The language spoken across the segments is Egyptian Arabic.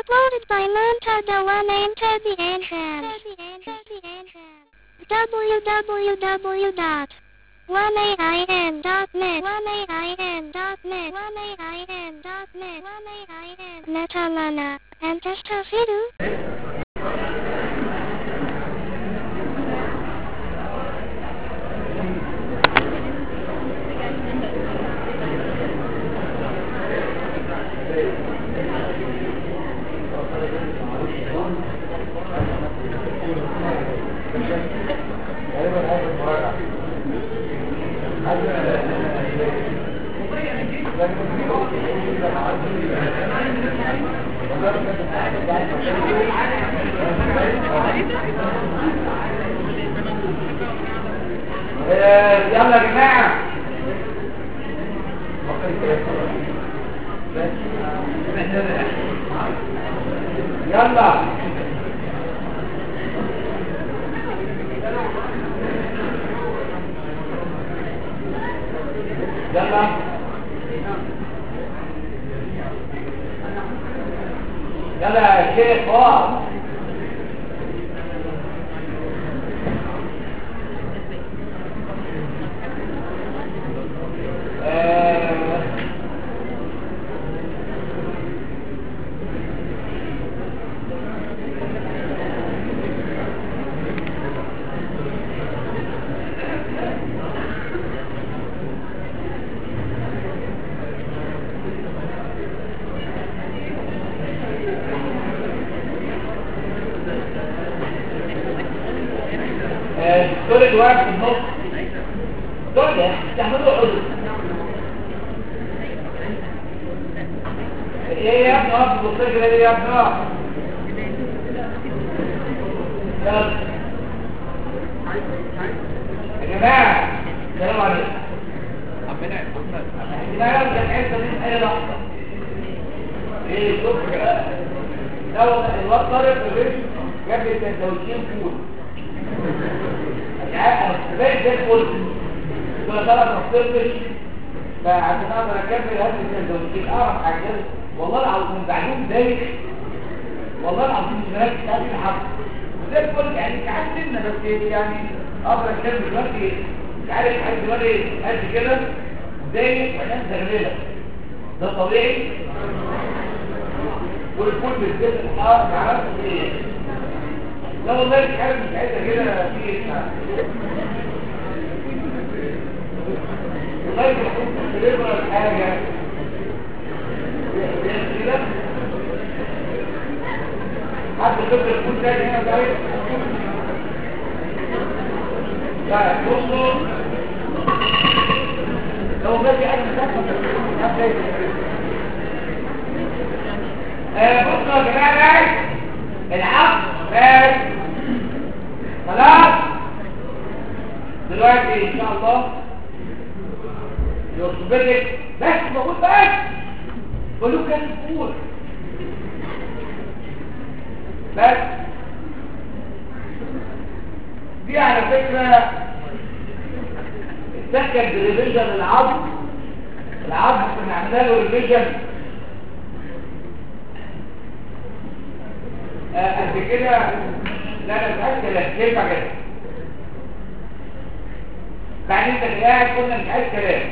Uploaded by Montada One Enter the Entrance. www.1ain.net 1ain.net 1ain.net Netalana. And Testafidu. آه، يلا يا جماعة يلا يلا يلا يا شيخ اقف آه، آه، دول الورق في النص دول ده تعملوا عضو ايه يا ابني اقف بص كده ايه يا ابني اقف يلا يا جماعه السلام عليكم لا يمكن الحته دي اي لحظه ايه الصبح لو الواد طارق في البيت جاب لي سندوتشين فول مش عارف انا كنت زي الفل كل ثلاث ما فطرتش فعشان اقدر اكمل هات لي سندوتشين اعرف حاجات والله العظيم بعدهم دايخ والله العظيم مش مركز تعرف الحق زي الفل يعني ساعات سنه بس يعني اقدر اكمل دلوقتي مش عارف لحد دلوقتي قد كده دايخ وعينين زغلله ده طبيعي والفول بالذات الحار ما عرفتش ايه لا والله مش عارف مش عايزه كده في ايه والله كنت بتقرا حاجه كده حد خبر الفول تاني هنا ده لا بصوا لو باقي انا مسافه آه بصوا يا جماعه بقى العقل بس خلاص دلوقتي ان شاء الله يرتبطك بس موجود بس قولوا كان الفول بس دي على فكرة السكن بريفيجن العظم العظم كنا عملنا له ريفيجن قد كده لا لا مش عايز كلام ينفع كده بعدين انت قاعد كنا مش عايز كلام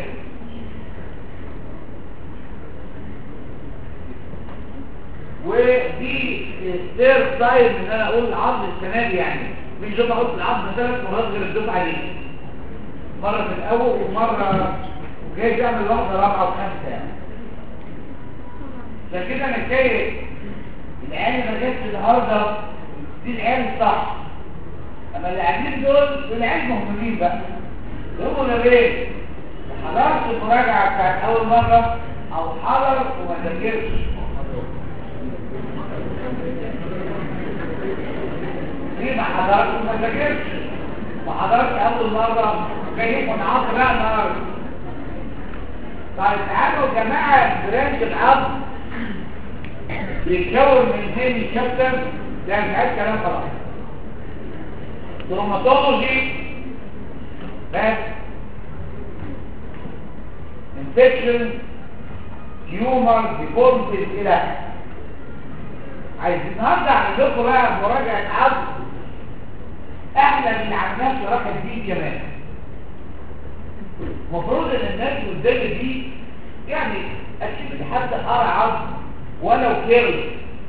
ودي ستير سايد ان انا اقول العظم السنه دي يعني مش دفعه اقول العظم ثلاث مرات غير الدفعه دي مره في الاول ومره جاي تعمل واحده رابعه وخامسه يعني عشان كده انا شايف العيال ما جاتش النهارده دي العيال الصح اما اللي قاعدين دول دول عيال مهمين بقى هم نبيه حضرت المراجعه بتاعت اول مره او حضر وما ذاكرش ليه ما حضرت وما ذاكرش وحضرت اول مره جاي منعطف بقى النهارده طيب تعالوا يا جماعه برانش العظم بيتكون من اثنين شابتر ده مش عايز كلام خلاص تروماتولوجي بس انفكشن تيومر ديفورمتيز الى عايز النهارده اعمل لكم بقى مراجعه عرض احلى من اللي عملناه في راحه الدين كمان المفروض ان الناس اللي قدامي دي يعني اكيد حد قرا عرض ولو كيرل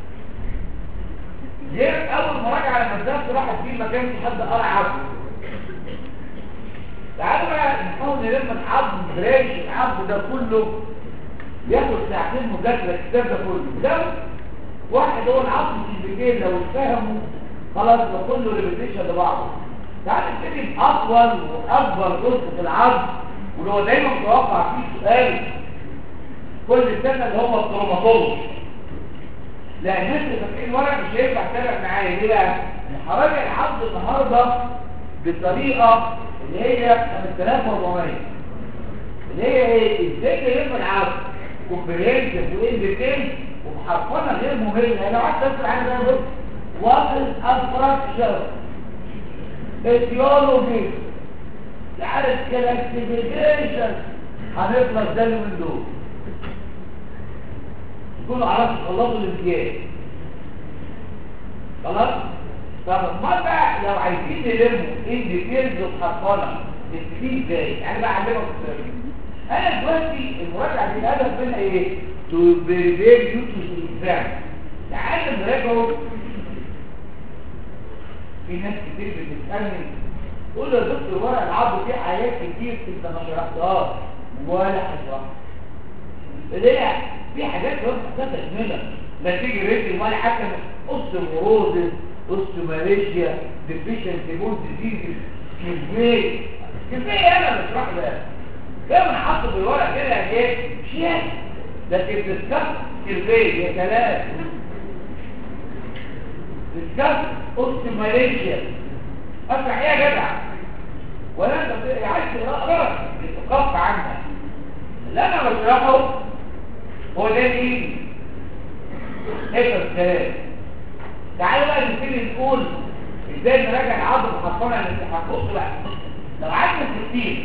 غير اول مراجعه لما بدات راحه الدين ما كانش حد قرا عرض تعالوا بقى نحاول نلم العظم براش العظم ده كله ياخد ساعتين مذاكره الكتاب ده كله ده واحد هو العظم كلمتين لو اتفهموا خلاص ده كله ريبيتيشن لبعضه تعال نبتدي باطول واكبر جزء في العظم واللي هو دايما متوقع فيه سؤال كل سنه اللي هو التروماتولوجي لا الناس اللي فاتحين ورق مش هينفع تتابع معايا ليه بقى؟ هراجع العظم النهارده بطريقه اللي هي 5400 اللي هي ايه ازاي نلم العظم كومبريهنسيف وايه ديتيل ومحرفنه غير مهمه لو قعدت اسال عنها بص واصل ابراكشر اتيولوجي تعرف كلاكتيفيكيشن هنخلص ده من دول تكونوا عرفتوا تخلصوا الامتياز خلاص طب امال بقى لو عايزين نلموا ايه ديتيلز وحرفنه نبتدي ازاي يعني بقى اعلمك الطريقه انا دلوقتي المراجعه دي الهدف منها ايه تو بريبير يو تو اكزام تعالوا نراجعوا في ناس كتير بتسالني تقول يا دكتور ورق العظم فيه حاجات كتير انت ما شرحتهاش ولا هشرحها ليه في حاجات لو انت تكمله لا تيجي ريتم ولا حتى اوستيوموروزس اوستيوماليشيا ديفيشنسي بون ديزيز كيفيه كيفيه انا بشرح ده لما حط في الورق كده يعني ايه شيء لكن تسكت كيفيه يا كلام تسكت اوستيوماليشيا اسمع ايه يا جدع ولا انت عايز تقرا تتوقف عنها اللي انا بشرحه هو ده دين ايه الكلام تعالوا بقى نبتدي نقول ازاي نراجع العظم وحطنا الامتحان بصوا بقى لو قعدنا 60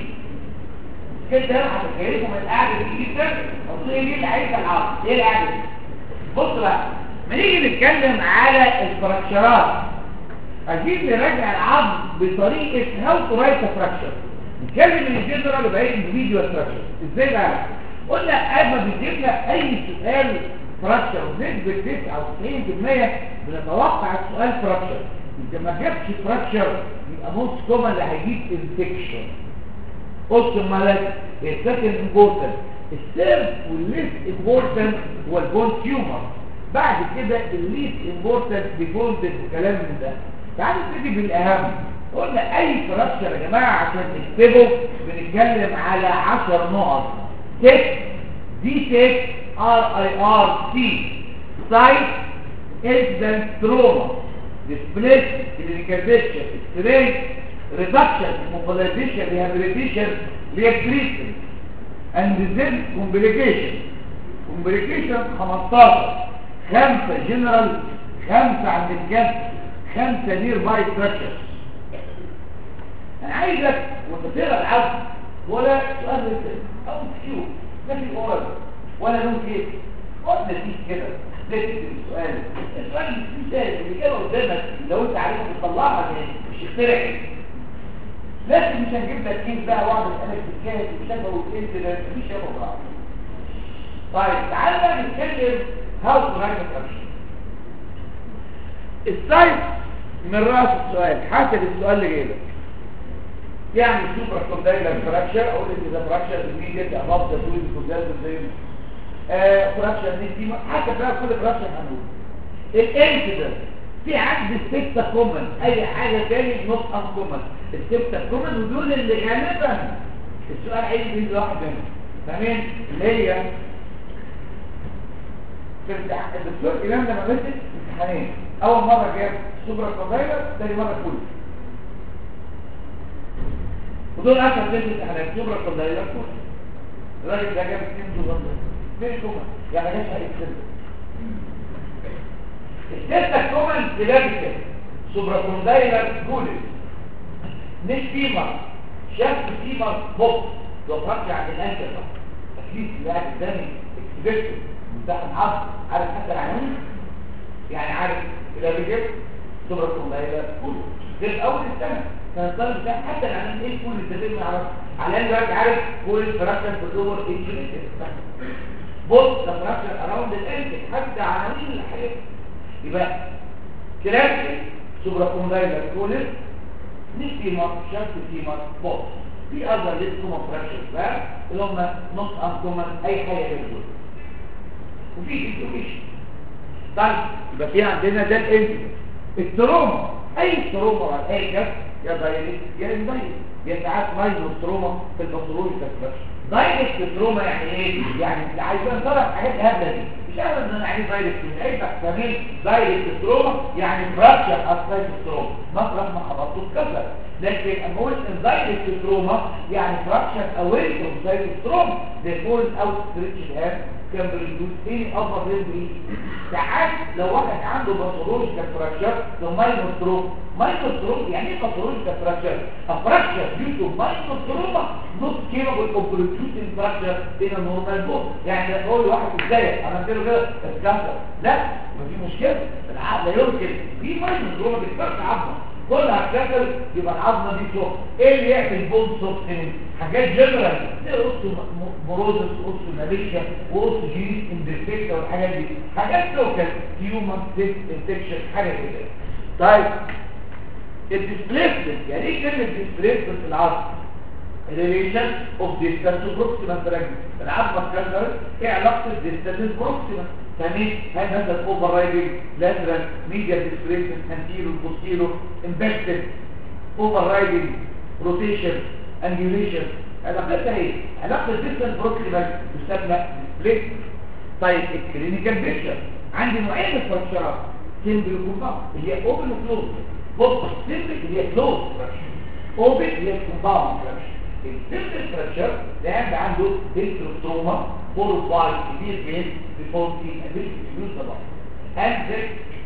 كده انا هتخيلكم القعده دي جدا اصل ايه دي اللي عايزه العظم ايه القعده دي بصوا بقى ما نيجي نتكلم على الفراكشرات عايزين نراجع العظم بطريقه هاو تو رايت فراكشر نتكلم من الجنرال يبقى انديفيديوال فراكشر ازاي بقى قلنا قبل ما بيجيب لك اي سؤال فراكشر بنسبه 99% بنتوقع السؤال فراكشر انت ما جابش فراكشر يبقى موست كومن اللي هيجيب انفكشن قلت مالك السكند امبورتنت الثيرد والليست امبورتنت هو البون تيومر بعد كده الليست امبورتنت بيجولد وكلام من ده تعالوا نبتدي بالاهم قلنا اي فراكشر يا جماعه عشان نكتبه بنتكلم على 10 نقط تك دي تك ار اي ار سي سايت انسيدنت تروما ديسبليس كلينيكاليزيشن ستريس ريدكشن موبيلايزيشن ريهابيليتيشن ريكريشن اند ذن كومبليكيشن كومبليكيشن 15 خمسة جنرال خمسة عند الجنب خمسة نير باي ستراكشرز انا عايزك وانت تقرا العبد ولا سؤال مثل او كيو ما في اورال ولا لون كيف قلنا فيه كده ده تكتب السؤال السؤال مش سهل الاجابه قدامك لو انت عارف تطلعها مش اخترع لكن مش هنجيب لك كيف بقى واحد اسالك في الكاهن وشبه والانترنت مفيش شبه بعض طيب تعال بقى نتكلم هاو تو رايت فراكشن السايت من راس السؤال حسب السؤال اللي جاي لك يعني سوبر كوندايلر فراكشر اقول ان ده فراكشر الميديت اباف ذا تويل كوندايلر زي فراكشر دي حسب بقى كل فراكشر هنقول الانسيدنت في عند الستة كومن اي حاجة تاني نوت ان كومن الستة كومن ودول اللي غالبا السؤال عايز يجي واحد منهم تمام اللي هي في الامتحان الدكتور امام لما مسك امتحانين اول مرة جاب سوبر كوندايلر تاني مرة كله ودول اخر ثلاث امتحانات سوبر كوندايلر كله الراجل ده جاب اثنين دولار ليه كومن يعني مش هيكسب الستة كومن كلابيكال سوبراكوندايلر جولس مش فيمر شاف فيمر بوك لو فرقش عن الانكر اكيد اللي قاعد قدامي اكسبكتد امتحان عصر عارف حتى العنوان يعني عارف إذا بجيب سوبر كومبايلر كله ده الاول السنه كان الطالب بتاعي حتى العلم ايه كل الدليل ما يعرفش على الاقل دلوقتي عارف كل الفراكشن في اللور انجليتد بص ده فراكشن اراوند الانتك حتى عناوين الحاجات يبقى كلاسيك سوبر كومبايلر كولر مش في مصر شرط في مصر بص في اذر ليست كومن فراكشن بقى اللي هم نص انكومن اي حاجه غير دول وفي ديسلوكيشن طيب يبقى في عندنا ده الانتك التروما اي تروما على اي كف يا دايركت يا اندايركت يا ساعات ماينور تروما في الباثولوجيكال فراكشن دايركت تروما يعني ايه يعني اللي عايزين نطلع حاجات هبله دي مش انا ان انا عايز دايركت عايزك كمان دايركت تروما يعني فراكشر اسفلت تروما مطرح ما خبطته اتكسر لكن اما اقول دايركت تروما يعني فراكشر اواي فروم سايت تروما زي فول اوت ستريتش هاند كان بريدوس ايه ابر ريد ساعات لو واحد عنده باثولوجيكال فراكشر لو ماينور تروما ماينور تروما يعني ايه باثولوجيكال فراكشر فراكشر due to minor trauma not capable of producing fracture in a normal bone يعني تقول لواحد ازاي عملت له كده اتكسر لا ما في مشكله العقل لا يمكن في ماينور تروما بتكسر عظمه كل هتكسر يبقى العظمه دي سوفت ايه اللي يعمل بون سوفت حاجات جنرال زي اوستو بروزس اوستو ماليشيا واوستو جينيس اندرفيكتا والحاجات دي حاجات لوكال هيومن سيست انفكشن حاجه كده طيب الديسبليسمنت يعني ايه كلمه ديسبليسمنت في العظم relation of distance to proximal fragment العظمه اتكسرت ايه علاقه الديستانس بروكسيمال فاهمين هل مثلا اوفر رايدنج لاترال ميديا ديسبليسمنت انتيرو بوستيرو امباكتد اوفر رايدنج روتيشن انجوليشن علاقتها ايه علاقه الديستانس بروكسيمال تسمى ديسبليسمنت طيب الكلينيكال بيكتشر عندي نوعين من الفراكشرات سيمبل وكومباوند اللي هي اوبن وكلوز بص سيمبل اللي هي كلوز فراكشر اوبن اللي هي كومباوند فراكشر السيمبل فراكشر ده عنده ديستروما followed by severe pain before being able to use the body. And the,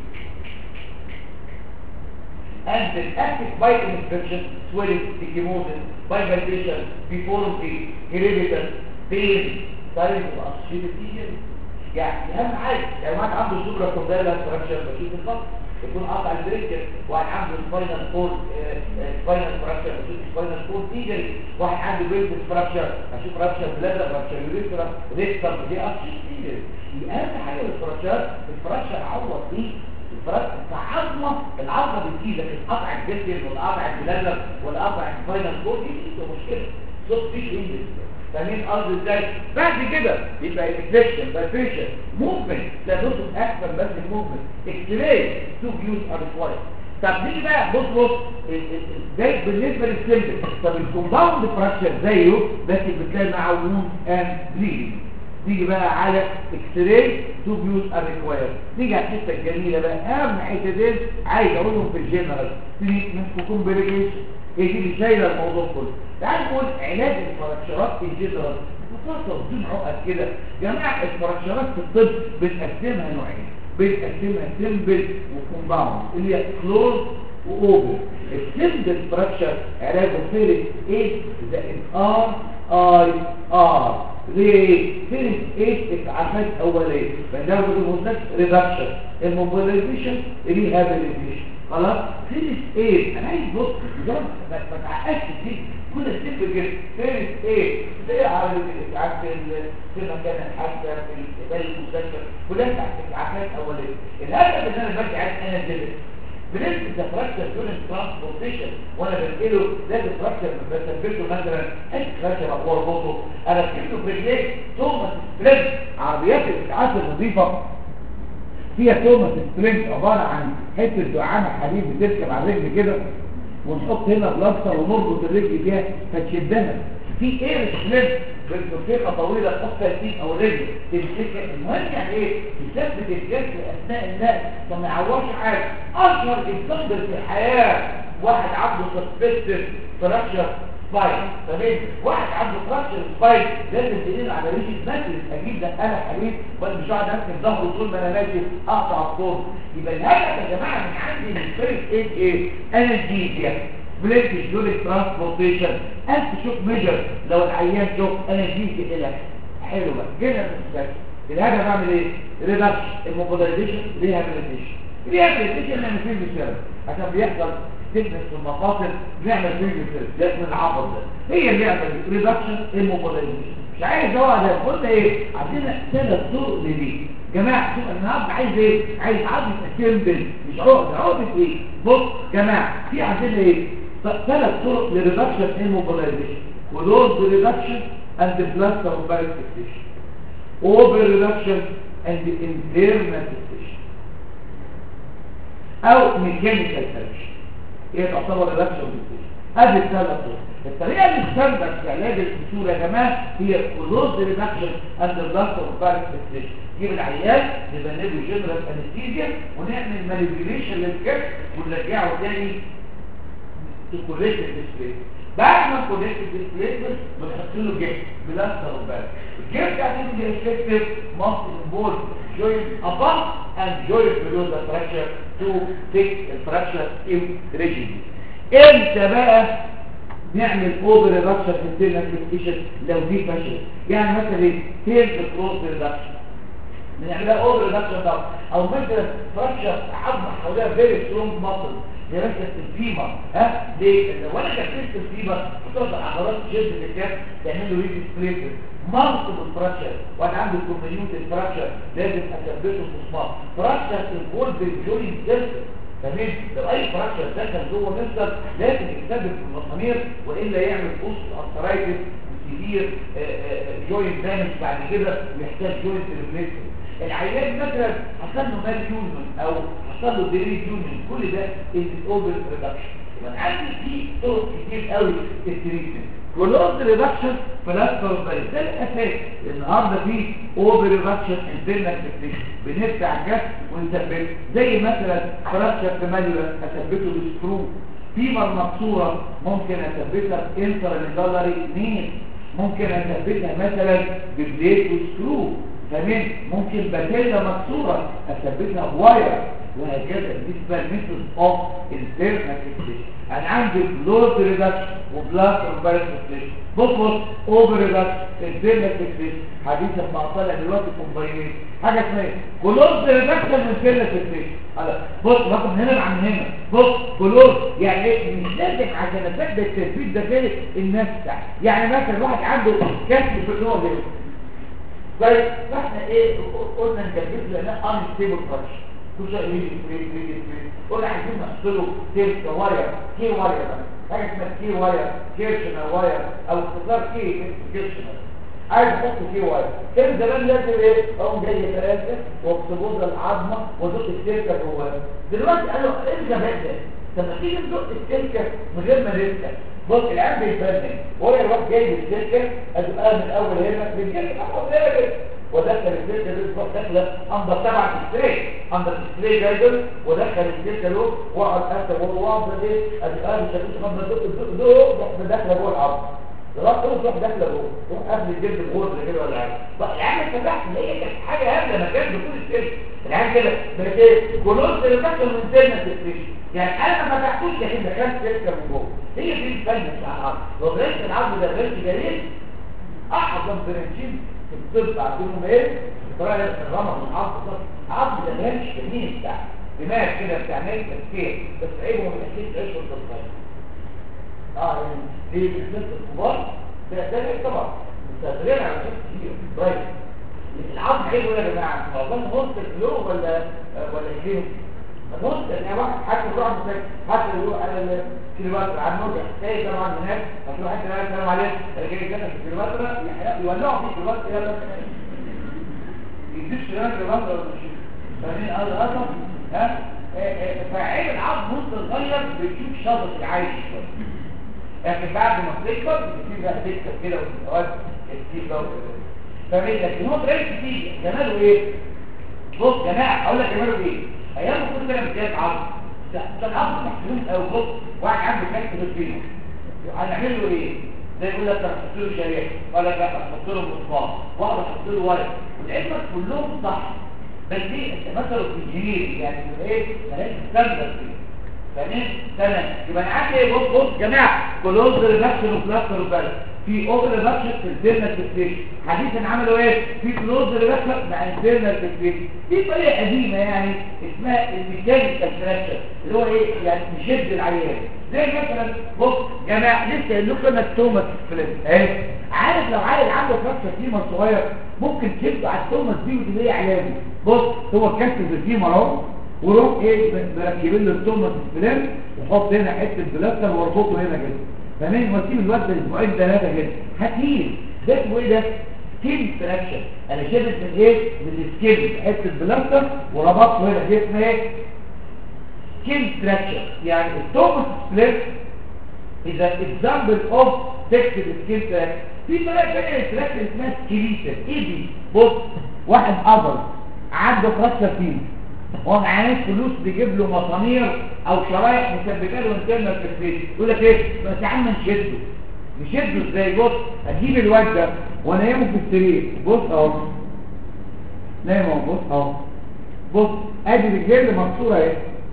and the active bite infection, swelling, ecchymosis, bivalvation, deformity, inhibitor, pain, signs of associated يعني اهم حاجه لو واحد عنده سوبرا كوندايلا فراكشر بشوف الخط يكون قطع البريكر واحد عنده سباينال كورد سباينال فراكشر بشوف سباينال كورد تيجري واحد عنده بريكر فراكشر اشوف فراكشر بلادر فراكشر يوريثرا ريكتر دي اشوف تيجري اهم حاجه الفراكشر الفراكشر عوض دي الفراكشر كعظمه العظمه بتجي لكن قطع الجسم ولا قطع البلادر ولا قطع السباينال كورد دي مشكله صوت فيش انجلش فاهمين قصدي ازاي بعد كده يبقى الانفكشن فايبريشن موفمنت ده نقطه اكثر بس الموفمنت اكستراي تو فيوز ار ريكوايرد طب نيجي بقى بص بص ده بالنسبه للسيمبل طب الكومباوند فراكشر زيه بس بتلاقي معاه ووند اند بليدنج نيجي بقى على اكستراي تو فيوز ار ريكوايرد نيجي على الحته الجميله بقى اهم حتتين عايز اقولهم في الجنرال تريتمنت وكومبليكيشن هي دي اللي شايله الموضوع كله تعال نقول علاج الفراكشرات في الجدران ببساطه بدون عقد كده جماعه الفراكشرات في الطب بنقسمها نوعين بنقسمها سيمبل وكومباوند اللي هي كلوز واوبن السيمبل فراكشر علاجه فيرس ايه زائد ار اي ار ليه فيرس ايه اسعافات اوليه بنجاوب المستشفى ريدكشن الموبيلايزيشن ريهابيليتيشن خلاص فيرس ايه انا عايز بص ما تعقدش دي كل السيب كده فيرس ايه زي على الاسعاف في مكان الحادثه في استقبال المستشفى كلها تحت اسعافات اوليه الهدف ان انا برجع عايز انا دلوقتي بنسبة الفراكشر دون الترانسبورتيشن وانا بنقله ده الفراكشر بثبته مثلا اي فراكشر اقوى ربطه انا بكتبه برجليه توماس سبرينت عربيات الاسعاف النظيفه فيها توماس سبرينت عباره عن حته دعامه حديد بتركب على الرجل كده ونحط هنا بلاستر ونربط الرجل فيها فتشدها في اير سليب بالموسيقى طويله تحط فيها السين او الرجل تمسكها المهم يعني ايه تثبت الجسم اثناء النقل فما يعورش حاجه اشهر اكزامبل في الحياه واحد عنده سسبكتد فراكشر سباين تمام واحد عنده فراكشر سباين لازم تنقل على ريش ماتريس اجيب ده انا حبيب وانا مش هقعد امسك ظهره طول ما انا ماشي اقطع الصوت يبقى الهدف يا جماعه من عندي من الفيرست ايد ايه انرجيزيا بليتش دول ترانسبورتيشن انت شوف ميجر لو العيان شوف انرجيزيا لك حلو بقى جينا المستشفى الهدف اعمل ايه ريدكشن الموبيلايزيشن ريهابيليتيشن ريهابيليتيشن لان فيه بسبب عشان بيحصل ستيفنس في المفاصل بنعمل فيه بسبب ده من العضل ده هي اللي يعمل ريدكشن الموبيلايزيشن مش عايز هو ده قلنا ايه عندنا ثلاث طرق لدي جماعه شوف انا النهارده عايز ايه عايز عضله اسمبل مش عقده عقده ايه بص جماعه في عندنا ايه ثلاث طرق لريدكشن الموبيلايزيشن ودول ريدكشن اند بلاستر اوف فيكسيشن اوفر ريدكشن اند internal fixation او ميكانيكال فيكسيشن هي تعتبر ريدكشن فيكسيشن هذه الثلاث طرق الطريقه اللي استخدمت في علاج الكسور يا جماعه هي كلوز ريدكشن اند بلاستر اوف فيكسيشن نجيب العيان نبنده جنرال انستيزيا ونعمل مانيبيوليشن للكتف ونرجعه تاني تكوريكت الديسبلاي بعد ما كوريكت الديسبلايمنت بنحط له جيب بلاستر وباك الجيب ده هتدي افكتيف ماسل بول joint above and joint below the fracture to fix the fracture in rigidity امتى بقى نعمل اوفر ريدكشن انترنال فيكسيشن لو دي فشل يعني مثلا ايه تيل كروس ريدكشن بنعملها اوفر ريدكشن طبعا او مثلا فراكشر عظمه حواليها فيري سترونج ماسل زي مثلا الفيمر ها ليه لو انا كسرت الفيمر بتقعد عضلات جلد الكتاف تعمل له ريدي سبليتر مالتيبل فراكشر وانا عندي كوميونيتي فراكشر لازم اثبته مسمار فراكشر انفولد الجوينت سيرفيس تمام لو اي فراكشر دخل جوه مصدر لازم يتثبت في المسامير والا يعمل بوست ارثرايتس وسيفير جوينت دامج بعد كده ويحتاج جوينت ريبليسمنت العيان مثلا حصل له مال يونيون او حصل له ديري يونيون كل ده الاوبر ريدكشن يبقى عندي في طرق كتير قوي في التريتمنت والأوبر ريدكشن بلاستر بايز ده الاساس النهارده في اوبر ريدكشن انترنال فيكسيشن بنفتح الجسم ونثبته زي مثلا فراكشر في مانيولا اثبته بالسكرو فيمر مكسوره ممكن اثبتها انترا نين ممكن اثبتها مثلا ببليت وسكرو تمام ممكن باتيلا مكسوره اثبتها بواير وهكذا بالنسبه لميثود اوف انترنال فيكسيشن انا عندي بلود ريدكشن وبلاس امبارس فيكسيشن بص بص اوفر ريدكشن انترنال فيكسيشن حديثا مع طالع دلوقتي كومباينين حاجه اسمها ايه كلوز ريدكشن انترنال فيكسيشن بص باخد من هنا عن هنا بص كلوز يعني ايه مش لازم عشان اثبت التثبيت ده كده الناس تحت يعني مثلا واحد عنده كسر في النوع ده طيب فاحنا ايه قلنا نجدد لنا ان ستيبل فراكشن كل شيء يجي فري فري فري قلنا عايزين نحصله تيل واير كي واير حاجه اسمها كي واير كيرشنر واير او اختصار كي كيرشنر عايز احط كي واير كان زمان لازم ايه اقوم جاي ثلاثه واكسبوز العظمه وازق السلكه جواه دلوقتي قالوا ايه الجمال ده طب ما تيجي نزق السلكه من غير ما نركب بص العيال بيتبنن وهو يروح جايب السلكه ازقها من الاول هنا بيتجنن اخد كده ودخل السلكه دي تروح داخله اندر تبع الستريت اندر الستريت جايدر ودخل السلكه له واقعد اسف وهو واقف ايه ازقها مش هتوصل قبل دق دق دق روح داخله جوه العظم دلوقتي تروح تروح داخله جوه تروح قبل الجلد الغرز كده ولا حاجه بقى العيال اتفتحت اللي هي كانت حاجه هبله ما كانش بكل السلك العيال كده بقت ايه كلوز اللي دخل من سنه الستريت يعني انا ما فتحتوش لكن دخلت سلكه من جوه هي دي الفن بتاع العظم لو برنش العظم ده برنش جليل اعظم برنشين في الطب عندهم ايه طبعا الرمى من العظم ده عظم ده برنش جميل بتاع دماغ كده بتاع ناس تفكير بس عيبه ما بيحكيش عيش والتصغير اه يعني ليه بالنسبه الكبار ده ده غير طبعا مستغرين على شيء كتير طيب العظم عيبه يا جماعه هو ده مونستر فلو ولا ولا كلينيك مونستر يعني واحد حتى يروح حتى يروح على الكيلومتر على النرجع تلاقي طبعا هناك هتروح انت بقى تسلم عليه انا جاي جنب الكيلومتر يولعوا فيه كيلومتر يلا يديش كيلومتر كيلومتر ولا شيء فاهمين اصلا ها فعين العظم مونستر صغير بتشوف شظف العيش شويه لكن بعد ما تكبر بتصير بقى تكتب كده وتتواد كتير ده فاهمين لكن هو بريك كتير جماله ايه بص يا جماعه اقول لك جماله ايه ايام كل سنه بتجيب عظم العظم محلول او بص واحد عنده كسر الفينو هنعمل له ايه زي يقول لك تحط له شريحه ولا لا تحط له مصباح واحد تحط له ورق والعلم كلهم صح بس دي مثلا في الجنين يعني ايه مالهاش ستاندرد فاهمين تمام يبقى انا عندي ايه بص بص يا جماعه كلوز ريدكشن وبلاستر وبلد في اوبن ريدكشن في الانترنال فيكسيشن حديثا عملوا ايه في كلوز ريدكشن مع انترنال فيكسيشن دي طريقه قديمه يعني اسمها الميكانيكال فراكشر اللي هو ايه يعني نشد العيان زي مثلا بص جماعه لسه قايل لكم انا التوماس فليب اهي عارف لو عيل عنده فراكشر فيمر صغير ممكن تشده على التوماس دي وتلاقيه علاجه بص هو كسر الفيمر اهو وروح ايه مركبين له التوماس فليب وحط هنا حته بلاستر واربطه هنا كده فاهمين واسيب الواد ده اسبوعين ثلاثه كده هتهيل ده اسمه ايه ده سكين فراكشن انا شدت من ايه من السكين حته بلاستر وربطته هنا دي اسمها ايه سكين فراكشن يعني التوماس سبليت is an example of texted skin fraction في طريقه ثانيه للفراكشن اسمها سكيليتال ايه دي بص واحد قبض عنده فراكشر فيه هو معانيش فلوس بيجيب له مسامير او شرايح مثبته له انترنال فيكسيشن يقول لك ايه بس يا عم نشده نشده ازاي بص اجيب الواد ده وانيمه في السرير بص اهو نايم اهو بص اهو بص ادي رجلي مكسوره اهي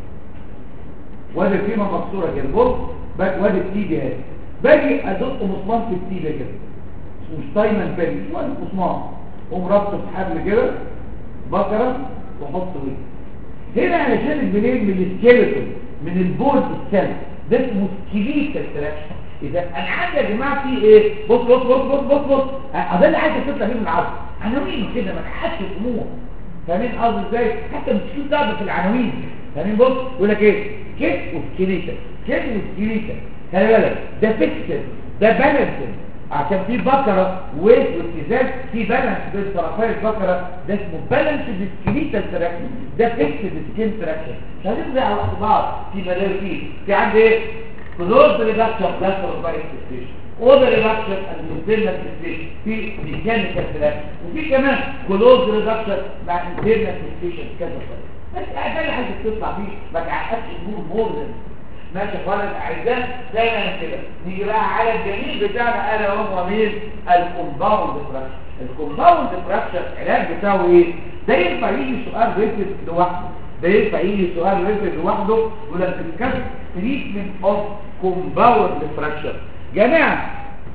وادي الفيمه مكسوره كده بص وادي التيجي اهي باجي ادق مسمار في التيجه كده مش دايما باجي وادي مسمار قوم ربطه في حبل كده بكره واحط ويه هنا انا شايف منين من السكيلتون من البورد السن ده اسمه سكيليتال تراكشن اذا انا عندي يا جماعه في ايه بص بص بص بص بص بص ده اللي عايز تطلع فيه من العصر عناوين كده ما تحسش الامور فاهمين قصدي ازاي حتى مش في ضرب في العناوين فاهمين بص يقول لك ايه كيف وسكيليتال كيف وسكيليتال خلي بالك ده فيكسد ده بالانسد عشان في بكره ويت واتزاز في بالانس بين طرفي البكره ده اسمه بالانس سكيليتال تراكشن ده فيكسد سكين تراكشن مش هنبدا على بعض في ملاوي فيه في عندي ايه كلوز ريدكشن بلاستر باي ستيشن اوفر ريدكشن انترنال ستيشن في ميكانيكال تراكشن وفي كمان كلوز ريدكشن مع انترنال ستيشن كذا بس ده اللي عايز تطلع بيه ما تعقدش الامور مور ماشي اخوانا الاعزاء دايما كده نيجي بقى على الجميل بتاعنا الا وهو مين الكومباوند فراكشر الكومباوند فراكشر العلاج بتاعه ايه ده ينفع يجي سؤال ريتد لوحده ده ينفع يجي سؤال ريتد لوحده ولا تتكلم تريتمنت اوف كومباوند فراكشر جماعه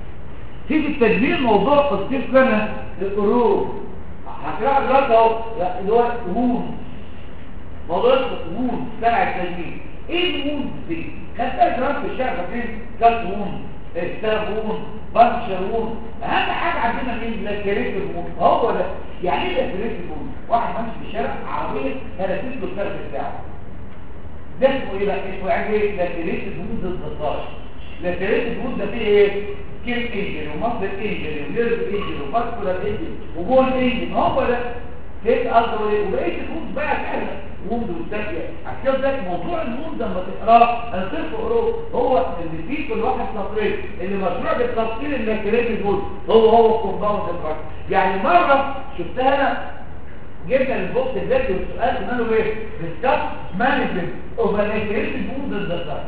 في التجميل موضوع قصير لنا القرور هتلاقي دلوقتي اهو اللي هو هون موضوع الهون بتاع التجميل ايه الوند دي خدتها كمان في الشارع فاكرين كات وون استرابون بانشرون اهم حاجه عندنا مين لاكريت الموت هو ده يعني ايه لاكريت الموت واحد ماشي في الشارع عربيه هرست له الكارت بتاعه ده اسمه ايه بقى اسمه يعني ايه لاكريت الموت الضغطاش لاكريت الموت ده فيه ايه كيم انجري ومصدر انجري ونيرف انجري وفاسكولار انجري وجول انجري هو ده كيف قصده ايه وبقيت الموت بقى فعلا موند والتاكية عشان ده موضوع الموند لما تقراه انا صرف قروه هو اللي فيه كل واحد تطريق اللي مشروع بالتفصيل اللاكريت الموند هو هو كومباوند الفرق يعني مرة شفتها انا جبنا البوكس الذاتي والسؤال قلنا له ايه ديسكاس مانجمنت اوف لاكريت الموند الذاتي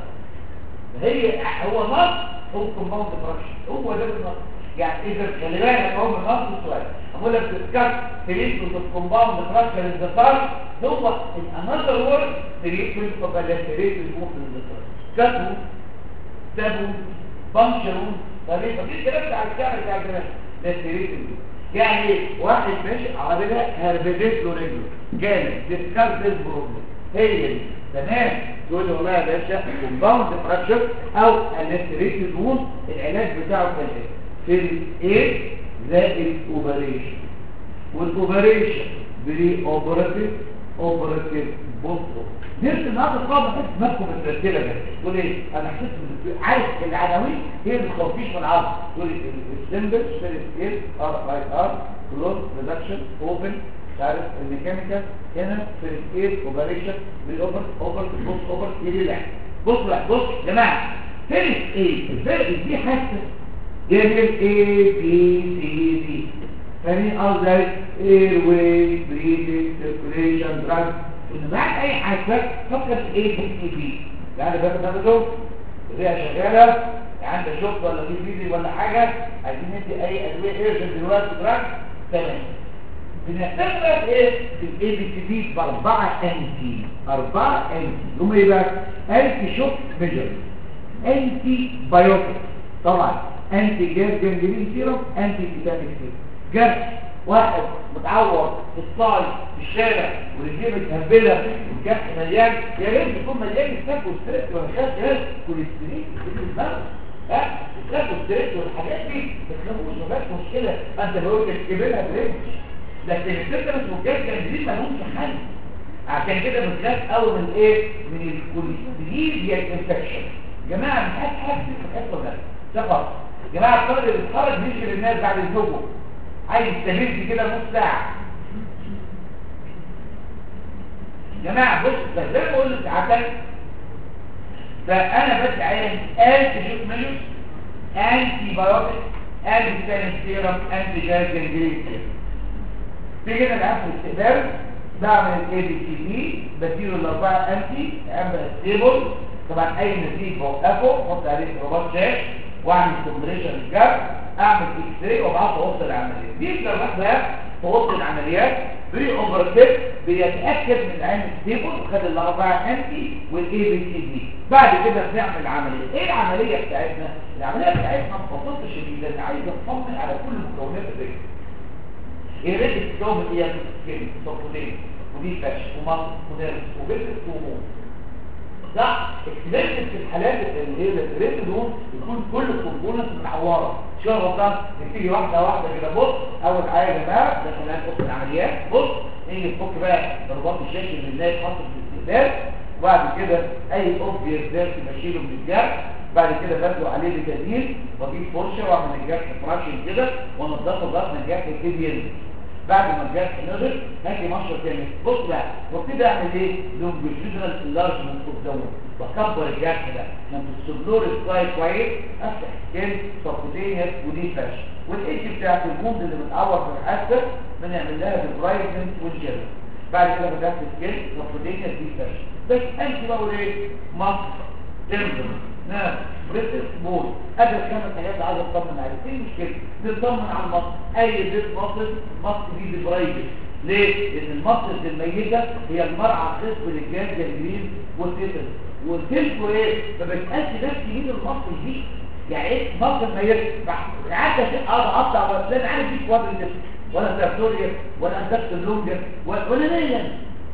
هي هو نص هو كومباوند فراكشن هو ده بالنص يعني اذا خلي بالك هو من نص السؤال اقول لك ديسكاس تريتمنت اوف كومباوند فراكشن الذاتي هو in another word treatment of a lacerated wound in the throat كتبوا سابوا بنشروا طريقة في كلام بتاع الشعر بتاع الجناح lacerated يعني واحد ماشي عربية هربدت له رجله جالس ديسكارد بروبلم هي دي تمام تقول له والله يا باشا كومباوند فراكشر او اللاتريتد ووند العلاج بتاعه كان ايه في الايه زائد اوبريشن والاوبريشن بري اوبراتيف اوبراتيف بوستو نفس النهارده طبعا بحس دماغكم مترتبه كده تقول ايه انا حسيت عارف العناوين هي اللي تخفيش من العصر تقول السمبل فيرست ايه ار اي ار كلوز ريدكشن اوبن مش عارف الميكانيكال هنا فيرست ايه اوبريشن بالاوبر اوبر بص اوبر ايه لا بص لا بص يا جماعه فيرست ايه الفيرست دي حاسه جايب ايه بي سي دي فاهمين قصدي اير واي بريدنج سيركيوليشن دراج ان بعد اي حاجه فكر في ايه بي سي بي يعني بس ده دول الرئه شغاله عندها شوك ولا في فيزي ولا حاجه عايزين ندي اي ادويه ايرجنت دلوقتي دراج تمام بنستخدم ايه في الاي بي سي دي باربعه انتي اربعه انتي هم ايه بقى انتي شوك ميجر انتي بايوتيك طبعا انتي جاز جنجرين سيرم انتي تيتانيك سيرم جرح واحد متعور في الصاج في الشارع ورجليه متهبله والجرح مليان يا ريت يكون مليان ستاك وستريت ولا خاف جهاز كوليسترول في الدماغ ها ستاك وستريت والحاجات دي ما تخافوش ما فيهاش مشكله انت بقول لك كبرها بريمش لكن الفكره مش مجرد جنجرين مالهمش حل عشان كده بنخاف قوي من ايه من الكوليسترول انفكشن جماعه مش عايز حاجه في الحته ده ده خالص جماعه الطالب اللي بيتخرج بيجي للناس بعد الزوجه عايز يستمر كده نص ساعه جماعه بص زي ما بقول لك عشان فانا بس عايز انتي شوف مليوس انتي بايوتيك انتي سانيتيرم انتي جاز جنجرين في كده العام في الاستقبال بعمل الاي بي سي دي بديله الاربعه انتي اعمل ستيبل طبعا اي نزيف بوقفه احط عليه رباط شاش واعمل كومبريشن الجرح اعمل اكس راي وابعته اوضه العمليات دي لو راح بقى في اوضه العمليات بري اوبرتيف بيتاكد من العين ستيبل وخد الاربعه انتي والاي بي سي دي بعد كده بنعمل العمليه ايه العمليه بتاعتنا العمليه بتاعتنا ببساطه شديده عايز اطمن على كل مكونات الرجل الرجل بتتكون هي سكين صفولين ودي فش ومصر ونرس وبلس وموت صح اكتمال في الحالات اللي هي الريت دول يكون كل الكومبوننت متعوره شو غلطان بتيجي واحده واحده كده بص اول حاجه يا جماعه ده خلال اوضه العمليات بص نيجي نفك بقى ضربات الشاشه اللي بنلاقي اتحط في الاستقبال وبعد كده اي اوبفيس ديرت بشيله من الجرح بعد كده بدلو عليه بتدين واجيب فرشه واعمل الجرح فراشن كده وانضفه لغايه ما الجرح يبتدي ينزل بعد ما الجرح نزل هاجي مشرط تاني بص بقى وابتدي اعمل ايه لونجيتودنال انلارجمنت اوف ذا واكبر الجرح ده لما السبلور سلايد كويس افتح سكين سبكوتينيوس ودي فاش والايدج بتاعت الجوند اللي متعور في الحاسه بنعمل لها ديبرايزمنت والجيل بعد كده بدات سكين سبكوتينيوس دي فاش بس انت بقول ايه مصر تمبر نعم بريتس بول ادي الخمس حاجات عايز اطمن عليها ايه المشكله نطمن على المصل اي بيت مصل مصل دي ديبرايزمنت ليه؟ لان المصل الميته هي المرعى الخصب للجهاز الجنين والتيتل والتلكو ايه؟ ما بتقاس نفسي مين المصل دي يعني ايه مصل ميت قعدت اقعد اقطع بس انا عارف دي وضع الجسم ولا سيرتوريا ولا انتكت اللونجر ولا نيلا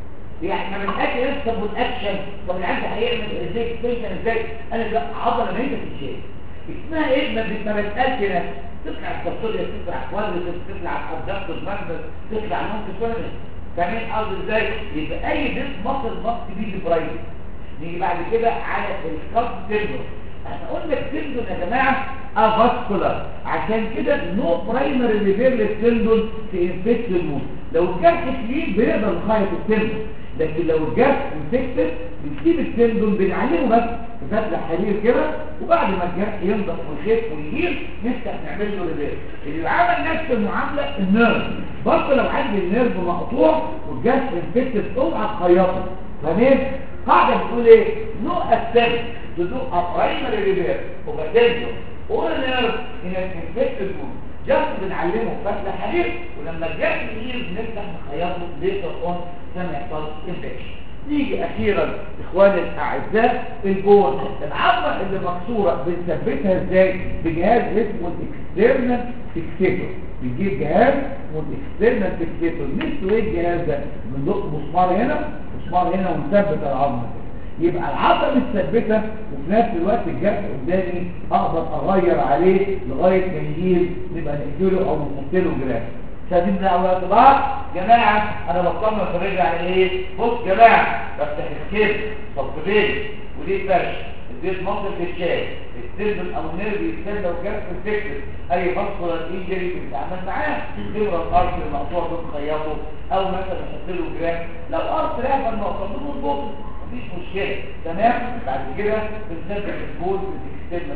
يعني ما بنأكل نفس طب والاكشن طب العبد هيعمل ازاي اكستنشن ازاي انا لا عضله ميته في الشيء اسمها ايه ما بت- ما بتقالش نفس تطلع السيرتوريا تطلع كوادرس تطلع الابدكتور ماجنس تطلع ممكن كل فاهمين قصدي ازاي يبقى اي ديس مصر مصر دي برايفت نيجي بعد كده على الكاب تندون احنا قلنا التندون يا جماعه افاسكولار عشان كده نو برايمري ليفير للتندون في انفكت الموت لو الجرح كبير بيقدر يخيط التندون لكن لو الجرح انفكتد بنسيب التندون بنعلمه بس بفتح حرير كده وبعد ما الجرح ينضف ويخف ويهيل نفتح نعمل له ريفير اللي عمل نفس المعامله النيرف برضه لو عندي النيرف مقطوع والجرح انفكتد اوعى تخيطه فاهمين قاعده بتقول ايه نو اتمت to do a primary repair of a tendon or a nerve in an infected wound just بنعلمه فتح حرير ولما الجرح يهيل بنفتح نخيطه later on لما يحصل infection نيجي اخيرا اخواني الاعزاء البون العظمه اللي مكسوره بنثبتها ازاي بجهاز اسمه الاكسترنال فيكسيتور بنجيب جهاز اسمه الاكسترنال فيكسيتور نفسه ايه الجهاز ده بندق مسمار هنا مسمار هنا ونثبت العظمه كده يبقى العظمه متثبته وفي نفس الوقت الجرح قدامي اقدر اغير عليه لغايه ما يجيب نبقى نقتله او نحط له جراف شايفين ده اول طبعا جماعه انا بطمن في الرجل على ايه بص جماعه بفتح الكيس صفين ودي فرش اديت منطقه الشاي السيرفن او النيرف يتسلى وجرح الفكر اي فاسكولار انجري بنتعامل معاه تبرى الارض المقطوع ده تخيطه او مثلا نحط له جراف لو ارض رافع المقطوع ده مظبوط مفيش مشكله تمام بعد كده بنثبت البول بالاكسترنال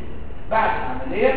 بعد العمليه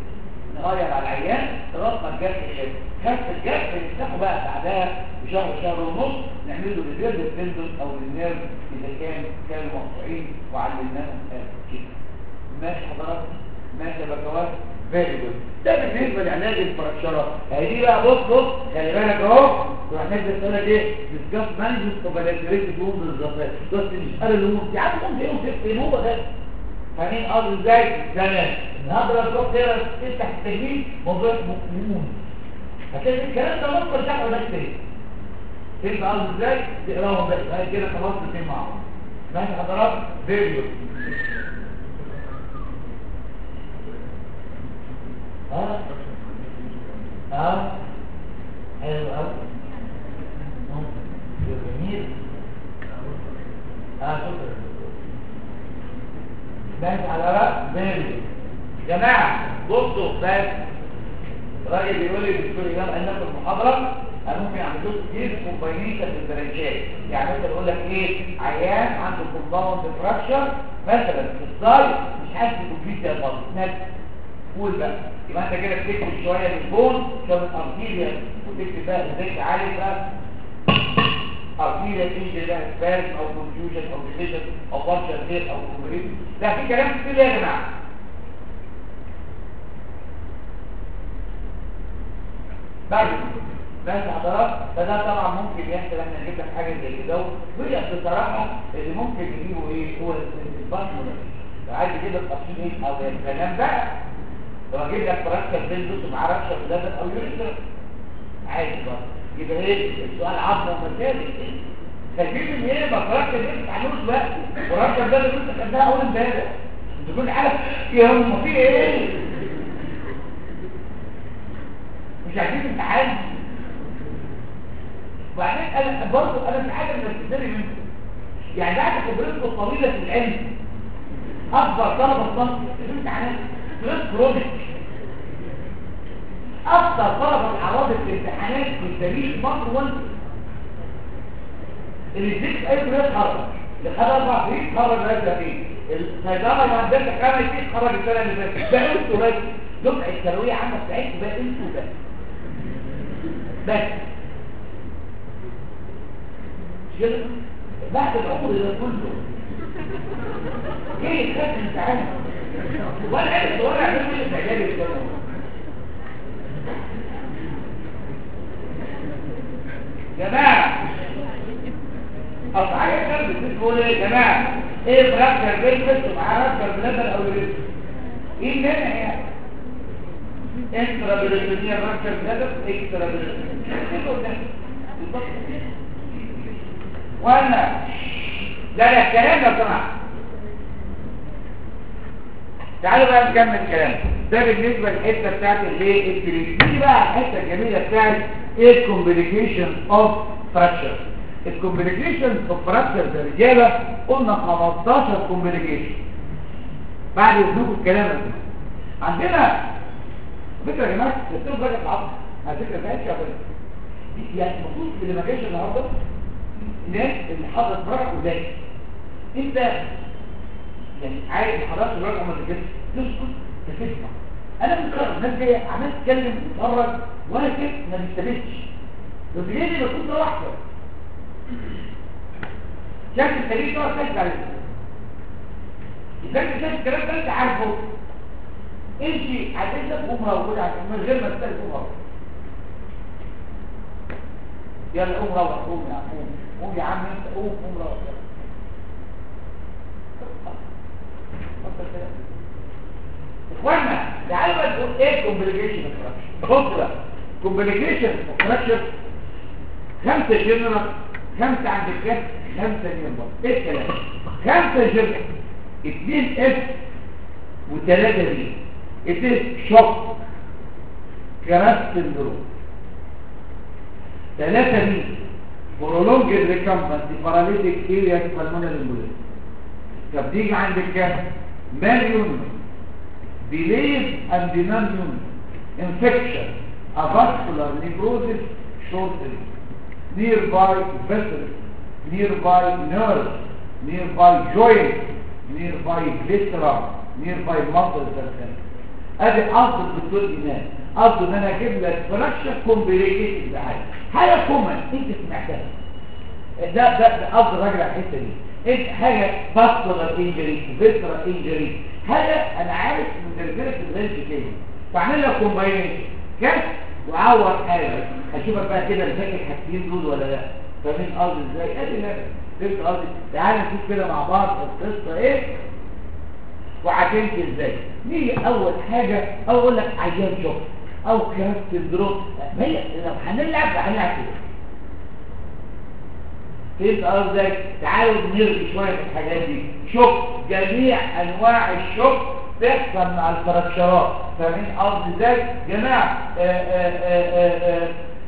نغير على العيان لغايه ما الجرح يخف خف الجرح نفتحه بقى بعدها بشهر شهر ونص نعمل له ريفير للتندون او للنيرف اذا كان كانوا مقطوعين وعلمناهم كده ماشي حضرتك ماشي يا بكوات فيري جود ده بالنسبه لعلاج الفراكشرات هي دي بقى بص بص خلي بالك اهو تروح نزل تقول لك ايه ديسكاس مانجمنت اوف الكتريك بوم بالظبط بس مش قال له يا عم قوم ايه وسبت ايه هو ده فاهمين قصدي ازاي تمام النهارده لو تروح تقرا تفتح التجميل موضوع مؤمن هتلاقي الكلام ده ممكن شرحه ده كتير فهمت قصدي ازاي؟ تقراهم بقى بعد كده خلاص الاثنين مع بعض ماشي حضرات فيديو اه اه حلو قوي جميل اه شكرا ماشي على رأس فيديو جماعة بصوا بس الراجل بيقول لي دكتور إمام قال لكم المحاضرة انا ممكن اعمل له كتير كومباينيشن للدرجات يعني مثلا اقول لك ايه عيان عنده كومباوند فراكشر مثلا ازاي مش حاسس بكمبيوتر يا فاضل نفس قول بقى يبقى انت كده بتكتب شويه من البون شويه من الارتيريا وتكتب بقى ازاي تعالج بقى ارتيريا تيجي ده سباز او كونفيوجن او ديفيجن او بارشل فيل او كومبليت لا في كلام كتير يا جماعه بعد بس حضرات فده طبعا ممكن يحصل احنا نجيب لك حاجه زي كده وهي بصراحه اللي ممكن نجيبه ايه هو البطن لو عايز يجيب لك تفصيل ايه او الكلام بقى لو اجيب لك فركه بين دوس مع ركشه بلازم او يوريثرا عادي برضه يبقى ايه السؤال عظم ومسالي خليك من ايه ما فركه دي ما تعملوش وقت وركشه بلازم انت خدناها اول امبارح تكون عارف يا هم في ايه مش عايزين امتحان وبعدين انا برضه انا مش عارف انك تدري منكم يعني بعد خبرتكم الطويله في العلم اكبر طلبه الصف في الامتحانات ستريس كرونيك اكثر طلبه اتعرضت لامتحانات في تاريخ مصر وانت اللي اديك اي كليه اتخرج اللي خد اربع سنين اتخرج لغايه فين الصيدله اللي عندك خمس سنين اتخرج السنه اللي فاتت ده انتوا بس دفعه الثانويه عامه بتاعتكم بقى انتوا بس بس كده بعد العمر ده كله ايه خد انت عارف ولا عارف ولا عارف ايه الاعجاب الكلام جماعه اصل حاجه كده بتقول ايه يا جماعه ايه فراكشر بيلبس ومعاه فراكشر بلبن او يلبس ايه المانع يعني انترا بريتونيا فراكشر بلبن اكسترا بريتونيا وانا لا لا الكلام لو سمحت تعالوا بقى نكمل كلام ده بالنسبه للحته بتاعت الايه التريك دي بقى الحته الجميله بتاعت ايه الكومبليكيشن اوف فراكشر الكومبليكيشن اوف فراكشر ده رجاله قلنا 15 كومبليكيشن بعد اذنكم الكلام ده عندنا فكره يا جماعه تستلم درجه العظم على فكره ما هيش يعني المفروض اللي ما جاش النهارده الناس اللي حضرت بره وذاكر انت يعني عايز حضرت بره وما ذاكرتش تسكت تسمع انا مقرر الناس جايه عمال تتكلم وتتفرج وانا كده ما بستفدش لو تجيني بكون ده واحده شكل التاريخ ده سهل عليك اذا انت شايف الكلام ده انت عارفه امشي عايزك قوم موجود من غير ما تسال قوم يلا قوم روح قوم يا قوم قوم يا عم انت قوم قوم روح اخوانا تعالوا بقى نقول ايه كومبليكيشن بص بقى كومبليكيشن فراكشر خمسه جنرال خمسه عند الكف خمسه نيمبر ايه الكلام خمسه جنرال اثنين اف وثلاثه دي اثنين شوك كراس سندروم ثلاثة دي prolonged recumbency paralytic areas pulmonary embolism طب تيجي عند الكام مليون delayed and non infection avascular necrosis shortening nearby vessels nearby nerves nearby joints nearby viscera nearby muscles ادي قصد الدكتور ايمان قصده ان انا اجيب لك فراكشر كومبليكيشن بحاجه حاجه كومن انت سمعتها ده ده ده قصد الراجل على الحته دي انت حاجه فاسكولار انجري فيسرال انجري حاجه انا عارف من درجه الرينج كده فاعمل لك كومباينيشن كاس وعور حاجه هشوفك بقى كده الفاكر حاجتين دول ولا لا فاهمين قصدي ازاي ادي لا فهمت قصدي تعالى نشوف كده مع بعض القصه ايه وهتمشي ازاي نيجي اول حاجه او اقول لك عيان شوك او كراست دروب ما هي لو هنلعب هنلعب كده فهمت قصدك تعالوا نرغي شويه في الحاجات دي شوف جميع انواع الشوك تحصل مع الفراكشرات فاهمين قصدي ازاي جماعه آه، آه، آه، آه،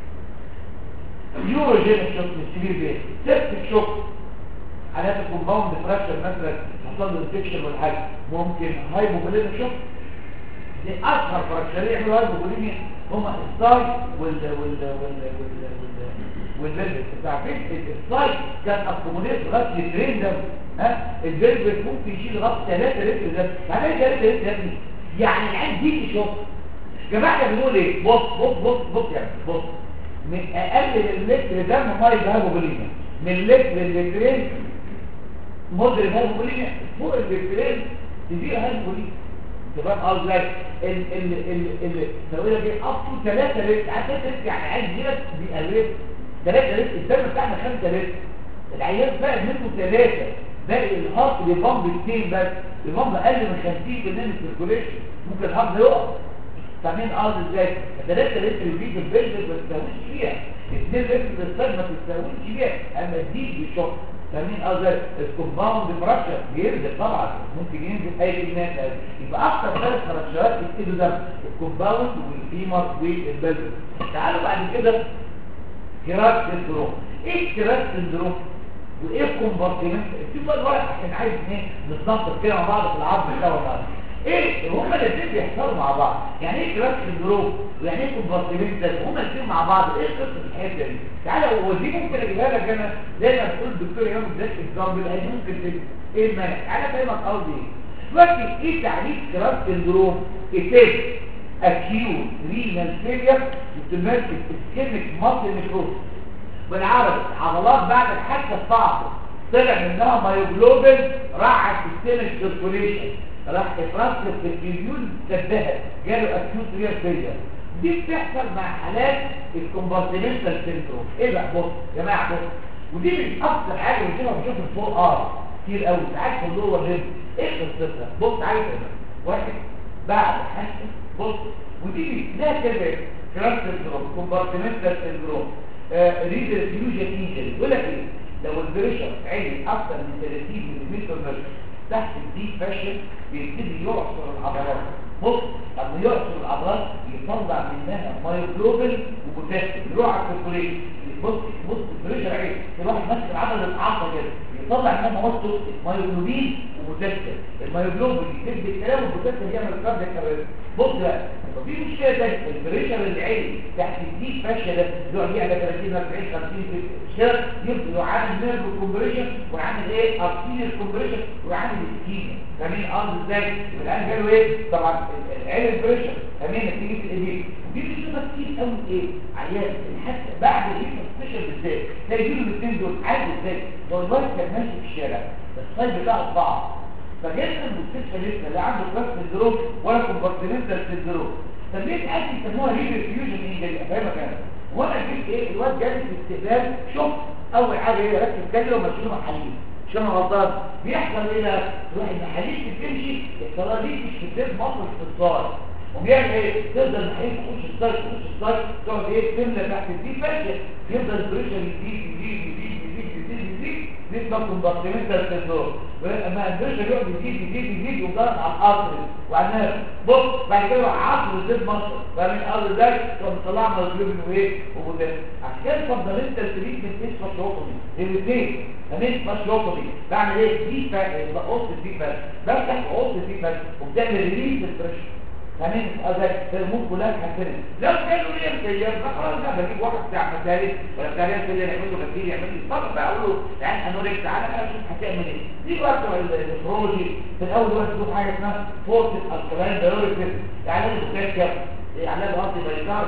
يوروجينيك شوك مش كبير بيه سيبتك شوك حالات الكومباوند فراكشر مثلا حصل له انفكشن ولا حاجه ممكن هايبوفوليميك شوك دي اشهر فراكشريه يعملوا هايبوفوليميا هم الساي وال وال وال وال والبلبس بتاع فكره الساي كان اكوموديت لغايه الترين ده ها البلبس ممكن يشيل لغايه 3 لتر ده يعني ايه 3 لتر يا ابني يعني العين دي شوك جماعه احنا بنقول ايه بص بص بص بص يعني بص من اقل من لتر دم ميه هايبوفوليميا من لتر لترين مدر هايبوفوليميا فوق اللترين تدير هايبوفوليميا تمام قصدي ال ال ال ال سوينا دي اب تو 3 لتر عارف 3 لتر يعني عايز ديت بيقلل 3 لتر الدم بتاعنا 5 لتر العيان بقى منه 3 باقي الهارت بيبامب كتير بس بيبامب اقل من 50% من السيركوليشن ممكن الهارت يقف فاهمين قصدي ازاي 3 لتر دي في البلد ما تستويش فيها 2 لتر في الصدر ما تستويش فيها اما دي بالشوك فاهمين قصدي الكومباوند فراكشر بينزل طبعا ممكن ينزل اي كميات يبقى اكتر ثلاث فراكشرات بيكتبوا ده الكومباوند والفيمر والبلد تعالوا بعد كده كراك سندروم ايه كراك سندروم وايه الكومبارتمنت اكتبوا بقى الورق عشان عايز ايه نتنطط كده مع بعض في العرض بتاع بعض ايه هما الاثنين بيحصلوا مع بعض يعني ايه كراك سندروم ويعني ايه كومبارتمنت هما الاثنين مع بعض ايه قصه الحته دي تعالى هو دي ممكن اجيبها لك انا زي ما بتقول الدكتور يوم اداك اكزامبل ادي ممكن تجيب ايه المانع تعالى افهمك قصدي ايه دلوقتي ايه تعريف كراك سندروم اتاك acute renal failure بتمثل ischemic muscle necrosis بالعربي عضلات بعد الحادثه بتاعته طلع منها مايوجلوبين راح على السيستمك سيركوليشن راح اترسب في الفيول سدها جاله اكيوت ريال فيلير دي بتحصل مع حالات الكومبارتمنتال سيندروم ايه بقى بص يا جماعه بص ودي من اكتر حاجه بنشوفها بنشوف الفوق ار كتير قوي ساعات في اللور ليب ايه قصتها بص عايز كده واحد بعد حادثه بص ودي لا كده كراس سيندروم كومبارتمنتال سيندروم ريدر فيوجن انجري يقول لك ايه لو البريشر عالي اكتر من 30 ملم مركز تحت الديب فاشل بيبتدي يعصر العضلات بص لما يعصر العضلات يطلع منها مايوجلوبين وبوتاسيوم يروح على السيركوليشن بص بص البريشر عالي يروح ماسك العضله العصا كده يطلع منها مواد مايوجلوبين وبوتاسيوم المايوجلوبين يكتب الكلام والبوتاسيوم يعمل كاردياك ارست بص بقى في مشكله تانية البريشر اللي عالي تحت الديب فاشل ده اللي هو على 30 40 50 كده يبقى يعامل نيرف كومبريشن ويعامل ايه ارتيريال كومبريشن ويعامل السكينه فاهمين قصدي ازاي يبقى الان جاله ايه طبعا العين البريشر فاهمين نتيجه الايدين دي بتشوفها كتير قوي ايه عيان حتى بعد الايه سبيشال بالذات تلاقي يجيله الاثنين دول عادي ازاي لو الواد كان ماشي في الشارع الصيد بتاعه صعب فجلس المستشفى لسه لا عنده كلاس سندروم ولا كومبارتمنتال سندروم طب ليه قاعد يسموها ريفر فيوجن انجري افهمك انا وانا جبت ايه الواد جالس في استقبال شوف اول حاجه ايه ركز كده ومشيله محاليل شو انا غلطان بيحصل ايه بقى تروح المحاليل تمشي الصلاليك مش في الدم مصر استثار وبيعمل ايه تفضل المحاليل تخش الصاج تخش الصاج تقعد ايه تملى تحت الدي فاشل يفضل البريشر يزيد يزيد يزيد يزيد يزيد يزيد دي اسمها كومبارتمنتال سندروم اما البريشر يقعد يزيد يزيد يزيد ويضغط على الارض وعلى الناس بص بعد كده عصر زيت مصر فمن الارض ازاي تقوم مطلع مظلوم وايه وبوتاسيوم عشان كده الفندمنتال تريتمنت اسمها شوطمي الاثنين تمام اسمها شوطمي بعمل ايه دي بقص دي بس بفتح وقص دي بس وبتعمل ريليز البريشر تمام ازاي الامور كلها اتحسنت لو كانوا ليه امتياز خلاص بقى بجيب واحد بتاع مسالك ولا بتاع ناس اللي يعمل له غسيل يعمل لي طب بقى اقول له تعالى انوريك تعالى بقى شوف هتعمل ايه دي بقى بتوع النفرولوجي في الاول وقت تشوف حاجه اسمها فورس الكلاين دايوريتس يعني البوتاسيوم علاج هارت بايكارد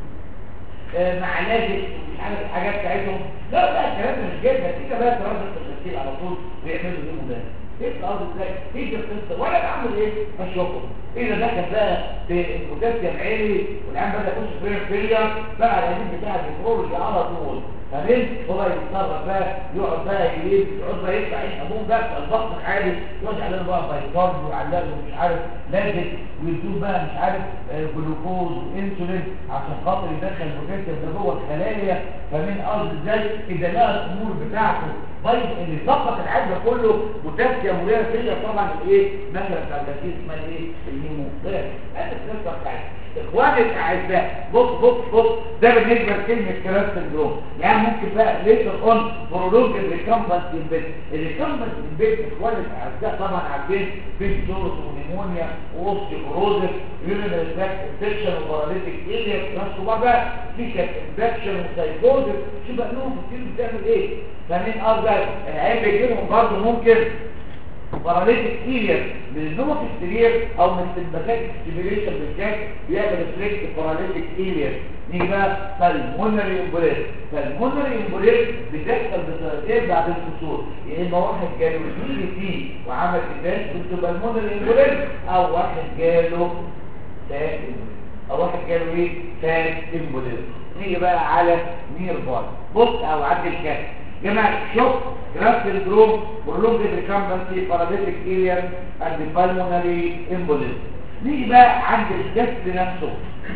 مع علاج مش عارف الحاجات بتاعتهم لا لا الكلام ده مش جايب نتيجه بقى تردد في الغسيل على طول ويعملوا ايه ده ايه الارض ازاي ايه القصه ولا بعمل ايه اشوفه اذا دخل بقى في البوتاسيوم عالي والعيان بدا يخش في فيلير بقى العيان بتاع النفرولوجي على طول فاهم هو يتصرف بقى يقعد بقى يلف يقعد بقى يفتح عين ابوه بقى في البطن عادي يقعد يعمل له بقى بايكارد ويعلق له مش عارف لازم ويدوه بقى مش عارف آه، جلوكوز وانسولين عشان خاطر يدخل البوتاسيوم ده جوه الخلايا فمن قصد ازاي اذا لقى الامور بتاعته بايظ اللي يظبط العدد كله بوتاسيوم وهي فيها طبعا الايه مثلا بتاع الجسم اسمها ايه الهيموغلوبين هذا القصه بتاعتي اخواني الاعزاء بص بص بص ده بالنسبه لكلمه كلاس سندروم يعني ممكن بقى ليتر اون برولوج الريكمبنس انبيت الريكمبنس انبيت اخواني الاعزاء طبعا عارفين في سورس ونيمونيا واوستيوبروزس يورينال تراكت انفكشن وباراليتيك ايليا نفسه بقى في كانت انفكشن وسايكوزس شو بقى لهم كتير بتعمل ايه فاهمين قصدي العيال بيجي لهم برضه ممكن باراليتيك ايليا من النوم في السرير او من السمباتيك ستيميليشن بالكاك بيعمل ستريكت باراليتيك ايليا نيجي بقى فالمونري امبوليت فالمونري امبوليت بتحصل بطريقتين بعد الفصول يا اما واحد جاله دي تي وعمل اداس بتبقى المونري امبوليت او واحد جاله فات او واحد جاله ايه فات امبوليت نيجي بقى على نير بار بص او عد الكاك جماعة شوف جراف سندروم برولونج ريكامبنسي باراليتيك ايريا اند بالمونري امبوليزم نيجي بقى عند الجسد نفسه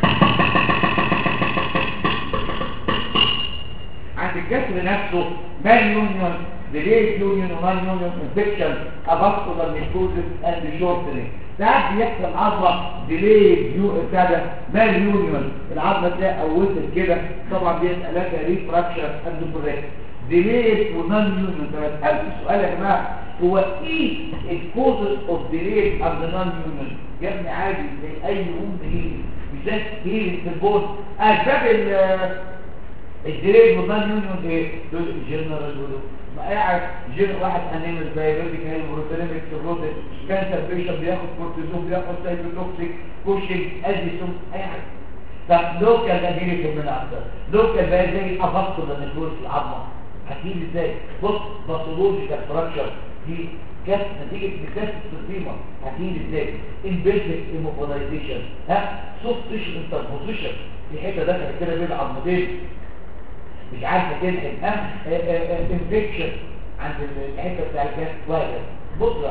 عند الجسد نفسه مان يونيون ديليت يونيون ومان يونيون انفكشن اباسكولار نيكوزس اند شورتنج ساعات بيحصل عضله ديليت يو كده مان يونيون العضله تلاقي قوتت كده طبعا دي علاجها ريفراكشر اند بريك ديليت ونون يونيون طب ألف سؤال يا جماعه هو ايه الكوزز اوف ديليت اند نون يونيون يا ابني عادي زي اي ام هيل مش ده هيل في البون اسباب الديليت والنون يونيون ايه دول جنرال دول ما قاعد جن واحد انيمال دايبيتيك هاي بروتينيك سيروتيك كانسر بيشن بياخد كورتيزون بياخد سايكوتوكسيك كوشنج اديسون اي حاجه طب لوكال ده ديليت من اكتر لوكال بقى زي افاسكو ده نيكروز العظمه هتيجي ازاي بص باثولوجيكال فراكشر دي كاس نتيجه كاس السيستيما هتيجي ازاي امبيرفكت ايموبلايزيشن ها سوفت تيشن انتربوزيشن في حته دخلت كده بين العظمتين مش عارفه تنقل ها انفكشن عند الحته بتاع الكاس وهكذا بص بقى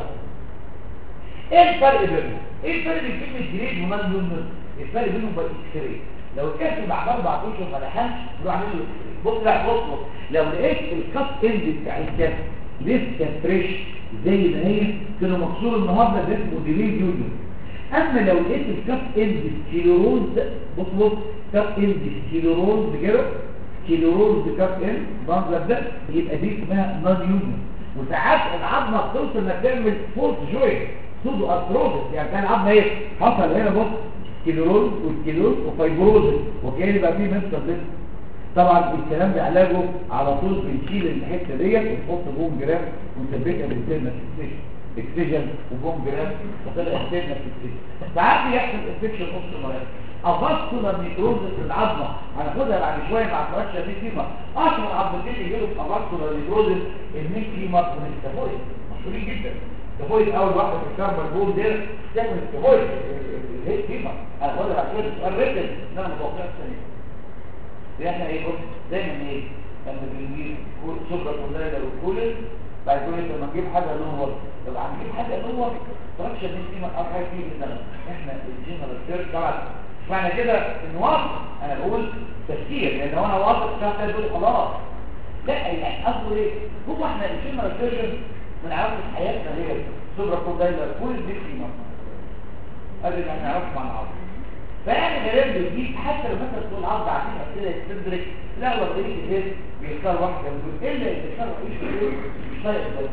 ايه الفرق بينهم ايه الفرق بين كلمه جريد ومان يونيون الفرق بينهم بقى اكس راي لو الكاس بعد اربع اشهر ما لحقش نروح نعمل له اكس راي بص لا بص بص لو لقيت الكاس اند بتاع الكاس لسه فريش زي ما هي كانوا مكسور النهارده ده اسمه جريد يونيون اما لو لقيت الكاس اند ستيروز بص بص كاس اند ستيروز كده ستيروز كاس اند المنظر ده يبقى دي اسمها نون يونيون وساعات العظمه بتوصل انك تعمل فورس جوينت سودو ارثروزس يعني كان العظمه ايه حصل هنا بص سكليروز وسكليروز وفايبروز وكان يبقى فيه منطقه لسه طبعا الكلام ده علاجه على طول بنشيل الحته ديت ونحط بوم جرام ونثبتها بالسيرنا اكسجن وبوم جرام وطلع السيرنا اكسجن ساعات بيحصل انفكشن اوف مرض افاسكولار نيكروزس العظمه هناخدها بعد شويه مع فراكشر دي فيما اشهر عظمتين اللي يجيلهم افاسكولار نيكروزس الميك فيمر والستافويد مشهورين جدا الستافويد اول واحده في الكاربال بول دي تعمل الستافويد الهيد فيمر هناخدها بعد شويه سؤال ريتن ان انا متوقع السنه دي احنا ايه بص دايما ايه لما بنجيب سكر كلها والكولين بعد كده لما نجيب حاجه نور طب هنجيب حاجه نور فراكشر دي فيمر او حاجه فيه مثلا احنا الجنرال سيرش طبعا معنى كده ان واثق انا بقول تفكير لان لو انا واثق فاهم تقول خلاص لا يعني قصده ايه هو احنا الجنرال سيرجن ما نعرفش حياتنا غير سوبر كوندايلر كل دي قيمه قبل ما نعرف مع العظم فيعني غالبا بيجيب حتى لو مثلا تقول العظم عارفين اسئله تدرك لا لو بقيت الهيد بيختار واحده يقول الا اذا كان رئيس الهيد مش طايق زي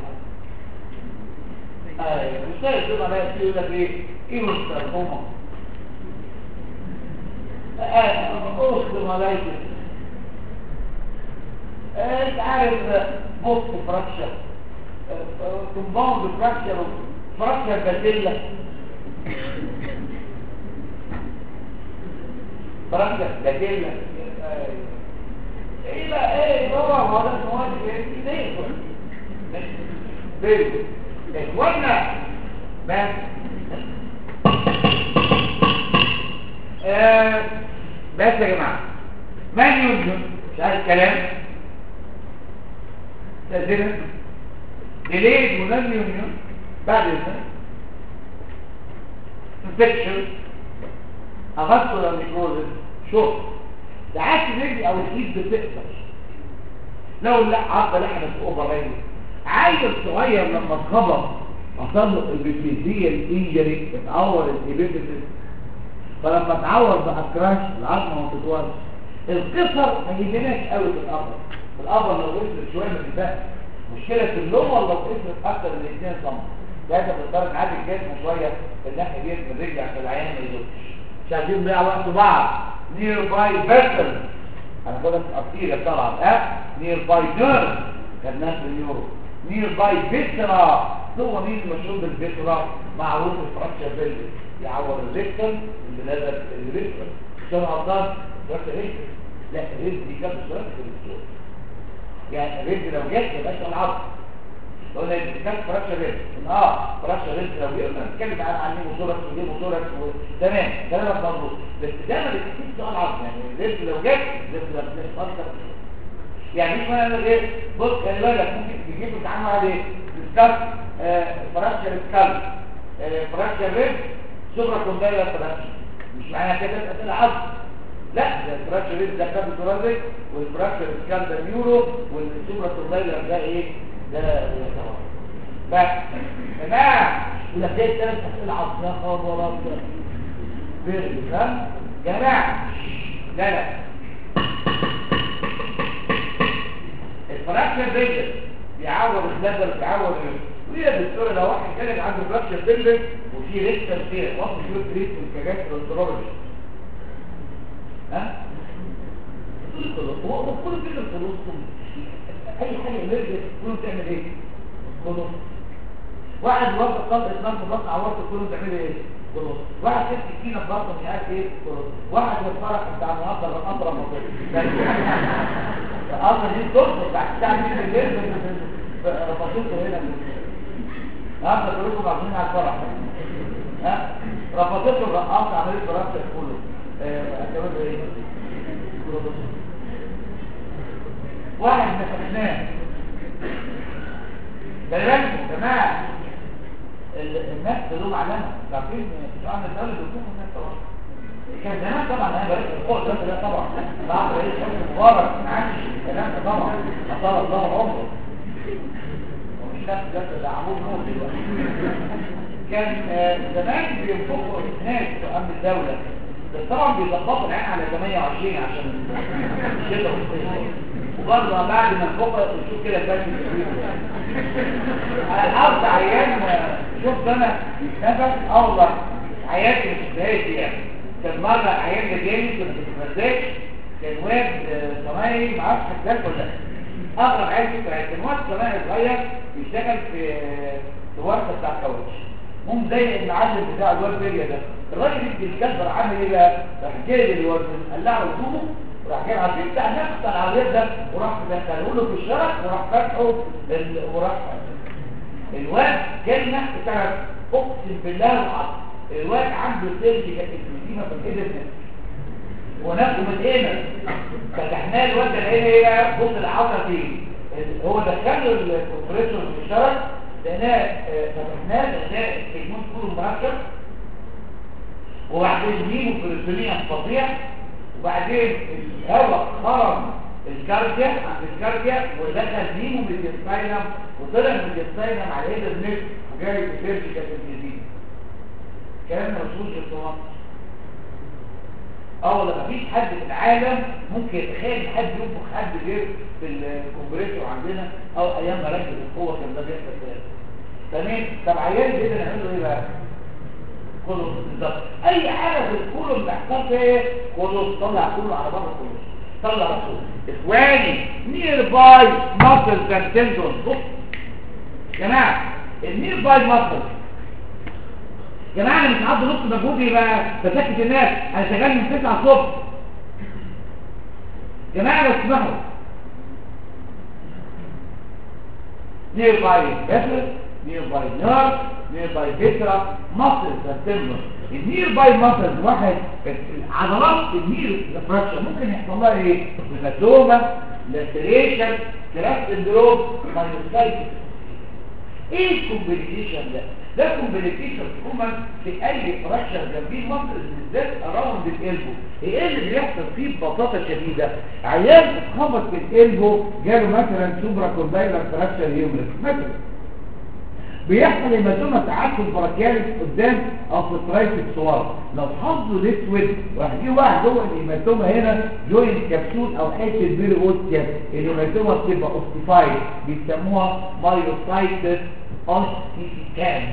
ايوه مش طايق زي ما يقول لك ايه ايه مسترهمه أوصل ملايكة انت عارف بوست فراكشر كومباوند فراكشر فراكشر بازيلا فراكشر بازيلا ايه لا ايه هو هو ده المواد ايه ليه اخوانا بس آه بس يا جماعة من يمكن مش عايز كلام تأذينا ديليد ونان يونيون بعد اذنك انفكشن اغسطر النيكروزس شوف ساعات الرجل او الايد بتقدر لو لا عضله لحمه اوفر رينج عيل صغير لما اتخبط حصل له البيبليزيال انجري اتعور الابيبيسيس فلما اتعور بقى كراش العظمه ما تطولش القصر ما يجيناش قوي في القبر في القبر لو قصرت شويه ما تبقاش مشكله في اللوم ولا لو قصرت اكتر من 2 سم لازم تضطر نعدي الجسم شويه في الناحيه دي من الرجل عشان العيان ما يدوخش مش عايزين نضيع وقت بعض نير باي فيسل هناخدها في الارتيريا طبعا ها نير باي نيرف خدناها في اليورو نير باي فيسرا هو مين المشهور بالفيسرا معروف الفراكشر بيلد يعور الريكتم اللي نزل الريكتم شو عضلات فراكشر ريكتم لا الريكتم دي كانت فراكشر ريكتم يعني الريكتم لو جت يبقى العظم لو انا كان فراكشر ريكتم اه فراكشر ريكتم لو جه نتكلم عن عن موتوركس ودي موتوركس تمام كلامك مظبوط بس ده ما بيكتبش سؤال عظم يعني الريكتم لو جت الريكتم لو بتتاثر يعني مش معنى ايه بص خلي بالك ممكن تجيب تعامل عليه السكالب فراكشر سكالب فراكشر ريب سوبرا كوندايلر فراكشر مش معنى كده اسئله عظم لا ده الفراكشر ريب ده كاب ثورازيك والفراكشر سكالب ده نيورو والسوبرا كوندايلر ده ايه ده طبعا بس جماعه ولا ده ثلاث اسئله عظم يا خبر ابيض بيرد فاهم جماعه لا لا الفراكشر ريب بيعور النظر بيعور وهي دكتوره لو واحد كان عنده فراكشر بيلبس وفي ريكتر فيه وصل شويه ريت من الكاجات والانترولوجي ها هو كل كده الفلوس اي حاجه نرجع كله بتعمل ايه خلاص واحد وقت طلق اسنان في بطن عورت كله بتعمل ايه خلاص واحد كان سكينه في بطنه مش عارف ايه خلاص واحد الفرح بتاع المنظر الامر مطلوب الامر دي تربط بعد الساعه 2 بالليل رفضته هنا النهارده كلكم عارفين على الفرح ها رفضته الرقاصه عمليه فراشة كله اعتبر ايه واحد مسكناه خلي بالكم يا جماعه الناس تلوم علامه عارفين سؤال الدوله بيكون الناس طبعا كان زمان طبعا انا بقيت القوه ده ده طبعا بعد رئيس حسن مبارك ما عادش الكلام ده طبعا اطال الله عمره ومش نفس ده ده عمود نور دلوقتي كان زمان بينفقوا ناس في امن الدوله بس طبعا بيظبطوا العين على 28 عشان الشتاء والصيف وبرضه بعد ما الفقره تشوف كده البنك الارض عيان شفت انا نفس الله حياتي مش شفتهاش يعني كان مرة عيان جاي كنت في المزاج كان واد صنايعي معرفش حكاك ولا اقرب عيال فكرة كان واد صنايعي صغير بيشتغل في في ورشة بتاع كاوتش مم زي المعلم بتاع الواد بيريا ده الراجل بيتكبر عامل ايه بقى؟ راح جايب الواد قلعه هدومه وراح جايب عارفين بتاع نفس العربيات ده وراح مدخله له في الشرق وراح فاتحه وراح الواد كلمة بتاعت اقسم بالله العظيم الواد عنده سيرج كانت الكلمة في الايد ونفسه متقيمة فتحناه الواد ده لقينا ايه بقى بص العصا فيه هو دخله الكمبريسور في الشرق لقيناه فتحناه لقيناه الهرمون كله مركب وبعدين جيبه في الانسولين فظيع وبعدين الهواء خرج الكارديا عند الكارديا ودخل ديمو من الجستاينم وطلع من الجستاينم على ايد النفس وجاي في سيرجيكال الجديد كلام مشهور في الصواب اه والله مفيش حد في العالم ممكن يتخيل حد ينفخ حد غير في الكمبريسور عندنا او ايام مراكز القوه كان ده بيحصل كده تمام طب عيال جدا نعمل له ايه بقى كله بالظبط اي حاجه في الكولوم بتحصل في ايه كله طلع كله على بره كله طلع رسول اخواني نير باي ماسل كان تندون بص جماعه النير باي ماسل جماعه انا مش هقعد نص مجهودي بقى بسكت الناس انا شغال من 9 الصبح جماعه لو تسمحوا نير باي بسل نير باي نير نير باي فيترا ماسل سبتمبر النير باي ماسل واحد عضلات النير فراكشر ممكن يحصل لها ايه هيماتوما لاتريشن كراس سندروم مايوسايتس ايه الكومبليكيشن ده ده كومبليكيشن عموما في اي فراكشر جنبيه منطقه بالذات اراوند الالبو ايه اللي بيحصل فيه ببساطه شديده عيان اتخبط في الالبو جاله مثلا سوبرا كوندايلر فراكشر هيومرس مثلا بيحصل هيماتوما ساعات في البراكيالس قدام او في الترايسبس ورا لو حظه الاسود راح يجي واحد جوه الهيماتوما هنا جوينت كبسول او حته بيري اوستيا الهيماتوما بتبقى اوستيفايد بيسموها مايوسايتس اوستيفيكان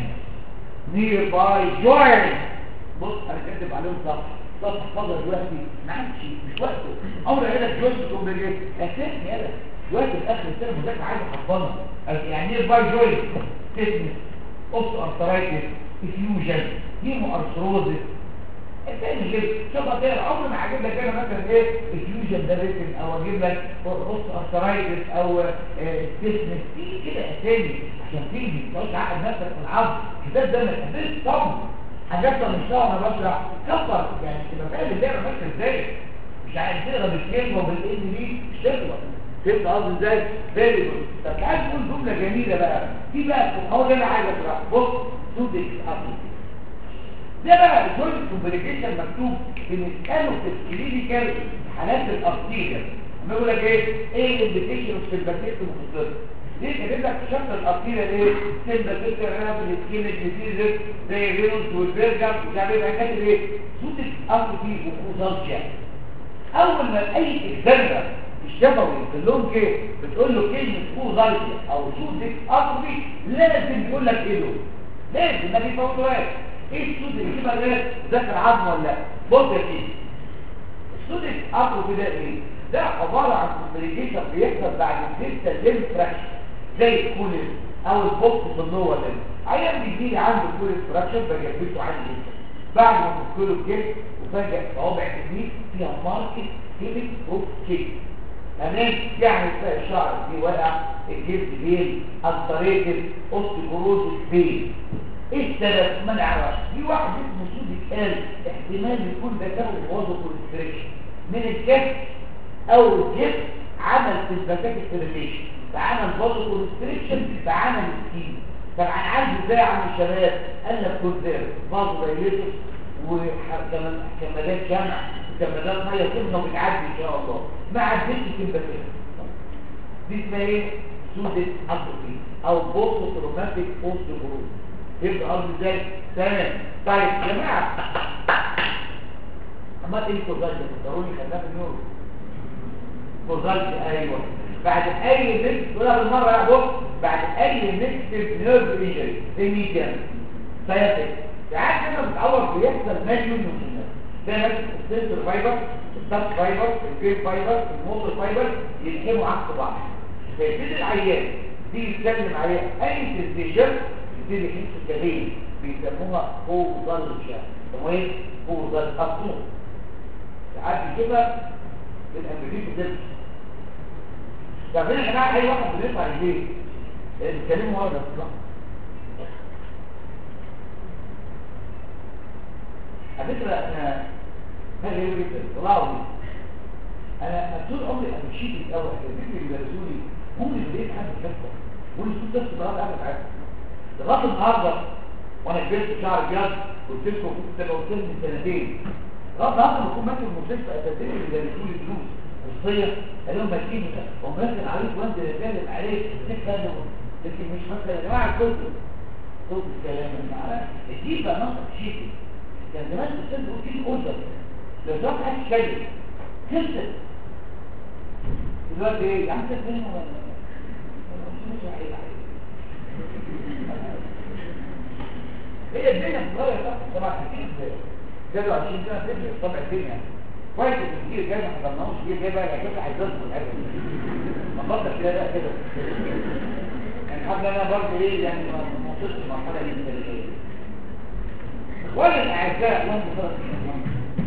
نير باي جوينت بص انا كاتب عليهم صح صح حفظها دلوقتي ما عادش مش وقته امر هنا جوينت كومبليت اساسي يلا دلوقتي في اخر السنه المذاكره عايز احفظها يعني نير باي جوينت تسمس اوستو ارثرايتس افيوجن هيمو ارثروزس الثاني كده شوف هتلاقي عمر ما هجيب لك انا مثلا ايه افيوجن ده ريتم او اجيب لك اوستو ارثرايتس او تسمس في كده اسامي عشان تيجي ما تقعدش تعقد نفسك في العظم كتاب ده ما تقدرش طبعا حاجات انا مش انا بشرح كفر يعني تبقى فاهم اللعبه ماشيه ازاي مش عايز تقرا بالكلمه وبالان دي مش تخلص فهمت قصدي ازاي فيري جود طب تعال نقول جمله جميله بقى في بقى هقول انا حاجه بقى بص سودك ابي ده بقى الجوينت كومبليكيشن مكتوب بنساله في الكلينيكال حالات الارتيريا لما يقول لك ايه ايه الانديكيشن في الباكيت المختصر ليه كاتب لك شكل الارتيريا ايه سيمبل فيتر رابل سكين ديزيز زي رينولدز والبرجر مش عارف ايه كاتب ايه سودك ابي وكوزالجيا اول ما اي اكزامبل الشفوي في اللون كي بتقول له كلمة فوق ظلجة او سودك اصبي لازم يقول لك ايه له لازم ما بيفوتوهاش ايه السودك يجيبها ده ذاكر عظم ولا لا بص يا سيدي السودك اصبي ده ايه ده عبارة عن كومبليكيشن بيحصل بعد الدلتا ليم فراكشن زي الكوليس او البوكس في اللور ليم عيان بيجي لي عنده كوليس فراكشن بجبته عادي جدا بعد ما تدخله الجلد وفجأة صوابع تجنيه فيها ماركت هيمك اوف كيك تمام يعني تلاقي الشعر دي وقع الجلد بين الطريقة اوستيكوروز بين ايه السبب ما نعرفش في واحد اسمه سودي قال احتمال يكون ده كان وظف كونستريكشن من الكف او الجسم عمل سيمباتيك ستيريليشن فعمل وظف كونستريكشن فعمل سكين طبعا عالجه ازاي يا عم الشباب قال لك كونسير فازو دايليتس وكمادات جمع وكمادات ميه تبنى وبتعدي ان شاء الله ما عدتش سيمباتيك دي اسمها ايه سودة اتروفي او بوست روماتيك بوست جروب يبقى قصدي ازاي تمام طيب يا جماعه اما ايه كورزالجي ضروري خليها في النور كورزالجي ايوه بعد اي ميكس ولا بالمره يا بص بعد اي ميكس نيرف انجري زي ميديان سياتيك ساعات كده بتعور بيحصل ماليون من ده نفس السنسور فايبر السب فايبر الجيل فايبر الموتور فايبر يلحموا عكس بعض فيبتدي العيان دي يتكلم عليها اي سنسيشن يبتدي يحس كبير بيسموها فوزالجيا اسمه ايه فوزال خطوط ساعات بيجيبها بالامريكي بتلبس طب هنا يا جماعه اي واحد بيرفع رجليه بيتكلموا ورا ده على فكره انا هذا يقول جدا طلعوا لي انا طول عمري انا مشيت الاول الفكر اللي درسوا لي هم اللي لقيت حد يفكر واللي كنت بس بقى قاعد عارف لغايه النهارده وانا كبرت شعر ابيض قلت لكم كنت تبقى قلت من سنتين لغايه النهارده بكون ماشي في المستشفى اساتذه اللي درسوا لي دروس وصيه قال لهم ماشيين ومثل عليك وانت اللي بتكلم عليك تتكلم لكن مش مثلا يا جماعه الكتب صوت الكلام المعنى دي بقى نقطه شيء كان زمان الاستاذ بيقول كده اوردر لو شاف حد يتكلم خلصت دلوقتي ايه يا عم تتكلم ولا هي الدنيا صغيره طبعا كتير جابوا 20 سنه تفرق طبع الدنيا كويس ان كتير جاي ما حضرناهوش كتير جاي بقى يا كده هيدرسوا الحاجه دي ما فكر كده بقى كده يعني الحمد لله انا برضه ايه يعني ما وصلتش المرحله دي من الشيء ولا الاعزاء اللهم صل وسلم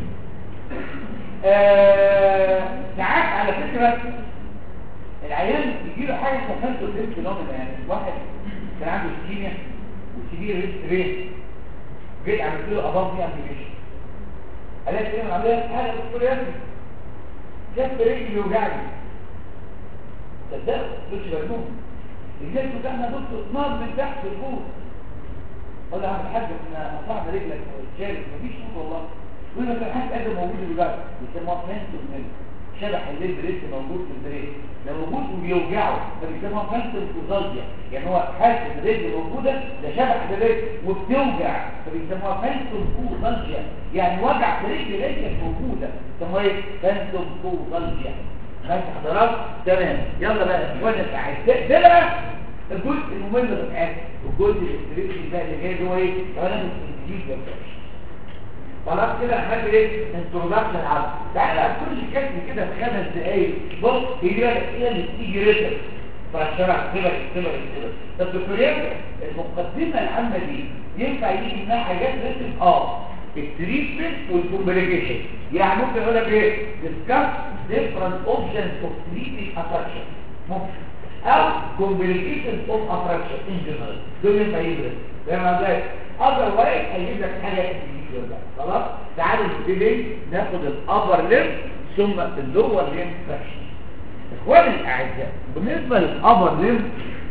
ساعات على فكره العيان يجي له حاجه اسمها سنتر فينومينا يعني واحد كان عنده سكيميا وسيفير ريست ريت جيت عملت له اباف دي ابلكيشن قالت لي انا عاملها حاجه دكتور يا ابني كف رجلي يوجعني صدقوا مش مجنون الجسم بتاعنا دكتور نار من تحت لفوق قال يا عم الحاج احنا قطعنا رجلك شارك مفيش صوت والله يقول لك الحاج ادم موجود دلوقتي بيسموها فانتوم ميل شبح الليل بريس موجود في البريس ده موجود وبيوجعه فبيسموها فانتوم فوزالجيا يعني هو حاسس ان الرجل موجوده ده شبح الرجل وبتوجع فبيسموها فانتوم فوزالجيا يعني وجع في رجل رجلك موجوده بيسموها ايه فانتوم فوزالجيا ماشي حضرتك تمام يلا بقى يا اخوانا الاعزاء ده بقى الجزء الممل في الحياه والجزء الاستريتشي بقى اللي جاي هو ايه كمان الانجليزي يا باشا خلاص كده هنعمل ايه انترودكشن على تعالى كل كلمه كده في خمس دقايق بص هي دي بقى هي اللي بتيجي ريتم فالشرع كده كده كده طب دكتور ياسر المقدمه العامه دي ينفع يجي منها حاجات ريتم اه التريتمنت والكومبليكيشن يعني ممكن اقول لك ايه discuss different options of treating attraction ممكن او complications of attraction in general دول ينفع يدرس فاهم ازاي otherwise هيجيب لك حاجه individual بقى خلاص تعالوا نبتدي ناخد الابر ليم ثم اللور ليم فراكشن اخواني الاعزاء بالنسبه للابر ليم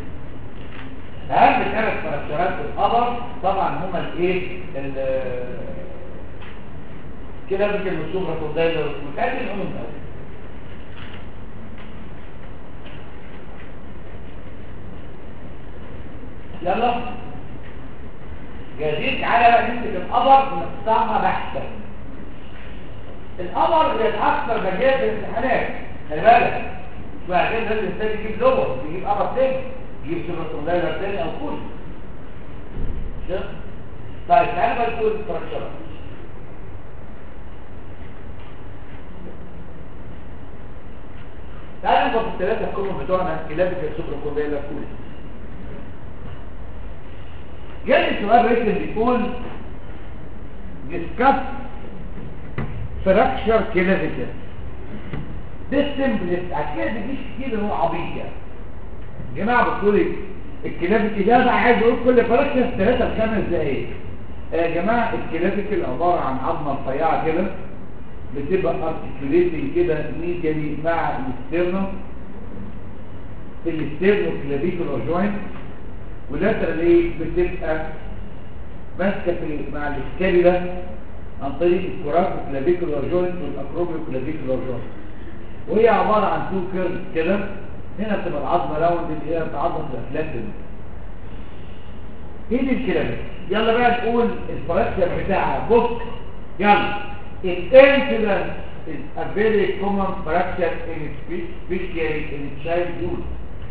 اهم ثلاث فراكشرات في الابر طبعا هما الايه كده بيجي السوبر كوندايلر وكاتب العموم يلا جاهزين تعالى بقى نمسك القمر ونقطعها بحثا القمر هي الاكثر مجال في الامتحانات خلي بالك وبعدين لازم الانسان يجيب لغه يجيب قمر تاني يجيب سوبر كوندايلر تاني او كل شوف طيب تعالى بقى نقول الستراكشر تعالى نبقى في الثلاثه الكلهم بتوعنا كلاب السوبر كوندايلر كل جالي سؤال ريتم بيقول discuss fracture clavicle ده simplest عشان كده بيجيش كتير ان هو عبيط يعني جماعه بتقول ايه الكلافيكل ده بقى عايز اقول كل فراكشر 3 ل 5 دقايق يا جماعه الكلافيكل عباره عن عظمه رفيعه كده بتبقى ارتكيوليتنج كده ميديالي مع الاسترنو الاسترنو كلافيكولار جوينت ولاترال ايه بتبقى ماسكه في مع الاسكاليلا عن طريق الكوراكو كلافيكولار جوينت والاكروبيو كلافيكولار جوينت وهي عباره عن تو كيرف كده هنا بتبقى العظمه راوند اللي هي عظمه الافلاتين هي دي الكلام يلا بقى نقول الفراكشر بتاعها بص يلا الانسيدنت is a very common fracture in especially in childhood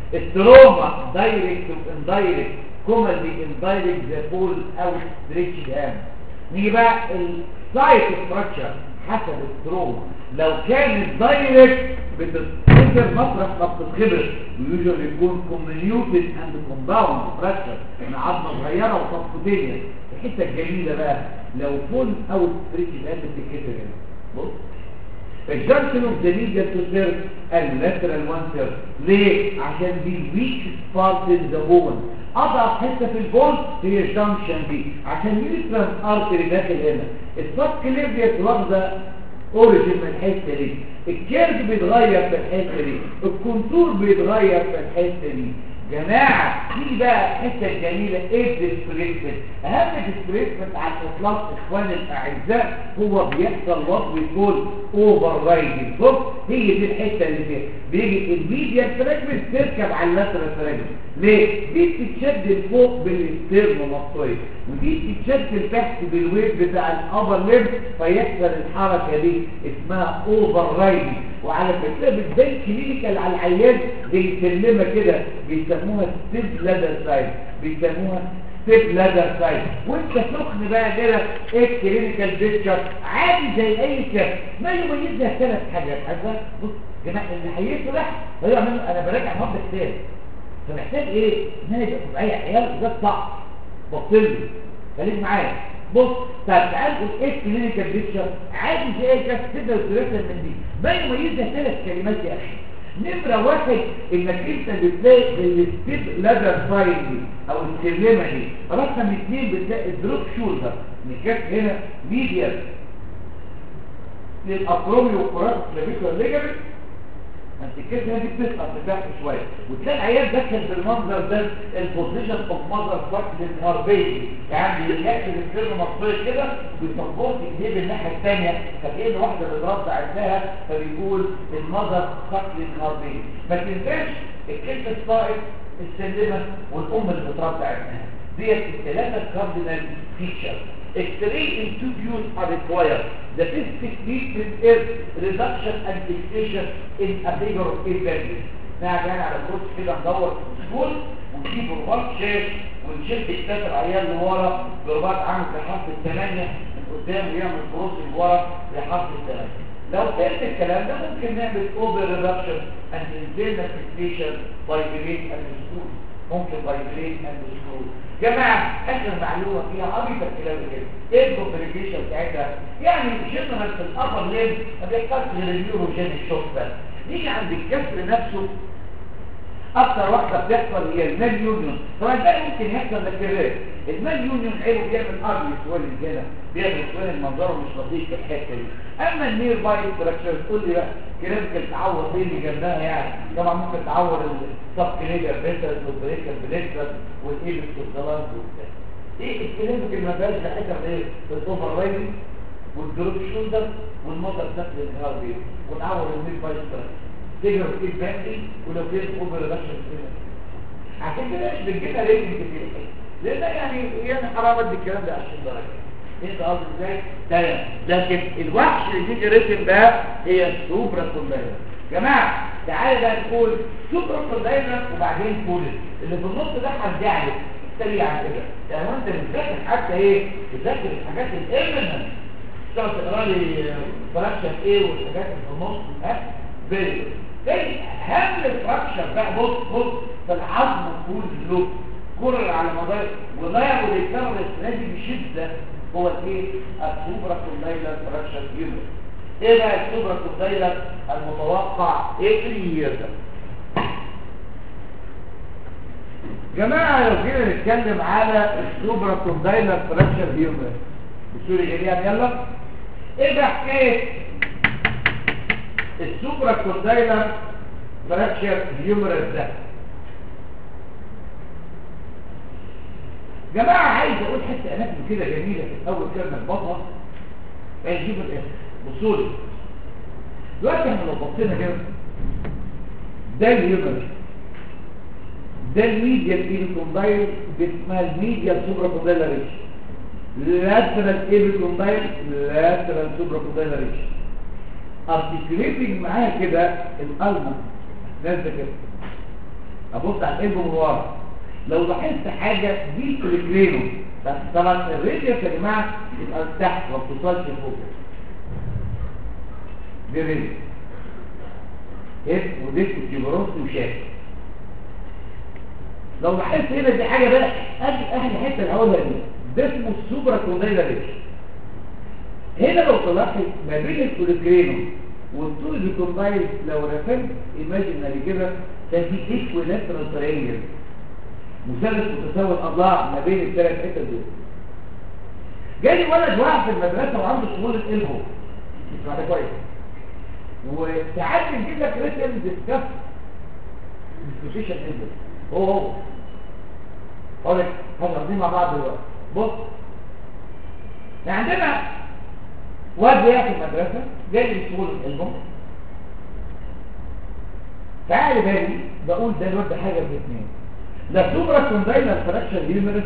التروما دايركت واندايركت commonly indirect the fall او stretch hand نيجي بقى السايت فراكشر حسب التروما لو كان الدايركت بتتخبر مطرح ما بتتخبر ويوجوالي يكون كوميونيوتد اند كومباوند فراكشر من عظمه صغيره وسبكوتينيا الحته الجميله بقى لو فول او ستريتش الهاند بتتكسر هنا بص الجنكشن اوف ذا ميديا تو سيرف اللاترال وان سيرف ليه؟ عشان دي الويك بارت ان ذا بون اضعف حته في البون هي الجنكشن دي عشان يوتران ارتري داخل هنا السب كليفيا واخده اوريجين من الحته دي الكيرف بيتغير في الحته دي الكونتور بيتغير في الحته دي جماعة دي بقى الحته الجميلة ايه الديسبريسمنت اهم ديسبريسمنت على الاطلاق اخواني الاعزاء هو بيحصل وات بيقول اوفر رايدنج بص هي دي الحته اللي فيها بيجي الميديا فراجمنت تركب على اللاترال فراجمنت ليه؟ دي بتتشد لفوق بالاسترنوماستويد ودي بتتشد لتحت بالويت بتاع الابر ليم فيحصل الحركه دي اسمها اوفر رايدنج وعلى فكره بتبان كلينيكال على العيان زي سلمه كده بيسموها ستيب لادر سايد بيسموها ستيب لادر سايد وانت سخن بقى كده ايه الكلينيكال بيكتشر عادي زي اي كده ما يميزها ثلاث حاجات حاجه بص جماعه اللي هيفرح هيعمل انا براجع مبدا كتاب فمحتاج ايه ان انا يبقى طبيعي عيال ده صعب بطل خليك معايا بص طب تعال نقول ايه الكلينيكال بيكتشر عادي زي اي كده تقدر ترسل من دي ما يميزها ثلاث كلمات يا اخي نمرة واحد انك انت بتلاقي الستيب لادر ساين دي او السلمة دي رقم اثنين بتلاقي الدروب شولدر نكاك هنا ميديال للابرومي والكورات كلافيكولار ليجامنت ما انت الكتله دي بتسقط لتحت شويه وتلاقي العيال داخل بالمنظر ده البوزيشن اوف ماذر فاكت الهاربيه يعني بيركز السر مصريه كده بيصبوه ايديه بالناحيه الثانيه فكأن واحده بترضع ابنها فبيقول المذر فاكت الهاربيه ما تنساش الكتله الصائب السلمه والام اللي بترضع ابنها ديت الثلاثه كاردينال فيتشر X-ray in two views are required. The basic treatment is reduction and fixation in a figure of eight values. نقعد يعني على الكرسي كده ندور في السكول ونجيب رباط شاش ونشد كتاب العيال لورا برباط عامل لحرف الثمانية من قدام ويعمل كروس لورا لحرف الثمانية. لو فهمت الكلام ده ممكن نعمل اوفر ريدكشن اند انزلنا فيكسيشن باي بريك اند سكول ممكن باي بريك اند سكول جماعة اخر معلومة فيها عبيطة الكلام كده ايه الكومبليكيشن بتاعتها يعني جنرال في الابر ليم ما بيحتاجش غير النيوروجين الشوك بس نيجي عند الكسر نفسه اكتر واحدة بتحصل هي المال يونيون طبعا ده ممكن يحصل لكرات المال يونيون عيبه بيعمل ارضي سوالي هنا بيعمل سوالي منظره مش لطيف في الحته دي اما النير باي ستراكشر تقول لي بقى كريمكال تعور ايه اللي جنبها يعني طبعا ممكن تعور السب كليجر بيتر والبريكال بليكتر والايبس والظلام وبتاع ايه الكليمكال ما فيهاش حاجه غير الاوفر رايدنج والدروب شولدر والموتر داخل الهاربي ونعور النير باي ستراكشر تجرب ايه باقي ولو كده اوفر ريدكشن عشان كده مش بنجيبها ريتنج كتير لان يعني يعني حرام ادي الكلام ده 20 درجه انت قصدي ازاي تمام لكن الوحش اللي تيجي ريتم بقى هي السوبرا كوندايلر جماعه تعالى بقى نقول سوبرا كوندايلر وبعدين كولن اللي في النص ده هرجع لك سريعا كده يعني وانت بتذاكر حتى ايه بتذاكر الحاجات الامننت تقعد تقرا لي فراكشن ايه والحاجات اللي في النص ها فيري تاني اهم الفراكشر بقى بص بص في العظم كله كرر على مدار ولا يتكرر السنه دي بشده هو الايه السوبرا كوندايلر فراكشر يونت ايه بقى السوبرا كوندايلر المتوقع ايه في ده جماعه لو جينا نتكلم على السوبرا كوندايلر فراكشر يونت بسوري جميعا يلا ايه بقى حكايه السوبرا كوندايلر فراكشر هيومرس ده جماعة عايز اقول حتة اماكن كده جميلة في الاول كلمة البطن هنجيب الاخر بصوا لي دلوقتي احنا لو بصينا كده ده الهيومرس ده الميديال ايبيكوندايل اسمها الميديال سوبرا كوندايلر ريش لاترال ايبيكوندايل لاترال سوبرا كوندايلر ريش ارتكليتنج معايا كده القلب نازله كده ابص على القلب من ورا لو لاحظت حاجه دي الكرينو بس طبعا الريديوس يا جماعه يبقى تحت ما بتوصلش فوق دي ريديوس ايه وديك كيبروس وشاف لو لاحظت هنا دي حاجه بقى ادي اهل حته اللي هقولها دي ده اسمه السوبرا كوندايلر ريش هنا لو طلعت ما بين الكوليكرينو والطول الكومبايل لو رسمت ايماجينري كده ده في ايكويلاترال ترينجل مثلث متساوي الاضلاع ما بين الثلاث حتت دول جالي ولد واحد في المدرسه وعنده طول الالبو اسمع ده كويس وساعات بنجيب لك ريتم ديسكاس ديسكوشيشن البو هو هو هقول لك هنقضي مع بعض دلوقتي بص عندنا واد وقع في المدرسة جاي لي طول الالبوم تعالي بالي بقول ده الواد ده حاجة من اثنين ده سوبرا كوندايلر فراكشر هيومرس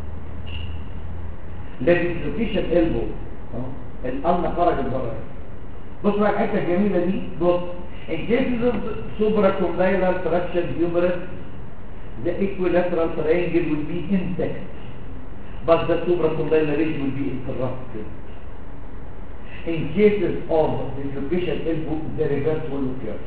لديسلوكيشن البو القلنا خرج بره بص بقى الحته الجميله دي بص in cases of supracondylar fracture humerus the equilateral triangle will be intact but the supracondylar ridge will be interrupted in cases of dislocation elbow the reverse will occur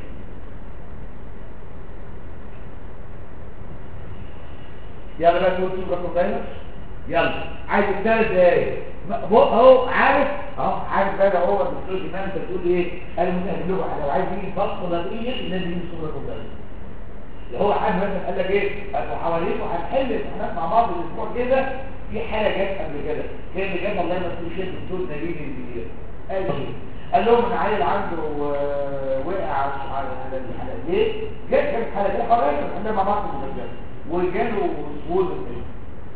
يلا بقى تقول supracondylar يلا عايز الثالث ايه هو اهو عارف اهو عارف بقى هو الدكتور امام انت بتقول ايه قال المتهم له لو عايز يجي فصل ضريبيه لازم يجي supracondylar هو حد مثلا قال لك ايه انتوا حواليكم هنحل الامتحانات مع بعض الاسبوع كده في حاله جت قبل كده كان اللي جت الله يمسيه الدكتور نبيل الجديد قال ايه قال لهم ان عيل عنده آه، وقع على على على ايديه جت كانت حاله دي حريه كان عندها مع بعض المدرسات وجاله سهول وكده.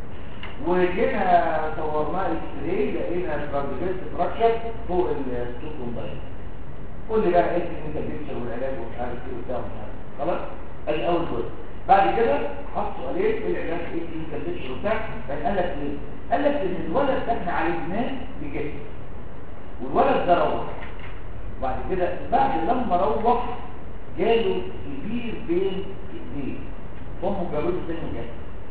وجينا صورناه اكس راي لقينا ترانزيت فراكشر فوق السوق والبايت قول لي بقى ايه انت بيكشر والعلاج ومش عارف ايه وبتاع ومش عارف خلاص ادي اول جزء بعد كده حطوا عليه ايه العلاج ايه انت بيكشر وبتاع بعد قال لك ايه قال لك ان الولد ده احنا عالجناه بجسم والولد ده روح بعد كده بعد لما روح جاله كبير بين ايديه امه جابته تاني وجاته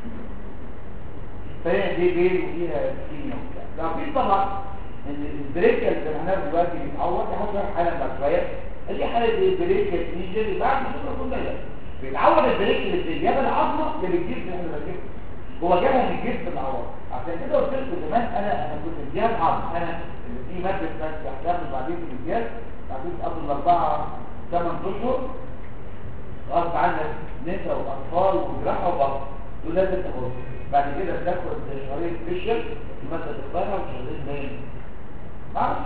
فهي دي بين وفيها سكينه وبتاع لو في طبعا ان البريكه اللي سمعناها دلوقتي بيتعوض دي حصل حاله بعد شويه دي حاله البريكه تيجي بعد ما تشوف كل ده بيتعوض البريك اللي في الجبل العظمه اللي بتجيب اللي احنا بنجيبها هو جابها من الجسم العوض عشان كده قلت لكم زمان انا انا كنت مديها العظم انا اللي في ماده بس بحتاج بعدين في الامتياز بعدين قبل الاربعه ثمان اشهر غصب عنك نساء واطفال وجراحه وبطن دول لازم تاخدهم بعد كده بتاخد شهرين فيشل الماده تختارها وشهرين نايم ما اعرفش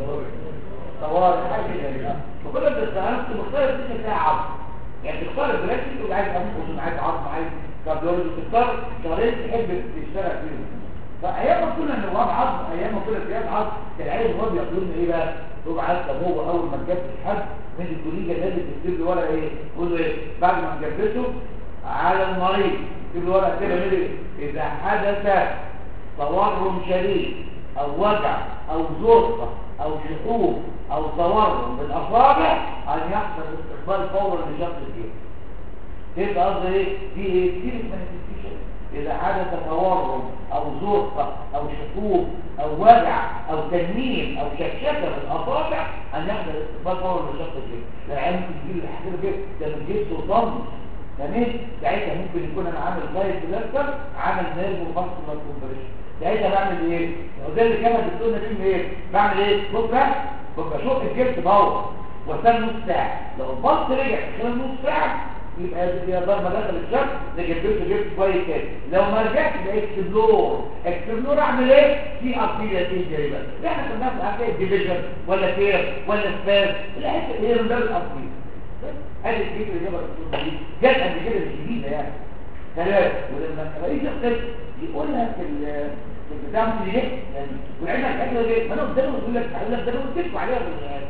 طوارئ حاجه كده وكل ما بتستعمل تختار الفيشل بتاع عظم يعني تختار البلاستيك وعايز انفس عايز عظم عايز كارديولوجي تختار شهرين تحب تشتغل فيهم فايام ما كنا نواب عظم ايام ما كنا فيها عظم كان العيل هو بيقول لنا ايه بقى هو عارف طب هو اول ما اتجبت حد من الكليه لازم تكتب له ورقه ايه قول له ايه بعد ما اتجبته على المريض تكتب له ورقه كده يقول ايه اذا حدث تورم شديد او وجع او زرقه او شحوب او تورم بالاصابع ان يحصل استقبال فورا لشخص الجيش تبقى قصدي ايه دي ايه دي مانيفستيشن اذا حدث تورم او زرقه او شحوب او وجع او تنميل او شكشكه بالاصابع ان يحصل استقبال فورا لشخص الجيش العلم تجيب الحاجات دي ده من جيش سلطان تمام ساعتها ممكن يكون انا عامل دايت بلاستر عامل نيرف وفاسكولار كومبريشن ساعتها بعمل ايه وده اللي كان الدكتور نبيل ايه بعمل ايه بص بقى ببقى اشوف الجبت باور واستنى نص ساعه لو البلط رجع في خلال نص ساعه يبقى يا ضرب ما دخل الشرط ده جبته جبت كويس كده لو ما رجعش يبقى اكسبلور اكسبلور اعمل ايه في ارتيريا تيجي بس احنا كنا بناخد ارتيريا ديفيجن ولا تير ولا سباز الحته اللي هي ده الارتيريا ادي الفكره اللي جابها الدكتور نبيل جت قبل كده مش جديده يعني ثلاث ولما رئيس القسم يقولها في البتاع مش ليه يعني والعلم الحاجه دي ما انا قدامه بقول لك تعالى ده انا قلت عليها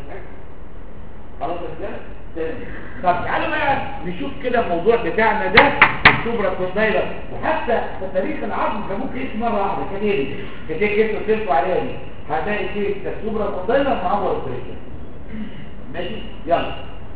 خلاص كده تمام طب تعالوا بقى نشوف كده الموضوع بتاعنا ده السوبرا كوندايلر وحتى في تاريخ العظم كان ممكن اسم مره واحده كان ايه بتيجي انتوا تلفوا عليها دي هتلاقي فيه السوبرا كوندايلر مع هو ماشي يلا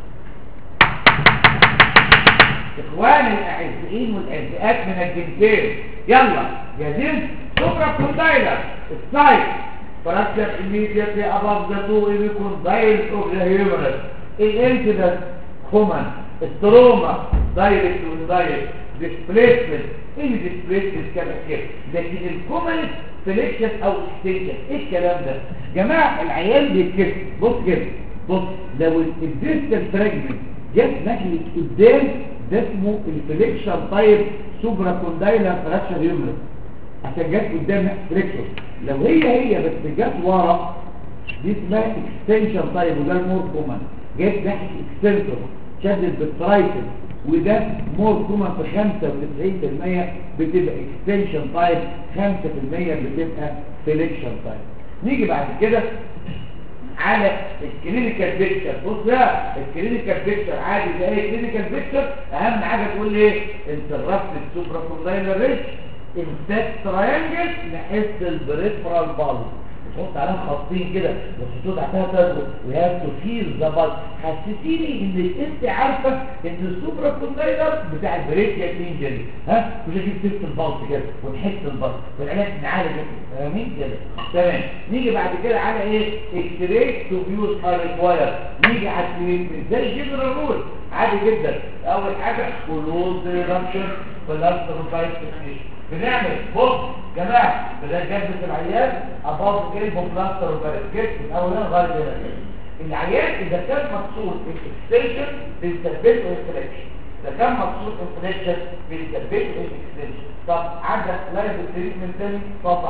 اخواني الاعزائين والاعزاءات من الجنسين يلا جاهزين سوبرا كوندايلر السايت فراكشر immediately above the two epicondyles of the humerus الانسيدنت كومن التروما دايركت واندايركت ديسبليسمنت ايه ديسبليسمنت كده كده لكن الكومن سelection او اكستنشن ايه الكلام ده جماعه العيان بيتكسر بص كده بص لو الديستال فراجمنت جت ناحيه قدام ده اسمه الفليكشن تايب سوبرا كوندايلر فراكشر هيومرس عشان جت قدام فليكشن لو هي هي بس جت ورا دي اسمها اكستنشن تايب وده المور كومن جت ناحيه اكستنسور شدت بالترايتس وده مور كومن في 95% بتبقى اكستنشن تايب 5% بتبقى فليكشن تايب نيجي بعد كده على الكلينيكال بيكتشر بص بقى الكلينيكال بيكتشر عادي زي ايه الكلينيكال بيكتشر اهم حاجه تقول لي ايه انترابت السوبرا كوندايلر ريتش انفاكت تراينجل نحس البريفرال بالز تحط عليها خطين كده والخطوط تحتها تضرب وهي تفير ظبط حسسيني ان انت عارفه ان السوبرا كوندايلر بتاع البريكيا انجري ها مش هجيب تست البلط كده ونحس البلط والعلاج نعالج فاهمين كده تمام نيجي بعد كده على ايه اكس راي تو فيوز ار ريكوايرد نيجي على التريتمنت زي الجنرال رول عادي جدا اول حاجه كلوز ريدكشن بلاستر فايت بنعمل بص جماعه بدل جلسه العيان اباظ كده بلاستر وبارد جسم من اول لغايه هنا العيان اذا كان مقصود الاكستنشن بنثبته انفليكشن اذا كان مقصود انفليكشن بنثبته اكستنشن طب عندك لايف تريتمنت تاني طبعا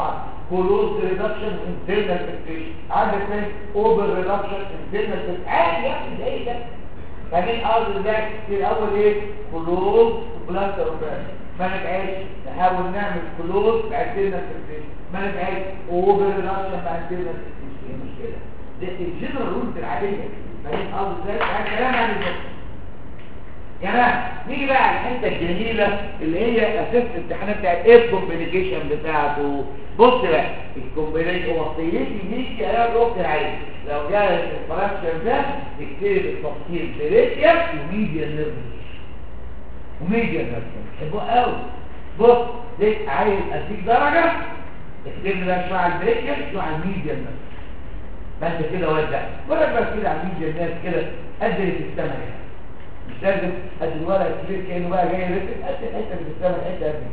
كلوز ريدكشن انترنال فلتريشن عندك ثاني اوبر ريدكشن انترنال فلتريشن عادي يا ابني زي ده بعدين ارض ازاي في الاول ايه كلوز بلاستر اوبريشن ما نبقاش نحاول نعمل كلوز بعدين فلتريشن ما نبقاش اوبر ريدكشن بعدين فلتريشن ايه المشكله ده الجنرال رولز العاديه بعدين ارض ازاي ده كلام عن الجنرال يا جماعه نيجي بقى على الحته الجميله اللي هي اساس الامتحانات بتاعت ايه الكومبليكيشن بتاعته بص بقى الكومبليكيشن وصيتي ليك يا الوقت العين لو جاء الفراكشر ده تكتب التفصيل بريكيا وميديا نيرف وميديا نيرف حلوه قوي بص ليك عايز اديك درجه اكتب لي بقى شويه على البريكيا شويه على الميديا نيرف ما انت كده ودع ورا بس كده على الميديا نيرف كده قد اللي في السما كده مش لازم قد الورق الكبير كانه بقى جاي رسم قد الحته اللي بتسمى الحته قد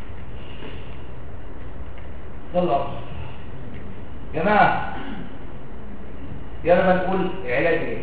يلا جماعه يلا بقى نقول العلاج ايه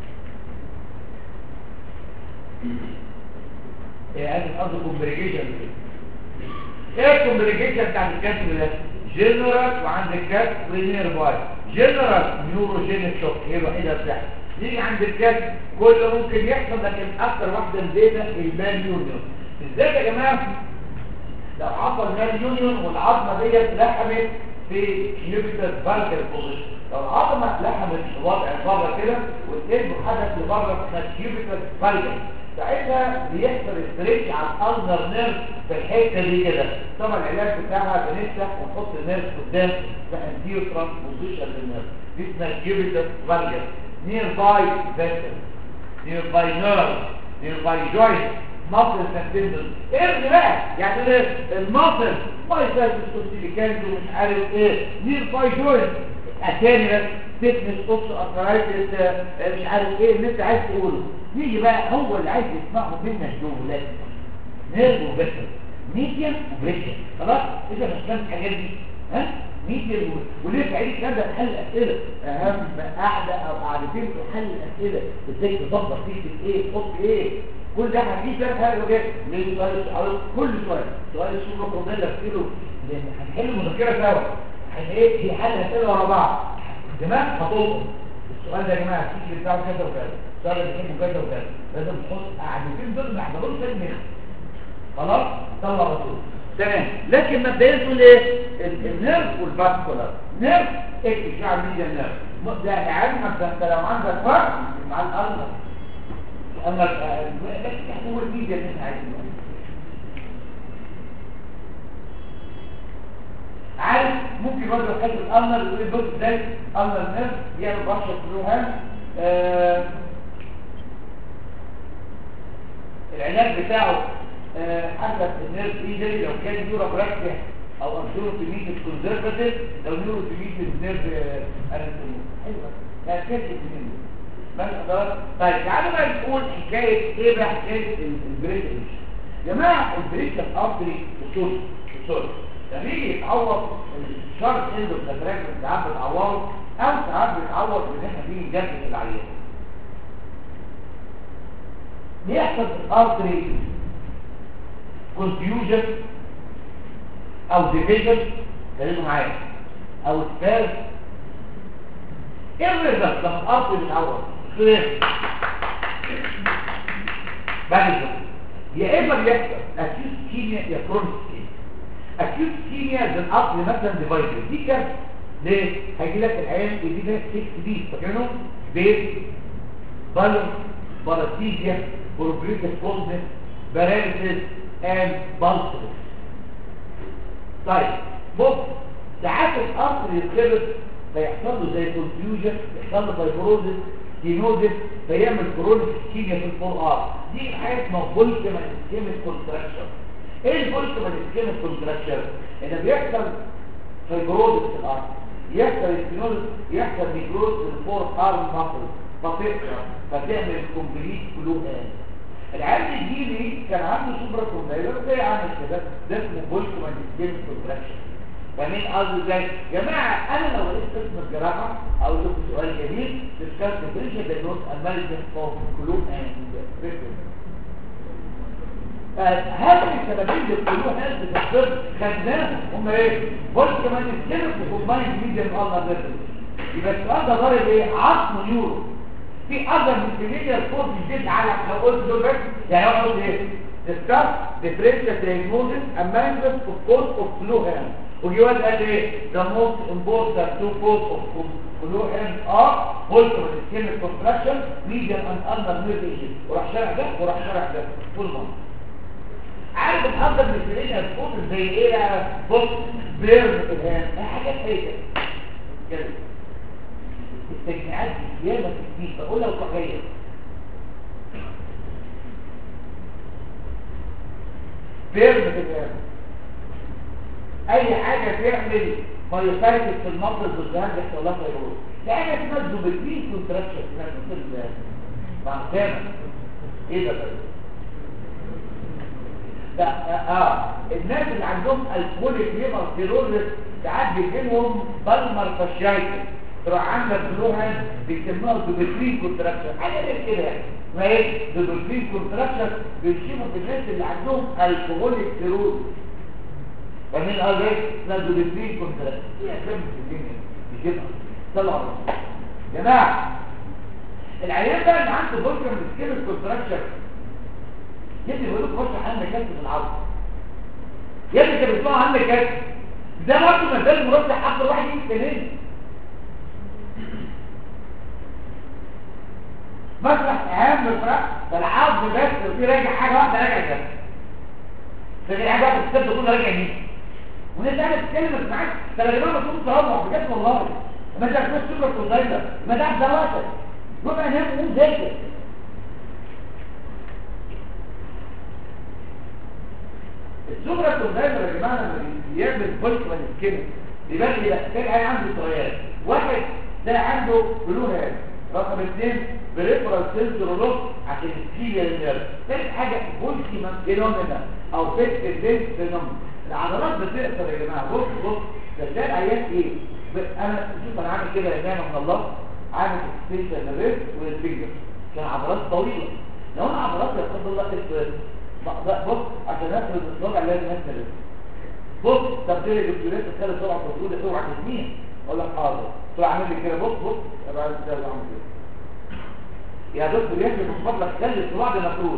ايه عايز قصدي كومبريجيشن ايه الكومبريجيشن بتاع الكاتب ده جنرال وعندك كات ونير باي جنرال نيوروجينيك شوك هي الوحيده بتاعتها نيجي عند الكاتب كله ممكن يحصل لكن اكتر واحده مزينه البان يونيون ازاي يا جماعه لو حصل بان يونيون والعظمه ديت لحمت في نيوكلير فالكر بوزيشن لو العظمه لحمت في وضع بره كده والقلب حدث لبره في نيوكلير فالكر ساعتها بيحصل استريتش على الانر نيرف في الحته دي كده طبعا العلاج بتاعها بنفتح ونحط النيرف قدام في انتيو ترانسبوزيشن للنيرف دي اسمها نيوكلير فالكر nearby vessel, nearby nerve, nearby joint, muscles and tendons. ايه بقى؟ يعني ايه؟ المصل ما يزال السوستيليكانز ومش عارف ايه nearby joint اتاني تكنس اوبس اثرايتس مش عارف ايه اللي انت عايز تقوله يجي بقى هو اللي عايز يسمعه منك دول نيرف وفيسل ميديم وبريشن خلاص اذا مش فاهم الحاجات دي ها ميديم وليه في عيد كده حل اسئله اهم قعده او قعدتين في حل الاسئله ازاي تطبق فيه ايه تحط ايه كل ده هنجيب ثلاث حاجات وجاي ليه سؤال سؤال كل سؤال سؤال السوبر كومبيلا كيلو لان هنحل المذكره سوا هن ايه في حل اسئله ورا بعض دماغ هتلقط السؤال ده يا جماعه الشيء بتاعه كذا وكذا السؤال اللي بيحبه كذا وكذا لازم تحط قعدتين دول ما يحضروش في دماغك خلاص طلع رسول تمام لكن مبدئيا تقول ايه النيرف والفاسكولار نيرف ايه اشعاع ميديا نيرف ده علم انت لو عندك فرق مع الارنب اما لكن هو الميديا اللي احنا عايزينه عارف ممكن برضه يحط الارنب يقول بص ازاي ارنب نيرف يعمل بشره كلها آه العلاج بتاعه حدث النيرف ايدري لو كان نيورا براكتيا او انشورو تيميت كونزرفاتيف لو نيورو تيميت نيرف اناتومي حلوه لا كده منه بس حضرتك طيب تعالوا بقى نقول حكايه ايه بقى حكايه البريك يا جماعه البريك الارتري الصوت الصوت لما يجي يتعوض الشرط عنده الكاتراكت ساعات بتعوضه او ساعات بيتعوض ان احنا فيه جنب العيان بيحصل في الارتري confusion او division خليكم معايا او سباز ايه الريزلت لما الارض بتعور خير بعد كده يا اما بيحصل اكيوت كيميا يا كرونيك كيميا اكيوت كيميا زي الارض مثلا ديفايدد دي كارثه ليه هيجي لك العيان يجي لك 6 دي فاكرينهم بيت بالون باراسيزيا بروبريتس كولدنس باراليسيس and pulses طيب بص ساعات القصر يتخبط فيحصل له زي كونفيوجن يحصل له فايبروزس ستينوزس فيعمل كرونيك اسكيميا في الفور ار دي حاجه اسمها فولكمان اسكيميك كونتراكشن ايه الفولكمان اسكيميك كونتراكشن اللي بيحصل فايبروزس في الارض يحصل ستينوزس يحصل نيكروز في الفور ار ماسل فتقطع فتعمل كومبليت كلوهان العيال الجيلي كان عنده سوبرا كوندايلر زي عامل كده ده اسمه بولكمان سكين كونتراكشن فمين قصدي ازاي يا جماعه انا لو لقيت قسم الجراحه اقول لكم سؤال جميل ديسكاس ديفرنشال دايجنوز اناليسيس اوف كلوب اند فهذه السببين اللي بيقولوها ناس بتحضر خدناهم هم ايه بص كمان السيرف وكومباين ميديا الله نزل يبقى السؤال ده ضارب ايه عصم نيورو في اذر من سيلينيا الفوز بيزيد على لو قلت دول بس يعني هو قلت ايه discuss differential diagnosis and management of cause of flu hand وجواد قال ايه the most important two cause of flu hand are multiple ischemic contraction median and ulnar nerve agent وراح شرح ده وراح شرح ده طول ما عارف الأفضل من السيلينيا الفوز زي ايه بص بيرن الهان حاجات ايه كده التجميعات دي ياما كتير بقولها وصحية بيرم تجارب اي حاجة تعمل مايوسايتس في المنطقة الزهان يحصل لها فيروس في حاجة اسمها الزوبتين كونتراكشن اسمها مثل بعضنا ايه ده بقى ده اه الناس اللي عندهم الكوليك ليفر سيروزس ساعات بيجيلهم بالمر فاشايتس تروح عندك بلوها بيسموها دوبلترين كونتراكشن حاجه زي كده يعني ما ايه دوبلترين كونتراكشن بيشوفوا في الناس اللي عندهم الكحوليك سيروز فاهمين قال ايه اسمها دوبلترين كونتراكشن هي افلام في الدنيا بيجيبها طلعوا يا جماعه العيان بقى اللي عنده بوكر من سكيل كونتراكشن يدي بيقول لك خش عندك كسر في العظم يا ابني انت بتسمع عندك كسر ده برضه ما زال مرشح اكتر واحد يجي سنين مسرح اهم مسرح فالعظم بس وفي راجع حاجه واحده راجع كده فدي حاجه واحده السبت كله راجع مين والناس قاعده تتكلم معاك ده يا جماعه بتقول تروح بجد والله ما انت هتخش سوبر كونتاينر ما تعرف دراسه ربع نام وقوم ذاكر السوبر كونتاينر يا جماعه لما بيعمل بولك من السكين بيبان لي بقى تلاقي عنده طريات واحد ده عنده بلو هاد رقم اثنين بريفرال سنسور لوس عشان السيليا للنيرف ثالث حاجه بولكي فينومينا او فيت ديس فينومينا العضلات بتقصر يا جماعه بص بص ده ده العيان ايه انا شوف انا عامل كده يا من الله عامل اكستنشن للريست والفينجر عشان عضلات طويله لو انا عضلات يا قدر الله كده بص عشان افرد الصابع لازم اسال بص طب دي الدكتورات تخلي سرعه الرسول اوعى تسميه اقول لك حاضر تروح عامل لي كده بص بص ابقى عايز ازاي اعمل كده يا دكتور يا ابني من فضلك خلي الصباع ده مفروض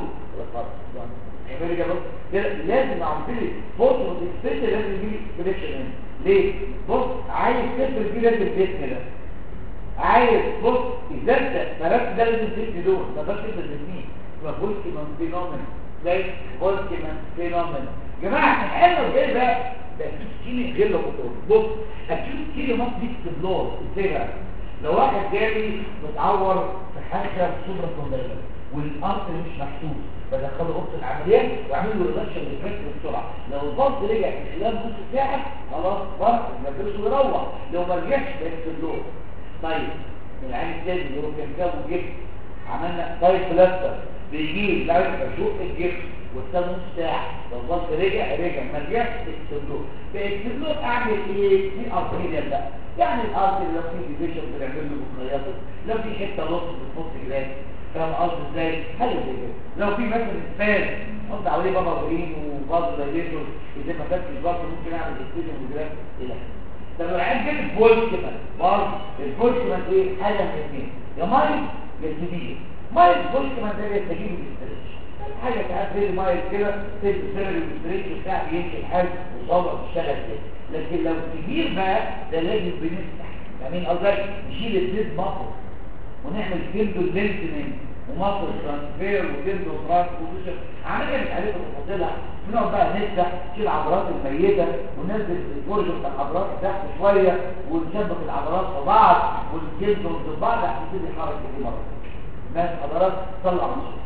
اعمل لي بص كده لازم اعمل لي فوتو اكسبريشن لازم يجي بريكشن هنا ليه بص عايز تفرد دي لازم الجسم ده عايز بص اذا انت فرقت ده لازم تدي دول ما تقدرش تفرد الاثنين يبقى بولكيمان فينومين زي بولكيمان فينومين جماعه الحلو ايه بقى ده اكيد كيلي غير لو بص اكيد كيلي مصر دي استبلار ازاي بقى لو واحد جالي متعور في حاجه سوبر كوندايلر والارض مش محسوس بدخله اوضه العمليات واعمل له ريدكشن للفكر بسرعه لو الضغط رجع في خلال نص ساعه خلاص فرق نفسه يروح لو ما رجعش بيحصل له طيب العين الثاني يروح كان جبت عملنا طيب بلاستر بيجيب لعبه اشوف الجبت واستنى نص ساعه لو الضغط رجع رجع ما رجعش بيكتب له بيكتب له اعمل ايه في ارتيريال بقى يعني الارض لو في ديفيشن بنعمل له بخياطه لو في حته نص بتنص جلاس فاهم قصدي ازاي حاجه زي كده لو في مثلا اسفال نحط عليه بابا غرين وباظ ليزر اذا ما كانش الباظ ممكن اعمل اكسجين وجلاس الى طب لو العيال جاب البولت كمان برضه البولت كمان ايه حاجه من الاثنين يا مايل يا سبيل مايل البولت كمان ده يستجيب للاسترتش حاجه ساعات غير مايل كده تدي سيرفي الاسترتش بتاع يمشي الحاج وصور تشتغل كده لكن لو كبير بقى ده لازم بنفتح يعني قصدك نشيل الزيت مصر ونعمل كيلدو لينتنج ومصر ترانسفير وكيلدو ترانسبوزيشن عمليه مش عارفه تفاصيلها بنقعد بقى نفتح نشيل العضلات الميته وننزل الفرج بتاع العضلات تحت شويه ونشبك العضلات في بعض والكيلدو في بعض عشان تبتدي الحركه دي مره الناس حضرات طلع مصر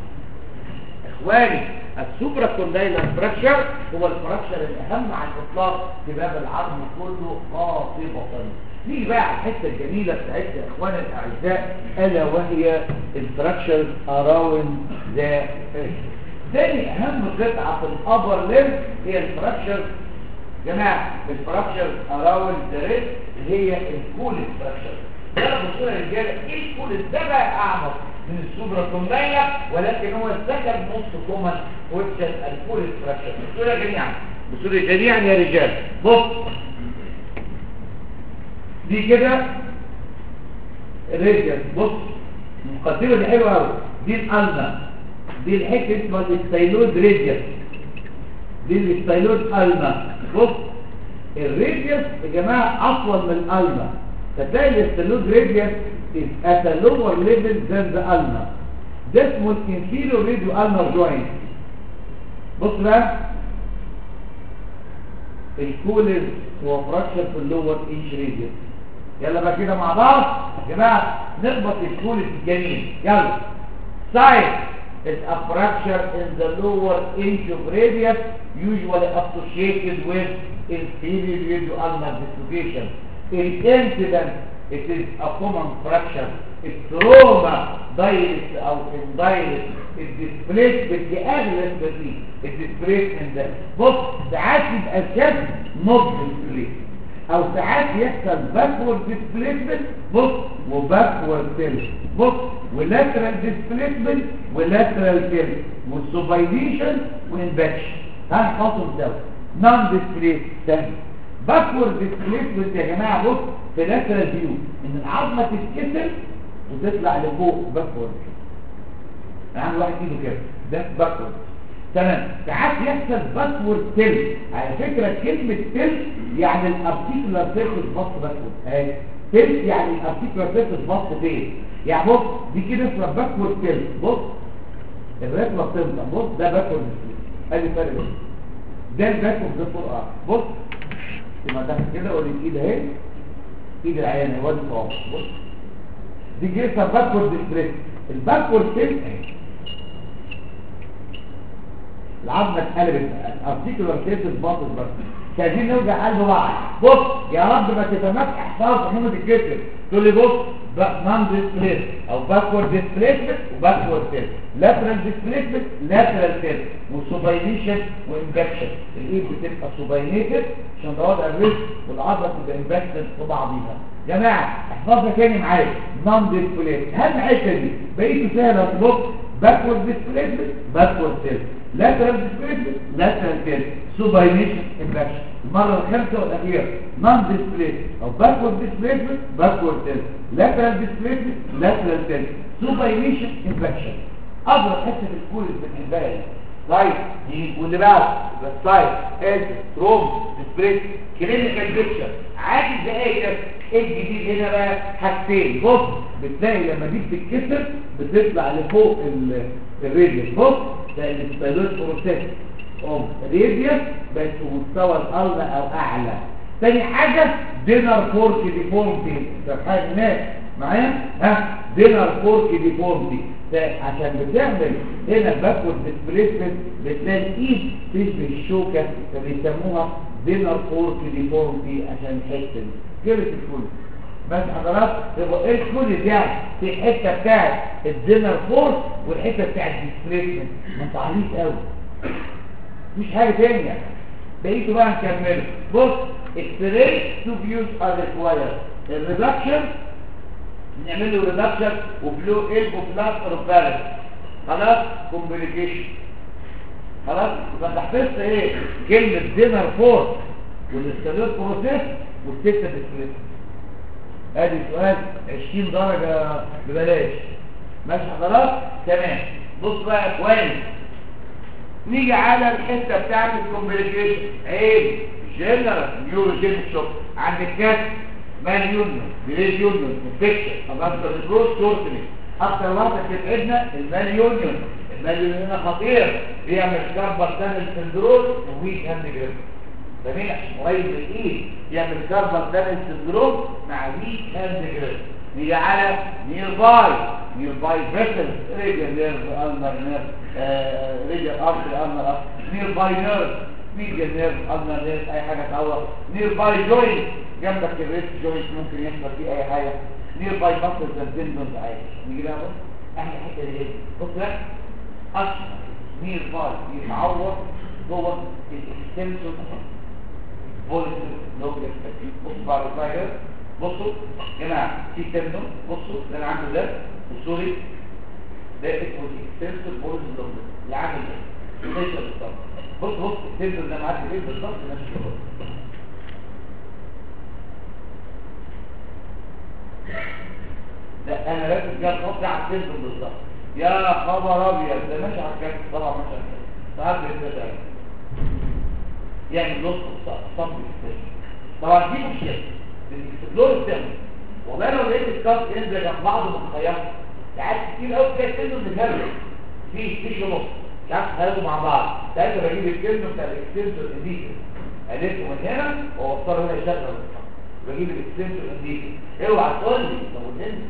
اخواني السوبرا كوندايلر فراكشر هو الفراكشر الاهم على الاطلاق في باب العظم كله قاطبه نيجي بقى على الحته الجميله بتاعتنا يا اخوانا الاعزاء الا وهي الفراكشر اراوند ذا ثاني اهم قطعه في الابر ليم هي الفراكشر جماعه الفراكشر اراوند ذا ريست هي الكول فراكشر ده بصوا يا رجاله ايه الكول ده بقى اعمق من السوبرا كوندايلا ولكن هو السكن نص كومن ويتشل الفول ستراكشر بصورة جميعا بصورة جميعا يا رجال بص دي كده الريجل بص المقدمة دي حلوة قوي دي الألما دي الحته اسمها الستايلود ريجل دي الستايلود ألما بص الريديوس يا جماعة أطول من الألما فتلاقي الستايلود ريديوس is at a lower level than the ulna ده اسمه الانفيريور راديو ulnar joint بص بقى الكولز هو فراكشر في اللور انش راديوس يلا بقى كده مع بعض يا جماعه نخبط الكولز الجميل يلا سايد is a fracture in the lower inch of radius usually associated with inferior radio ulnar dislocation. In incident, it is a common fracture. التروما direct او indirect الديسبليسمنت دي اغلب بدي الديسبليسمنت ده بص ساعات يبقى الشد نوت ديسبليس او ساعات يحصل باكورد ديسبليسمنت بص وباكورد تيل بص ولاترال ديسبليسمنت ولاترال تيل والسوبايليشن وانبكشن هنحطهم سوا نون ديسبليس تاني باكورد ديسبليسمنت يا جماعه بص في لاترال فيو ان العظمه تتكسر وتطلع لفوق باكورد يعني واحد ايده كده ده باكورد تمام ساعات يحصل باكورد تل على فكره كلمه تل يعني الارتيكولار سيرفيس بص باكورد اهي تل يعني الارتيكولار سيرفيس بص فين يعني بص دي كده اسمها باكورد تل بص الركبه بتنطق بص ده باكورد ادي فرق بس ده الباكورد ده فوق اه بص يبقى ده كده ودي الايد اهي ايد العيان اهي ودي صوابع بص دي جيسة باكورد سبريت الباكورد تل العظمه اتقلبت ارتيكولار كيسز باطل بس مش عايزين نوجع قلب بعض بص يا رب ما تتمسك احفاظ عمومه الكتف تقول لي بص نون ديسبليس او باكورد ديسبليسمنت وباكورد تيل لاترال ديسبليسمنت لاترال تيل وسوباينيشن وانجكشن الايد بتبقى سوباينيتد عشان ده وضع الريسك والعضله تبقى انفكتد في بعضيها جماعه احفظها تاني معايا نون ديسبليس اهم حته دي بقيت سهله تبص باكورد ديسبليسمنت باكورد تيل lateral displacement lateral tail subination infection المرة الخامسة والأخيرة non displacement أو backward displacement backward tail lateral displacement lateral tail subination infection أضرب حتة في الكول بنحبها دي طيب دي واللي بعد السايد اد روم ديسبليس كلينيكال بيكتشر عادي زي ايه الجديد هنا بقى حاجتين بص بتلاقي لما دي بتتكسر بتطلع لفوق الراديوس بص ده الاستايلوس بروسيس اوف راديوس بس في مستوى الارض او اعلى تاني حاجه دينر فورك ديفورمتي ده حاجه هناك معايا ها دينر فورك ديفورمتي ده عشان بتعمل هنا باكورد ديسبليسمنت بتلاقي الايد تشبه الشوكه فبيسموها دينر فورك ديفورمتي عشان الحته دي كده الكل بس حضرات يبقى ايه الكل يعني في الحته بتاعت الدينر فورس والحته بتاعت الديسبليسمنت ما انت عريض قوي مش حاجه ثانيه بقيتوا بقى نكمله بص اكستريت تو فيوز ار ريكوايرد الريدكشن نعمل له ريدكشن وبلو البو بلاس روبالانس خلاص كومبليكيشن خلاص يبقى انت حفظت ايه كلمه دينر فورس والاستيرويد بروسيس والسته ديسبليسمنت ادي سؤال 20 درجة ببلاش ماشي حضرات تمام بص بقى يا اخواني نيجي على الحته بتاعت الكومبليكيشن عيب جنرال نيوروجينيك شوك عند الكاس مان يونيون بريد يونيون انفكشن خلاص البروس تورتني اكتر واحده بتتعبنا المان يونيون المان يونيون هنا خطير بيعمل كاربر دانل سندروم وويك هاند جريب جميع قريب من الايد يعمل كاربر دانل سندروم مع ويك هاند جريب نيجي على نير باي نير باي فيسل ريجل نيرف النر نيرف ريجل ارتري النر نير باي نيرف ميديا نيرف النر نيرف اي حاجه تعور نير باي جوينت جنبك الريست جوينت ممكن يحصل فيه اي حاجه نير باي ماسلز اند تندونز عادي نيجي بقى بص احنا الحته دي ايه بص بقى اشهر نير باي يتعور هو الاكستنسور فوليس لوكال بص بعد كده بصوا يا جماعه في تندون بصوا اللي انا عامله ده بصوا لي ده اسمه اكستنسور بولز دوبلر اللي عامل ايه ماشي بالظبط بص بص التندر ده معاك ايه بالظبط نفس الشغل ده انا ركز جاب خط على التندر بالظبط يا خبر ابيض ده ماشي على الكاس طبعا ماشي على الكاس ساعات بيتفتح يعني نص صب طبعا دي مشكله الاكسبلور الثاني والله لو لقيت الكاس ينزل جنب بعضه متخيط ساعات كتير قوي تلاقي التندر متهرب في في نص مش عارف تخيطوا مع بعض ساعتها بجيب الكلمه بتاع الاكستنسور انديكر الفه من هنا واوصله هنا يشغل بجيب الاكستنسور انديكر اوعى تقول لي طب والهند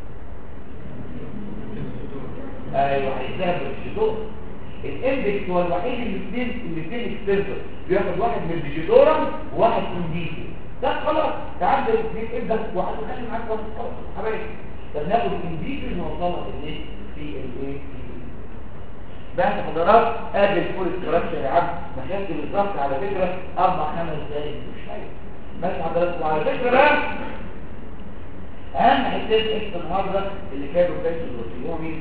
ايوه هيشتغل بالديجيتور الاندكس هو الوحيد اللي الاثنين الاثنين اكستنسور بياخد واحد من الديجيتورم وواحد من انديكر ده خلاص تعال الاثنين ابدا واحد خلي معاك واحد خلاص حبايبي طب ناخد الانديكر نوصلها في الايه في الايه بعد حضرات قابل كل استراكشر يا عم مشاكل الضغط على فكرة اربع خمس دقايق مش حاجة ماشي حضرتك وعلى فكرة بقى اهم حتة اكس النهارده اللي كانوا فاشل الوسيومي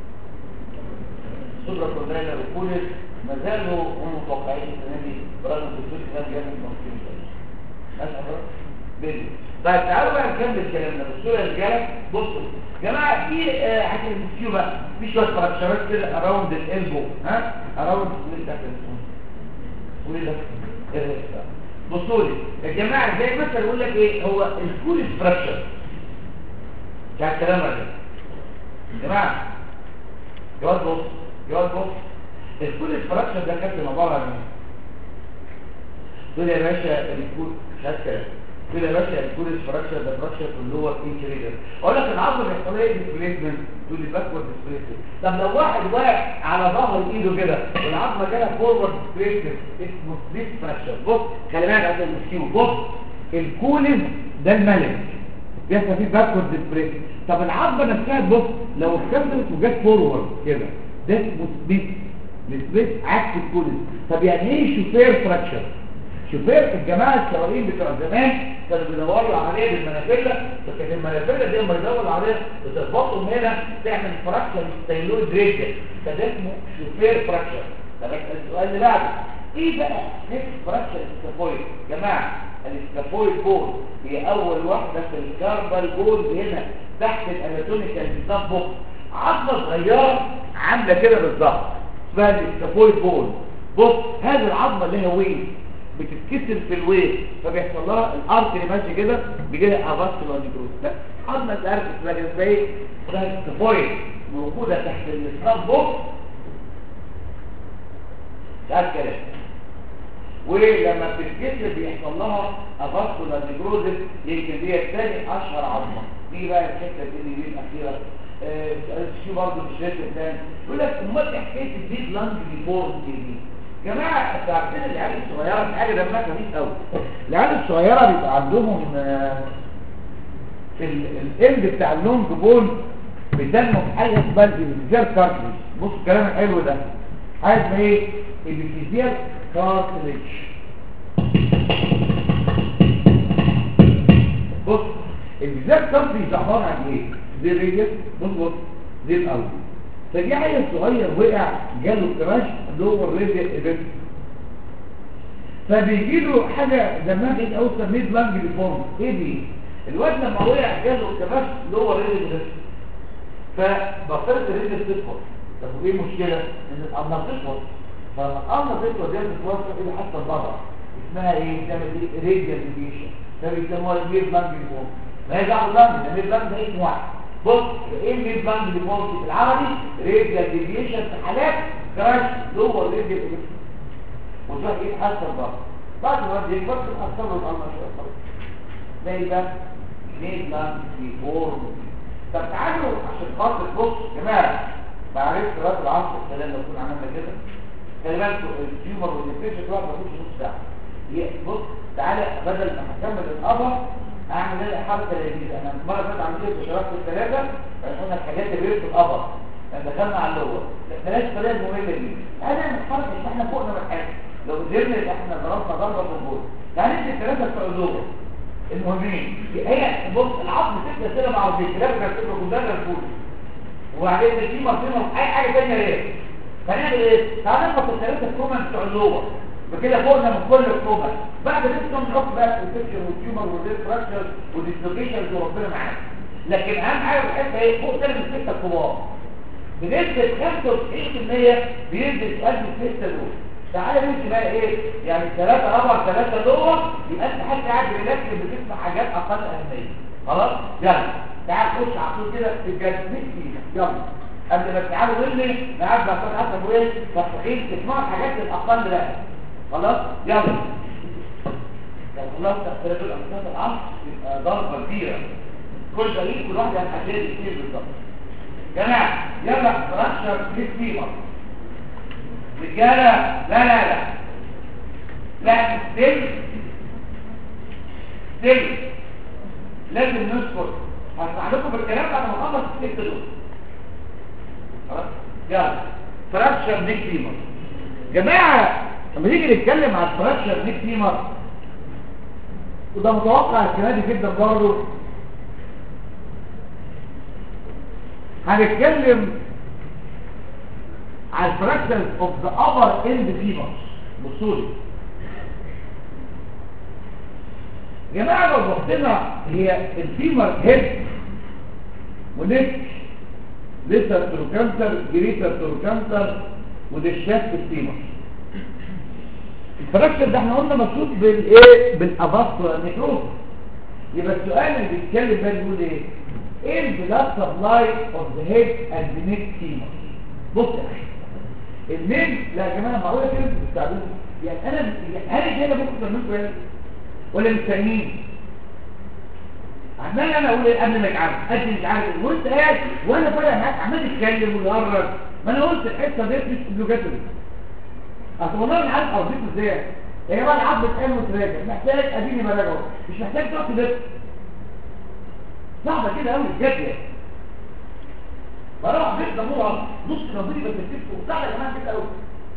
سوبرا كوردايلر وكولر ما زالوا هم متوقعين السنة دي برغم الدكتور كمان جامد ممكن ماشي حضرتك بيلي طيب تعالوا بقى نكمل كلامنا بالصورة اللي جايه بصوا يا جماعه في حاجه المسكيو بقى في شويه فركشرات كده اراوند الالبو ها اراوند ايه ده وايه ده بصوا لي يا جماعه زي مثلا يقول لك ايه هو الكول فراكشر ده الكلام ده يا جماعه جواد بص جواد بص الكول فراكشر ده كان عباره عن ايه دول يا باشا الكول مش عايز كلام كده يا باشا الكول فراكشر ده فراكشر اللي هو انكريدر اقول لك العظم بيحصل ايه ديسبليسمنت تقول لي باكورد ديسبليسمنت طب لو واحد واقع على ظهر ايده كده والعظمه جالها فورورد ديسبليسمنت اسمه سبليت فراكشر بص خلي بالك عشان المسكيو بص الكولز ده الملك بيحصل فيه باكورد ديسبليسمنت طب العظمه نفسها بص لو اتكسرت وجت فورورد كده ده اسمه سبليت السبليت عكس الكولز طب يعني ايه شوفير فراكشر شوفير الجماعة السواقين بتوع زمان كانوا بيدوروا عليه بالمنافلة فكانت المنافلة دي لما يدوروا عليها بتربطهم هنا تعمل فراكشر ستايلويد ريجل فده اسمه شوفير فراكشر طب السؤال اللي بعده ايه بقى نفس فراكشر السكافويد جماعة السكافويد بول هي اول واحدة في الكاربال بول هنا تحت الاناتوميكال بالظبط بوك عظمة صغيرة عاملة كده بالظبط اسمها السكافويد بول بص هذه العظمة اللي هي وين بتتكسر في الويل فبيحصل لها الارك اللي ماشي كده بيجي لها افاسكولار نيكروز لا عظمه تعرف اسمها كده اسمها ايه اسمها ستافويد موجوده تحت الاسنان بوك ده الكلام ولما بتتكسر بيحصل لها افاسكولار نيكروز يمكن دي ثاني اشهر عظمه دي بقى الحته دي اللي الاخيره في برضه مش فاكر تاني يقول لك امال حكايه الديب لانج ديفورم دي جماعة انتوا عارفين العيال الصغيرة في حاجة دمها خفيف قوي العيال الصغيرة بيبقى عندهم في الاند بتاع اللونج بول بيسموا في حاجة اسمها الابيفيزيال كارتليج بص الكلام الحلو ده حاجة اسمها ايه؟ ابيفيزيال كارتليج بص الابيفيزيال كارتليج عبارة عن ايه؟ زي الريديوس بص بص زي الاول فجي عيل صغير وقع جاله كراش جوه الريديال ايبت فبيجي له حاجه دماغ اوصل ميد لانج ديفورم ايه دي الواد لما وقع جاله كراش جوه الريديال ايبت فبطلت الريديال تطول طب وايه المشكله ان القمر تطول فلما القمر تطول دي بتوصل الى حتى بره اسمها ايه تعمل ايه ريديال ديفيشن فبيسموها الميد لانج ديفورم ما هي دعوه لانج الميد لانج ده اسم واحد بص ايه الميد باند ديفولت في العملي راديال ديفيشن في حالات كراش جوه الراديال ديفيشن وتروح ايه تحسن بقى بعد ما يكبر تحسن له الامر شويه ده يبقى ميد باند ديفولت طب تعالوا عشان خاطر بص يا جماعه معرفه صلاه العصر السلام لو كنا عملنا كده خلي بالكم التيومر والانفكشن واحد ما ياخدش نص ساعه بص تعالى بدل ما هكمل القبر اعمل ايه حركه لذيذه انا المره اللي فاتت عملت اشارات في الثلاثه قلنا الحاجات اللي في القبر دخلنا على اللور بلاش طريقه ممله دي تعالى نعمل حركه ان احنا فوقنا من حاجه لو قدرنا احنا ضربنا ضربه في الجول تعالى ندي الثلاثه بتوع اللور المهمين هي بص العظم تبدا كده مع الكلاب كده كلها الفول وبعدين في مرسومه اي حاجه ثانيه غير فنعمل ايه تعالى ناخد الثلاثه كرومان بتوع اللور بكده فوقنا من كل كرومان بعد كده نحط بقى الانفكشن والتيومر والريد فراكشر والديسلوكيشنز وربنا معانا لكن اهم حاجه في الحته ايه فوق سنه من السته الكبار بنسبه 95% بينزل في قلب السته دول تعالى نمشي بقى ايه يعني ثلاثة ربع ثلاثة دول يبقى انت حتى قاعد ريلاكس بتسمع حاجات اقل اهمية خلاص يلا تعال خش على طول كده في الجد نكتي يلا قبل ما تعالوا مني نعرف بقى كده حتى ايه تصحيح تسمعوا الحاجات الاقل بقى خلاص يلا لو خلصت ثلاثة الامثال العصر يبقى ضربة كبيرة كل دليل كل واحد هيحدد كتير بالظبط جماعة يلا فرشر كتير رجالة لا لا لا لا ستيل ستيل لازم نذكر هسمع لكم بالكلام بعد ما اخلص الست دول خلاص يلا فراكشر نيك فيمر جماعة لما نيجي نتكلم عن فراكشر نيك فيمر وده متوقع السنة دي جدا برضه هنتكلم على الفراكشنز اوف ذا upper end femurs بصوا لي يا جماعه لو بصينا هي الفيمر هيد ونك لسه تروكانتر جريتر تروكانتر وده الشاف الفيمر الفراكشن ده احنا قلنا مقصود بالايه بالاباستر نيكروز يبقى السؤال اللي بيتكلم ده بيقول ايه ايه البلاد سبلاي اوف ذا هيد اند نيك فيمر بص يا اخي الميل لا يا جماعه معقوله كده بتستعملوا يعني انا هل كده ممكن تعملوا ايه ولا مستنيين عمال انا اقول ايه قبل ما يتعرف قد مش عارف وانت قاعد وانا طالع معاك عمال تتكلم وتهرج ما انا قلت الحته ديت مش اوبليجاتوري اصل والله انا عارف اوظيفه ازاي يا جماعه العبد اتقال وتراجع محتاج اديني براجعه مش محتاج تقعد تدرس صعبه كده قوي بجد يعني بروح بيت دموع نص نظري بتكتبه وبتاع يا جماعه كده قوي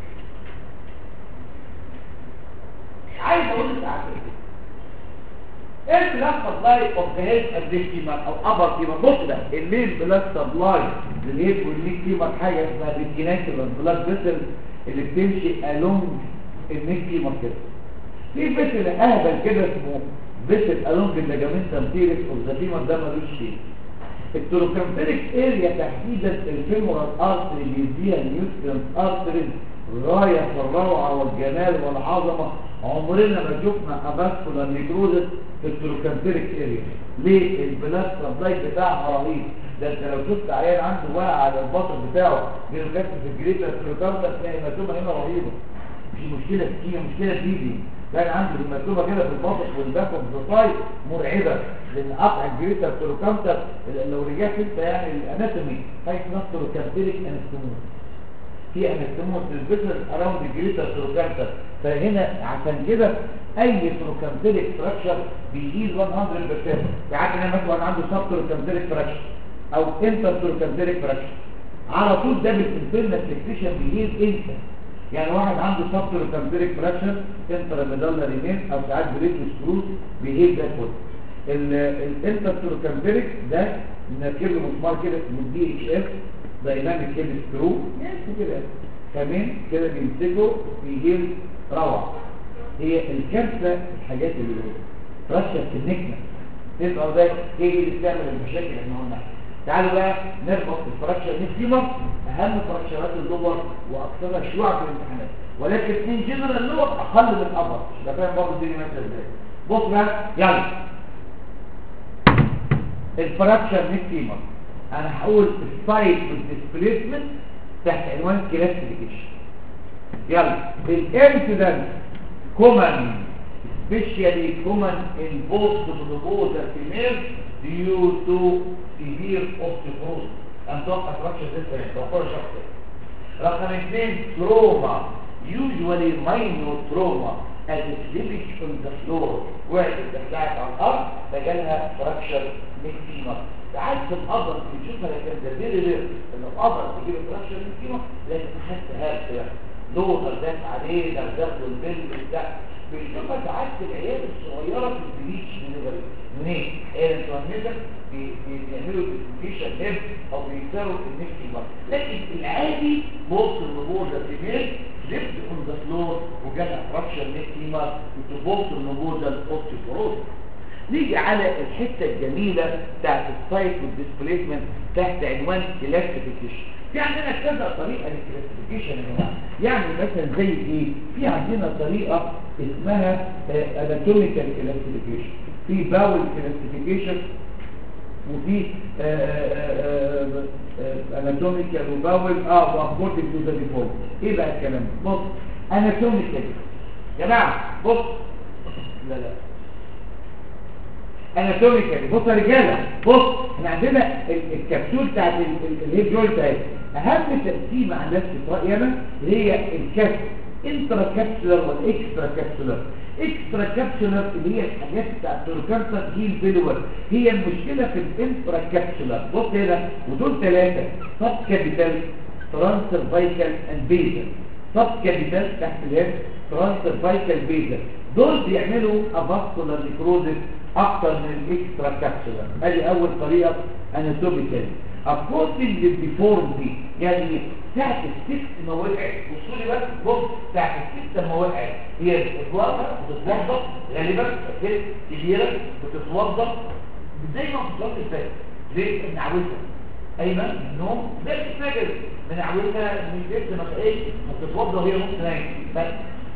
عايز اقول لك على ايه البلاد سبلاي اوف ذا هيد اديكتيمال او ابر كيما بص ده الليل بلاد سبلاي للهيد والنيك كيما حاجه اسمها ريتيناكولار بلاد فيسل اللي بتمشي الونج النيك كيما كده في فيسل اهبل كده اسمه فيسل الونج الليجامنتم تيريس اوف ذا فيمر ده ملوش شيء التروكامبيريك اريا تحديدا الفيمورال ارتري بيديها النيوترينت ارتري غايه في الروعه والجمال والعظمه عمرنا ما شفنا اباسكولار نيكروزس في التروكامبيريك اريا ليه البلاد سبلاي بتاعها رهيب ده انت لو شفت عيان عنده واقع على البطن بتاعه بيركز في الجريتر تروكامبر تلاقي هيماتومه هنا رهيبه مش مشكله كتير مشكله تيجي كان عنده هيماتومه كده في البطن والباك اوف ذا سايد مرعبه لان قطع الجريتر تروكامبر لو رجعت انت يعني الاناتومي هاي نص تروكامبيريك انستموس في انستموس البيتر اراوند الجريتر تروكامبر فهنا عشان كده اي تروكامبيريك فراكشر بيجيز 100% يعني انا مثلا عنده سب تروكامبيريك فراكشر او انتر تروكامبيريك فراكشر على طول ده بالانترنال فليكسيشن بيجيز انت يعني واحد عنده سب تروكامبيريك فراكشر انتر ميدالر يمين او ساعات بريت سكروز بيجيز ده كله الانتر تروكامبيريك ده نركب له مسمار كده اسمه دي اتش اف دايناميك هيد سكرو يعني كده كمان كده بيمسكه بيجيب روعه هي الكارثه الحاجات اللي رشه في النجمه تبقى ده هي اللي بتعمل المشاكل اللي احنا قلناها تعالوا بقى نربط الفراكشر نيكتيمر اهم فراكشرات اللور واكثرها شيوعا في الامتحانات ولكن ان جنرال اللور اقل من الابر ده فاهم برضه الدنيا ماشيه ازاي بص بقى يلا الفراكشر نيكتيمر انا هقول السايت والديسبليسمنت تحت عنوان كلاسيفيكيشن يلا الانسيدنت كومن especially common in both the and females due to severe osteoporosis أنتوقع فراكشر ديسبليسمنت توقع شخصي رقم اثنين تروما usually minor trauma as it slippage on the floor وقعت اتدخلت على الارض فجالها فراكشر نيكتيمر ساعات في القبر بتشوفها لكن ده فيري رير ان القبر تجيب فراكشر نيكتيمر لكن حتى هذا لوزر داس عليه ده البل بتاع بنشوفها ساعات في العيال الصغيره في البليتش ديليفري منين؟ ايه الترانسميتر بيعملوا الكوميونيكيشن ليب او بيكسروا النكس المرض لكن العادي بوست النبور ده فيميل ليفت اون ذا فلور وجالها فراكشر نيك فيمر وتبوست النبور ده الاوستيوبروز نيجي على الحته الجميله بتاعت السايت والديسبليسمنت تحت عنوان كلاسيفيكيشن في عندنا كذا طريقه للكلاسيفيكيشن يا جماعه يعني مثلا زي ايه في عندنا طريقه اسمها اناتوميكال كلاسيفيكيشن في باول كلاسيفيكيشن وفي اناتوميكال وباول اه واكوردنج تو ذا ديفولت ايه بقى الكلام ده بص اناتوميكال يا جماعه بص لا لا اناتوميكال بص يا رجاله بص احنا عندنا الكبسول بتاعت الهيب جوينت اهي اهم تقسيمه عندنا في رايي انا هي الكبس انترا كابسولار والاكسترا كابسولار اكسترا كابسولار اللي هي الحاجات بتاعت الكانسر هي الفيلور هي المشكله في الانترا كابسولار بص هنا ودول ثلاثه سب كابيتال ترانسر فايكال اند بيزل سب كابيتال تحت الهيد ترانسر فايكال بيزل دول بيعملوا افاسكولار نيكروزس اكتر من الاكسترا كابسولار ادي اول طريقه اناتوميكال according للديفورمتي يعني ساعة الست ما وقعت بصوا لي بس بص ساعة الست ما وقعت هي بتتوضى بتتوضى غالبا الست كبيرة بتتوضى زي ما بتتوضى الفات ليه؟ من عاوزها ايمن من النوم زي بتتنجل من عاوزها مش لسه ما ايه بتتوضى وهي نص نايم بس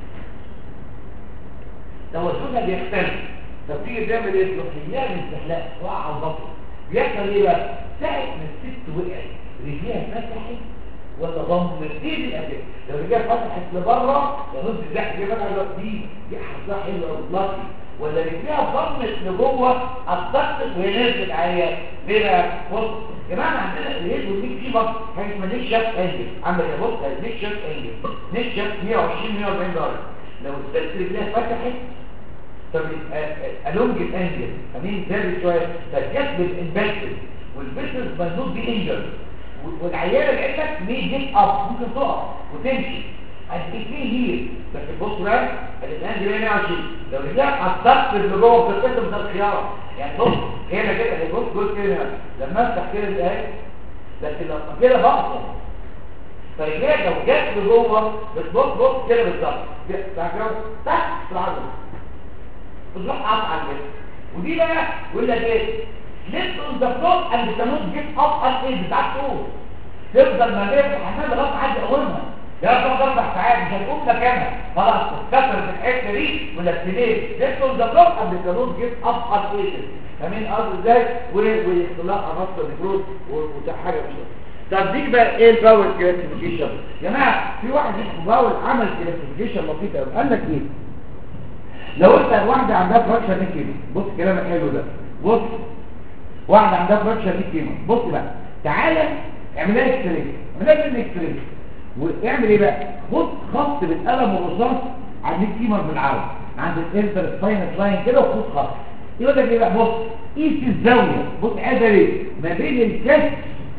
توجهها بيختلف فبتيجي تعمل ايه؟ تروح رجليها من استحلاء وقع على البطن بيحصل ايه بقى؟ ساعة ما الست وقعت رجليها فتحت ولا ضمت ايه دي الاساس؟ لو رجليها فتحت لبره ينص الزحف دي فتحت دي دي حظها حلوه وطلقي ولا رجليها ضمت لجوه الضغط وهي نزلت عليها ليه بقى؟ بص يا جماعه عندنا الهيد والنيك في مصر حاجه اسمها نيك شاف انجل عامل ايه بص نيك شاف انجل نيك شاف 120 140 درجه لو الست رجليها فتحت فبيبقى الونج الانجل امين ثابت شويه فالجسم الانفكتد والبيسز مجنوط بي انجل والعيانه لعلمك مي جيت اب ممكن تقع وتمشي قد ايه فيه هيل بس بص بقى الانجل 120 لو رجعت الضغط اللي جوه في القسم ده الخيار يعني بص هنا كده هي بص جزء كده لما افتح كده اهي لكن لما كده بقصر فرجعت لو جت لجوه بتبص بص كده بالظبط تحت في العضله بتروح قطع على الجسم ودي بقى يقول لك ايه ليفت اون ذا فلور اند ذا نوت جيت اب ان ايه بتاع تقول تفضل ما بين الحمام لغايه حد يقومها يا تقعد اربع ساعات مش هتقوم مكانها خلاص اتكسرت الحته دي ولا السنين ليفت اون ذا فلور اند ذا نوت جيت اب ان ايه فاهمين قصدي ازاي ويحصل لها انصر نيكروز وحاجه مش طب ديك بقى ايه الباول كلاسيفيكيشن يا جماعه في واحد اسمه باول عمل كلاسيفيكيشن لطيف قوي قال لك ايه لو انت واحدة عندها فراكشر 100 كيلو بص كلامك حلو ده بص واحدة عندها فراكشر 100 كيلو بص بقى تعالى اعملها اكس راي اعملها من اكس راي واعمل ايه بقى خد خط بالقلم الرصاص على 100 كيلو بالعرض عند الانتر سباينس لاين كده وخد خط يقول لك ايه بقى بص قيس الزاويه بص عايز ايه ما بين الكسر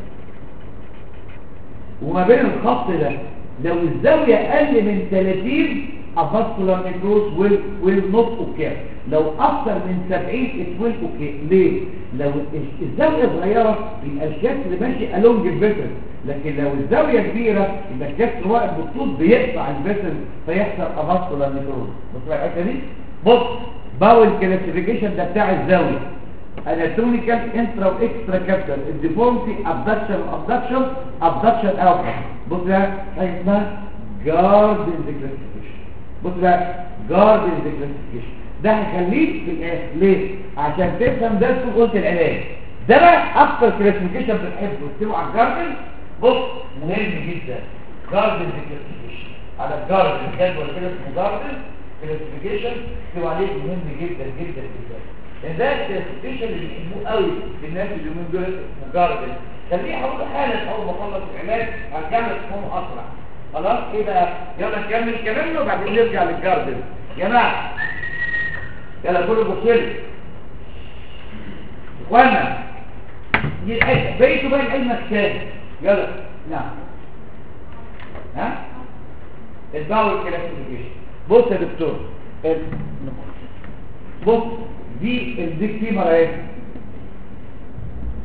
وما بين الخط ده لو الزاويه اقل من 30 افاسكولار نيكروز ويل ويل نوت اوكي لو اكثر من 70 ات ويل اوكي ليه لو الزاويه صغيره يبقى الكسر ماشي الونج الفيسل لكن لو الزاويه كبيره يبقى الكسر واقف بالطول بيقطع الفيسل فيحصل افاسكولار نيكروز بص بقى الحته دي بص باول كلاسيفيكيشن ده بتاع الزاويه اناتوميكال انترا واكسترا كابتر الديفورمتي ابدكشن ابدكشن ابدكشن اوت بص بقى حاجه اسمها جارد كلاسيفيكيشن بص بقى جارد كلاسيفيكيشن ده هيخليك في الاخر ليه عشان تفهم ده في قلت العلاج ده بقى اكتر كلاسيفيكيشن بنحبه تكتبه على الجاردن بص مهم جدا جاردن كلاسيفيكيشن على الجاردن الجدول كده اسمه جاردن كلاسيفيكيشن تكتبوا عليه مهم جدا جدا جدا لان ده الكلاسيفيكيشن اللي بيحبوه قوي الناس اللي من دول اسمه جاردن خليه هقول حالا اول ما اخلص العلاج هرجع لك تفهمه اسرع خلاص ايه بقى يلا نكمل كلامنا وبعدين نرجع للجاردن يا جماعه يلا كله بصير اخوانا دي الحته بيتوا بقى علمك تاني يلا نعم ها الباور كلاسيفيكيشن بص يا دكتور ال- بص دي الديك فيمر اهي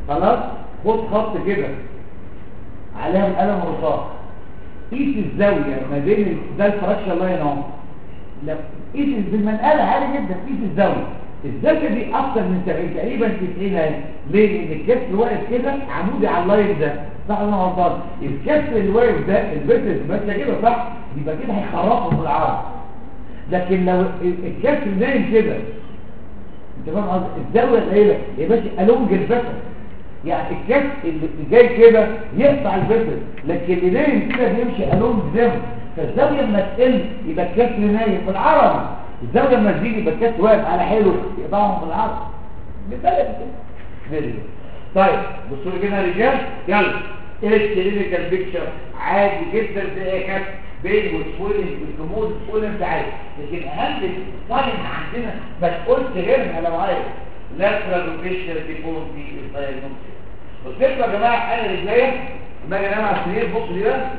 خلاص خد خط كده عليها القلم الرصاص قيس الزاويه ما بين ال- ده الفراكشن لاين اهو لا قيس بالمنقله عالي جدا قيس الزاويه الزاويه دي اكتر من 70 تقريبا 90 اهي ليه لان الكسر واقف كده عمودي على اللاين ده صح ولا انا غلطان الكسر اللي واقف ده البيتس ماشيه كده صح يبقى كده هيخرطه في العرض لكن لو ال- الكسر نايم كده انت فاهم قصدي الزاويه قليله يا باشا الونج البتر يعني الكف اللي جاي كده يقطع البتر لكن اللي نايم كده بيمشي الونج دم فالزاويه لما تقل يبقى الكف نايم في العرض الزاويه لما تزيد يبقى الكف واقف على حيله يقطعهم في العرض ببلد كده فيديو طيب بصوا لي كده يا رجال يلا ايه الكلينيكال بيكتشر عادي جدا زي ايه كف بين وسويلنج والجمود تقول انت عايز لكن اهم ساين عندنا ما تقولش غيرها لو عايز لاترال روتيشن ديفورم في الدايجنوستيك بص يا جماعه انا رجليا لما اجي انام على السرير بص لي بقى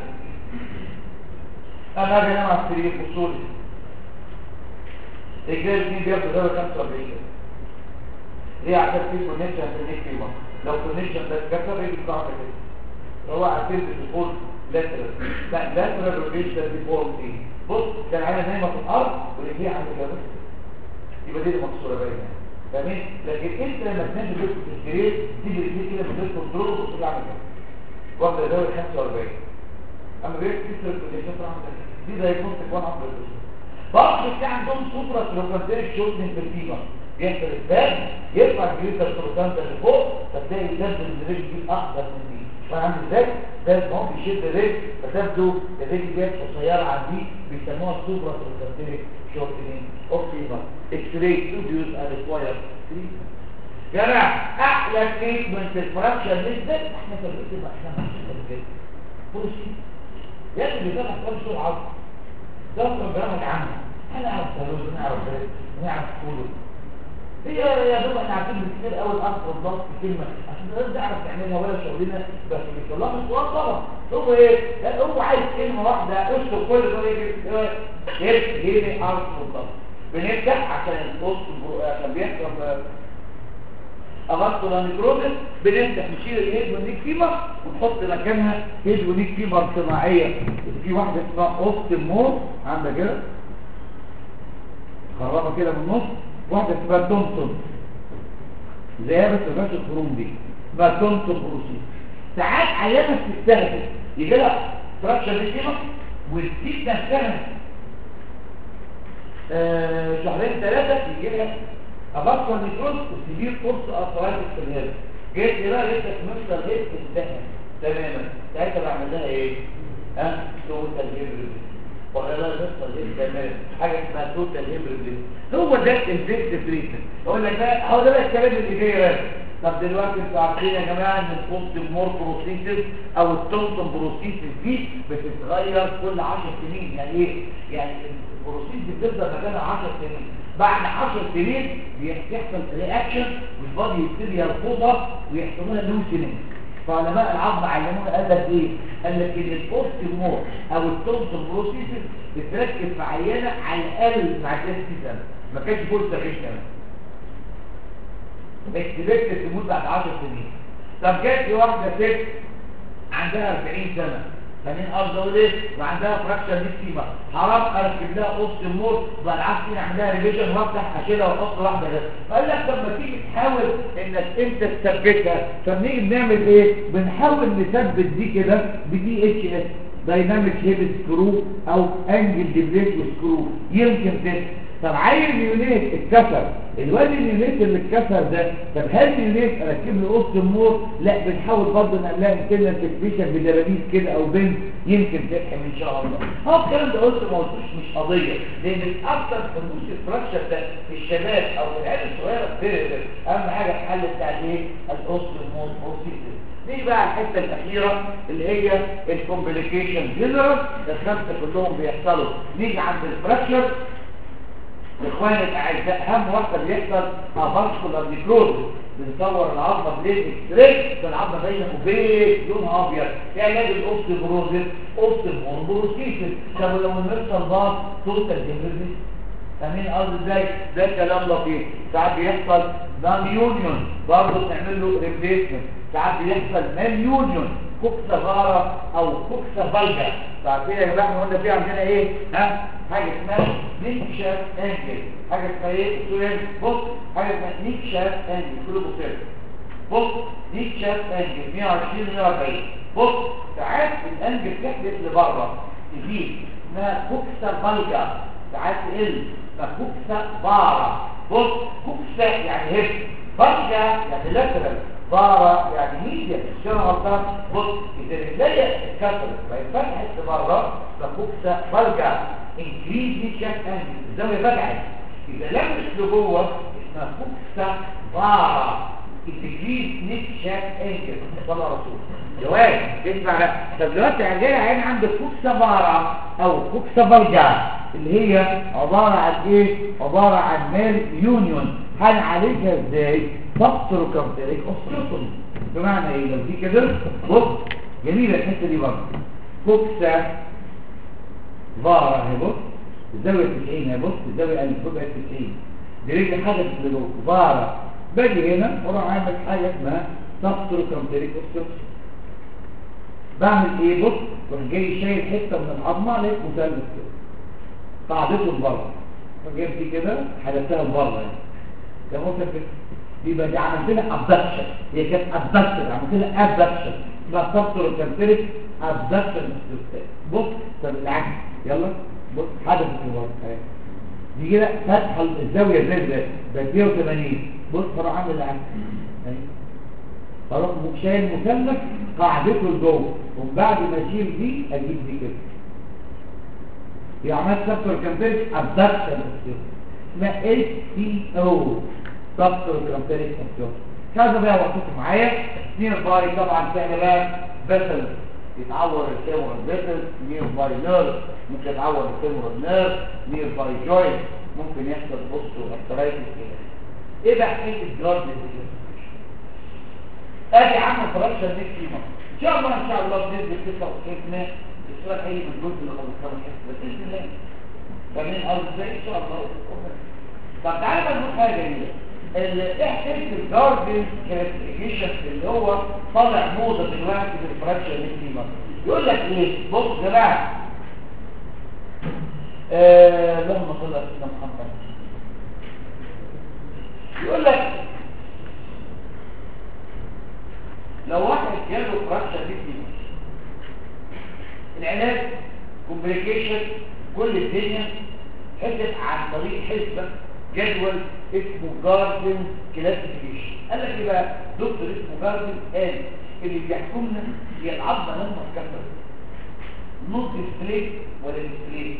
انا اجي انام على السرير بصوا لي رجلي الاثنين بياخدوا دورة 45 ليه عشان في كونكشن في النيك فيما لو كونكشن ده اتكسر رجلي بتاعتك كده هو عشان تقول لاترال لا لاترال روتيشن ديفورم ايه بص كان عينها نايمه في الارض ورجليها عند الجبل يبقى دي مكسوره باينه تمام لكن انت لما تنام جسمك في السرير تيجي رجليك كده من غير كنترول وتقول اعمل كده واخده دوري 45 اما بيك تكسر الكونكشن عندك دي زي كنت كوان عمر بعض في عندهم سوبرا تروكانتيريك شورتنج في الفيما يحصل الباب يرفع الجريتر تروكانتا لفوق فتلاقي تنزل الرجل دي اخضر من دي فاهم ازاي؟ ده المهم بيشد الرجل فتبدو الرجل ديت قصيره عن دي بيسموها سوبرا تروكانتيريك شورتنج اوف فيما اكس راي ستوديوز ار ريكوايرد جدع احلى تريتمنت الفراكشر نسبه احنا في الرجل ما احنا مش كده بص يا ابني ده محتاج شغل عظم ده برامج عامة انا اعرف سلوز انا اعرف بلد انا اعرف كله هي يا دوب احنا عارفين كتير قوي الاصل والضغط كلمه عشان الناس تعرف تعملها ولا شغلنا بس بيطلع مش طبعا هو ايه لا هو عايز كلمه واحده اشطب كل ده يجي ايه هي اعرف والضغط بنفتح عشان البوست عشان بيحصل اغطوا لانيكروزس بنفتح نشيل الهيد والنيك فيبر ونحط مكانها هيد ونيك فيبر صناعيه في واحده اسمها اوست مور عندها كده خربه كده من النص واحده اسمها تومسون زيها بس ما فيهاش الخروم دي اسمها تومسون بروسيس ساعات عيانه بتستهدف يجي لها فراكشر للفيبر والسيت نفسها آه شهرين ثلاثه يجي لها ابطل نيكروز وسيبير كورس ارثرايتس في الهيد جيت لي بقى لسه في نص الهيد انتهى تماما ساعتها بعمل لها ايه ها توتال هيبريد ولا لا نص الهيد تمام حاجه اسمها توتال هيبريد هو ده الفيكت تريتمنت اقول لك بقى هو ده بقى الكلام اللي جاي راجع طب دلوقتي انتوا عارفين يا جماعه ان البوست مور بروسيسز او التومسون بروسيسز دي بتتغير كل 10 سنين يعني ايه يعني البروسيس دي بتفضل مكانها 10 سنين بعد 10 سنين بيحصل رياكشن والبادي يبتدي يرفضها ويحصل لها لوسينج فعلماء العظم علمونا قال لك ايه قال لك ان البوست مور او التومسون بروسيسز بتركز في عينه على الاقل مع 30 سنه ما كانش فوق 70 سنه اكتبت تموت بعد 10 سنين طب جات لي واحده ست عندها 40 سنه فمين افضل ايه وعندها فراكشر دي فيما حرام اركب لها قص المور بالعكس اعملها ريفيجن وافتح اشيلها واحط واحده بس قال لك طب ما تيجي تحاول انك انت تثبتها فبنيجي بنعمل ايه بنحاول نثبت دي كده بدي اتش اس دايناميك هيد سكرو او انجل ديبليت سكرو يمكن تست طب عايز يونيت اتكسر الواد اليونيت اللي اتكسر ده طب هل اليونيت اركب له قص النور لا بنحاول برضه نعملها كده تكفيشن بدبابيس كده او بنت يمكن تلحم ان شاء الله هو الكلام ده قلت ما قلتوش مش قضيه لان الاكثر حدوث الفراكشر ده في الشباب او في العيال الصغيره بتقدر اهم حاجه الحل بتاع الايه القص النور بروسيس دي بقى الحته الاخيره اللي هي الكومبليكيشن جنرال الخمسه كلهم بيحصلوا نيجي عند الفراكشر اخواني الاعزاء اهم واحده بيحصل افاسكولار نيكروز بنصور العظمه بليد اكس راي العظمه باينه وبيت لونها ابيض في علاج الاوستيبروزيس اوستيبروزيس طب لو المفصل ضاع توتال هيمريزيس فاهمين قصدي ازاي ده كلام لطيف ساعات بيحصل نون يونيون برضه بنعمل له ريبليسمنت ساعات بيحصل مال يونيون كوكسا فارا او كوكسا فالجا فعارفين يا جماعه احنا قلنا في عندنا ايه ها حاجه اسمها نيكشر انجل حاجه اسمها ايه سوري بص حاجه اسمها نيكشر انجل كله بصير بص نيكشر انجل 120 140 بص ساعات الانجل تحدث لبره تزيد اسمها كوكسا فالجا ساعات تقل اسمها كوكسا فارا بص كوكسا يعني هيك فالجا يعني لاترال ضارة يعني ميديا الشيرة غلطان بص إذا رجلية اتكسرت فيتفتحت بره فكوكسة فرجع انكريز دي شاك انجل الزاوية فتحت إذا لمس لجوه اسمها كوكسة ضارة انكريز نيك شاك انجل صلى الله رسول جواب اسمع بقى طب دلوقتي عندنا عين عندك كوكسة ضارة أو كوكسة فرجع اللي هي عبارة عن ايه عبارة عن مال يونيون هنعالجها ازاي تقصر كارتيريك اوستيوتومي بمعنى ايه لو دي كده بص جميله الحته دي برضه كوكسا فارا اهي بص الزاويه 90 اهي بص الزاويه اللي فوق 90 دي رجل حاجه اللي جوه فارا باجي هنا واروح عامل حاجه اسمها تقصر كارتيريك اوستيوتومي بعمل ايه بص روح جاي شايل حته من العظمه عليك مثلث كده قاعدته لبره فجيب دي كده حدثتها لبره يعني ده ممكن يبقى دي عملت لها ابدكشن هي كانت ابدكشن عملت لها ابدكشن يبقى تبصر الكامتريك ابدكشن بص طب العكس يلا بص حدث في الوقت دي كده فتحه الزاويه زي ده ده 180 بص هروح عامل العكس هروح شايل مثلث قاعدته لجوه ومن بعد ما اشيل دي اجيب دي كده هي عملت تبصر الكامتريك ابدكشن اسمها اس تي او تبصر الكامتريك ابدكشن كذا بقى وقتكم معايا نير باي طبعا سهل بقى بسل يتعور الفيمور بسل نير باي نيرف ممكن يتعور الفيمور نيرف نير باي جوينت ممكن يحصل بوستو ارترايتس كده ايه بقى حكايه الجارد ادي عم فراكشن نيك فيما ان شاء الله ان شاء الله بنسبه 99% السؤال هيجي من الجزء اللي خلصناه باذن الله فمن ارض ازاي ان شاء الله طب تعالى بقى نقول حاجه جميله ايه حكايه الجاردن كلاسيفيكيشن اللي هو طالع موضه دلوقتي في الفراكشن نيك يقول لك ايه بص يا جماعه آه اللهم صل على سيدنا محمد يقول لك لو واحد جاله فراكشن نيك العلاج كومبليكيشن كل الدنيا حدث عن طريق حسبة جدول اسمه جاردن كلاسيفيكيشن قال لك ايه بقى دكتور اسمه جاردن قال اللي بيحكمنا هي العظمه لما اتكسرت نص ديسبلاي ولا ديسبلاي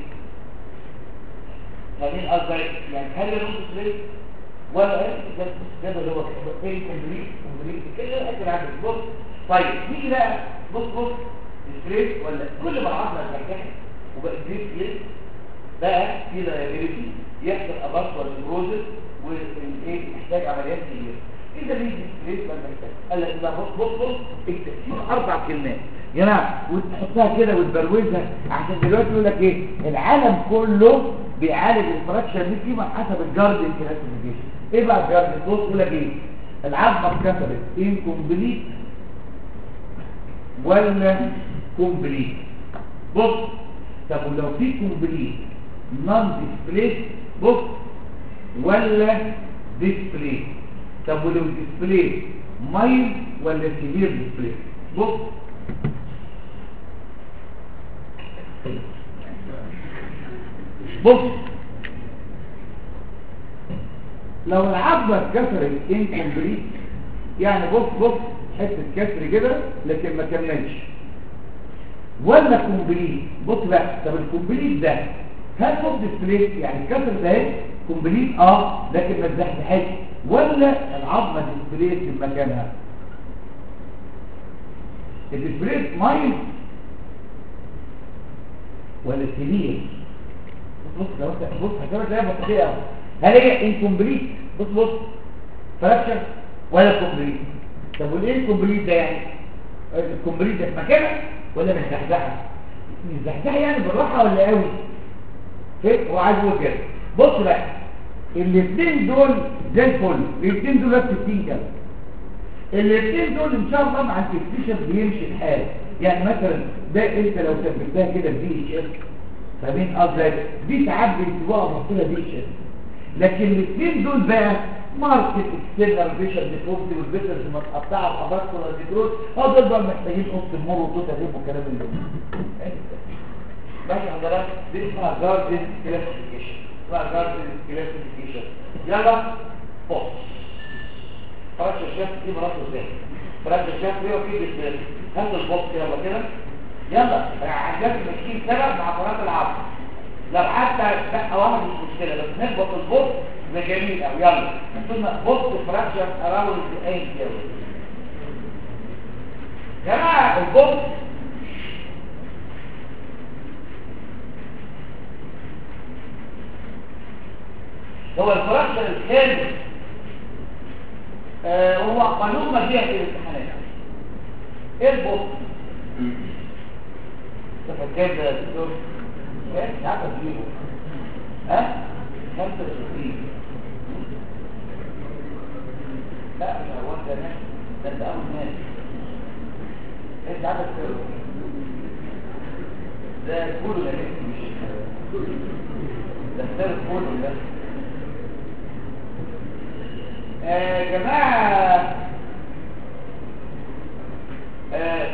فاهمين قصدي يعني هل نص ديسبلاي ولا ايه ده اللي هو ايه كومبليت كومبليت كده اكل عندك بص طيب نيجي بقى بص بص ستريس ولا كل ما العظمه اتفتحت وبقى ستريس كده بقى في لايبيليتي يحصل ابارتوال نيوروزس والايه محتاج عمليات كتير ايه ده ليه ستريس ولا محتاج قال لك لا بص بص بص اكتب اربع كلمات يا جماعه وتحطها كده وتبروزها عشان دلوقتي يقول لك ايه العالم كله بيعالج الفراكشر دي فيما حسب الجاردن كلاسيفيكيشن ايه بقى الجاردن بص يقول لك ايه العظمه اتكسرت انكمبليت ولا كومبليت بص طب ولو في كومبليت نون ديسبليت بص ولا ديسبليت طب ولو ديسبليت مايل ولا سيفير ديسبليت بص بص لو العظمه اتكسرت انكمبليت يعني بص بص حته كسر كده لكن ما كملش ولا كومبليت بص بقى طب الكومبليت ده هل فوق ديسبليت يعني الكسر ده اهي كومبليت اه لكن ما اتزحزحش ولا العظمه ديسبليت في مكانها الديسبليت مايل ولا سيلير بص بص لو انت بص هتعمل لعبه بسيطه قوي هل هي انكمبليت بص بص فراكشر ولا كومبليت طب وليه الكومبليت ده يعني الكومبليت ده في مكانه ولا مزحزحه مزحزحه يعني بالراحه ولا قوي فين هو عايز يقول كده بص بقى الاثنين دول زي الفل الاثنين دول 60 كام الاثنين دول ان شاء الله مع الفيكسيشن بيمشي الحال يعني مثلا ده انت لو ثبتها كده بدي اتش اس فاهمين قصدي دي ساعات بتبقى مصيره دي اتش اس لكن الاثنين دول بقى ماركت اكسترنال فيشن ديفورتي والفيشنز متقطعه وحضرتك والديكروز اه دول بقى محتاجين قص المر وطوطه ريب والكلام اللي هو ماشي حضرتك دي اسمها جاردن كلاسيفيكيشن اسمها جاردن كلاسيفيكيشن يلا بص فرش الشاف دي مراسه ازاي فرش الشاف دي وفي بالذات هات البوكس يلا كده يلا عندك ماشيين سبب مع قناه العصر لو حتى بقى واحد مش مشكله بس نربط البوكس ده جميل قوي يلا قلنا بوكس فراكشر اراوند اي كده جماعه البوكس هو الفراكشر الكامل آه هو قانون مبيع في الامتحانات ايه البوكس تفكر ده يا دكتور كام ساعه تجيبه ها 65 لا مش هو انت ناس ده انت اول ناس انت عدد كده ده كله ده مش ده سر كله ده يا جماعة آه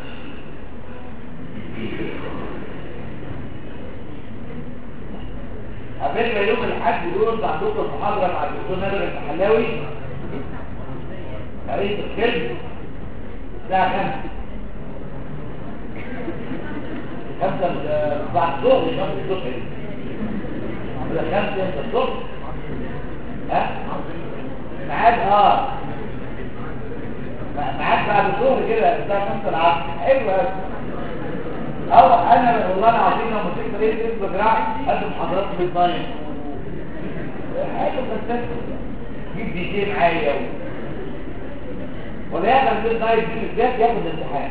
قابلنا يوم الحد دول عندكم المحاضرة مع الدكتور نادر المحلاوي قريت الفيلم الساعة 5 خمسة بعد الظهر خمسة الصبح ولا خمسة الصبح ها معاد اه معاد بعد الظهر كده الساعة 5 العصر حلو قوي او انا والله العظيم لو مسكت رئيس اسم جراح قد محاضرات بالضايم حلو بس جيب دي جي معايا ولا يقدر يقول دايت دي بالذات ياخد الامتحان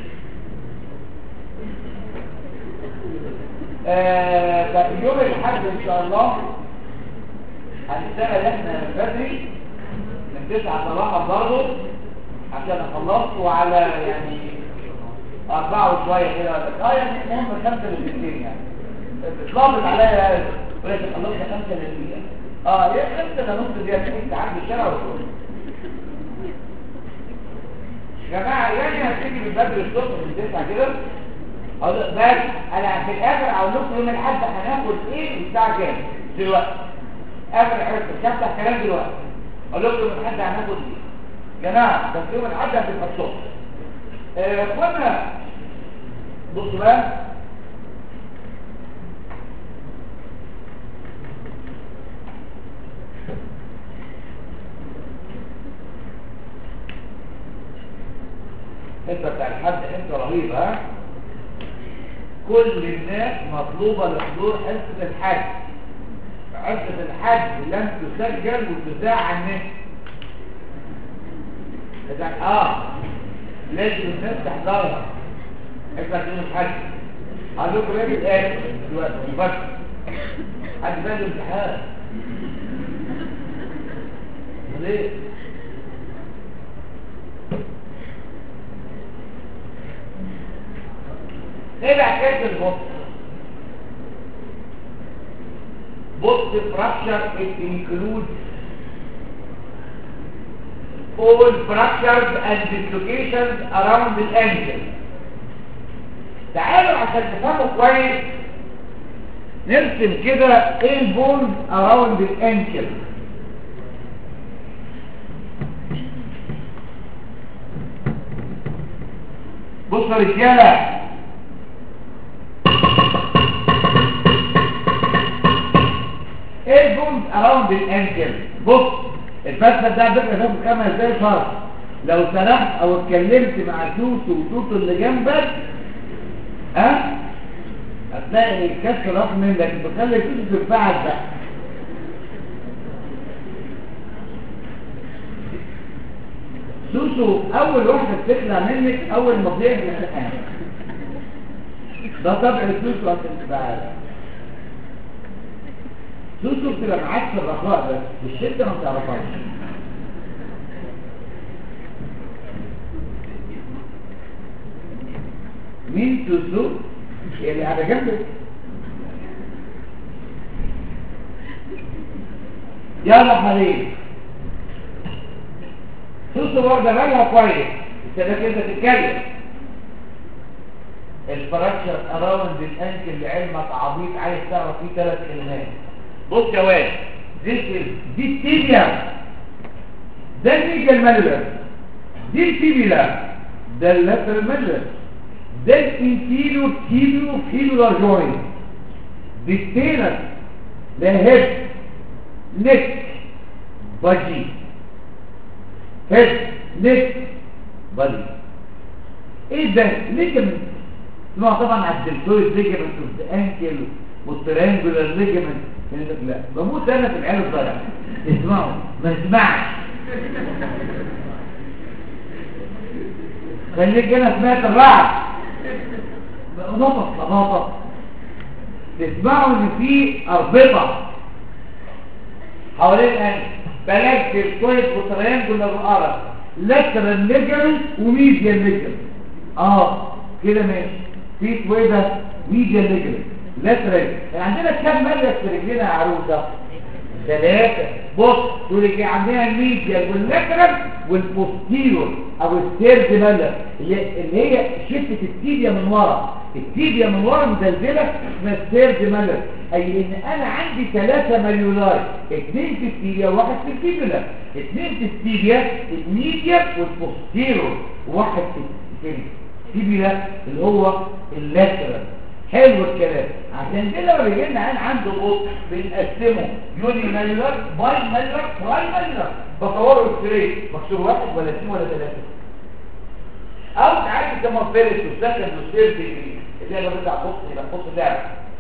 آه ففي يوم الاحد ان شاء الله هنشتغل احنا من بدري من تسعة صباحا برضه عشان اخلصه على يعني أربعة وشوية كده اه يعني المهم خمسة للمئتين يعني اتلابط عليا ولكن خلصنا خمسة للمئة اه هي خمسة ده نص دقيقة تحس تعدي الشارع وتقول يا جماعة يعني هتيجي من بدري الصبح من تسعة كده بس انا في الاخر اقول لكم يوم الاحد هناخد ايه الساعة كام دلوقتي اخر حصة مش هفتح كلام دلوقتي اقول لكم يوم الاحد هناخد ايه جماعة بس يوم الاحد هتبقى الصبح اخوانا بصوا بقى انت بتاع الحد انت رهيب ها كل الناس مطلوبة لحضور حصة الحج حصة الحج لن تسجل وتذاع على النت اه لازم الناس تحضرها حصة يوم الحج هقول لكم راجل ايه دلوقتي مفكر حد بقى الامتحان ليه ايه بقى حكايه البوست بوست fracture it includes all fractures and dislocations around the ankle تعالوا عشان تفهموا كويس نرسم كده ايه البونز around the ankle بصوا يا رجاله ايه البونز اراوند الانكل بص الفتله ده بقى تاخد خمس دقايق شرح لو سرحت او اتكلمت مع توتو وتوتو اللي جنبك ها هتلاقي الكسر راح منك بتخلي توتو تنفعك بقى توتو اول واحده بتخلع منك اول ما تضيع الامتحان ده طبع توتو هتنفعك سوسو بتبقى معاك في الرخاء بس الشده ما بتعرفهاش مين سوسو اللي على جنبك يلا حبيبي سوسو واخده بالها كويس انت ده كده تتكلم الفراكشر اراوند الانكل لعلمك عبيط عايز تعرف فيه ثلاث كلمات بص يا واد دي دي التيبيا ده الميجا الملبس دي التيبيلا ده اللاتر الملبس ده الانتيلو تيبيو فيلولار جوينت دي التينس ده هيد نك باجي هيد نك باجي ايه ده ليجمنت اسمها طبعا على الدلتويد ليجمنت اوف ذا انكل والتريانجولار ليجمنت لا بموت انا في العيال الصغيره اسمعوا ما اسمعش خليك انا سمعت الرعد نطق نطق تسمعوا ان في اربطه حوالين الانكل بلاش دلتويد وتريانجولار ارض لاترال ليجمنت وميديال ليجمنت اه كده ماشي في اسمه ايه ده ميديال ليجمنت لاترال عندنا كام ملك في رجلنا يا عروسه ثلاثه بص تقول لك عندنا الميديال واللاترال والبوستيرور او الثيرد ملك اللي هي شده التيبيا من ورا التيبيا من ورا مزلزله اسمها الثيرد ملك اي ان انا عندي ثلاثه مليولاي اثنين في التيبيا وواحد في التيبيا اثنين في التيبيا الميديال والبوستيرور وواحد في التيبيا اللي هو اللاترال حلو الكلام عشان كده لما بيجي لنا عين عنده قط بنقسمه يوني ماليولار باي ماليولار تراي ماليولار بصوره ستريت مكسور واحد ولا اثنين ولا ثلاثه او ساعات بيسموها فيرست وسكند وثيرد ديجري اللي هي بتاع بص يبقى بص لعب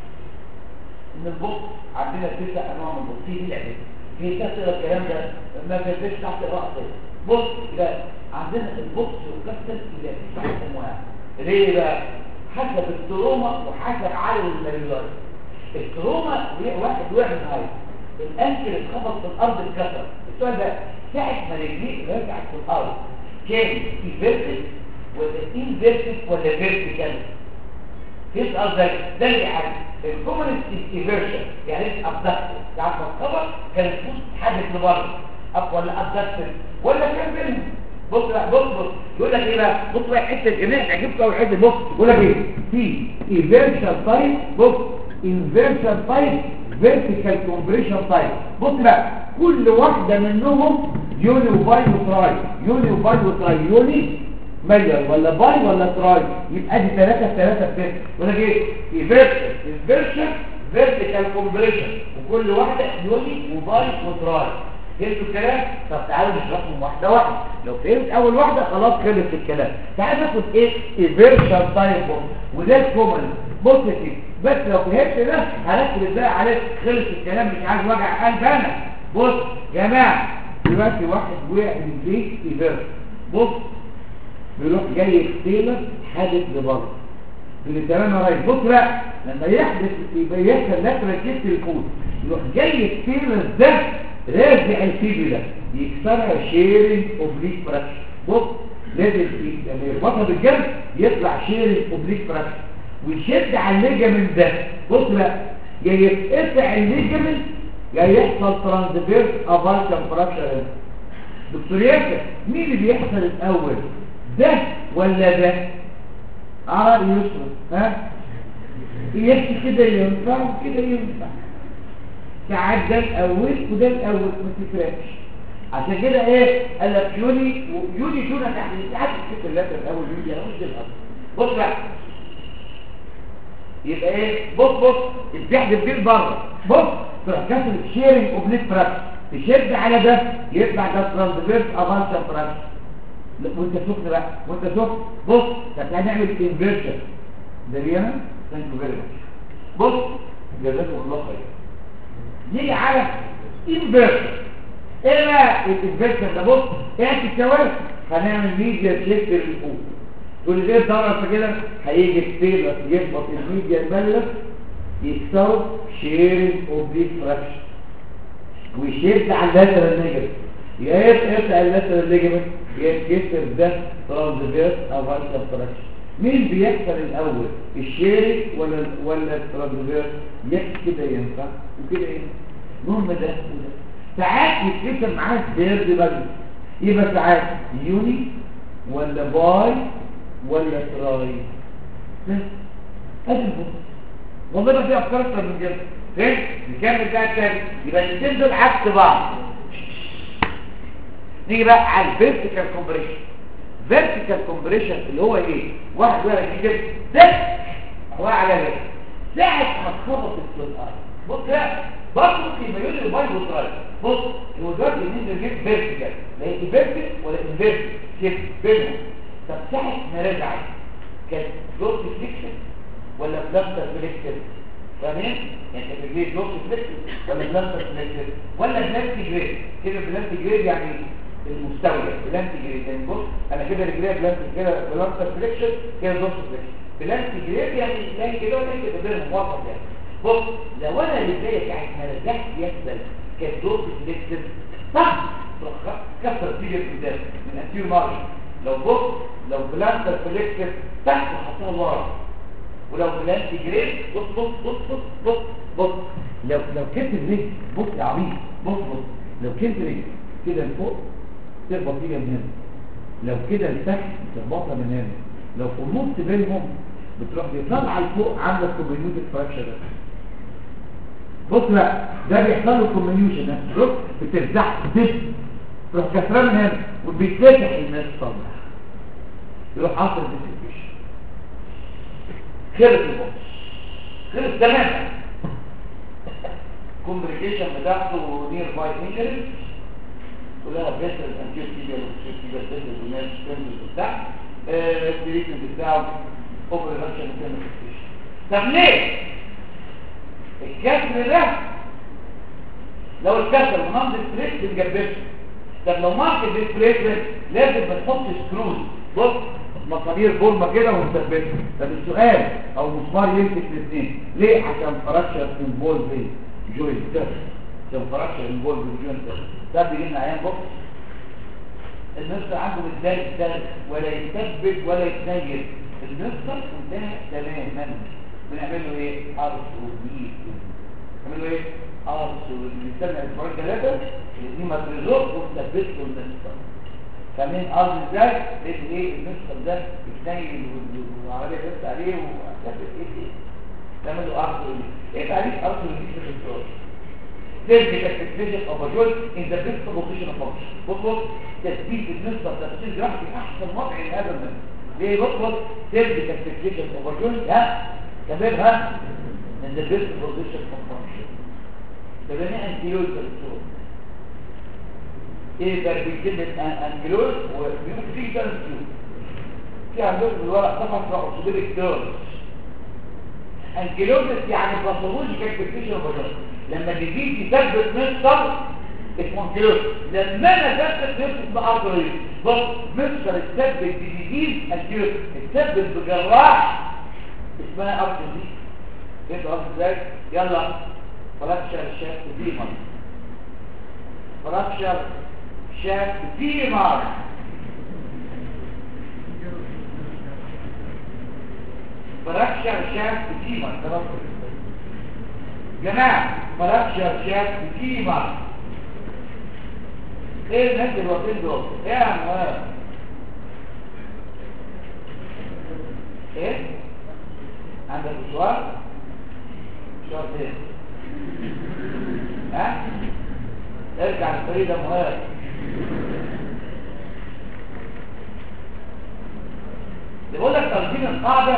ان البص عندنا تسع انواع من البص في لعبه في كسر الكلام ده ما بيبقاش تحت الراس بص يبقى عندنا البص والكسر الى تسع انواع ليه بقى حسب التروما وحسب عدد المليولار التروما واحد واحد هاي الانكل اتخبط في الارض اتكسر السؤال ده ساعة ما رجليه رجعت في الارض كان ايفيرتك ولا انفيرتك ولا فيرتيكال يسأل ده ده اللي حاجة الكومنست ايفيرشن يعني ايه ابدكتر يعني ما اتخبط كان الفوت حدث لبره اب ولا ابدكتر ولا كان بينهم بص بقى بص بص يقول لك ايه بقى بص بقى حته الجناح عجبك اول حته بص يقول لك ايه في ايفيرشن تايب بص انفيرشن تايب فيرتيكال كومبريشن تايب بص بقى كل واحده منهم يوني وباي وتراي يوني وباي وتراي يوني مليار ولا باي ولا تراي يبقى دي ثلاثه ثلاثه في يقول لك ايه ايفيرشن انفيرشن فيرتيكال كومبريشن وكل واحده يوني وباي وتراي فهمتوا الكلام طب تعالوا نشرحهم واحده واحده لو فهمت اول واحده خلاص خلص الكلام تعال ناخد ايه ايفيرشن تايب وده الكومن بص يا سيدي بس لو فهمت ده هركز بقى عليك خلص الكلام مش عايز وجع قلب انا بص يا جماعه دلوقتي واحد وقع من البيت ايفيرشن بص بيروح جاي يختلف حادث لبره اللي تمام يا ريس بص بقى لما يحدث يبقى يحصل لك ركبت الكود يروح جاي يختلف ده رازع الفيبي ده يكسرها شيرنج اوبليك فراكشن بص لازم لما يربطها بالجنب يطلع شيرنج اوبليك فراكشن ويشد على الليجامنت ده بص بقى يا يتقطع الليجامنت يا يحصل ترانسفيرس افالشن فراكشن هنا دكتور ياسر مين اللي بيحصل الاول ده ولا ده على يسر ها يحكي كده ينفع وكده ينفع ساعات ده الاول وده الاول ما تفرقش عشان كده ايه قال لك يوني يوني جونا تحت ساعات الفكر اللاتر الاول يوني انا مش ده الاصل بص بقى يبقى ايه بص بص الزحف فين بره بص تروح كسر شيرنج اوبليك فراكشن تشد على ده يطلع ده ترانسفيرس افانشن فراكشن وانت سخن بقى وانت سخن بص طب هنعمل انفيرشن ده لينا ثانك يو فيري ماتش بص جزاكم الله خير نيجي على انفيرشن ايه بقى الانفيرشن ده بص ايه الكوارث هنعمل ميديا شيفت لفوق تقول لي ايه الضرر كده هيجي السيلر يخبط الميديا الملف يكسروا شيرنج اوبليك فراكشن ويشد على اللاترال ليجمنت يا يفتح اللاترال ليجمنت يا يكسر ده ترانزفيرس او فارسال فراكشن مين بيكسر الاول الشيري ولا ولا الترانزفيرس يكسر كده ينفع وكده ينفع المهم ده وده ساعات يتكسر معاه السيرد بقى يبقى ساعات يوني ولا باي ولا تراي بس ادي البص والله ما في افكار اكتر من كده فين نكمل بقى التاني يبقى الاثنين دول عكس بعض نيجي بقى على الفيرتيكال كومبريشن فيرتيكال كومبريشن اللي هو ايه واحد ولا كده ده هو على ايه ساعه ما تخبط في الارض بص بقى برضه في ميول الباي والتراي بص هو دلوقتي ان انت جيت فيرتيكال لا هي فيرتيكال ولا انفيرتيكال شيفت بينهم طب ساعه ما رجعت كانت دوت فليكشن ولا بلاستر فليكشن فاهمين يعني كانت رجليه دوت فليكشن ولا بلاستر فليكشن ولا بلانتي جريد كده بلانتي جريد يعني المستوية بلانتي جريد يعني بص انا كده رجليا بلانتي كده بلاستر فليكشن كده دوت فليكشن بلانتي جريد يعني لا كده ولا كده بينهم وسط يعني بص لو انا رجليا كانت ما رجعت يسبل كانت دوت فليكشن صح تروح كسر تيجي قدام من انتير مارش لو بص لو بلانتر فليكشن تحت حطها ورا ولو بلانتي جريد بص بص بص بص بص بص لو لو كنت رجل بص يا عبيط بص بص لو كنت رجل كده لفوق تخبط تيجي من هنا لو كده لتحت تخبطها من هنا لو في النص بينهم بتروح طالعه لفوق عامله كومبينيوتد فراكشر بص بقى ده بيحصل له كومبينيوشن نفس بترزع دب تروح كسرها من هنا وبيتفتح الناس طالع يروح حاصل ديستريبيوشن خلص البوكس خلص تماما كومبليكيشن بتاعته نير باي انجري كلها بيسر الانتير تيبيا والسير تيبيا بيسر وناس كامل بتاع التريتمنت بتاعه اوفر ريفكشن وكامل طب ليه؟ الكسر ده لو الكسر منام ديستريت بنجبسه طب لو مارك ديستريت لازم بتحط سكروز بص مسامير بولمه كده ونثبتها طب السؤال او مسمار يمسك الاثنين ليه عشان فراكشر انفولد ايه جوينت عشان فراكشر انفولد جوينت ده بيجي لنا عيان بص النص عنده ازاي يشتغل ولا يثبت ولا يتنيل النص انتهى تماما بنعمل له ايه ارثروبيد بنعمل له ايه ارثروبيد بنستنى اسبوعين ثلاثه الاثنين ماتريزوت ونثبت له النص فمن ارض ازاي لقيت ايه النص ده يتنيل والعربيه تبص عليه وثبت ايه ايه نعمل له ارثروبيد ايه تعريف ارثروبيد في الدكتور Surgical fixation of a joint in the best position of function. بص بص تثبيت النصف تفصيل جراح في احسن وضع لهذا النصف. ليه بص بص Surgical fixation of a joint ها كمان ها in the best position of function. ده بناء انتيول بالصور. ايه ده بيكلمة انجلوز وبيقول فيه كان انتيول. في عندهم في الورق صفحة اسمها اوكسيديك تيرمز. انكيلوزس يعني باثولوجيكال فيكسيشن اوف a joint. لما تجي تثبت مصر اسمه انكيلوز لما انا ثبت مصر اسمه ارتري بص مصر تثبت بجديد انكيلوز تثبت بجراح اسمها ارتري فهمت قصدي ازاي يلا فراكشر شاف فيمر فراكشر شاف فيمر فراكشر شاف فيمر خلاص جماعة فراكشر شاف فيمر ايه الناس الوقتين دول ايه يا عم ايه عندك سؤال سؤال ايه ها ارجع للطريق ده مهار بيقول لك ترجيم القاعدة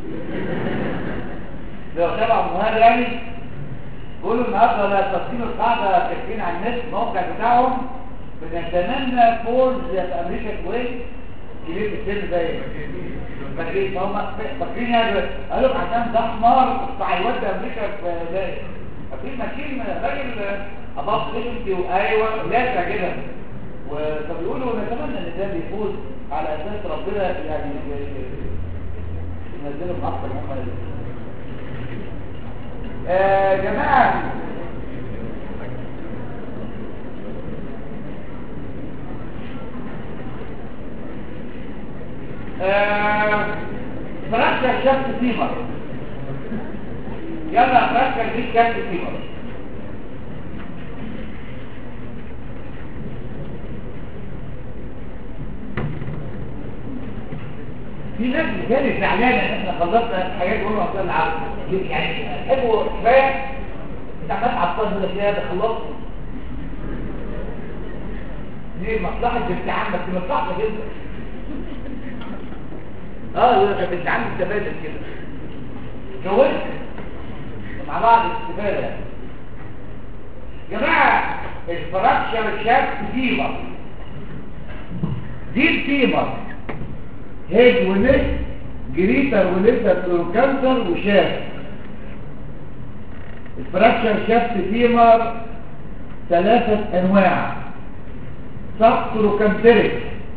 لو تبع مهار يعني بيقولوا النهارده لا تقسيم القاعده كاتبين على النت الموقع بتاعهم بنتمنى فورز في امريكا كويس كبير في السن زي فاكرين هم فاكرين يعني قالوا عشان ده حمار هيودي امريكا في ده فاكرين ماشيين راجل اباط ايجنسي وايوه لاسع كده فبيقولوا نتمنى ان ده بيفوز على اساس ربنا يعني ينزلهم اكتر هم يا آه جماعة آه، فراكشر شافت فيمر يلا فراكشر دي شافت فيمر في ناس كانت زعلانه ان احنا خلصنا الحاجات دول وصلنا العقل يعني حلو كفايه انت عمال عطل ولا كده ده خلصنا دي مصلحه الامتحان بس مصلحه جدا اه يقول لك الامتحان مستفاد كده جوزت مع بعض الاستفاده يا جماعه الفراكشر شاف فيمر دي الفيمر هيد ونك جريتر وليتر كانسر وشاف الفراكشر شافت فيمر ثلاثة انواع سبتروكانتريك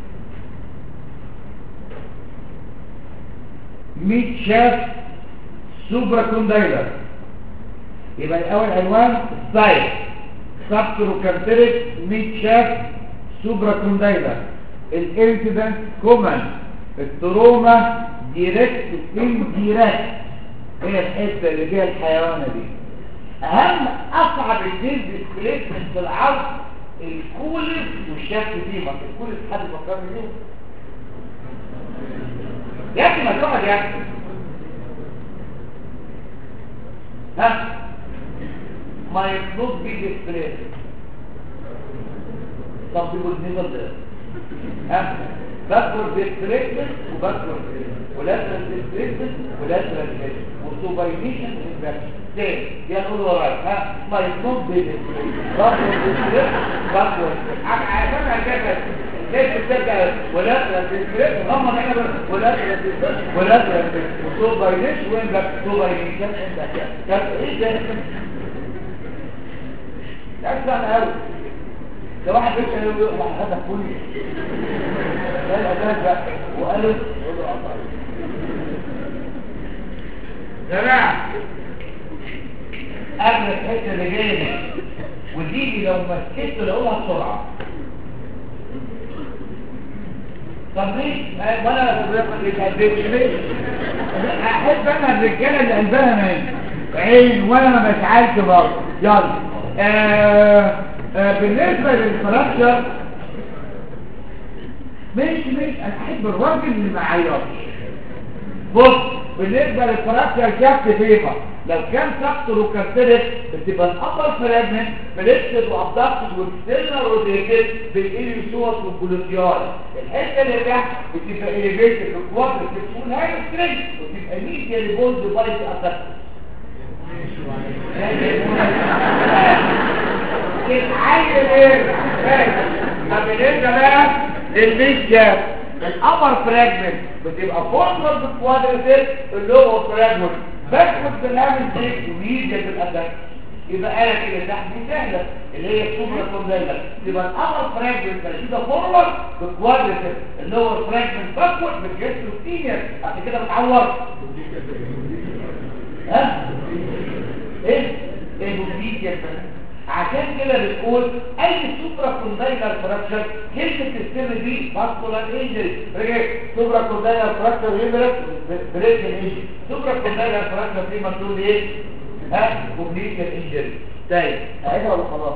ميت شاف سوبرا كوندايلر يبقى الاول عنوان ستايل سبتروكانتريك ميت شاف سوبرا كوندايلر الانسيدنت كومن التروما ديركت انديركت هي الحته اللي فيها الحيوانه دي اهم اصعب اثنين ديسبليسمنت في العرض الكولس والشك دي ما الكولس حد فكرني بيهم يا اخي ما تقعد يا اخي ها ما يطلب بيه ديسبليس طب بيقول نيفر ها باكورد ديستريكشن وباكورد ولاترال ديستريكشن ولاترال وسوباينيشن انفكشن تاني يقول ورايا ها ما يكون باكورد ديستريكشن باكورد عشان كده ليه بترجع ولاترال ديستريكشن غمض هنا ولاترال ديستريكشن ولاترال وسوباينيشن وانفكشن سوباينيشن انفكشن طب ايه ده؟ ده اسمع قوي ده واحد بيسأل يقول له واحد هذا كله ده الأساس بقى وقالوا جماعة قبل الحتة اللي جاية دي ودي لو مسكت لقولها بسرعة طب ليه؟ وانا احب انا الرجاله اللي قلبها نايم عين وانا مش عارف برضه يلا آه آه بالنسبة للفراكشر ماشي ماشي انا احب الراجل اللي ما عيطش بص بالنسبة للفراكشر شافت فيفا لو كان سقط وكسرت بتبقى الابر فراجمنت بلسد وابدكت واكسترنال روتيتد بالاليوسوس والجلوتيال الحته اللي تحت بتبقى اليفيتد في الكوادر بتكون هاي سترينج وتبقى ميديا بولد بايت اتاك تتعين ايه طب بالنسبه بقى للميشيا الابر فراجمنت بتبقى فورورد كوادريتيل اللور فراجمنت باكورد بالهامل ديك وميديا بالاتاك يبقى انا كده تحت دي سهله اللي هي السوبر كوندايلر يبقى الابر فراجمنت كده فورورد بكوادريتيل اللور فراجمنت باكورد بالجسم السينيور عشان كده بتعور ها ايه ايه ميديا عشان كده بنقول اي سوبرا كوندايلر فراكشر كلمه السر دي فاسكولار انجري سوبرا كوندايلر فراكشر يبرك بريك انجري سوبرا كوندايلر فراكشر دي مكتوب ايه ها كوبليكال انجري طيب عايزها ولا خلاص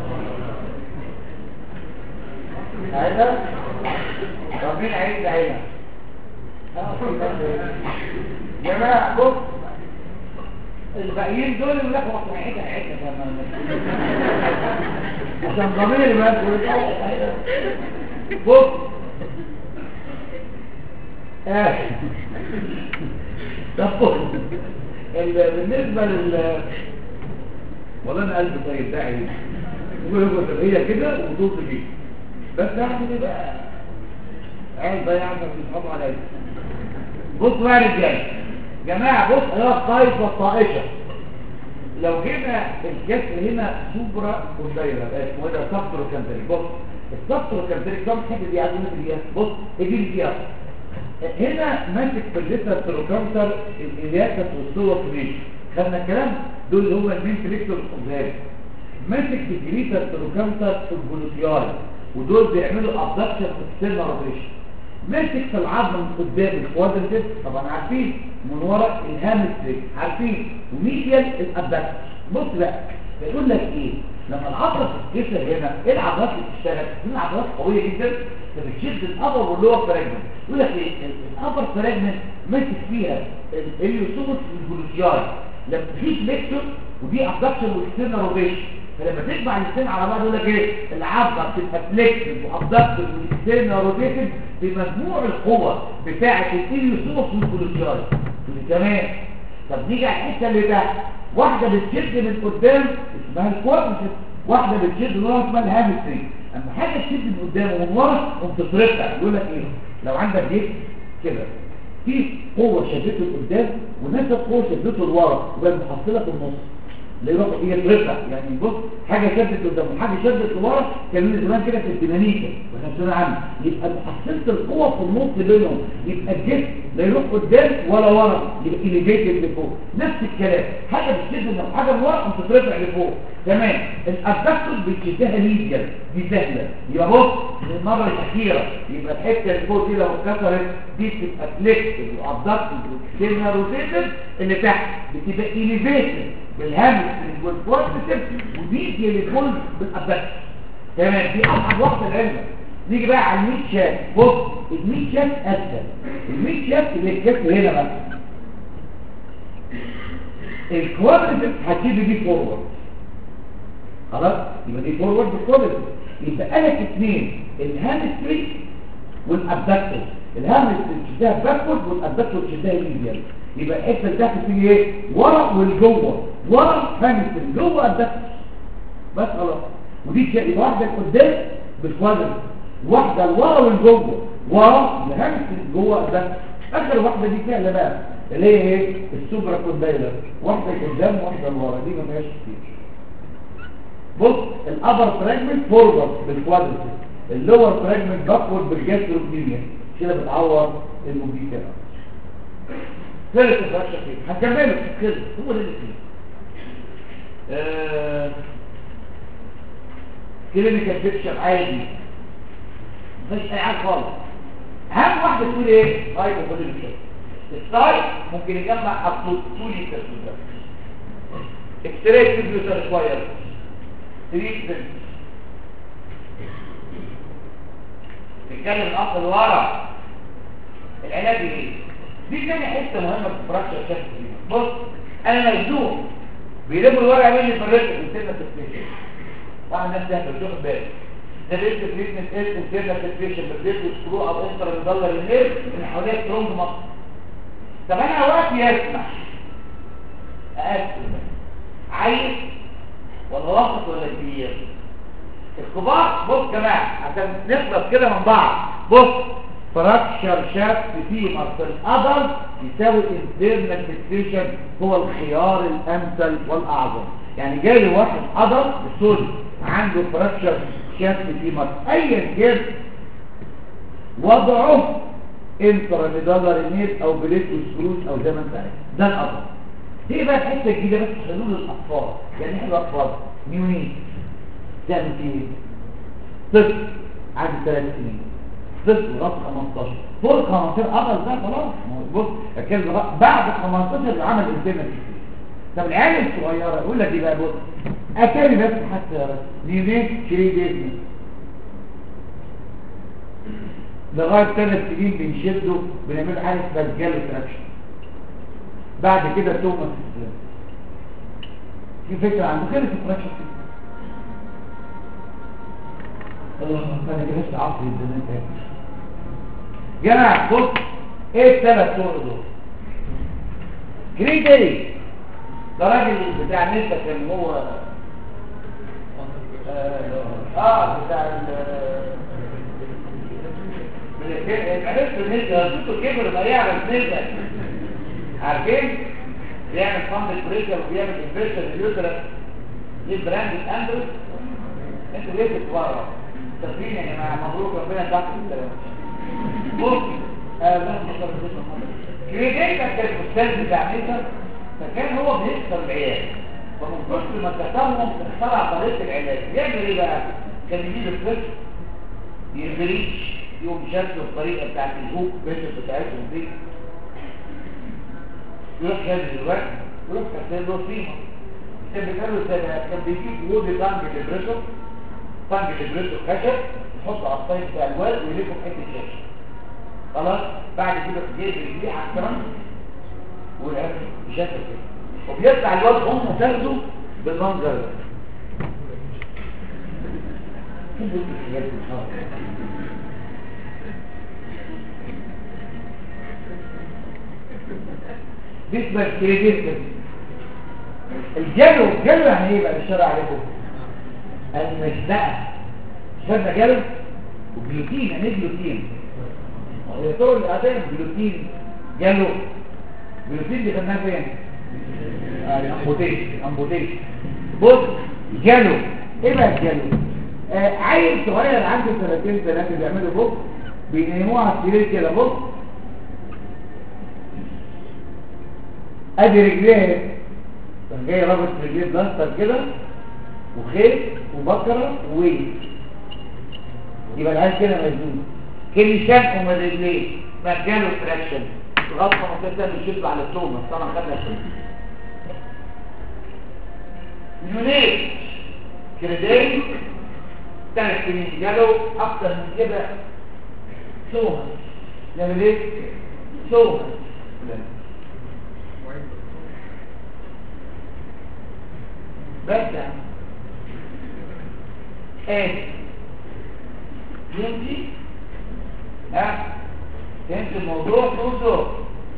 عايزها طب مين عايز عينها يا جماعه بص الباقيين دول اللي لك وقت عيدة عيدة عشان ضمير ما بص اه طب بص بالنسبة لل والله انا قلبي طيب ده عيد يقول يقول هي كده وضوط دي بس يعني بقى عيد بقى يعمل بيصحبوا عليا بص بقى يا رجاله جماعة بص هي الطائف والطائشة لو جينا الجسر هنا سوبرا كوندايرا اسمه ده سبترو كاندريك بص السبترو كاندريك ده محب دي عدونا في الياس بص اجي لي فيها هنا ماسك في الليتر تروكانتر الالياسس والصوة كميش خدنا الكلام دول اللي هم المين فليكتور الخبزاري ماسك في الجريتر تروكانتر الجلوتيال ودول بيعملوا ابدكشن في السيلنا روتيشن مسك في العظم من قدام الكوادريسيبس طبعا عارفين من ورا الهامستريك عارفين وميديال الابدكس بص بقى بيقول لك ايه لما العضله تتكسر هنا ايه العضلات اللي بتشتغل دي عضلات قويه جدا فبتشد الابر واللور فراجمنت يقول لك ايه الابر فراجمنت ماسك فيها اليوسوس الجلوسياي لما في فليكسور ودي ابدكشن واكسترنال روتيشن فلما تجمع الاثنين على بعض يقول لك ايه العضله بتبقى فليكسد وابدكشن واكسترنال روتيشن بمجموع القوه بتاعه اليوسوس والجلوسياي كمان طب نيجي على الحته اللي تحت واحده بتشد من قدام اسمها الكوادريسيبس واحده بتشد من ورا اسمها الهامسترينج اما حاجه تشد من قدام ومن ورا قوم تفرقها يقول لك ايه لو عندك جسم كده في قوه شدته لقدام ونفس القوه شدته لورا يبقى المحصله في النص اللي يروح هي ترفع يعني بص حاجه شدت قدام وحاجه شدت لورا كان زمان كده في الديناميكا واحنا سمعنا عنه يبقى محصله القوه في النص بينهم يبقى الجسم لا يروح قدام ولا ورا يبقى اليفيتد لفوق نفس الكلام حاجه بتشد من حاجه من ورا قمت ترفع لفوق تمام الابدكتور بتشدها ليديا دي سهله يبقى بص المره الاخيره يبقى الحته اللي فوق دي لو اتكسرت دي بتبقى فليكسد وابدكتور وكسرها روتيتد اللي تحت بتبقى اليفيتد بالهامسترنج والكوادريسبس ودي اللي فوق بالابدكتور تمام دي اصعب واحده العلم نيجي بقى على الميت شاف بص الميت شاف اسهل الميت شاف اللي الكسر هنا بقى الكوادريسبس هتجيب دي فورورد خلاص يبقى دي فورورد بالكوادريسبس يبقى لك اثنين الهامسترنج والابدكتور الهامسترنج تشدها باكورد والابدكتور تشدها ميديال يبقى الحته اللي تحت تيجي ايه ورا والجوه ورا هامسترنج جوه ابدكتور بس خلاص ودي تشد واحده لقدام بالكوادريسبس واحده لورا والجوه ورا الهامسترنج جوه ابدكتور اخر واحده دي سهله بقى اللي هي ايه السوبرا كوندايلر واحده قدام واحده لورا دي ما فيهاش كتير بص الابر فراجمنت فورورد بالكوادريسبس اللور فراجمنت باكورد بالجاستروكنيميا كده بتعور الموبيكا ثالث فراكشر فيه هكمله كده هو ده اللي فيه آه... كلينيكال بيكشر عادي مفيش اي حاجه خالص اهم واحده تقول ايه هايبوكوليميك الساي ممكن يجمع اب تو 2 لتر اكستراكت فيوتر شويه تريتمنت نتكلم الاخر ورا العلاج ايه دي تاني حته مهمه في الفراكشر شكل بص انا مجنون بيلموا الورق يعمل لي فرشه في السنه التسليم طبعا الناس ده مش واخد بالك ده بيت تريتمنت اس انترنال تسليشن بتديك سكرو او انتر مدلر النير اللي حواليها سترونج مصر طب انا وقتي يسمح اقسم عايز ولا وسط ولا كبير الكبار بص جماعه عشان نخلص كده من بعض بص فراكشر شافت فيمر في الأدل يساوي انترنال فيكسيشن هو الخيار الأمثل والأعظم يعني جاي لي واحد أدل سوري عنده فراكشر شافت فيمر أيا كان وضعه انتراميدالر نيت او بليت وسكروز او زي ما انت عايز ده الأدل دي بقى الحته الجديده بس حلول الاطفال يعني احنا الاطفال نيونين تعمل فيه ايه؟ طفل عنده ثلاث سنين طفل رقم 15 فوق 15 قبل ده خلاص بص الكلمه بعد 15 اللي عمل انترنت طب العيال الصغيره يقول لك ايه بقى بص اتاري بس حتى بس نيونين شري جسمي لغايه ثلاث سنين بنشده بنعمل حاجه اسمها الجالو تراكشن بعد كده توماس السلام في فكره عنده كده في تراكشن الله انا جلست عصري الزمان تاني جماعة بص ايه الثلاث طرق دول جريجري ده راجل بتاع النسبة كان هو اه, آه بتاع ال عرفت النسبة صوته كبر ما يعرف نسبة عارفين بيعمل فاند بريكر وبيعمل انفيرشن اليوترس دي براند اندروس انتوا ليه بتتورط تفرين يا جماعه مبروك ربنا يدعك بالسلامه بص اللهم صل وسلم كريديت كان الاستاذ بتاع ميسر فكان هو بيكسر العيال فمن كتر ما كتبهم اخترع طريقه العلاج بيعمل ايه بقى كان يجيب الطفل يغريش يوم شكله الطريقه بتاعت الهوك بيشن بتاعتهم دي يروح شاد دلوقتي يروح كسر له فيها كان بيتقالوا كان بيجيب وود تانج ديبريشن تانج ديبريشن خشب يحطه على الطيب بتاع الواد ويلفه في حته شاشه خلاص بعد كده جايب رجليه على الكرم والعرق بشكل كده وبيطلع الواد امه تاخده بالمنظر ده دي اسمها الكريديت الجلو الجلو يعني ايه بقى بالشرع عليكم المشنقه خدنا جلو وجلوتين يعني ايه جلوتين هو طول الادام جلوتين جلو جلوتين دي خدناها فين امبوتيشن امبوتيشن بص جلو ايه بقى الجلو آه عيل صغير عنده سنتين ثلاثه بيعملوا بص بينيموه على السرير كده بص ادي رجليه كان جاي رابط رجليه بلاستر كده وخيط وبكره وويل يبقى العيال كده مجنون كل شنقه من رجليه مجاله تراكشن غلطه ممكن نشد على التومه طبعا خدنا التومه يونيك كريدين ثلاث سنين جاله اكتر من كده تومه نعمل ايه؟ تومه بس يعني ايه يمشي ها فهمت الموضوع موضوع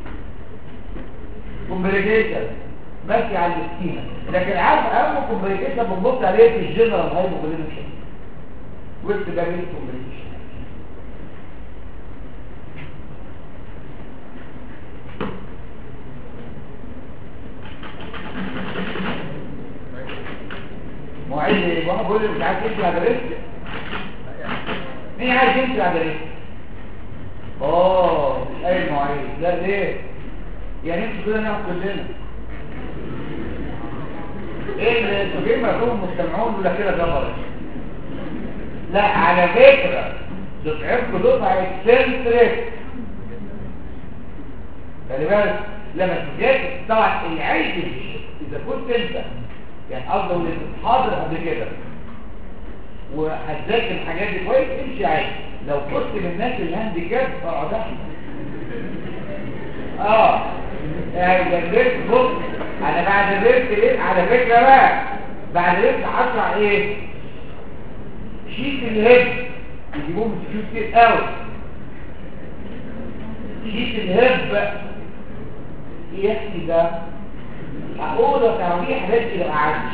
كومبليكيشن ماشي على السكينه لكن عارف اهم كومبليكيشن بنبص عليه في الجنرال هايبوكوليميك وقت ده مين كومبليكيشن معيد وانا بقول له مش عايز يمشي على رجل مين عايز يمشي على رجل اه مش اي معيد لا ليه يعني نمشي كده نعمل كلنا ايه اللي انتوا جايين مفهوم مستمعون ولا كده جبر لا على فكره دفعتكم دفعه اكسنتريك خلي بالك لما تجي طبعا العيش اذا كنت انت يعني افضل انك حاضر قبل كده وهتذاكر الحاجات دي كويس امشي عادي لو كنت من الناس الهانديكاب اقعد احمد اه يعني جنبت بص انا بعد الربط ايه على فكره بقى بعد الربط هطلع ايه شيت الهب يجيبوه من كتير قوي شيت الهب يحكي ده هقوله تراويح رجل الأعادش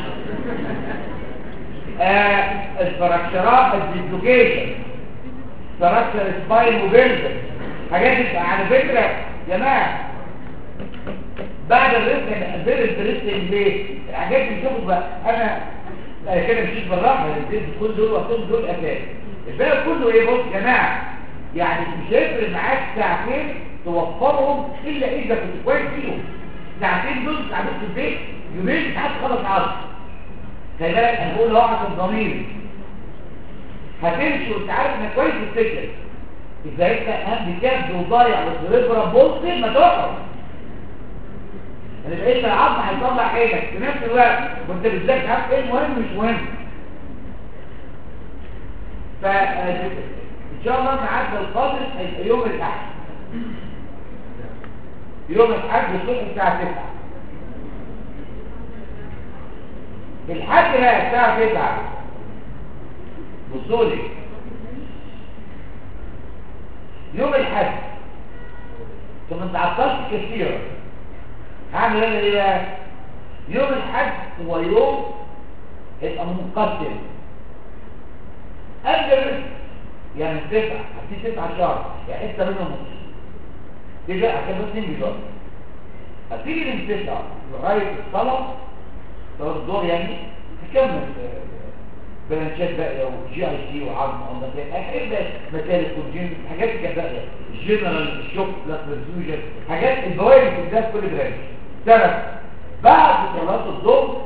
الفراكشرات الديسلوكيشن فراكشر سباين وبيلدر حاجات دي على فكرة يا جماعة بعد الرزق غير الدريسنج ليه الحاجات دي شوفوا بقى انا لا كده مشيت بالراحه الاثنين كل دول وقتهم دول اساس الباقي كله ايه بص يا جماعه يعني مش هيفرق معاك ساعتين توفرهم الا اذا كنت كويس فيهم ساعتين دول قعدت في البيت يومين مش عارف تخلص عصر خلي بالك انا بقول لوحة الضمير هتمشي وانت عارف انك كويس في السكه اذا انت هاند كاب وضايع والسريبرا بوصل ما تقعد انا بقيت العظم هيطلع عينك في نفس الوقت وانت بالذات عارف ايه المهم مش مهم ف ان شاء الله معدنا القادم هيبقى يوم الاحد يوم الحد الصبح الساعة 9 الحد بقى الساعة 9 بصوا لي يوم الحد ثم ما تعطلش كثيرا هعمل انا ايه بقى يوم الحد هو يوم هيبقى منقسم قبل الرزق يعني تسعة هتيجي تسعة شهر يعني حتة منهم نص دي بقى عشان بس نمشي دلوقتي هتيجي من تسعة لغاية الصلاة ثلاث دور يعني تكمل بلانشات باقية وجي اي سي وعظم ومسائل حاجات بقى مسائل الكونجين حاجات كده باقية الجنرال الشوك لاسبرسوجن حاجات البوائل اللي بتديها في كل برانش سنة بعد صلاة الظهر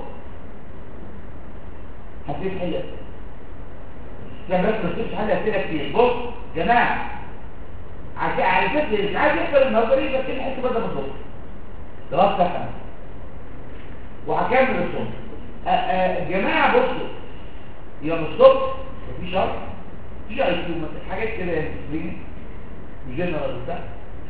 هتلاقي حاجة يعني بس ما تشوفش حاجة كتير كتير بص جماعة على على فكره اللي مش عايز يحضر النظري يبقى كده حته بدل من الظهر دراسه سنه وهكمل الصبح آه، آه، الجماعه بصوا يوم الصبح في شرط في اي كيو مثلا حاجات كده تسليم وجنرال بتاع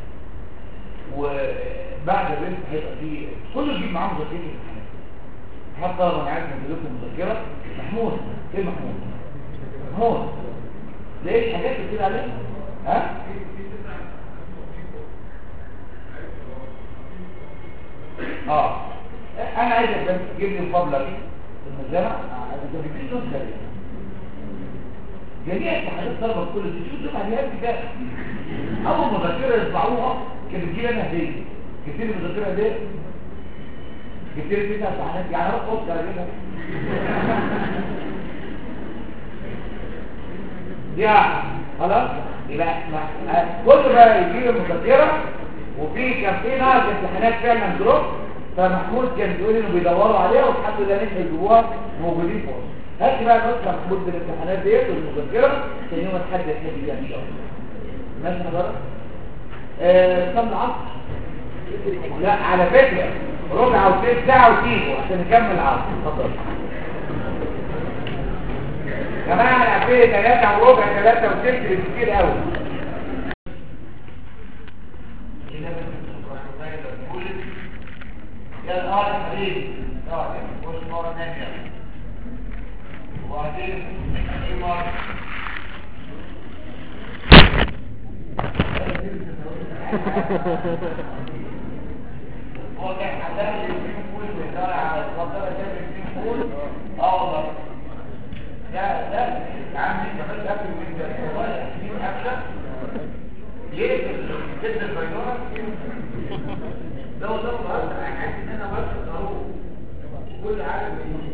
وبعد البنت هيبقى في كله يجيب معاه مذاكره الامتحانات حتى لو انا عايز انزل لكم مذكره محمود ايه محمود محمود لقيت حاجات كتير عليها ها اه انا عايزك بس تجيب لي فضلك المجامع انت بتجيب نص جميع اتحادات طلبه في كل دي شوف دفعه دي كده اول مذكره يطلعوها كانت بتجي لنا هديه كتير مذكره هديه كتير تسع امتحانات يعني اروح اوضه اجيبها يا خلاص يبقى ما- كل بقى يجيب المذكره وفي كان في ناس امتحانات فعلا دروب فمحمود كان بيقول انه بيدوروا عليها والحمد لله نجحوا يجيبوها موجودين في مصر هات بقى بس محمود بالامتحانات ديت والمذكره عشان يوم الحد يحب فيها ان شاء الله ماشي حضرتك آه صلي العصر لا على فكره ربع وثلث ساعه وتيجوا عشان نكمل العصر اتفضل يا جماعه انا في ثلاثة وربع ثلاثة وثلث بالكتير قوي يا الآن يا حبيبي اقعد يا خش مرة ثانية وبعدين في مرة هو كان حداد الفيلم فول ويدار على الفضلة جاب الفيلم فول اه والله لا لا يا عم انت بس قبل من ده والله في قفشه ليه كده البيضاء ده والله بهزر انا حاسس ان انا بس اهو كل عالم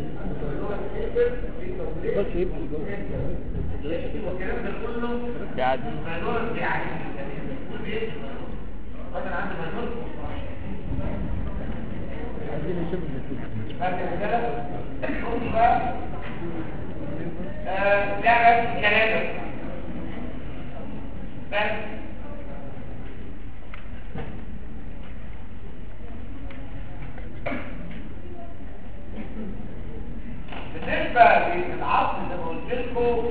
بس يبقى والكلام ده كله بيعدي البيضاء بيعدي انا عندي بيضاء عايزين نشوف النتيجة فاكر كده شوف بقى آه، لا بس كلامك بس بالنسبة للعصر زي ما قلت لكم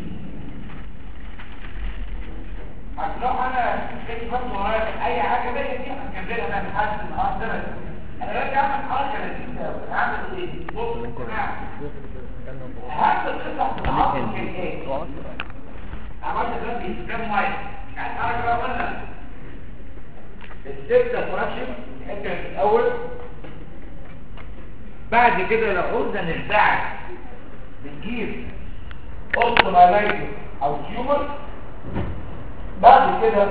هتروح انا كنت بس ورايا اي حاجة بقى دي هنكملها انا لحد النهارده انا باجي اعمل حركة لذيذة أوي. هعمل ايه؟ بص يا جماعة اهم القطع في العصر كان ايه؟ عملت دلوقتي كام واحد يعني حركة بقى قلنا الستة فراكشن الحتة في الاول بعد كده لو قلنا نرجع بنجيب اوتومالايتس او تيومر بعد كده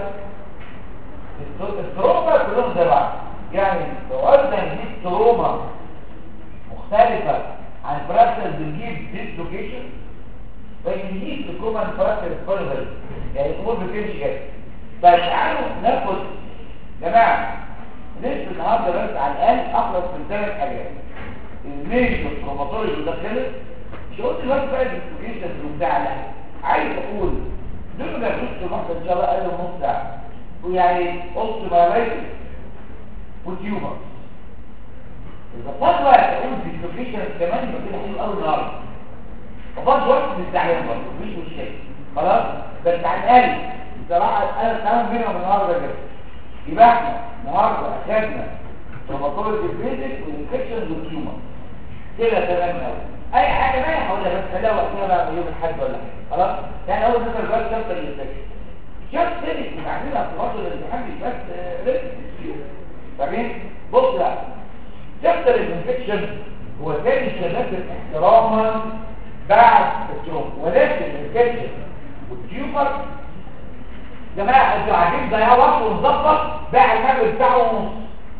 التروما كلهم زي بعض يعني لو قلنا نجيب تروما مختلفة عن فراكشن بنجيب ديسلوكيشن فنجيب الكومن فراكشن كوليفر يعني الامور بتمشي كده فتعالوا ناخد جماعة نسبة النهارده بس على الاقل اخلص من ثلاث حاجات الميجر التروماتولوجي اللي داخله مش قلت دلوقتي بقى الديسلوكيشن وبتاع لا عايز اقول دول ما يخش المحضر ان شاء الله اقل من نص ساعة ويعني قلت بايلايتس وتيومر إذا فضل وقت أقول ديسلوكيشن كمان يبقى كده حلو قوي النهارده وفضل وقت للتعليم برضه مش مشكلة خلاص بس على الأقل بصراحة أنا الكلام بينا من النهارده كده يبقى احنا النهارده أخدنا روماتولوجي بيزك والانفكشنز والتيومر كده تمام قوي أي حاجة بقى هقولها بس خليها وقتها بقى يوم الحد ولا حاجة خلاص يعني أول مثلا دلوقتي شابتر الانفكشن شاب تاني بعدين في مصر الامتحان مش بس ريسك بعدين بص بقى شابتر الانفكشن هو تاني شبكة احتراما بعد التروم ولكن الانفكشن والتيومر جماعة انتوا قاعدين ضيعوا وقت ونظبط باع المال بتاعه ونص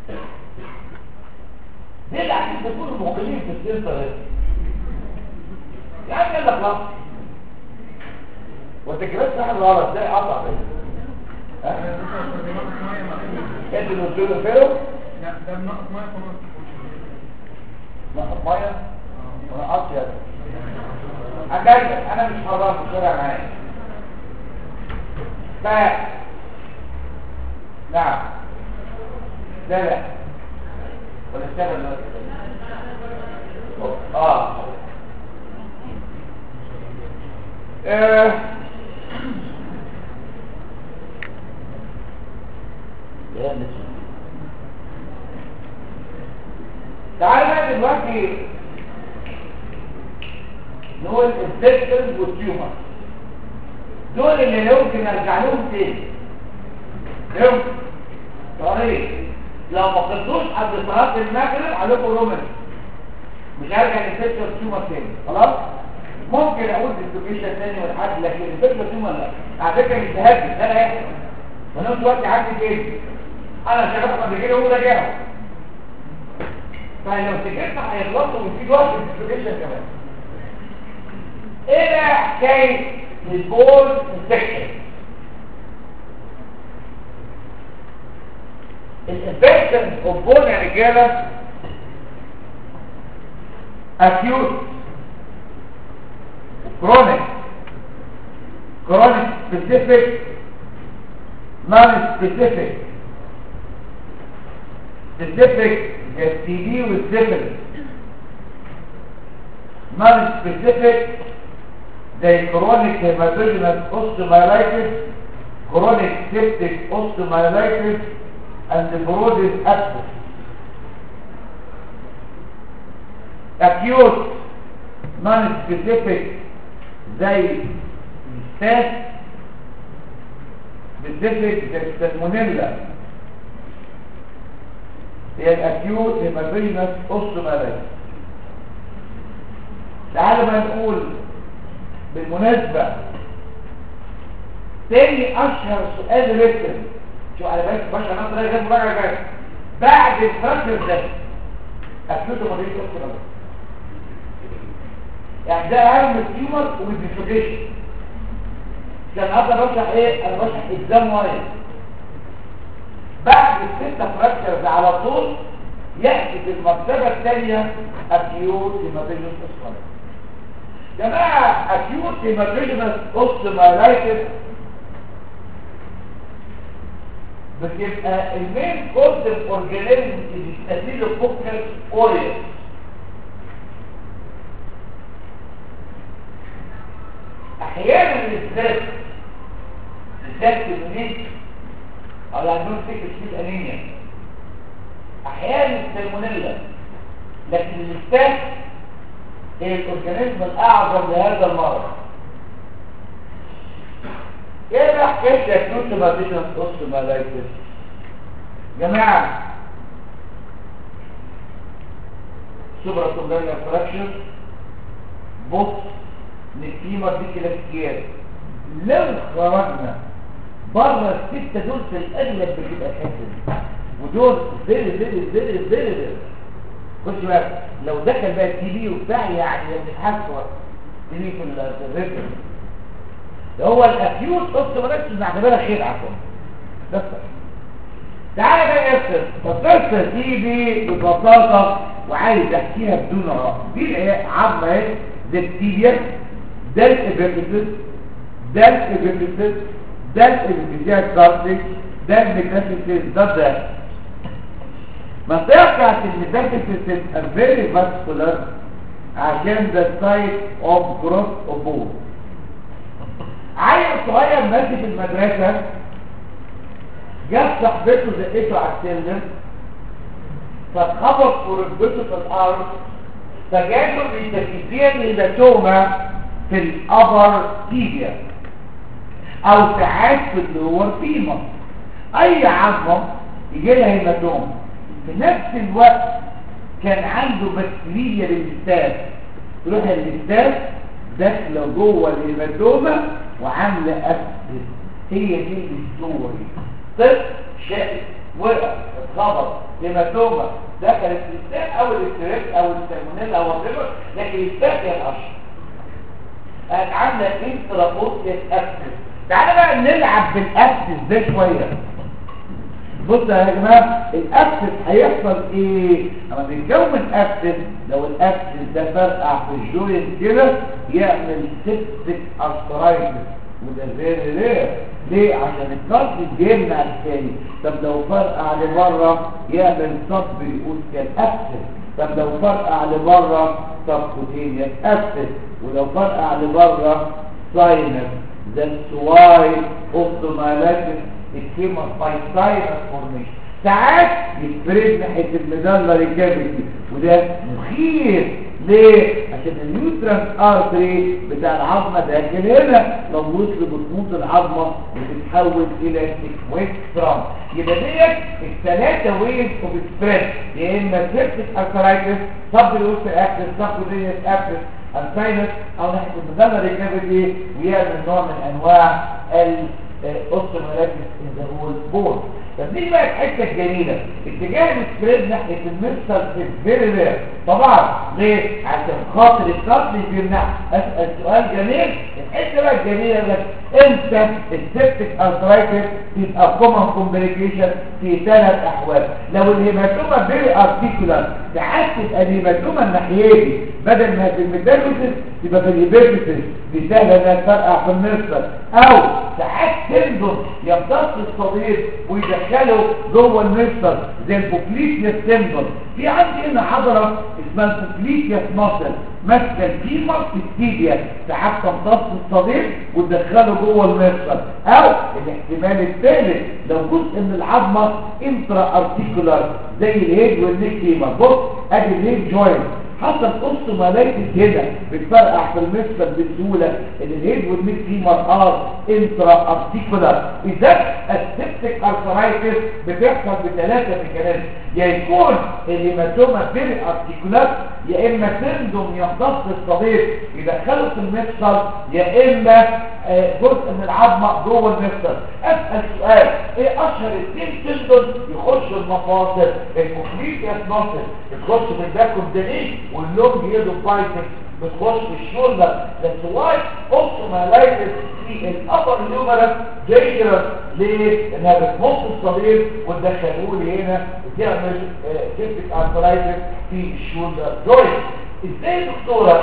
ليه اللي قاعدين تكونوا موقعين في السنتر ده؟ يعني يلا خلاص وانت كمان صاحب الغلط ازاي قطع ده ها انت اللي قلت له فيرو لا ده بنقص ميه خلاص نقط ميه وانا قطع يا اجل انا مش حرام في الشارع معايا ف نعم لا لا ولا اشتغل دلوقتي اه آه. يا نسي. تعال بقى دلوقتي نقول الانفكشن والتيومر دول اللي يمكن ارجع لهم تاني يمكن طريق لو ما قلتوش قبل صلاه المغرب عليكم رومان مش هرجع للفكره والتيومر تاني خلاص ممكن اقول ديستوبيشن تاني ولا حاجه لكن الفكره والتيومر لا على فكره مش تهدد ده لا يحصل وانا دلوقتي عندي تاني انا شغال قبل كده هو راجعهم فلو سجلنا هيغلطوا وفي وقت الديستوبيشن كمان ايه بقى حكايه البول انفكشن الانفكشن اوف بول يا رجاله acute chronic chronic specific non specific specific STD with syphilis non specific زي chronic hematogenous osteomyelitis chronic septic osteomyelitis and the broadest abscess acute non-specific زي staph specific زي salmonella هي الاكيوت هيماتوجينس اوستومالايتس تعالوا بقى نقول بالمناسبة تاني اشهر سؤال ريتم شو على بالك باشا انا طريقة غير مراجعة جاي بعد الفرق ده اكيوت مريض اوستومالايتس يعني ده اهم التيومر والديفيكيشن كان اقدر بشرح ايه انا بشرح اكزام وايز بعد الستة فراكشرز على طول يأتي في المرتبة الثانية اكيوت هيماتوجينس اوستومالايتس جماعة acute hematogenous osteomyelitis بتبقى المين كوز الاورجانيزم الستافيلوكوكال اوريوس احيانا الستريس بالذات في النيت او اللي عندهم سكة سكة انيميا احيانا السلمونيلا لكن الستاف هي الاورجانيزم الاعظم لهذا المرض ايه بقى حكايه اكيوت هيماتوجينس اوستومالايتس جماعه سوبرا تومبريلا فراكشر بص نكتيمة دي كلاسيكيات لو خرجنا بره الستة دول في الأغلب بتبقى حاسم ودول فيري فيري فيري فيري خش بقى لو دخل بقى التي بي وبتاع يعني بنتحسر تي بي في الريتم ده هو الاكيوت اوستومالايتس بنعتبرها خير عفوا بس تعالى بقى افصل فصلت تي بي ببساطه وعايز احكيها بدون رأي دي الايه عظمه اهي ده التيبيا ده الابيبيتس ده الابيبيتس ده الابيبيتس كارتليج ده الميتافيسيس ده ده منطقة بتاعت الميتافيسيس are very vascular عشان ده سايت اوف جروث اوف بون عيل صغير ماشي في المدرسة جاب صاحبته زقته على السلم فاتخبط في ركبته في الارض فجاته ميتافيزيا هيماتوما في الابر تيبيا او ساعات في اللور فيما اي عظمه يجي لها هيماتوما في نفس الوقت كان عنده بكتيريا للاستاذ تروح الاستاذ داخله جوه الهيماتوما وعامله اسيد هي دي الستوري طفل شاف وقع اتخبط هيماتوما دخلت الاستاذ او الاستريس او السالمونيلا او الريبر لكن الاستاذ هي الاشهر قالت عامله انترابوتيك اسيد تعالى بقى نلعب بالاسيد ده شويه بص يا جماعه الاسيد هيحصل ايه اما بيتكون اسيد لو الاسيد ده فرقع في الجوينت كده يعمل سيبتك ارثرايتس وده فيري رير ليه عشان الكارت بيمنع الثاني طب لو فرقع لبره يعمل صب يقول كان ابسط طب لو فرقع لبره طب كوتينيوس ابسط ولو فرقع لبره ساينس that's why ophthalmologists famous by sinus formation ساعات يتفرد ناحية المدلة كافيتي وده مخيف ليه؟ عشان النيوترانس ارتري بتاع العظمة داخل هنا لو وصل بطموط العظمة بتتحول الى سيكويسترام يبقى ديت الثلاثة ويز اوف سبريد يا اما سيرتك ارترايتس سب لوستر اكتس سب لوستر اكتس الساينس او ناحية المدلة كافيتي ويعمل نوع من انواع الاوستومالاتيس ان ذا هول بون طب دي بقى الحته الجميله اتجاه السبريد ناحيه المفصل في فيري رير طبعا ليه عشان خاطر الكابل بيمنع اسال سؤال جميل الحته بقى الجميله بس امتى السيبتيك ارثرايتس تبقى كومن كومبليكيشن في ثلاث احوال لو الهيماتوما بيري ارتيكولار ساعات تبقى الهيماتوما الناحيتي بدل ما في الميتالوسيس تبقى في الهيباتيسيس دي سهله انها تفرقع في المفصل او ساعات تنزل يمتص الصديد ويدخله جوه المفصل زي البوكليتيا سيمبل في عندي هنا عضله اسمها البوكليتيا ماسل ماسكه الفيمر في التيبيا ساعات تمتص الصديد وتدخله جوه المفصل او الاحتمال الثالث لو جزء من العظمه انترا ارتيكولار زي الهيد والنيك فيمر بص ادي الهيد جوينت حصل اوستومالايتس هنا بتفرقع في المفصل بسهوله ان الهيد والنيك فيمر ار انترا ارتيكولار اذا السبتيك ارثرايتس بتحصل بثلاثه ميكانيزم يا يكون الهيماتوما بيري ارتيكولار يا اما تندم يمتص الصديد يدخله في المفصل يا اما جزء من العظمه جوه المفصل اسال سؤال ايه اشهر اثنين تندم يخشوا المفاصل الكوكليتياس ماسل بتخش من الباكوم دانيش واللونج يدو بايسكس بتخش في الشولدر بس واي اوستومالايتس في الابر نيومرس دينجرس ليه؟ انها بتمص الصديد وتدخلوه لي هنا وتعمل سيبتيك ارثرايتس في الشولدر جوينت ازاي يا دكتوره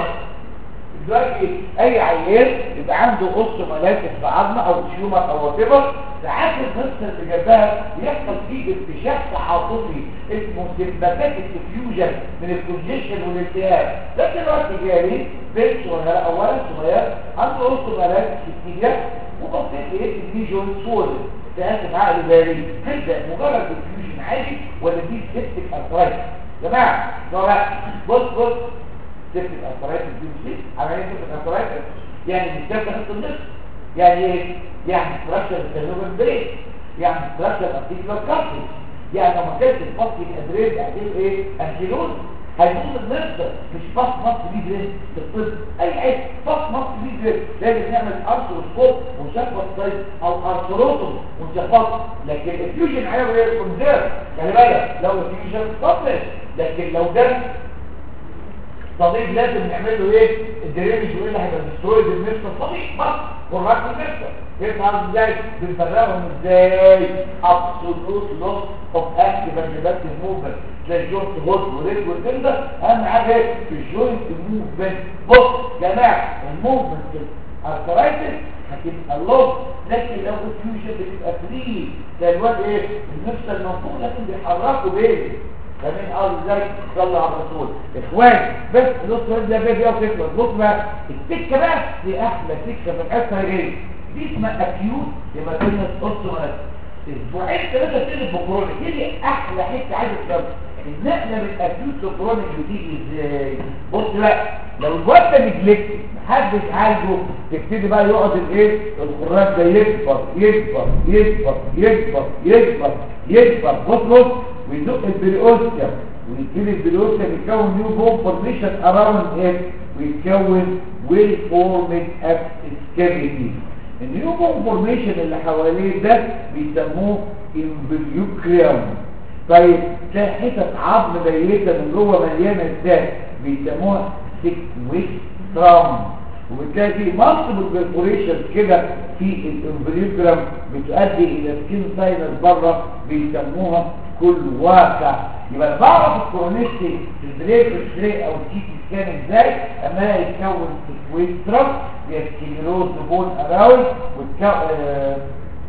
دلوقتي اي عيان يبقى عنده اوستومالايتس في عظمه او تيومر او وات ساعات القصه اللي جنبها بيحصل فيه ارتشاح تعاطفي اسمه سيمباتيك ديفيوجن من الكونجيشن والالتهاب ده دلوقتي جالي بنت صغيره اولا صغير عنده اوستومالايتس في التيجا وبصيت لقيت دي جوينت سولد تاسف عقل بالي هل مجرد ديفيوجن عادي ولا دي سيبتيك ارثرايتس يا جماعه بص بص سيبتك ارثرايتس دي مش عمليه سيبتك ارثرايتس يعني مش ده نص النص يعني ايه يعني ستراكشر السيلولر بريك يعني ستراكشر ارتيكولار كارتج يعني لو ما كانش الفصل الادريس هتعمل ايه انكيلوز هيموت النص مش فص نص بيه دريس في الطب اي عيب فص نص بيه دريس لازم نعمل ارثروسكوب وشفط سايز او ارثروتوم وشفط لكن الفيوجن عيب ايه كونزيرف خلي بالك لو الفيوجن طبل لكن لو ده صديق لازم نعمل له ايه الدرينج وايه اللي هيبقى ديسترويد المفصل صديق بس قرات المفصل يفهم ازاي بنفرقهم ازاي ابسولوت لوس اوف اكتيف اند موفمنت زي الجوينت هوت وريد والكلام اهم حاجه ايه في الجوينت موفمنت بص يا جماعه الموفمنت الارثرايتس هتبقى لوس لكن لو الفيوجن بتبقى فري زي الواد ايه المفصل المنفوخ لكن بيحركوا بيه فمين قال ازاي صلى على الرسول اخوان بس نص ده بيه بيه وتخلص بص بقى السكه بقى دي احلى سكه في الحصه ايه دي اسمها اكيوت يبقى كلمه اوستوماس اسبوعين ثلاثه تقلب بكرونيك دي احلى حته عايز تفهم النقله من اكيوت لكرونيك بتيجي ازاي بص بقى لو الواد ده نجلكت محدش عالجه تبتدي بقى يقعد الايه الخراج ده يكبر يكبر يكبر يكبر يكبر يكبر بص بص ويدق البريوستيوم ويبتدي البريوستيوم يتكون نيو بون فورميشن اراوند ات ويتكون ويل فورمد اكسس كافيتي النيو بون فورميشن اللي حواليه ده بيسموه امبليوكريوم طيب تلاقي حتت عظم ميته من جوه مليانه ازاي بيسموها سيكويسترام وبتلاقي في مالتيبل بيرفوريشن كده في الامبليوجرام بتؤدي الى سكين ساينس بره بيسموها كل واقع يبقى أنا بعرف الكورونيستي في البريك اكس او السي تي سكان ازاي اما يتكون سيكويسترام بيسكيلوز بون اراوند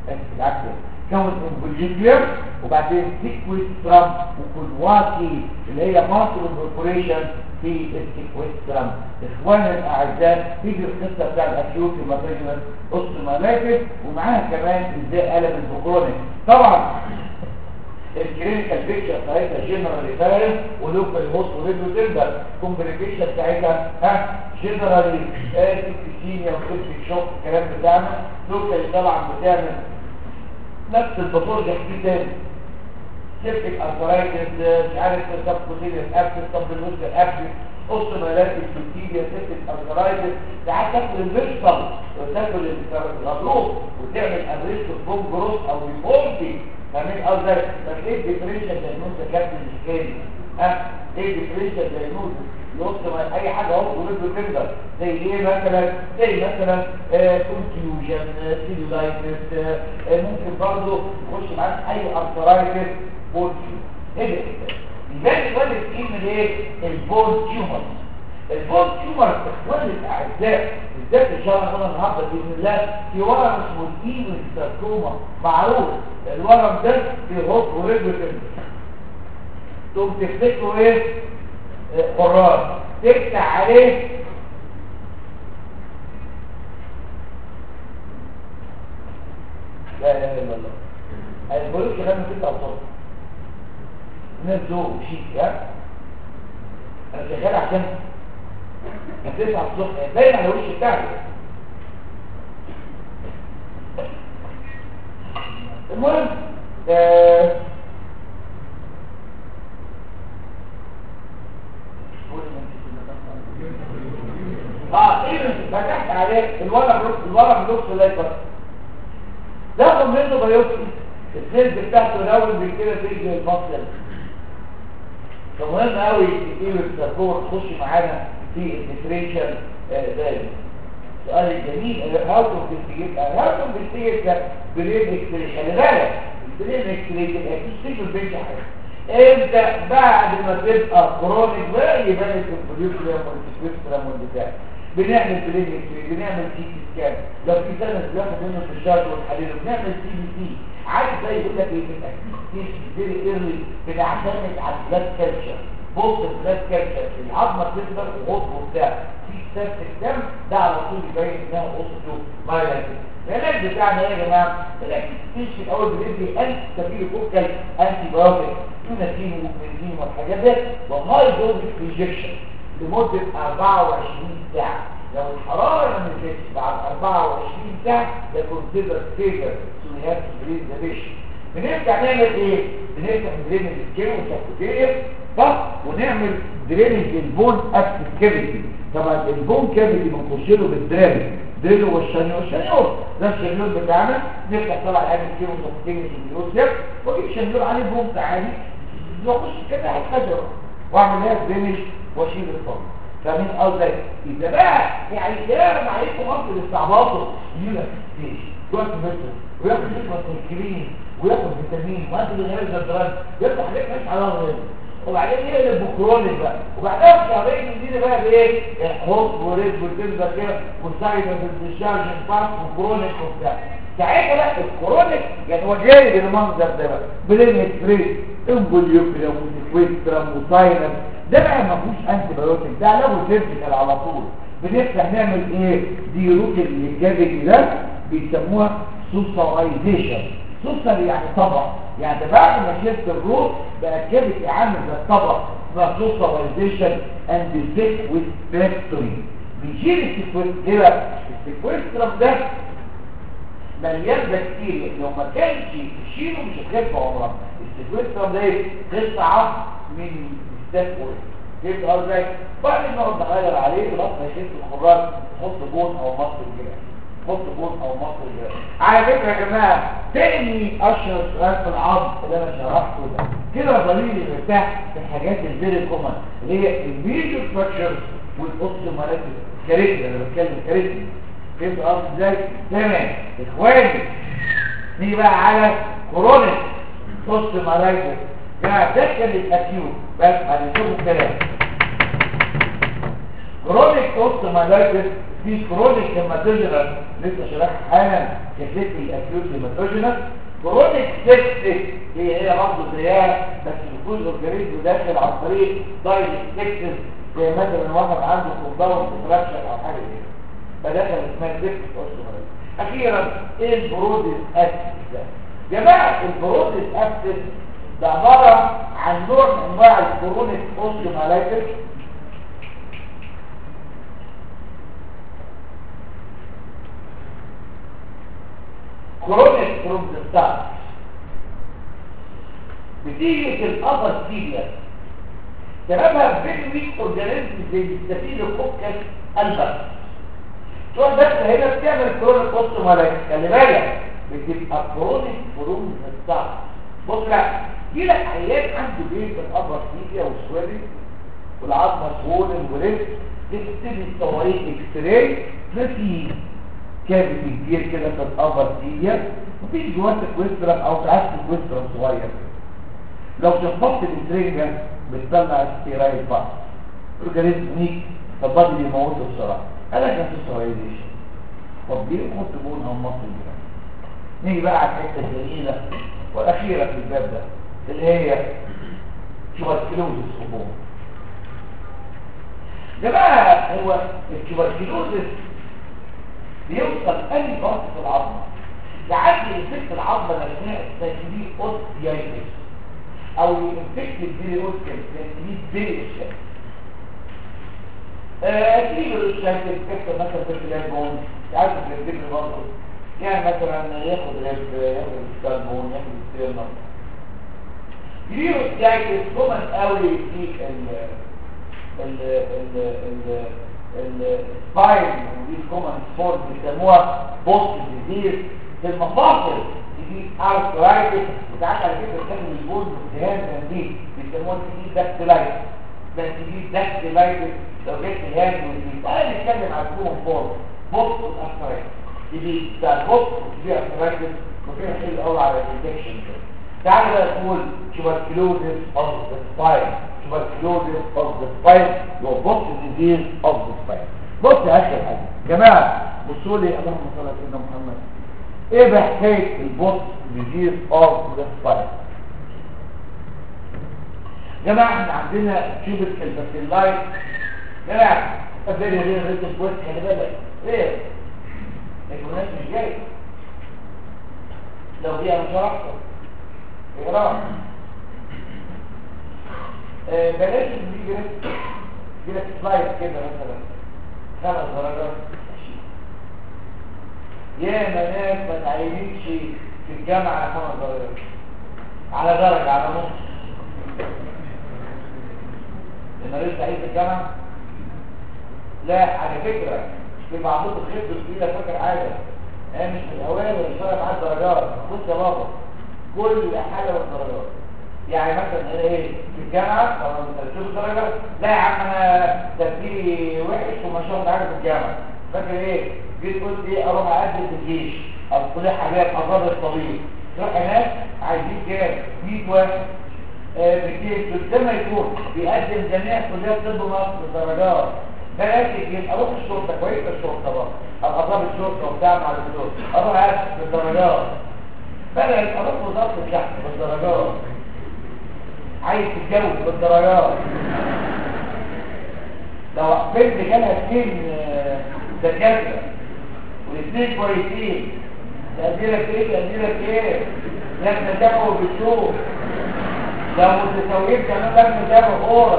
بالعكس كون انفوليكولر وبعدين سيكويسترام وكلواتي اللي هي ماسل انكوربوريشن في السيكويسترام اخواننا الاعزاء تيجي القصه بتاع الاكيوت هيماتوجينس اوستومالايتس ومعاها كمان ازاي قلب البروكرونيك طبعا الكلينيكال بيكتشر بتاعتها جنرال ريفيرنس ولوكال هوست وريديو تندر كومبليكيشن بتاعتها ها جنرالي سيكسينيا وسيبتيك شوك الكلام بتاعنا لوكال طبعا بتعمل نفس الباثولوجي دي تاني سيبتيك ارثرايتس مش عارف سبكوتينيوس ابسس سبلوسيال ابسس اوستومالايتس بكتيريا سيبتيك ارثرايتس ساعات تاكل الفيجيتال وتاكل الغضروف وتعمل ابريشن بوم جروث او ريبولتي فاهمين قصدي بس ايه الديفرنشال دايجنوز يا كابتن الحكايه ها ايه الديفرنشال دايجنوز يوصل ما اي حاجه اهو وريدو تندر زي ايه مثلا زي مثلا كونفيوجن سيلولايتس ممكن برضه يخش معاك اي ارثرايتس بولتيو ايه ده يبان الولد ايه من ايه البول تيومر البول تيومر اخوان الاعزاء بالذات ان شاء الله هنقولها النهارده باذن الله في ورم اسمه الايمن ساركوما معروف الورم ده في هوب وريدو تندر تقوم تفتكروا ايه قرار تفتح عليه لا اله الا الله البوليس كلام ستة اوصال الناس ذوق وشيك ها انا شغال عشان هتسعة الصبح باين على وش بتاعي المهم آه اه ايه فتحت عليه الورق الورق نص لايكر تاخد منه بايوبسي السيلز بتاعته الاول بكده تيجي الفصل فمهم قوي تجيب السرطور تخش معانا في الديفرنشال دايما السؤال الجميل هاو تو تستجيب هاو تو تستجيب برين اكستري خلي بالك البرين اكستري تبقى تشتغل البنش حاجه امتى بعد ما تبقى كرونيك بقى يبان الكمبيوتر والسبيكترم والبتاع بنعمل بلين اكسري بنعمل سي تي سكان لو في سنه بياخد منه في الشهر والحليل بنعمل سي بي سي عارف زي يقول لك ايه الاكتيفيتي فيري ايرلي بنعتمد على البلاد كالتشر بص البلاد كالتشر العظمه بتكبر وغصب وبتاع في ستاف الدم ده على طول يبين انها اوسيتو مايلايتس العلاج بتاعنا ايه يا جماعه الاكتيفيتي الاول بندي انتي ستافيلو كوكال انتي بايوتيك يوناتين وبنزين والحاجات دي وهاي دوز انجكشن لمدة 24 ساعة لو الحرارة ما نزلتش بعد 24 ساعة ده كونسيدر فيجر سونيات بريد ذا بيشن بنرجع نعمل ايه؟ بنفتح درينج السكين والسكوتيريا صح ونعمل درينج البون اكتف كافيتي طبعا البون كافيتي بنخش له بالدرينج درينج هو الشنيور الشنيور ده الشنيور بتاعنا نفتح طبعا عامل السكين والسكوتيريا اليوسف واجيب شنيور عليه بوم عادي نخش كده على الحجر واعمل لها درينج واشيل الفضل فاهمين قصدي اذا بقى يعني كلام عليكم امر الاستعباط يقول لك ايش ياخد فيتامين وياخد فيتامين كريم وياخد فيتامين وانت اللي غير الدرجات يفتح عليك مش على غير وبعدين يقلب بكرونيك بقى وبعدها بشهرين يزيد بقى بايه حب وريد وتنزل كده والسايده في الديشارج انفاركت وكرونيك وبتاع ساعتها بقى الكرونيك يعني هو جاي بالمنظر ده بقى بلين ستريت امبوليوبيا وسيكويسترام وساينس ده بقى ما فيهوش انتي بايوتيك ده علاجه سيرجيكال على طول بنفتح نعمل ايه دي روت الكافيتي ده بيسموها سوسرايزيشن سوسر يعني طبق يعني بعد ما شلت الروت بقى الكافيتي عامل زي الطبق اسمها سوسرايزيشن اند سيكويستري بيشيل السيكويسترام السيكويسترام ده مليان بكتيريا لو ما كانش تشيله مش هتخف عمرها السيكويسترام ده ايه قطعه من تاكل يبقى ازاي بعد ما نقعد نغير عليه لغايه ما يشد الخضار تحط بون او مصر الجراح تحط بون او مصر الجراح على فكره يا جماعه تاني اشهر سؤال في العظم اللي انا شرحته ده كده ضميري مرتاح في الحاجات الفيري كومن اللي هي الميجر ستراكشرز والاوستيوماليتس كاريتي انا بتكلم كاريتي فهمت قصدي ازاي تمام اخواني نيجي بقى على كورونيك اوستيوماليتس ده ده كان الاكيوت بس هنشوف الكلام كرونيك اوستومالايتس في كرونيك هيماتوجينال لسه شرحها حالا كتلت الاكيوت هيماتوجينال كرونيك سيبتك هي هي برضه زيها بس بيكون الاورجانيزم داخل عن طريق دايركت سيكتس زي مثلا واحد عنده كومباوند ديفراكشن او حاجه كده فدخل اسمها سيبتك اوستومالايتس اخيرا ايه البروديس اكسس ده جماعه البروديس اكسس ده عباره عن نوع من انواع الكرونيك اوستومالايتس كرونيك فروم ذا ستارت بتيجي في الابر سيريا سببها فيري ويك اورجانيزم زي الستافيلوكوكس البس تروح داخله هنا بتعمل كرونيك اوستومالايتس خلي بالك بتبقى كرونيك فروم ذا ستارت بص لا في لك عيان عنده بين في الابر سيريا وسويلنج والعظمه سوولن وريست تبتدي تصوريه اكس راي في كافيتي كبير كده في الابر ديت وفي جوات كويسترم او ساعات كويسترم صغير لو شفطت الانترينجا بتطلع ستيرايد باس اورجانيزم نيك فالبادي بيموته بسرعه قال لك انت ستيرايديشن طب ليه نحط بون او مصل نيجي بقى على الحته الجميله والاخيره في الباب ده اللي هي تيوبركلوزس هبوط جماعه هو التيوبركلوزس بيوصل أي ضغط في العظمة يعدي ينفكت العظمة الأثناء تسميه أوستيايتس أو ينفكت الديلي أوستيايتس تسميه ديلي أوستيايتس أكيد الأوستيايتس ينفكت مثلا في الفلان بون يعرف في الديلي برضه يعني مثلا ياخد ريب ياخد السكال بون ياخد الستيرنم ديلي أوستيايتس كومن قوي في ال ال ال ال السباين ودي كومن سبورت بيسموها بوست ديزيز في المفاصل دي ارثرايتس وساعات على فكره بتعمل البول والدهان دي بيسموها دي داكتيلايتس بس دي داكتيلايتس لو جبت الهاند ودي تعالى نتكلم على الكومن فورم بوست ارثرايتس دي بتاع البوست ودي ارثرايتس وفيها حلو قوي على الانفكشن كده تعالى بقى نقول tuberculosis of the spine tuberculosis of the spine your both disease of the spine بص يا اخي حاجه جماعه بصوا لي اللهم صل على سيدنا محمد ايه بحكايه البوست ديزيز اوف ذا سباين جماعه احنا عندنا تيوبك الباسيلاي جماعه فيري رير ريت بوست خلي بالك ايه الناس مش جاي لو دي مش هحصل اقرا آه بلاش نيجي كده سلايد كده مثلا خمس درجات يا ناس ما تعينيش في الجامعة على خمس درجات على درجة على نص لما لسه عايز الجامعة لا على فكرة في بعضهم الخبز كده فاكر حاجة انا مش من الاوائل ولا شرط على الدرجات بص يا بابا كل حاجة بالدرجات يعني مثلا انا ايه في الجامعة طبعا تشوف درجة لا يا عم انا تفكيري وحش وما شاء حاجة في الجامعة فاكر ايه جيت قلت ايه اروح اقدم في الجيش او كل حاجات امراض الطبيب تروح هناك عايزين كام 100 واحد بكيف قدام يكون بيقدم جميع كليات طب مصر بالدرجات بلاش يجي اروح الشرطه كويس الشرطه بقى ابقى ضابط الشرطه وبتاع مع الدكتور اروح اقدم بالدرجات بلاش اروح وزاره الشحن بالدرجات عايز تتجوز بالدرجات لو بنت جالها اثنين دكاتره والاثنين كويسين تأدي لك ايه تأدي لك ايه لازم تتابعوا بالشوق لو متساويين كمان لازم تتابعوا فورا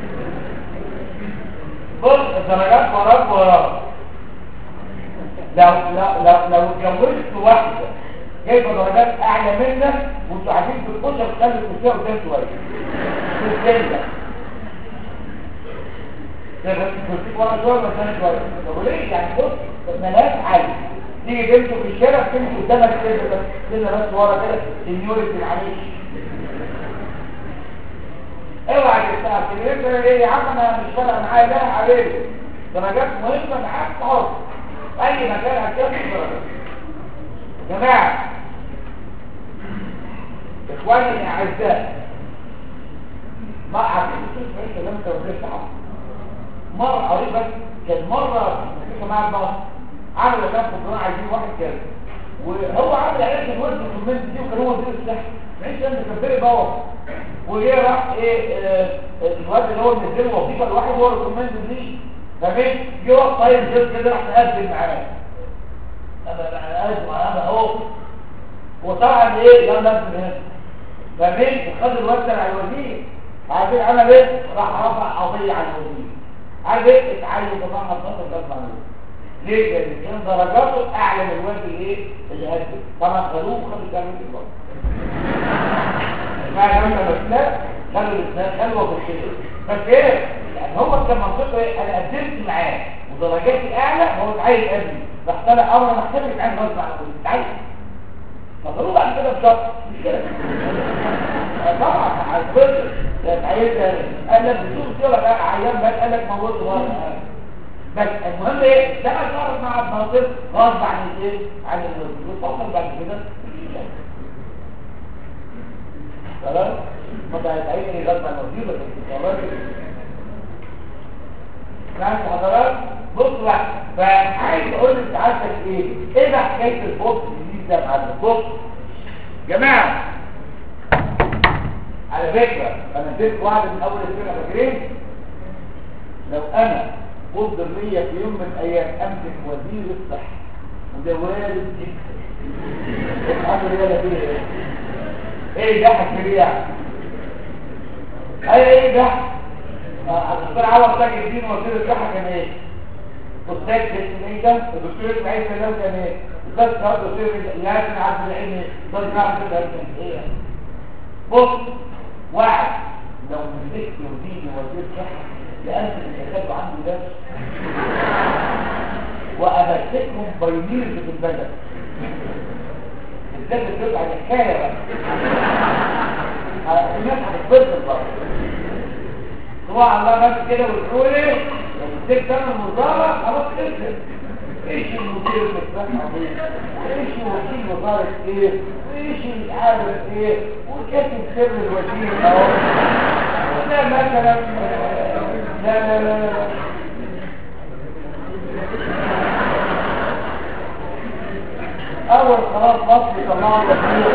بص الدرجات وراك وراك لو لو لو لو اتجوزت واحده جايبه درجات اعلى منك وانتوا عايزين تخشوا تخلوا الكوسيه قدام شويه تتجلى ده بس كنت ورا شويه بس انا شويه طب ليه يعني بص ملهاش حل تيجي بنته في الشارع تمشي قدامك كده بس كده بس ورا كده سنيورتي معلش اوعى تستعب كده ايه يا عم انا مش فارقه معايا لا عليك درجات مهمه معاك حر اي مكان هتاخد درجات يا جماعه اخواني الاعزاء ما عارفين تشوف ايه كلام توزيع صعب مرة قريب بس كان مرة في جماعة مصر عملوا كان فطران عايزين واحد كده وهو عامل علاج الورد في الكومنت دي وكان هو وزير الصحة معيش لأن كان بيري باور وجه راح ايه آه، الواد اللي هو منزل وظيفة لواحد هو الكومنت دي فمين جه واحد طيب زي كده راح نقدم معاه انا انا قاعد معاه اهو وطبعا ايه يلا انزل هنا فمين وخد الواد ده على الوزير عارفين عمل ايه راح رفع قضيه على الوزير عارف ايه اتعين طبعا خطط غصب عنه ليه لان كان درجاته اعلى من الواد اللي ايه اللي قدم طبعا خدوه وخدوا كلمه الواد معنى انت بس لا خلوا الاثنين حلوه في الشيء بس ايه يعني هو كان منطقه ايه انا قدمت معاه ودرجاتي اعلى هو اتعين قبلي راح طلع امر محتاج يتعين غصب عنه اتعين مضروب بعد كده بشرط مش كده طبعا هتفضل ده عايز قال لك بتشوف كده بقى عيان بقى قال لك موجود بره بس المهم ايه اشتغل تعرف مع الناصر غصب عن الايه عن الوزن وتوصل بعد كده خلاص ما ده هيتعين غصب عن الوزن بس خلاص ماشي حضرات بص بقى فعايز اقول لك سعادتك ايه ايه بقى حكايه البوكس الجديد ده مع البوكس جماعه على فكره انا اديت واحد من اول السنه فاكرين لو انا قدر ليا في يوم من الايام امسك وزير الصحه وده وارد جدا الحمد لله فيه ايه ايه ده حكي يعني ايه ايه ده الدكتور عوض تاج الدين وزير الصحه كان ايه استاذ اسمه ايه ده الدكتور اسماعيل سلام كان ايه استاذ سعد دكتور ياسين عبد العليم استاذ عبد العليم ايه بص واحد لو مسكت وديني وزير صحه لأنت اللي كتبوا عندي ده وأمسكهم بيمير في البلد الزاد بتبقى حكاية بقى الناس هتتبطل بقى طبعا الله بس كده وتقول ايه لو مسكت انا المرضى خلاص تكتب ايش المدير الصحة دي ايش وكيل وزارة ايه وايش العارف ايه وكاتب سر الوزير اهو ده مثلا لا لا لا لا اول قرار مصر طلعه الوزير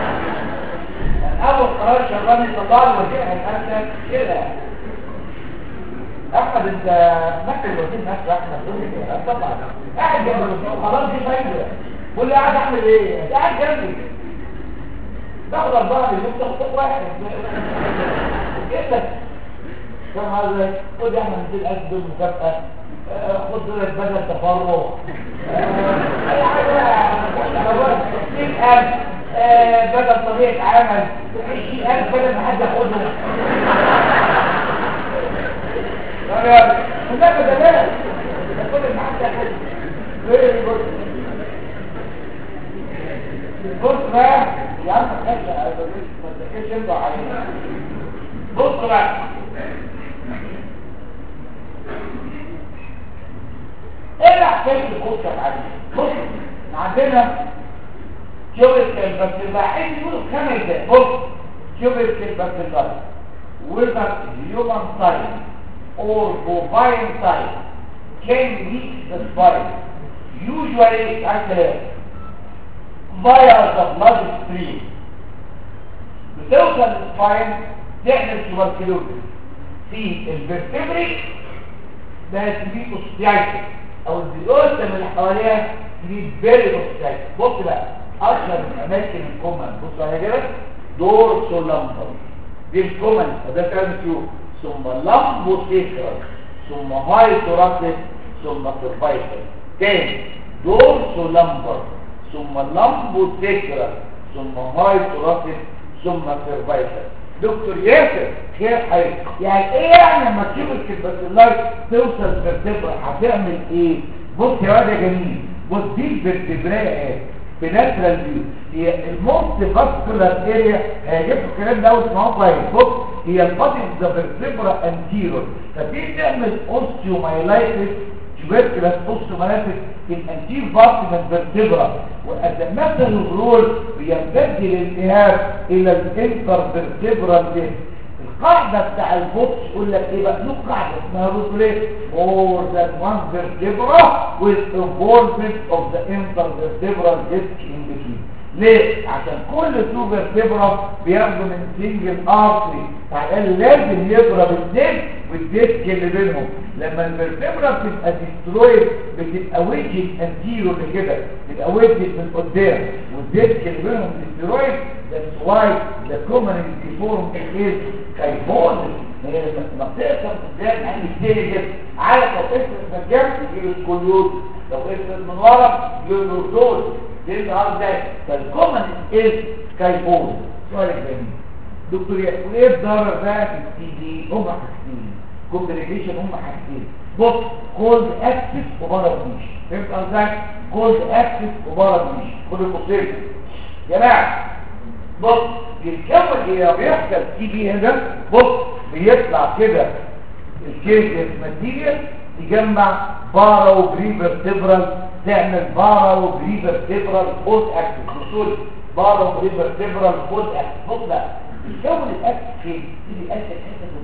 اول قرار شغال طلعه الوزير هيتحسن كده احمد انت مكتب الوزير نفسه احمد دول طبعا قاعد جنب الوزير خلاص دي فايده قول لي قاعد اعمل ايه قاعد جنبي تاخد اربعه باليوم تاخد واحد كده كم هذا خد يا احمد 200000 دول مكافاه خد دول بدل تفرغ اي حاجه 60000 بدل طبيعه عمل 20000 بدل ما حد ياخدهم هناك بدلات كل المحل غير بص بقى يا عم ما تذاكرش انت علينا بص بقى ايه اللي حكايه البص يا معلم بص عندنا كيوبيكال بكتيريا عايز يقولوا خمس دقايق بص كيوبيكال بكتيريا whether human side or bovine side can reach the spine usually actually via the blood stream بتوصل للسباين تعمل tuberculosis في الفرتبري ده تبي اوستيايتس او الزيوتم اللي حواليها تبي بيري اوستيايتس بص بقى اشهر الاماكن الكومن بص على كده دور سولامبر دي الكومن وده كلام فيو ثم لامبو سيكر ثم هاي توراسيك ثم سيرفايكل تاني دور سولامبر ثم لامبو سيكر ثم هاي توراسيك ثم سيرفايكل دكتور ياسر خير حي يعني ايه يعني لما تشوف الكباسيلايت توصل فيرتبرا هتعمل ايه بص يا واد يا جميل بص دي الفيرتبراء بناترال فيو هي الموست فاسكولار اريا هيجيبوا الكلام ده واسمعوه كويس بص هي البادي ذا فيرتبرا انتيرور فدي تعمل اوستيومايلايتس tuberculous osteomyelitis في الانتير بارت من فيرتبرا والنفس الرول بيمتد الالتهاب الى الانتر فيرتبرال القاعدة بتاع البوكس يقول لك ايه بقى له قاعدة اسمها روت ليه more than one vertebra with involvement of the intervertebral disc in between ليه؟ عشان كل تو فيرتبرا بياخدوا من سنجل ارتري فقال لازم يضرب الديسك والديسك اللي بينهم لما الفيرتبرا بتبقى ديسترويد بتبقى ويجد انتيرو كده بتبقى ويجد من قدام والديسك اللي بينهم ديسترويد that's why the common deform is kyphosis هي لما بتقسم قدام عندي ستيجز على لو قسم المجال يجيب الكليوز لو قسم من ورا يجيب الردود فهمت عارف ازاي فالكومن از كايفوز سؤال جميل دكتور يقول ايه الضرر بقى في السي دي هم حاجتين كومبليكيشن هم حاجتين بص كولد اكسس وبره مش فهمت ازاي كولد اكسس وبره مش خد القصير يا جماعه بص بيتكون ايه بيحصل سي دي هنا بص بيطلع كده الكيس ماتيريال تجمع بارا وبريفر تبرال تعمل بارا وبريفر تبرال فوز اكسس بصول بارا وبريفر تبرال فوز اكسس بص بقى بيكون الاكسس فين؟ دي الاكسس حته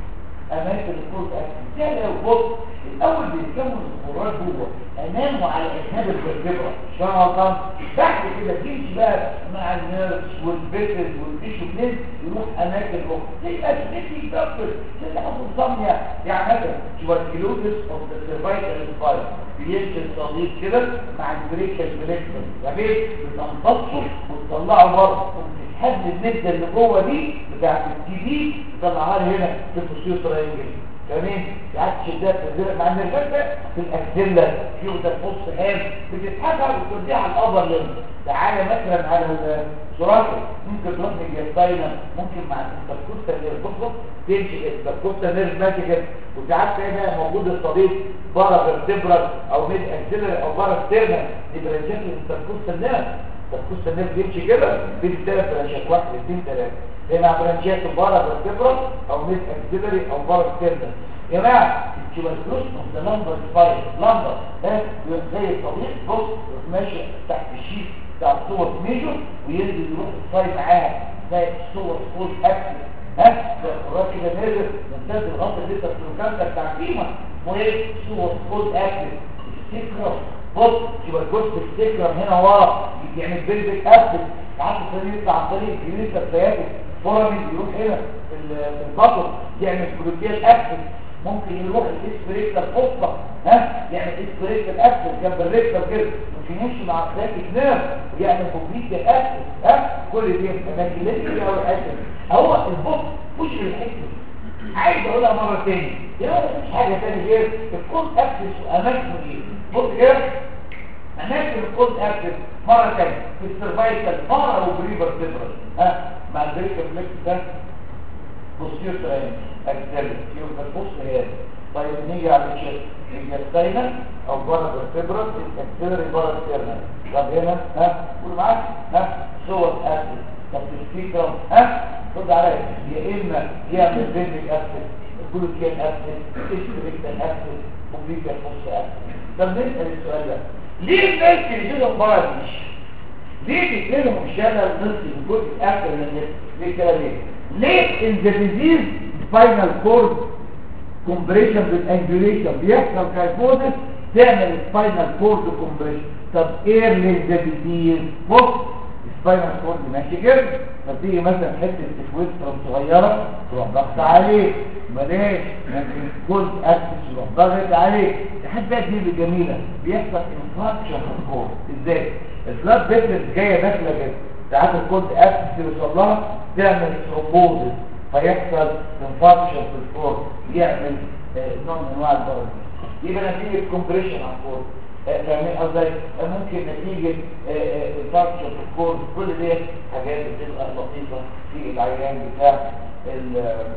اماكن الكورس اكسس ده لو بص الاول بيتكون الخراج جوه امام وعلى اجناب الفرتبرا شو غلطان بعد كده تمشي بقى مع النيرفز والبيتز والتيشو بليز يروح اماكن اخرى زي ما تمشي دكتور زي حصل صمية يعني مثلا تبركلوزس اوف ذا سيرفايكال سباين بيمشي الصديق كده مع البريكال بليكتر يعني بتنتصه وتطلعه بره وتتحد المده اللي جوه دي بتاعت التي دي تطلعها لي هنا في الفوسيو تراينجل تمام ساعات شدات تنزل مع ان الفكره في الاكزيلا في وده نص هام بتتحرك وتوديها على الابر ليمب تعالى مثلا على السراكه ممكن تروح للجستاينا ممكن مع الانتركوستا نيرف بص تمشي الانتركوستا نيرف ماشي كده وساعات تلاقي موجود الصديق بره فيرتبرال او ميد اكزيلا او بره ستيرنا يبقى شكل الانتركوستا نيرف الانتركوستا نيرف يمشي كده بين ثلاث برانشات واحد اثنين ثلاثه هنا برانشات بره فيرتبرال او ميد اكزيلري او بره ستيرنا يا جماعه التوبركلوز اوف ذا لمبر سباين لمبر ده زي الطبيعي بص يروح ماشي تحت الشيك بتاع الصور ميجور وينزل يروح السايد معاها زي الصور فول اكسس ها الراجل كده نازل ممتاز الغلطه اللي انت بتركبها بتاع قيمه اسمه ايه صور فول اكسس السكرم بص توبركلوز السكرم هنا ورا بيعمل بيلبك اكسس ساعات الطريق يطلع عن طريق الجنين السياسي فورامين يروح هنا في البطن يعمل بروتيال اكسس ممكن يروح الاسبريكتر فوسطة ها يعمل اسبريكتر اكسس جنب الريكتر كده ممكن يمشي مع الثلاثة نيرف ويعمل كومبليت اكسس ها كل دي اماكن لازم كده اول حاجه هو البوك مش الحته عايز اقولها مره ثانيه يبقى مفيش حاجه ثانيه غير الكود اكسس واماكنه دي بص كده اماكن الكود اكسس مره ثانيه في السرفايكال بارا وبريفر تبرد ها مع البريكر فليكس ده بوستير تراين اكسل يبقى البوست هي طيب نيجي على الشيست الجستينا او بره الفبرة الاكسلري بره السيرنا طب هنا ها قول معاك ها صور اكسل طب السبيكر ها خد عليا يا اما يعمل بيزك اكسل جلوكين اكسل اسبريكتال اكسل وبيكا بوست اكسل طب نسال السؤال ده ليه الناس اللي بيجوا بره مش ليه بيتكلموا الشلل نصف الجزء الاكثر من النصف ليه كده ليه ليه ان ذا ديزيز سباينال كورد كومبريشن بالانجوليشن بيحصل كايفوزس تعمل سباينال كورد كومبريشن طب ايه اللي ذا ديزيز بص سباينال كورد ماشي كده فتيجي مثلا حته سكويسترم صغيره تروح ضغط عليه بلاش لكن كل اكسس يروح ضغط عليه لحد بقى دي جميله بيحصل انفاكشن في الكورد ازاي البلاد فيسلز جايه داخله كده ساعات الكورد اكسس يوصل لها تعمل ثرومبوزس فيحصل انفاكشن في الكورد يعمل آه، نوع من انواع الضغط يبقى نتيجه كومبريشن على الكورد فاهمين ازاي ممكن نتيجه انفاكشن في الكورد كل دي حاجات بتبقى لطيفه في العيان بتاع ال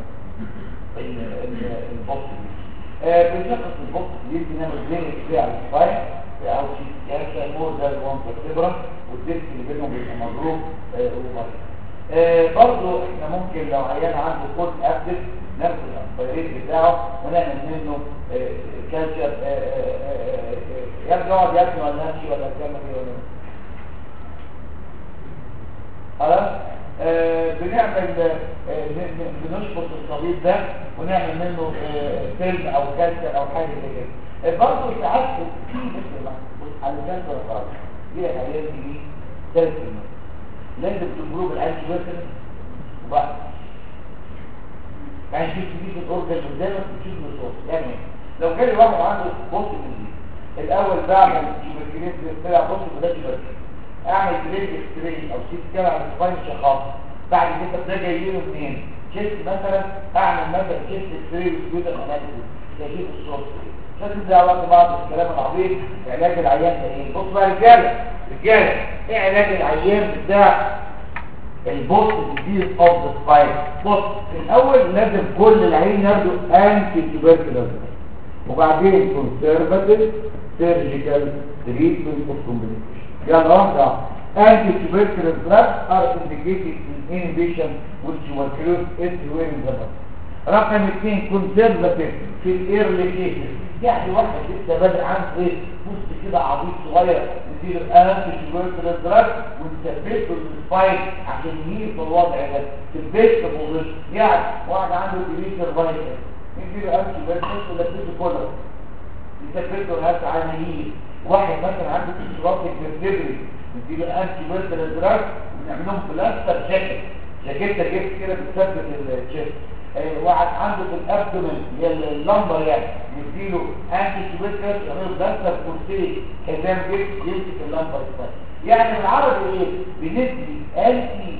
ال ال البوكس بنشخص البوكس دي بنعمل زي بتاع السباين او يعني مور ده الوان فيبرا والديسك اللي بينهم بيبقى مضروب ومريض آه برضو احنا ممكن لو عيان عنده كود اكتف ناخد الاسبيريت بتاعه ونعمل منه آه كالسيوم يبقى يقعد ياكل ولا يمشي ولا يكمل ايه ولا خلاص آه بنعمل آه ن- ن- بنشفط الصليب ده ونعمل منه آه فيلم او كالسيوم او حاجه زي كده آه برضه ساعات في مثل ما بص على الجنب الخالص دي العيال دي ثلاث كلمات لازم تجروب الانتي بيوتيك وبعد يعني شوف تجيب الاورجن قدامك وتشوف الصوت يعني إيه؟ لو جالي واحد عنده بص من دي الاول بعمل تيوبركلوز طلع بص ده تيوبركلوز اعمل بريد اكستري او سيت كده على سباين شخص بعد كده ده جاي له منين شيست مثلا اعمل مثلا شيست اكستري وسبيوتر اناليسيس تجيب الصوت لازم ده علاقه بعض الكلام العبيط علاج العيان ده ايه بص بقى يا رجاله رجاله ايه علاج العيان بتاع البوست ديزيز اوف ذا سباين بص في الاول لازم كل العين ياخدوا انتي تيوبركلوز وبعدين كونسرفاتيف سيرجيكال تريتمنت اوف كومبليكيشن يلا واحده انتي تيوبركلوز دراج ار انديكيتد ان انهبيشن والتيوبركلوز از وين ذا رقم اثنين كونسرفاتيف في الايرلي كيسز يعني واحد لسه بادئ عنده ايه بص كده عبيط صغير نديله انتي تيوبركلوز دراج ونثبته السباين عشان يجي في الوضع ده في البيت بوزيشن يعني واحد عنده ديليشن فايتال نديله انتي تيوبركلوز ولبسه كله يثبته الهات عينيه واحد مثلا عنده اضطراب الفيرتبري نديله انتي تيوبركلوز دراج ونعمل لهم بلاستر جاكيت جاكيته جبت كده بتثبت الشيست آه، واحد عنده في الابدومن هي اللمبر يعني نديله انتي تيوبركلوز يعملوا بلاستر كورسي حزام جبت يمسك اللمبر بس يعني بالعربي ايه بندي انتي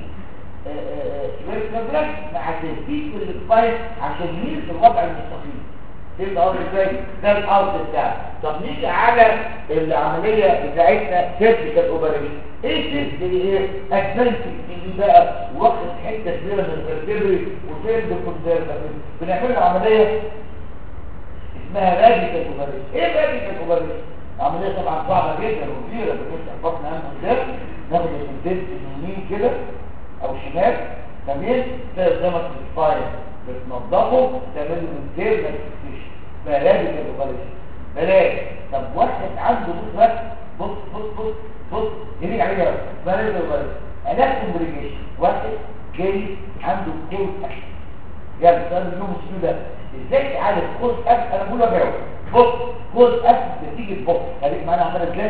تيوبركلوز مع تثبيت السبايك عشان ينزل الوضع المستقيم ايه الارض ازاي ده الارض بتاعه طب نيجي على العمليه بتاعتنا سيرجيكال اوبريشن ايه سيرجيكال ايه ادفانسد اللي بقى واخد حته كبيره من الفرتبري وفين بالكونسيرفاتيف بنعمل له عمليه اسمها راديكال اوبريشن ايه راديكال اوبريشن عمليه طبعا صعبه جدا وكبيره بنفتح بطن انف قدام ناخد الانتست يمين كده او شمال تمام تلاقي قدامك السباين بتنضفه تعمل له انتير ماكسيشن فلازم الاوبريشن بلاش طب واحد عنده بص بس بص بص بص بص يمين عليه بقى بلاش الاوبريشن علاج كومبليكيشن واحد جاي عنده كول اكشن يلا السؤال اليوم السؤال ده ازاي تعالج كول اكشن انا بقول لك بص كول اكشن نتيجه بص خليك معانا عمال ازاي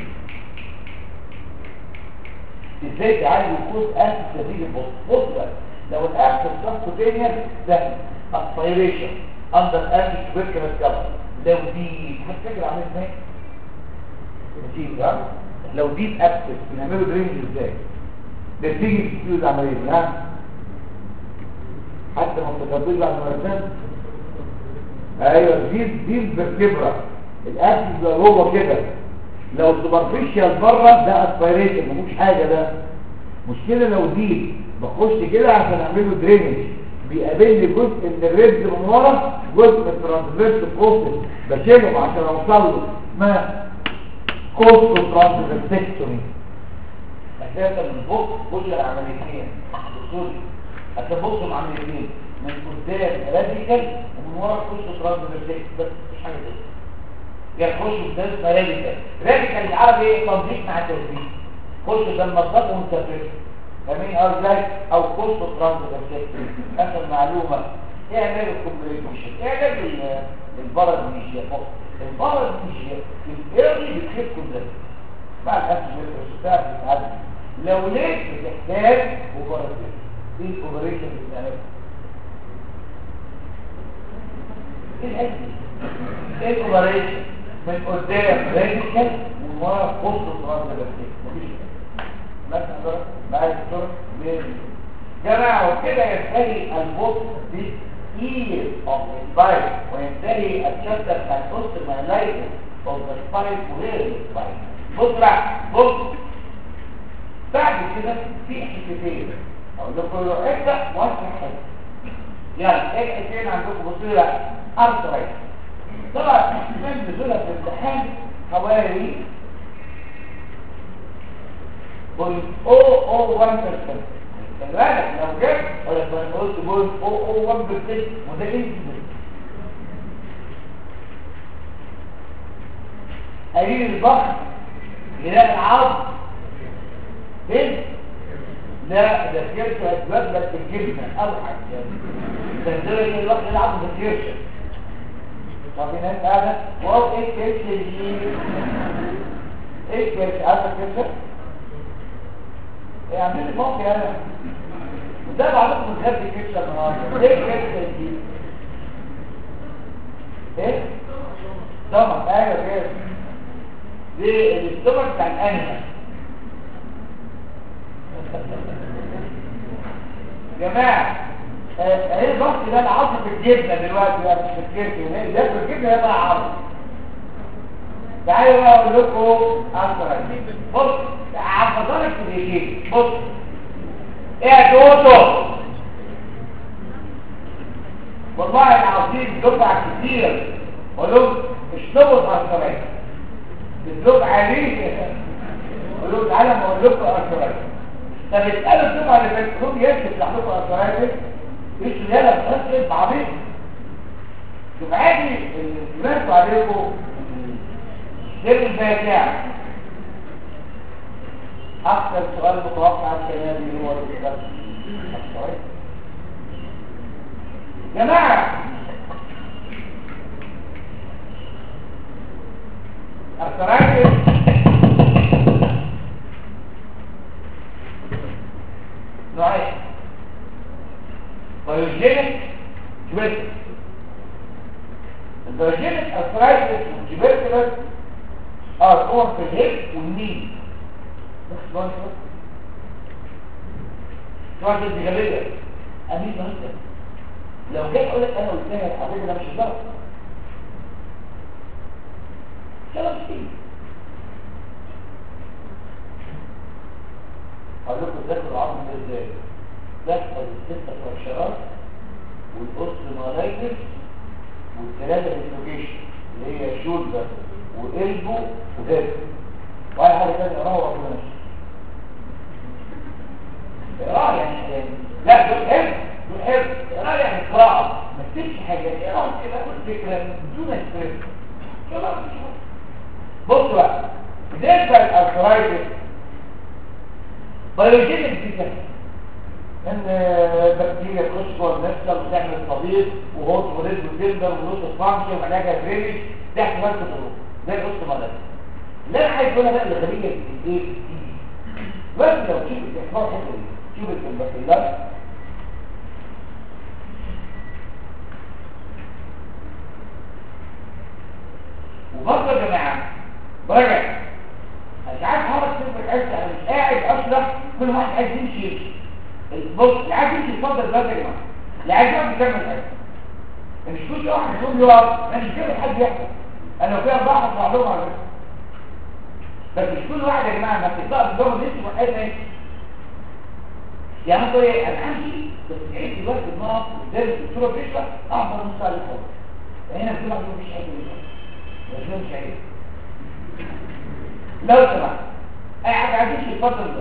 ازاي تعالج الكود اكسس نتيجه بص بص بقى لو الاكسس سبكوتينيا ده اسبيريشن اندر انتي تبركلس كفر لو دي هتفكر عامل ازاي نتيجه ها لو دي اكسس بنعمله درينج ازاي ده بتيجي في الفيوز عمليه ها حتى ما تتقبلش بعد مرتين ايوه دي دي الفرتبرا الاكسس ده جوه كده لو سوبرفيشال بره ده اسبيريشن مفيش حاجه ده مشكله لو دي بخش كده عشان اعمل له درينج بيقابلني جزء من الريبز من ورا جزء من الترانسفيرس بروسيس بشيلهم عشان اوصل له اسمها كوستو ترانسفيرسكتومي اساسا من فوق بص العمليتين بصوا عشان بصوا عمليتين من قدام راديكال ومن ورا كوستو ترانسفيرسكتومي بس مفيش حاجه تانية يخش ده اسمه راديكال راديكال بالعربي ايه تنظيف مع تثبيت خش ده المصدر ونثبته فاهمين ازاي او خش ترانزفيرسيت اخر معلومه ايه علاج الكومبليكيشن ايه علاج البارادميشيا البارادميشيا في الايرلي بتخف كلها مع الانتيبيوتكس بتاعت بتتعدي لو ليه بتحتاج اوبريشن ايه الاوبريشن اللي بنعملها ايه الاسم ايه الاوبريشن من قدام راديكال ومن ورا قصه ترانزفيرسيت مفيش مثلا ضرب بعد الضرب جماعة وكده ينتهي البوست دي ear of the spine وينتهي الشابتر بتاع البوست مالايتس of the spine وغير السباين بص بقى بص بعد كده في حتتين اقول لكم ابدا واسمع حته يعني ايه الحتتين عندكم بصوا بقى ارثرايتس طبعا احتمال نزولها في الامتحان حوالي بوينت او او 1 بالك لو جبت ولا قلت بوينت او او 1 بالك وده ايه قليل الضغط غلاء العظم فين لا ده الكرشه هتبات لك في الجبنه اضحك يعني ده زي الوقت يلعب في الكرشه طب هنا انت قاعده واو ايه الكرشه دي ايه الكرشه عارفه الكرشه ايه عاملين لي موقع انا وده بعضكم من خلف الكرشه النهارده ايه الكرشه دي ايه سمك ايوه كده دي السمك بتاع الانهى يا جماعه آه، ايه الضغط ده العصر في الجبنه دلوقتي بقى مش في الكركه ايه ده في الجبنه يبقى عصر تعالوا بقى اقول لكم اكتر بص هفضلك في الايدين بص ايه يا توتو والله العظيم دفع كتير قول لهم اشتغلوا في الصلاه بتدوب عليه قول لهم تعالى ما اقول لكم الصلاه طب اسالوا الدفعه اللي فاتت هم يكتب لحضرتكم الصلاه مش يلا بس بعضين دفعاتي اللي سمعتوا عليكم سر الفاتحه اكثر سؤال متوقع السنه دي هو الكتاب جماعه السراير نوعين بايوجينيك جبرتك البايوجينيك ارثرايتس والجبرتك اه طبعا في الهيب والنين بس بقى شوية شوية الجبلية أمين مهندس لو جيت أقول لك أنا قلتها الحبيب ده مش هزار كلام كتير هقول لكم ذاكر العظم ده ازاي تحفظ الستة فرشرات والأوستومالايتس والثلاثة ديسلوكيشن اللي هي شولدر وقلبه وهيب وأي حاجة تانية اقراها وربنا ماشي اقراها يعني يعني لا دول حفظ دول حفظ اقراها يعني قراءة ما تكتبش حاجة اقراها كده كل فكرة دون سكريبت يلا مفيش حاجة بص بقى بالنسبة للأرثرايتس بيولوجينيك دي كده ان بكتيريا تخش جوه المفصل وتعمل صديق وهوت وريد وتندر ونص فانكشن وعلاجها درينج ده احتمال تضرب زي القصه مالك اللي انا عايز اقولها بقى الغبيه في ايه بس لو تشوف الاحمار الحته دي شوف البكتيريا وبرضه يا جماعه براجع مش عارف حرك سيبك عايز انا مش قاعد اشرح كل واحد عايز يمشي يمشي بص اللي عايز يمشي يتفضل دلوقتي يا جماعه اللي عايز يقف يكمل حاجه مش كل واحد يقوم يقف انا مش كده حد يحصل انا لو في اربعه هطلع لهم على فكره بس مش كل واحد يا جماعه ما بتطلع الدور دي تبقى حاجه ايه يعني انت ايه انا همشي بس عيد دلوقتي النقط قدام الدكتوره بتشرح احضر نص ساعه للفوق هنا بتبقى مفيش حاجه مش مش عيب لو سمحت اي حاجه عايزين يتفضل ده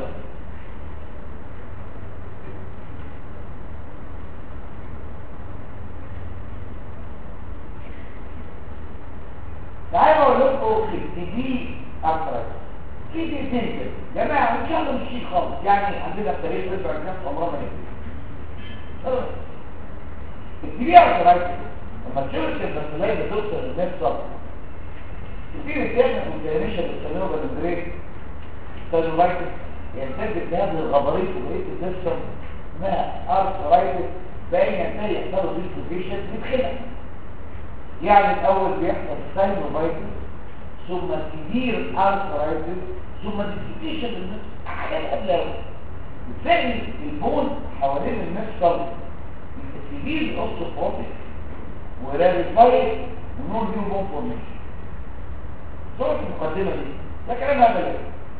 تعالوا اقول لكم دي اكتر في دي اثنين كده جماعه ان شاء الله مش شيء خالص يعني عندنا التاريخ ربع الناس عمرها ما نجي الكبير اكتر لما تشوف البكتيريا بتوصل للنفس في رسالة مكانشة بيستخدموها بالبريك سيلولايتس يمتد التهاب للغضاريف وبقية الدفشن اسمها ارثرايتس بأي ينتهي يحصلوا ديسلوكيشن بتخلق يعني الأول بيحصل سيلولايتس ثم كبير ارثرايتس ثم ديسلوكيشن للنفس حاجات قبل بتلاقي البون حوالين المفصل كبير اوستوبروتيك ورابيفايد ونون نيو بون فورميشن صورة المقدمة دي ده كلام هبل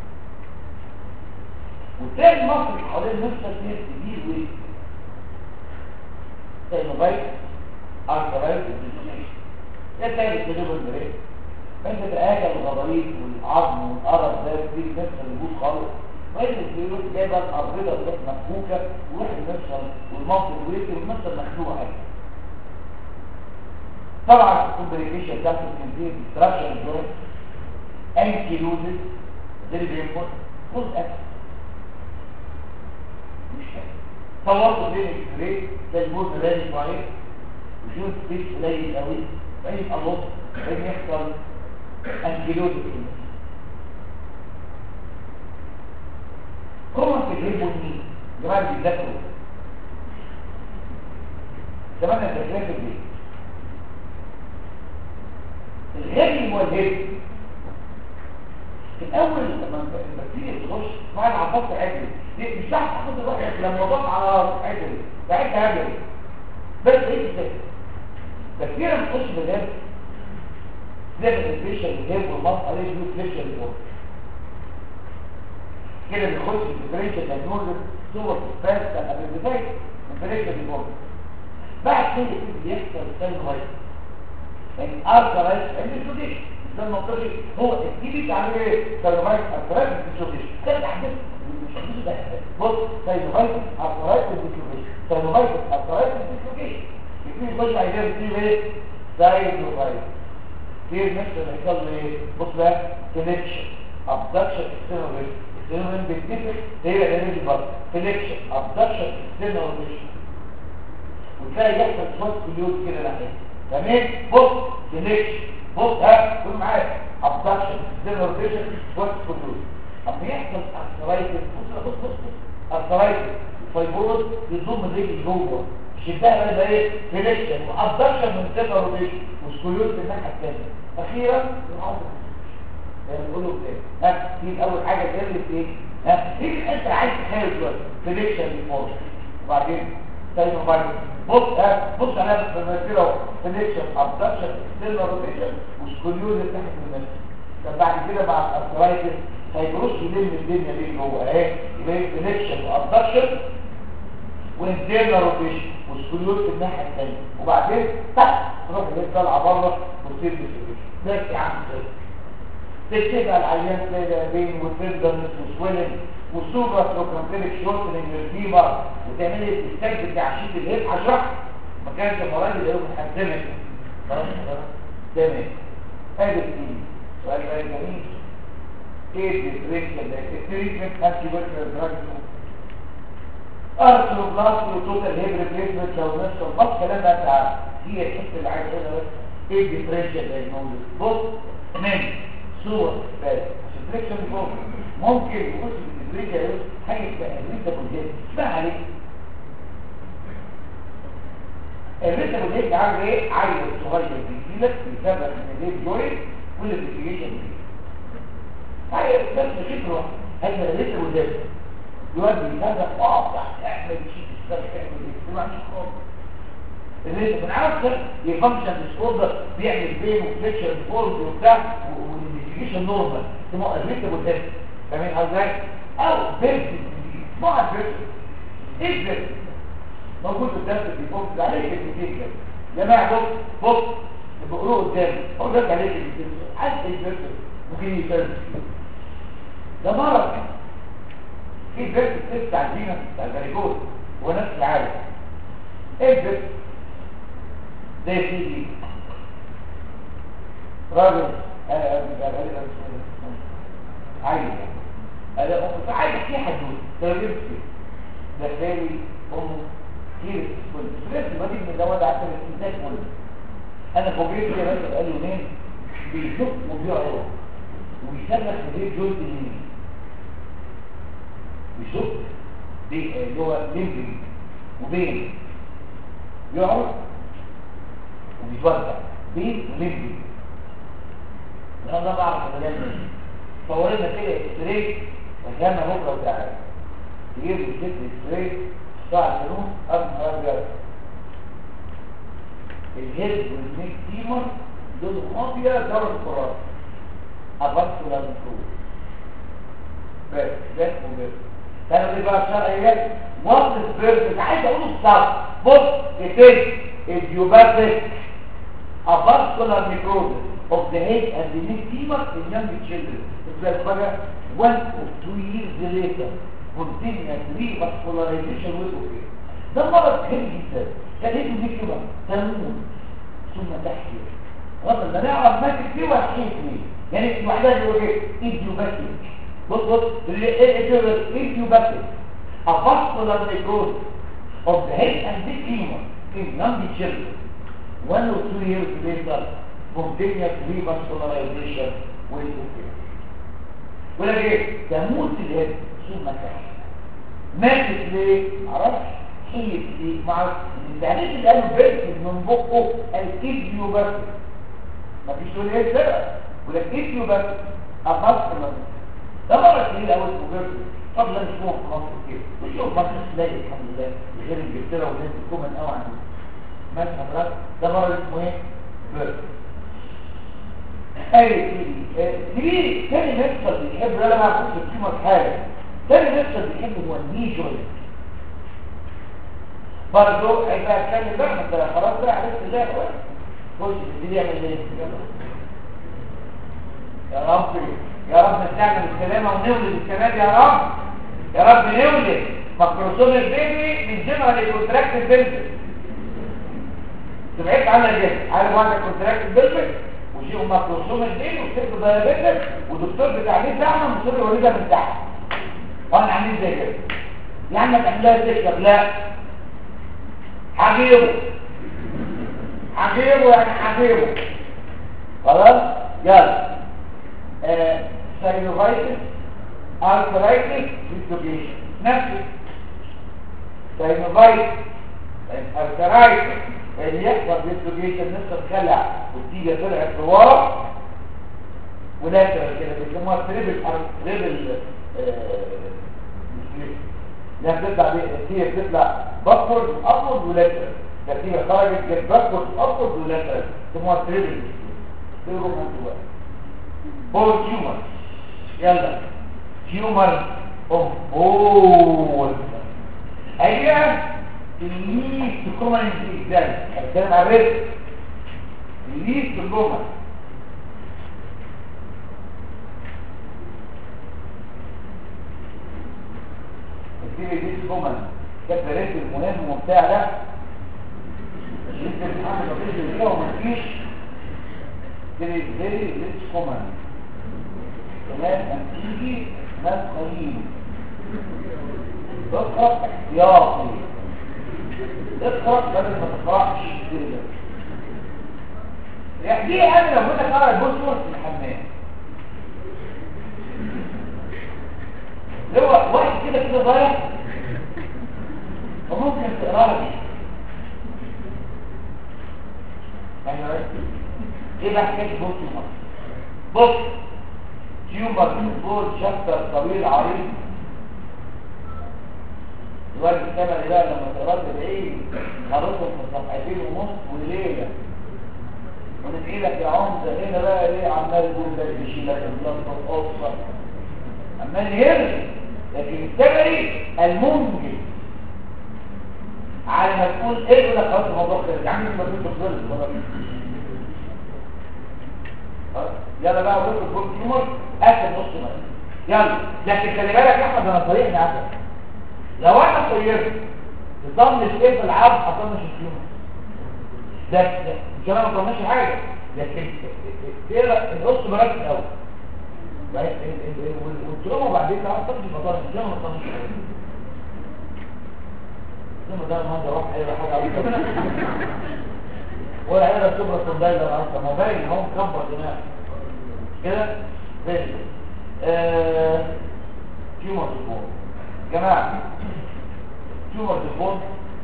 وتلاقي المصري حوالين نفس الناس كبير وايه سينوبايت ارثرايت ديزينيشن ده تاني تجربة البريد فانت تآكل الغضاريف والعظم والقرف ده في نفس الوجود خالص وين الفيروس جايبه الارضيه اللي مفكوكه وروح المفصل والمنطق الويتي والمفصل مخلوع عادي طبعا الكومبليكيشن بتاعته كان فيه ديستراكشن جوينت انكيلوزز very very important full action صورته بين اكس ده البوز غالي شويه وشوف سبيس قليل قوي فاي يبقى بص فاي يحصل انكيلوز كومن في الهيبوني جماعه بيذاكروا زمان الذاكره دي الغالي هو الهيب في الاول لما البكتيريا تخش مع العصب عدل مش صح تاخد الوقت لما وضعت على عدل ساعتها عدل بس ايه كده بكتيريا بتخش بالهيب زي الانفيشن الهيب والمص عليه يجيب فليشن الهيب كده بيخش في الديفرنشال دايجنوزس صور سباس بتاع الابيزايت الديفرنشال دايجنوزس بعد كده يبتدي يحصل سيل غير يعني ارثرايتس انديسوديشن ده المنطقي هو التي بي تعمل ايه سيلومايت ارثرايتس انديسوديشن ده تحدث مش هنيجي ده بص سيلومايت ارثرايتس انديسوديشن سيلومايت ارثرايتس انديسوديشن يبتدي يخش على ده يبتدي ايه سيلومايت كتير نفس اللي هيحصل له ايه بص بقى كونكشن ابدكشن اكسترنال السيلومين بيتنفخ هي الانرجي برضه كونكشن ابدكشن اكسترنال وتلاقي يحصل شويه كليوت كده ناحيه تمام بص سيلكشن بص ها كل معايا ابدكشن زي روتيشن شويه كليوت اما يحصل ارثرايتس بص بص بص ارثرايتس فايبروز يضم الرجل جوه شدها بقى يبقى ايه سيلكشن وابدكشن من سيلر روتيشن وسكوليوت في الناحيه الثانيه اخيرا العضله بنقوله كده ها دي اول حاجه تقلب ايه ها تيجي انت عايز تخيل شويه سيلكشن بيفور وبعدين تاني موبايل بص ها بص على المسيره سيلكشن ابدكشن سيلر روتيشن وسكوليوز تحت المسيره طب بعد كده مع الارثرايتس هيبرش يلم الدنيا دي جوه اهي يبقى سيلكشن وابدكشن وانترنال روتيشن وسكوليوز في الناحيه الثانيه وبعدين تحت تروح اللي طالعه بره وتصير بسيلكشن ده يا عم تبقى العيان كده بين وتندرنس وسويلنج وسوبر تروكانتيليك شورتنج للفيبر وتعملي التستاج بتاع شيت الهيب هشرح ما كانش المرض اللي هو محزمك خلاص تمام ادي الدين سؤال بقى جميل ايه الديفرنشال ده التريتمنت انتي بكتيريال دراج ارثروبلاست وتوتال هيب ريبليسمنت لو نفس البط كلام بقى تعالى هي الحته اللي عايز اقولها بس ايه الديفرنشال دايجنوستس بص تمام صور بس عشان تريكشن فوق ممكن يبص في الديفرنشال حاجه تبقى انت بالجد اسمها عليك الريتم اللي عامل ايه عيل صغير بيجيلك بيسبب من الليل جوي كل الانفيجيشن دي عيل بس فكره هذا الريتم وده يودي هذا اقف تحت اعمل شيء استرك اعمل ايه ما عنديش خالص الريتم من عارف يفانكشن ديسوردر بيعمل بين وفليكشن فورد وبتاع والانفيجيشن نورمال اسمه الريتم وده فاهمين ازاي او بيرت ما بيرت ايه بيرت موجود قدام في الديفولت ده عليك الكتير كده يا جماعه بص بص بقروه قدامي هو ده عليك الكتير عايز البرت ممكن يسال ده مرض في برت بتفتح الدينا بتاع الجريجول هو نفس العالم ايه البرت ده يا سيدي راجل عايز انا عايز في حدود تغير فيه ده خالي امه كتير كل بس ما دي من دوت عشان الانتاج كله انا فوجئت يا باشا بقاله يومين بيشوف وبيعرض وبيشغل في بيت جولد اليمين بيشوف دي اللي هو ليمبي وبين بيعرض وبيتوزع بين وليمبي انا ده بعرف المجال ده صورنا كده اكستريت وكان بكره وتعالى تجيب الست اكستريت ساعة النوم قبل ما يرجع الهيد والميك تيمر دول مافيا درجة القرار أبص ولا مفروض بس بس وبس كانوا دي بقى الشرعيات وصل البيرفكت عايز اقول الصح بص التيك الجيوباتيك avascular necrosis of the head and the neck tumor in young children. It's like بقى one or two years later continuous revascularization with okay. ده مرض كبير جدا كان ايه دي كده تموت ثم تحيا وصل ده نعرف ماسك فيه وحشيت فيه يعني الوحدة اللي هو ايه ايديوباتيك بص بص ايديوباتيك افاسكولار نيكروز of the head and neck tumor in young children one or two years later spontaneous revascularization will occur ولا ايه تموت الهد شو مكان ماتت ليه معرفش حيت ليه معرفش التعليق اللي قالوا بيرت من بقه الكيديو بس مفيش تقول ايه السبب ولا الكيديو بس اخص من ده مرة كتير قوي اسمه بيرت طب لا مش هو في مصر كتير مش هو في مصر تلاقي الحمد لله غير انجلترا والناس الكومن قوي عندنا ماشي حضرتك ده مرة اسمه ايه بيرت اي دي تاني مفصل بيحب لا لا ما اعرفش القيمه حاجه تاني مفصل بيحب هو الني جوينت برضه هيبقى اتكلم بقى ما انت خلاص بقى عرفت ازاي كويس خش تبتدي يعمل ايه يا رب يا رب نستعمل السلامه ونولد السنه دي يا رب يا رب نولد مكروسون البيبي من جنرال كونتراكت بيلفيك سمعت عنها كده عارف واحد كونتراكت بيلفيك وشيء مكروسوم الدين وسيرك دايابيتك ودكتور بتاع ليه زعمه مصر وليده من تحت وانا عاملين زي كده يا عم تعملها تشرب لا حبيبه حبيبه يعني حبيبه خلاص يلا آه ساينوفايتس ارثرايتس ديسلوكيشن نفس ساينوفايتس ارثرايتس اللي يحصل ديسلوكيشن نفس الخلع والتيجة طلعت لورا ولاترال كده بيسموها تريبل تريبل لا بتطلع هي بتطلع باكورد وابورد ولاترال النتيجه خرجت جت باكورد وابورد ولاترال بيسموها تريبل تريبل انتوا بول تيومر يلا تيومر اوف بول هي الليست كومن اكزام هتكلم عن الرزق الليست كومن الكتير الليست كومن كانت رزق المهم وبتاع ده لسه بتحمل الرزق كده ومفيش كتير فيري ليست كومن كمان هتيجي ناس قليل اقرا احتياطي اقرا بدل ما تقراش كده يعني دي انا لو كنت اقرا البوستور في الحمام اللي هو واحد كده كده ضايع وممكن تقراها دي ايوه ايه بقى حكايه البوستور بص تيومر بول شابتر طويل عريض الوالد الثمن بقى لما تقرأت بعيد خلصهم في صفحتين ونص وليلة وندعي لك يا عمدة هنا بقى ليه عمال يقول ده يشيلك الضغط القصة عمال يرغي لكن الثمري المنجز على ما تقول ايه يقول لك خلاص الموضوع خلص يا عم ما كنت خلص يلا بقى وقت الفول تيومر اخر نص مثلا يلا لكن خلي بالك يا احمد انا طريقني عسل لو انا صيرت تطنش ايه في العظم هطنش التيومر ده ده مش انا ما طنش حاجه لكن تقرا القص مركز قوي والتروما بعدين تعرف تطنش بطنش مش انا ما طنش حاجه لما ده النهارده راح اي حاجه على ولا هنا الكبرى الصندايلة اصلا ما باين هو مكبر دماغ كده زي آه تيومر تفون جماعة تيومر تفون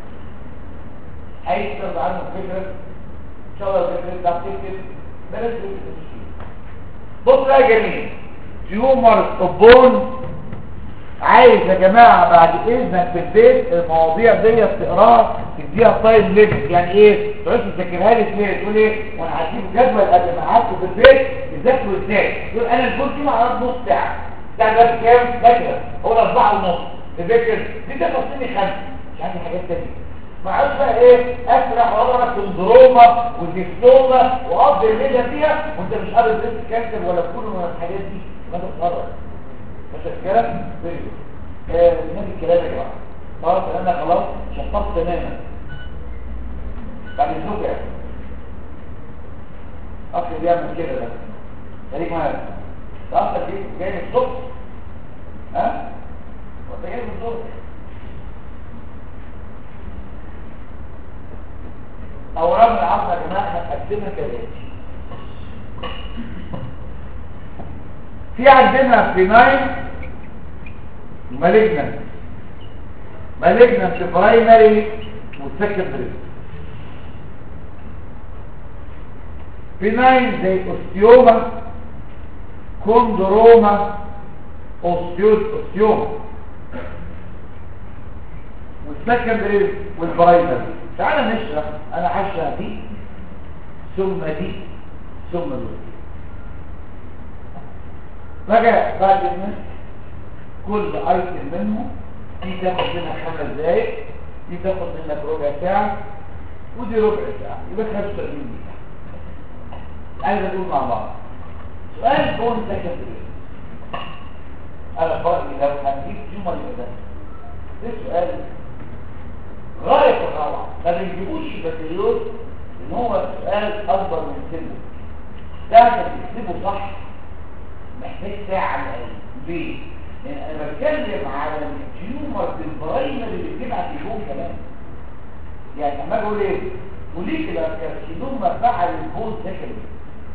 عايز تاخد عنه فكرة ان شاء الله الفكرة بتاعت تكتب بلاش تكتب بص بقى يا جميل تيومر تفون عايز يا جماعة بعد اذنك في البيت المواضيع دي تقراها تديها تايم ليميت يعني ايه تقعد تذاكرها لي ازاي تقول ايه وانا هديك جدول قبل ما قعدت في البيت تذاكروا ازاي تقول انا الفول كده على نص ساعه ده ده بكام فاكره هو اربعة ونص تذاكر دي تفاصيل خمسه مش عندي حاجات تانية ما عادش بقى ايه اسرع واضرب سندروما والديستوما واقضي الليله فيها وانت مش قادر تنسى كانسر ولا كل من الحاجات دي ما تتخرج مش الكلام فيديو آه نفس الكلام يا جماعه خلاص انا خلاص شطبت تماما بعد الزوجة يعني اخي بيعمل كده ده خليك معايا الاخر دي جاي من الصبح ها وانت جاي من الصبح اورام العظم يا جماعه احنا هنقسمها كالاتي في عندنا فيناين مالجنانت مالجنانت برايمري وسكندري فيناين زي اوستيوما كوندروما اوستيوس اوستيوما والسكندري والبرايمري تعال نشرح انا هشرح دي ثم دي ثم دول بقى بعد الناس كل ايتم منهم دي تاخد منها خمس دقايق دي تاخد منك ربع ساعة ودي ربع ساعة يبقى 35 دقيقة عايز نقول مع بعض سؤال بون سكندري انا فرق لو هنجيب جمل ده ده سؤال غاية الروعة ما بنجيبوش بكالوريوس ان هو سؤال اكبر من سنه ده عشان تكتبه صح محتاج ساعة على الأقل ليه؟ لأن أنا بتكلم على التيومر بالبرايمر اللي بتبعت اليوم كمان يعني لما أقول إيه؟ وليك الكارسينوما فعل البول سكندري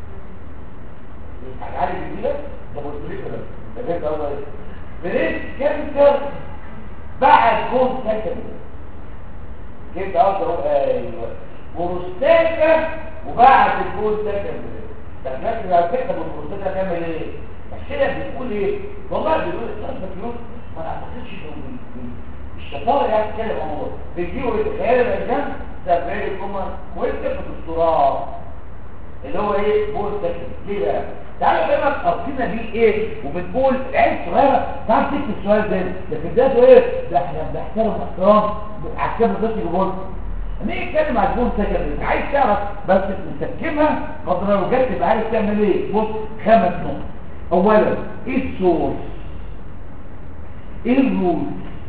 عارف الجديدة؟ ده بوليكولا ده فهمت أول إيه؟ بريس كانسر بعد بول سكندري كنت أقدر أيوه بروستاتا وبعد البول سكندري طب الناس اللي هتكتب البروستاتا تعمل إيه؟ كده بتقول ايه والله بيقول الاستاذ بكالوريوس ما اعتقدش انه الشطاره يعني كده الموضوع بيجيبوا خيال العلم ده فيري كومن ويكتب في الدكتوراه اللي هو ايه بول سكند ليه بقى تعالوا بقى قصدنا بيه ايه وبتقول العيال الصغيره تعال تكتب السؤال ده لكن ده ايه ده احنا بنحترم احترام عكاب الطفل جوه لما نتكلم على البول سكند عايز تعرف بس نسكبها قدر لو جت تبقى عارف تعمل ايه بص خمس نقط اولا ايه السورس ايه الرول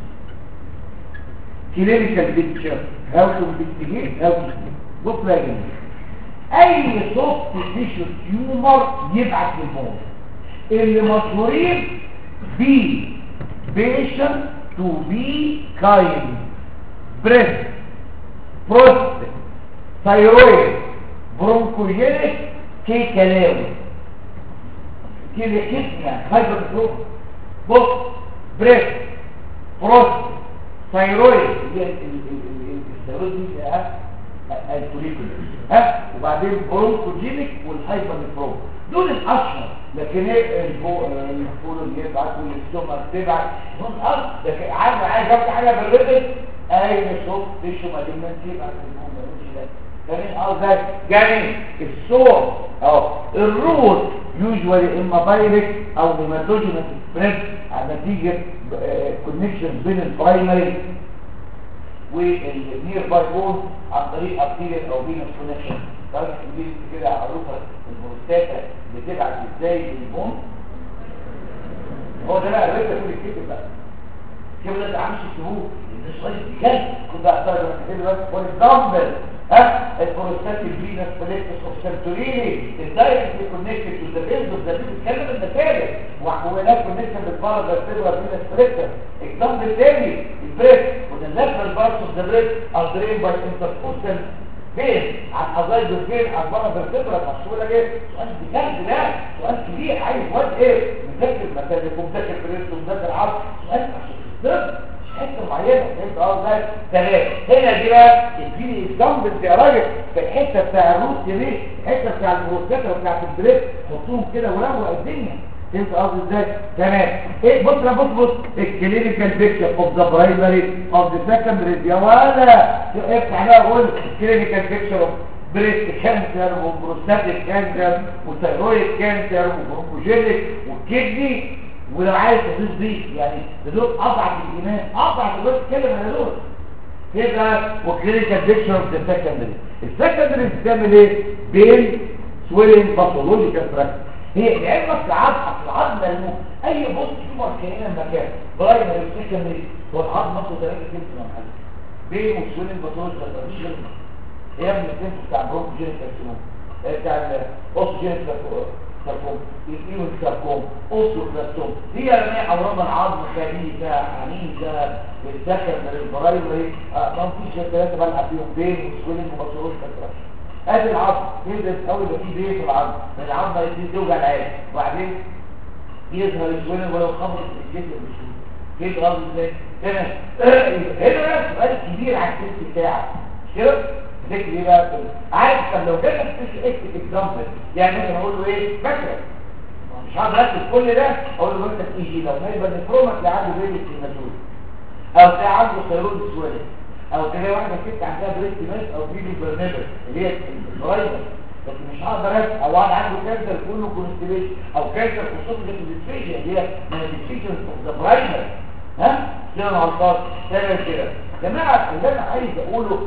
كلينيكال بيكتشر هاو تو انفستيجيت هاو تو بص بقى يا جماعه اي سوفت تيشو تيومر يبعت للموت اللي مشهورين بي بيشن تو بي كاين بريست بروستات ثايرويد برونكوجينيك كي كلاوي كده كتنا هايبر فلو بص بريك بروست ثايرويد اللي هي الثايرويد دي ها الفوليكولر ها وبعدين برونكوجينيك والهايبر نفرو دول الاشهر لكن ايه الفول اللي يبعت والاستومك تبعت دول الارض لكن عارف عايز افتح حاجه بالريتم اي شوف تيشو مالجنسي يبعت للمهم ده فاهمين قصدي يعني الصور اهو الروت يوجوالي اما دايركت او هيماتوجينس سبريد على نتيجه كونكشن بين البرايمري والنير باي بون عن طريق ارتيريال او فينوس كونكشن درجه الانجليزي كده عروسه البروستاتا بتبعت ازاي للبون هو ده بقى الريتم اللي بيتكتب بقى كده ده عامل شهور ده سؤال بجد كنت اعتبر انا كاتب بس فور اكزامبل ها البروستات الفينس فليكتس اوف سنتوريني الدايركت كونكتد تو ذا بيلز اوف ذا بيلز بيتكلم المسالك وهناك كونكشن بالفرد فيرتبرا فينس فليكتس اكزامبل تاني البريس وذا لاترال بارتس اوف ذا بريس ار درين باي انتركوستال فين عن ازايد فين عن بره فيرتبرا مشهوره ايه سؤال بجد ده سؤال كبير عايز واد ايه مذاكر مسالك ومذاكر بريس ومذاكر عرض سؤال عشان تصدق حته معينه انت اه ده تمام هنا دي بقى اديني اكزامبل يا راجل في الحته بتاع الروس دي الحته بتاع البروستاتا وبتاع البريك حطوهم كده وروق الدنيا فهمت قصدي ازاي تمام ايه بص بص بص الكلينيكال بيكتشر اوف ذا برايمري اوف ذا سكندري يا ولا افتح بقى قول الكلينيكال بيكتشر اوف بريست كانسر وبروستاتيك كانسر وثايرويد كانسر وبرونكوجينيك والكدني ولو عايز تضيف دي يعني دول اضعف الايمان اضعف دول تتكلم عن دول كده وكلينيكال بيكتشر اوف ذا سكندري السكندري بتعمل ايه بين سويلنج باثولوجيكال براكتس هي العلم في العظم في العظم لانه اي بص تيومر كائن مكان برايمري وسكندري هو العظم نفسه ده كده في محل بين وسويلنج باثولوجيكال مش غير هي من الكلمه بتاع بروكوجينيك كارسينوم بتاع الاوستوجينيك ساركوم الايون ساركوم اوستوكلاستوم دي جميع اورام العظم خليجه عنيده الذكر من البرايمري آه ما فيش ثلاثه بلعب فيهم بين وسويلنج ومسؤول كتره ادي العظم يبدا اول ما في بين في العظم العظم يبتدي توجع العين وبعدين يظهر السويلنج ولو خبط الجسم بسهوله كده غلط ازاي تمام هنا بقى سؤال كبير على الكيس بتاعك مش كده ذكر ايه بقى عارف طب لو كده مفيش اكتب اكزامبل يعني ممكن اقول له ايه فاكره مش هقدر اكتب كل ده اقول له انت اي جي لو نايبه نفروما تلاقي عنده بريد سيناتوري او تلاقي عنده ثيرويد سويلنج او تلاقي واحده ست عندها بريد ماس او بريد برنيبل اللي هي الفرايبر لكن مش هقدر أكتب. او واحد عنده كانسر كله كونستيبيشن او كانسر خصوصا الديسفيجن اللي هي مانيفيستيشن اوف ذا برايمر ها كده انا غلطان تعمل كده جماعه اللي انا عايز اقوله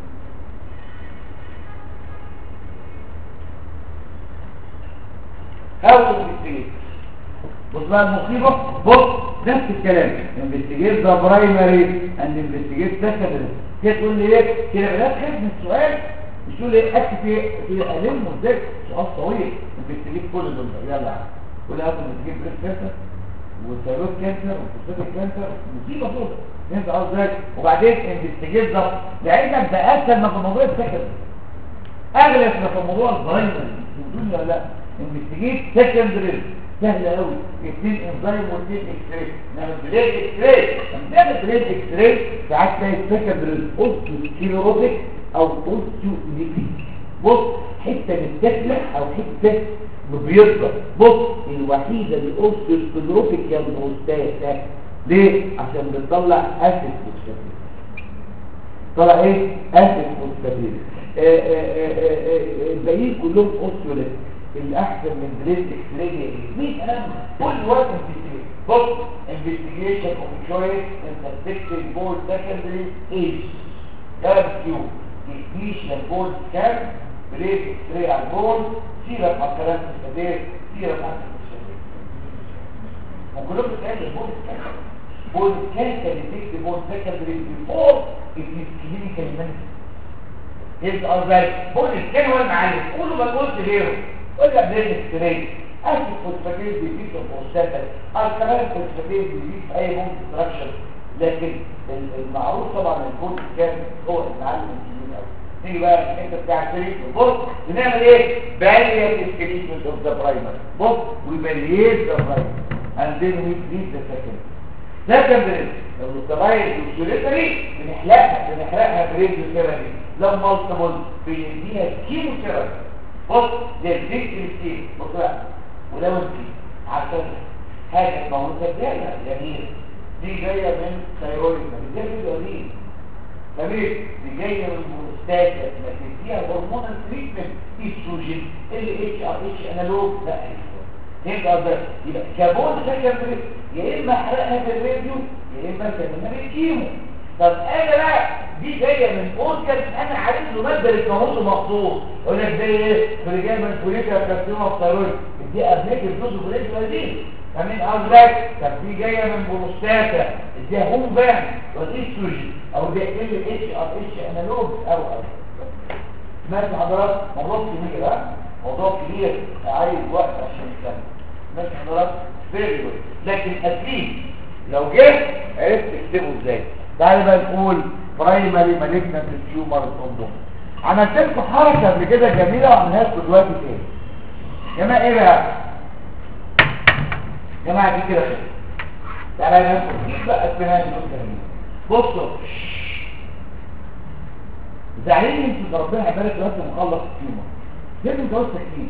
او انفستيجيت بص بقى المصيبه بص نفس الكلام انفستيجيت ذا برايمري اند انفستيجيت سكندري كده تقول لي ايه كده بلاش خد من السؤال مش تقول ايه اكتب في في الم وذاك سؤال طويل انفستيجيت كل دول يلا قول اول انفستيجيت بريست كانسر وثيرويد كانسر وبروستاتيك كانسر مصيبه طول انت قصدك وبعدين انفستيجيت ذا لعلمك ده اسهل ما في موضوع السكندري اغلب ما في موضوع البرايمري ولا لا انفستيجيت سكندري سهل قوي اثنين انزيم واثنين اكس راي انما بلاد اكس راي لما تعمل بلاد اكس راي ساعات تلاقي سكندري اوستيوسكليروتيك او اوستيوليتيك بص حته متكله او حته مبيضه بص الوحيده اللي اوستيوسكليروتيك يا بروستاتا ليه عشان بتطلع اسيد فوسفاتيد طلع ايه اسيد فوسفاتيد الباقيين كلهم اوستيوليتيك الاحسن من بريد اكس راي مين اهم كل وقت انفستيجيشن بص انفستيجيشن اوف تشويس انترسكتنج بول سكندري ايج ده كيو تكنيشن بول سكان بريد اكس راي على البول سيرة مع كلام السدير سيرة مع السدير وكلهم بتقال البول سكان بول سكان كان يتكت بول سكندري بيفور اتس كلينيكال مانجمنت يبقى ازاي بول سكان هو المعلم قولوا ما تقولش غيره قول لك بريد اكس راي اسيد فوسفاتيز بيزيد في البروستاتا الكلام فوسفاتيز بيزيد في اي مود ستراكشر لكن المعروف طبعا الكود كان هو المعلم الكبير قوي نيجي بقى الحته بتاع السرير بص بنعمل ايه باليات سكريتمنت اوف ذا برايمر بص وباليات ذا برايمر اند ذن وي تريد ذا سكند سكندري لو الزراير والسوليتري بنحرقها بنحرقها بريديو ثيرابي لو مالتيبل بنديها كيمو ثيرابي بص ده الفكر كتير بص بقى ولو انت عشان حاجه موجوده جايه جميل دي جايه من ثيرويد ما دي جايه من تمام دي جايه من بروستاتا لكن فيها هرمونال تريتمنت ايستروجين ال اتش ار اتش انالوج لا فهمت قصدي يبقى كابون سكندري يا اما احرقها بالراديو يا اما كمان بالكيمو طب انا بقى دي جايه من اورجن انا عارف له ماده للكموت مخصوص اقول لك زي ايه فريجان من فوليكا كارسينوما الثيرويد دي ابنيك الدوز فوليكا فاهمين قصدك طب دي جايه من بروستاتا دي هوم بان والاستروجين او ده ال اتش ار اتش انالوج او او ماشي حضرتك موضوع كبير ها موضوع كبير عايز وقت عشان نتكلم ماشي حضرتك فيري جود لكن اكيد لو جه عرفت تكتبه ازاي تعالى بقى نقول برايمري مالجنت تيومر اوندوم عملت لكم حركه قبل كده جميله وعملها لكم دلوقتي تاني يا جماعه ايه بقى يا جماعه دي كده خير تعالى ناخد بقى اسمها بصوا زعلانين انتوا ربنا عبارك دلوقتي مخلص التيومر لازم جواز تكليف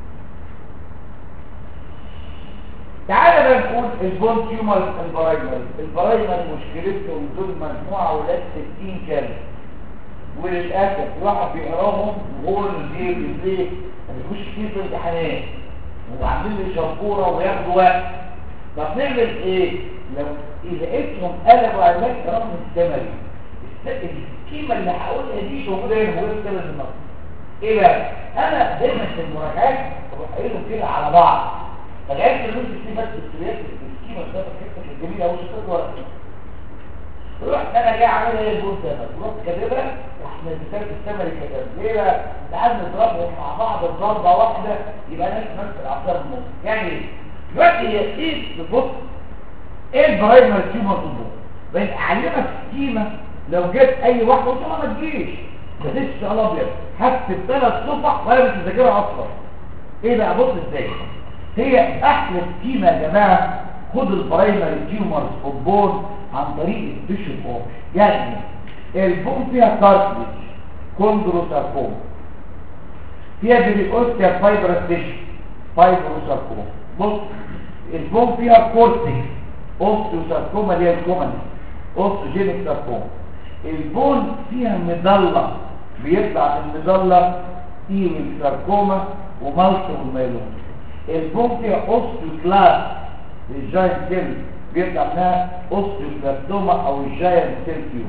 تعالى بقى نقول البون تيومر البرايمري البرايمري مشكلته دول مجموعه ولاد 60 كلمه وللاسف الواحد بيقراهم وهو اللي ليه ما بيخش كتير في الامتحانات وعاملين لي شبوره وياخدوا وقت طب نعمل ايه لو اذا لقيتهم قلبوا على الماء رغم الثمري الكلمه اللي هقولها دي مش موجوده هنا موجوده في كلمه النص ايه بقى انا دايما في المراجعات بروح قايلهم كده على بعض فالعيال اللي انت فيه بس السريات الكيمه ده الحته الجميله قوي شطر ورا رحت انا جاي عامل ايه البون ده رحت كاتبها احنا بنسافر السمري كده ليه بقى تعال نضربهم مع بعض ضربه واحده يبقى نفس نفس الاعصاب النص يعني ايه دلوقتي هي ايه بص ايه البرايمري تيومر تبص بقيت اعلمك سكيمه لو جت اي واحده قلت لها ما تجيش ما تجيش على ابيض هكتب ثلاث صفح وانا مش مذاكرها اصلا ايه بقى بص ازاي هي احلى سكيمه يا جماعه خد البرايمري تيومرز اوف بون عن طريق التيشو اوف يعني البون فيها كارتلج كوندروساركوم فيها بريوستيا فايبرس تيشو فايبروساركوم بص البون فيها كورتكس اوستيوساركوما اللي هي الكومن اوستوجينيك ساركوما البون فيها مضله بيطلع من المضله ايويل ساركوما ومالتيبل مايلوما البون فيها اوستيوكلاست الجاينت سيل بيطلع منها اوستيوكلاستوما او الجاينت سيل تيوب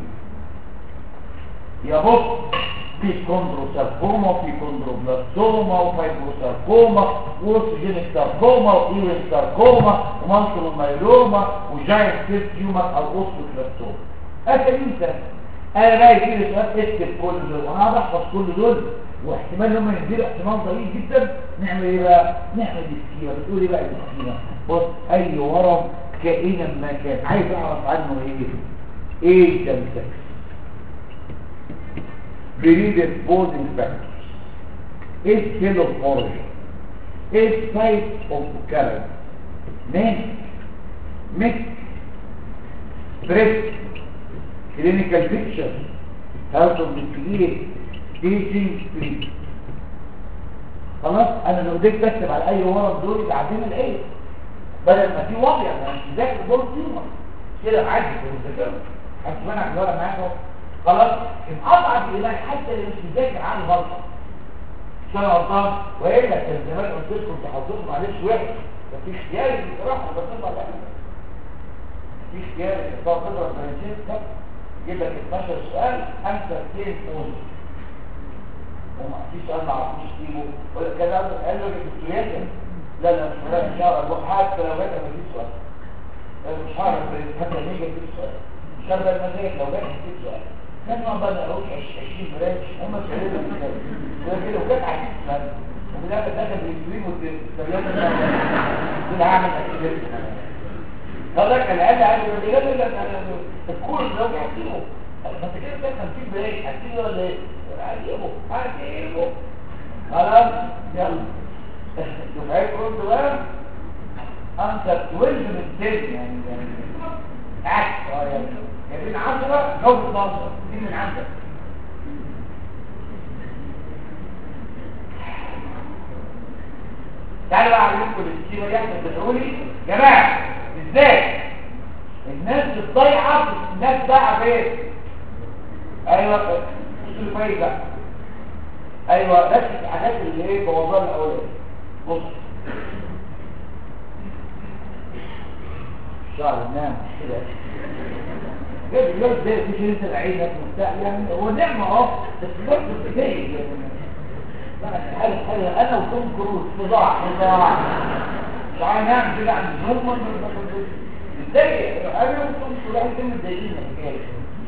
يا بص في كوندروساركوما وفي كوندروبلاستوما وفايبروساركوما واوستوجينيك ساركوما وايويل ساركوما ومالتيبل مايلوما وجاينت سيل تيومر او اوستيوكلاستوما اسالين انت انا بقى يجي لي سؤال اكتب كل دول وانا هقعد احفظ كل دول واحتمال هم يديروا احتمال ضئيل جدا نعمل ايه بقى نعمل السكيمه بتقول ايه بقى السكيمه بص اي ورم كائنا ما كان عايز اعرف عنه ايه ايه الجنسكس predisposing factors ايه scale of origin ايه type of occurrence name mix breast clinical picture how to investigate teaching please خلاص انا لو اديت بكتب على اي ورق دول يبقى عارفين الايه بدل ما في واقع انا مش مذاكر بول تيومر كده عادي في المذاكره هتبقى انا الورق معاك اهو خلاص الاضعف الايمان حتى اللي مش مذاكر عنه غلطه عشان غلطان والا كان زمان قلت لكم تحطوكم معلش وحش ففي اختياري بصراحه بس على في اختياري تختار تضرب فرنسيس يجيب لك 12 سؤال انسر كين فوز وما في سؤال ما عرفوش تجيبه ولا كذا قال له الدكتوريات لا لا مش ولا مش هعرف حتى لو جت ما فيش سؤال أنا مش هعرف حتى لما يجي في سؤال مش هعرف المزاج لو جت في سؤال كان ما بقى نقولش 20 بلاش هم سؤالين من كده ولكن لو جت عايز سؤال وفي الاخر دخل بالانجليزي والسريان دول هعمل اكتيفيتي هذا كان قال عايز يقول لي لا لا لا الكل لو هتجيبه انت كده ده 50 بلاش هتجيبه ولا ايه هتجيبه هتجيبه خلاص يلا دفعات رد بقى انت توجه من السن يعني يعني عكس اه يعني جايبين 10 جوز 12 دي من عندك تعالوا بقى اعمل لكم السكيمه دي عشان تدعوا لي جماعه ازاي الناس الضايعه الناس ضايعه فين ايوه بصوا كويس بقى ايوه بس الحاجات اللي ايه بوظها الاولاني بص شعر نام كده جد جد ده في شيء انت عينك وبتاع يعني هو نعمه اه بس برضه بتضايق يعني حاجه حاجه انا وتوم كروز صداع صداع مش عارف نعمل كده عند هم متضايق انا وتوم كروز عايزين متضايقين الحكايه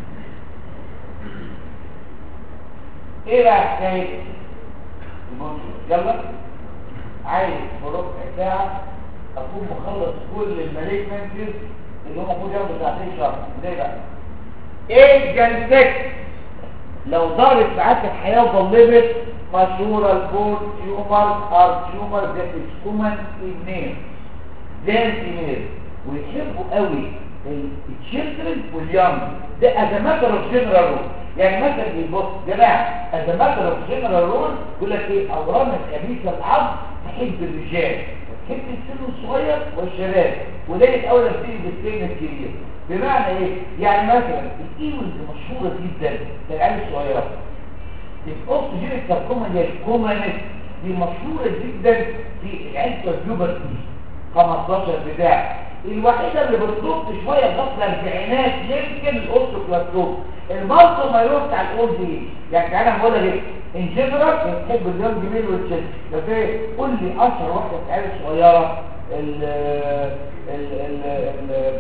ايه بقى حكايه يلا عايز في ربع ساعه اكون مخلص كل المالجمنتس اللي هم المفروض ياخدوا ساعتين شهر ازاي بقى ايه جنتك لو دارت معاك الحياه وظلمت مشهوره البول تيومر ار تيومر ذات از كومن ان نيم زي الفيميل ويحبوا قوي التشيلدرن واليونج ده از ماتر اوف جنرال رول يعني مثلا يبص جماعه از ماتر اوف جنرال رول يقول لك ايه اورام الخبيثه العظم تحب الرجال وتحب السن الصغير والشباب وليلة اول بتيجي بالسن الكبير بمعنى ايه يعني مثلا الايمز مشهوره جدا للعيال الصغيره الاوكسجين ساركوما هي الكومانس دي مشهوره جدا في العيال البيوبرتي 15 بتاع الوحيدة اللي بتصوت شوية غفلة الاربعينات يمكن الاوستوكلاستوم المالتو مايور بتاع الاول دي يعني تعالى بقول لك ايه ان جنرال بتحب اليوم جميل والتشيست بس ايه قول لي اشهر واحدة في عيال صغيرة ال ال ال ال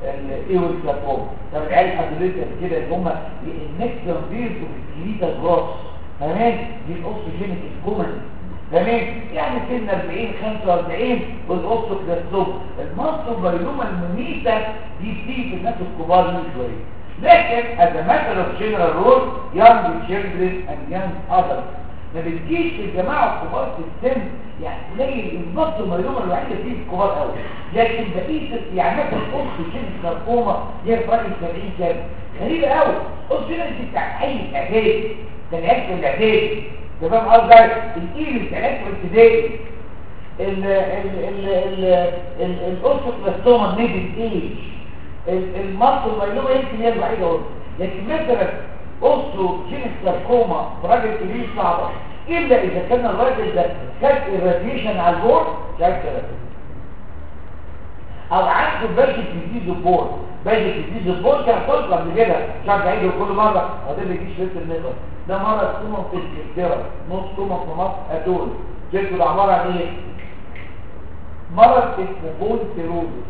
الايول ساركوما طب العيال حضرتك كده اللي هم النكتر بيرتو في الكليتا جراس تمام دي الاوستوجينيك الكومن تمام يعني سن 40 45 والاوستوكلاستوم المنصب بايلوما المميته دي بتيجي في الناس الكبار من شويه لكن as a matter of general rule young children and young adults ما بتجيش الجماعه الكبار في السن يعني قليل النص المعلومه الوحيده فيه الكبار قوي لكن بقيه يعني مثلا اخت شين الساركوما هي في راجل 70 سنه غريبه قوي اخت شين دي بتاع اي اعدادي كان يكتب الاعدادي ده فاهم قصدي الايد بتاعت الابتدائي ال ال ال ال ال الاوستوكلاستوما ميدل ايج المصل المعلومه يمكن هي الوحيده اهو لكن مثلا اوستو جينيك ساركوما في راجل كبير صعبه الا اذا كان الراجل ده خد الراديشن على البورد شايف كده او عنده باجي ديزيز البورد باجي ديزيز البورد كان حصل قبل كده مش عارف اعيده كل مره وده اللي يجيش لسه النقر ده مرض كومن في انجلترا نص كومن في مصر اتول جلده ده عباره عن ايه مرض اسمه بون سيروزس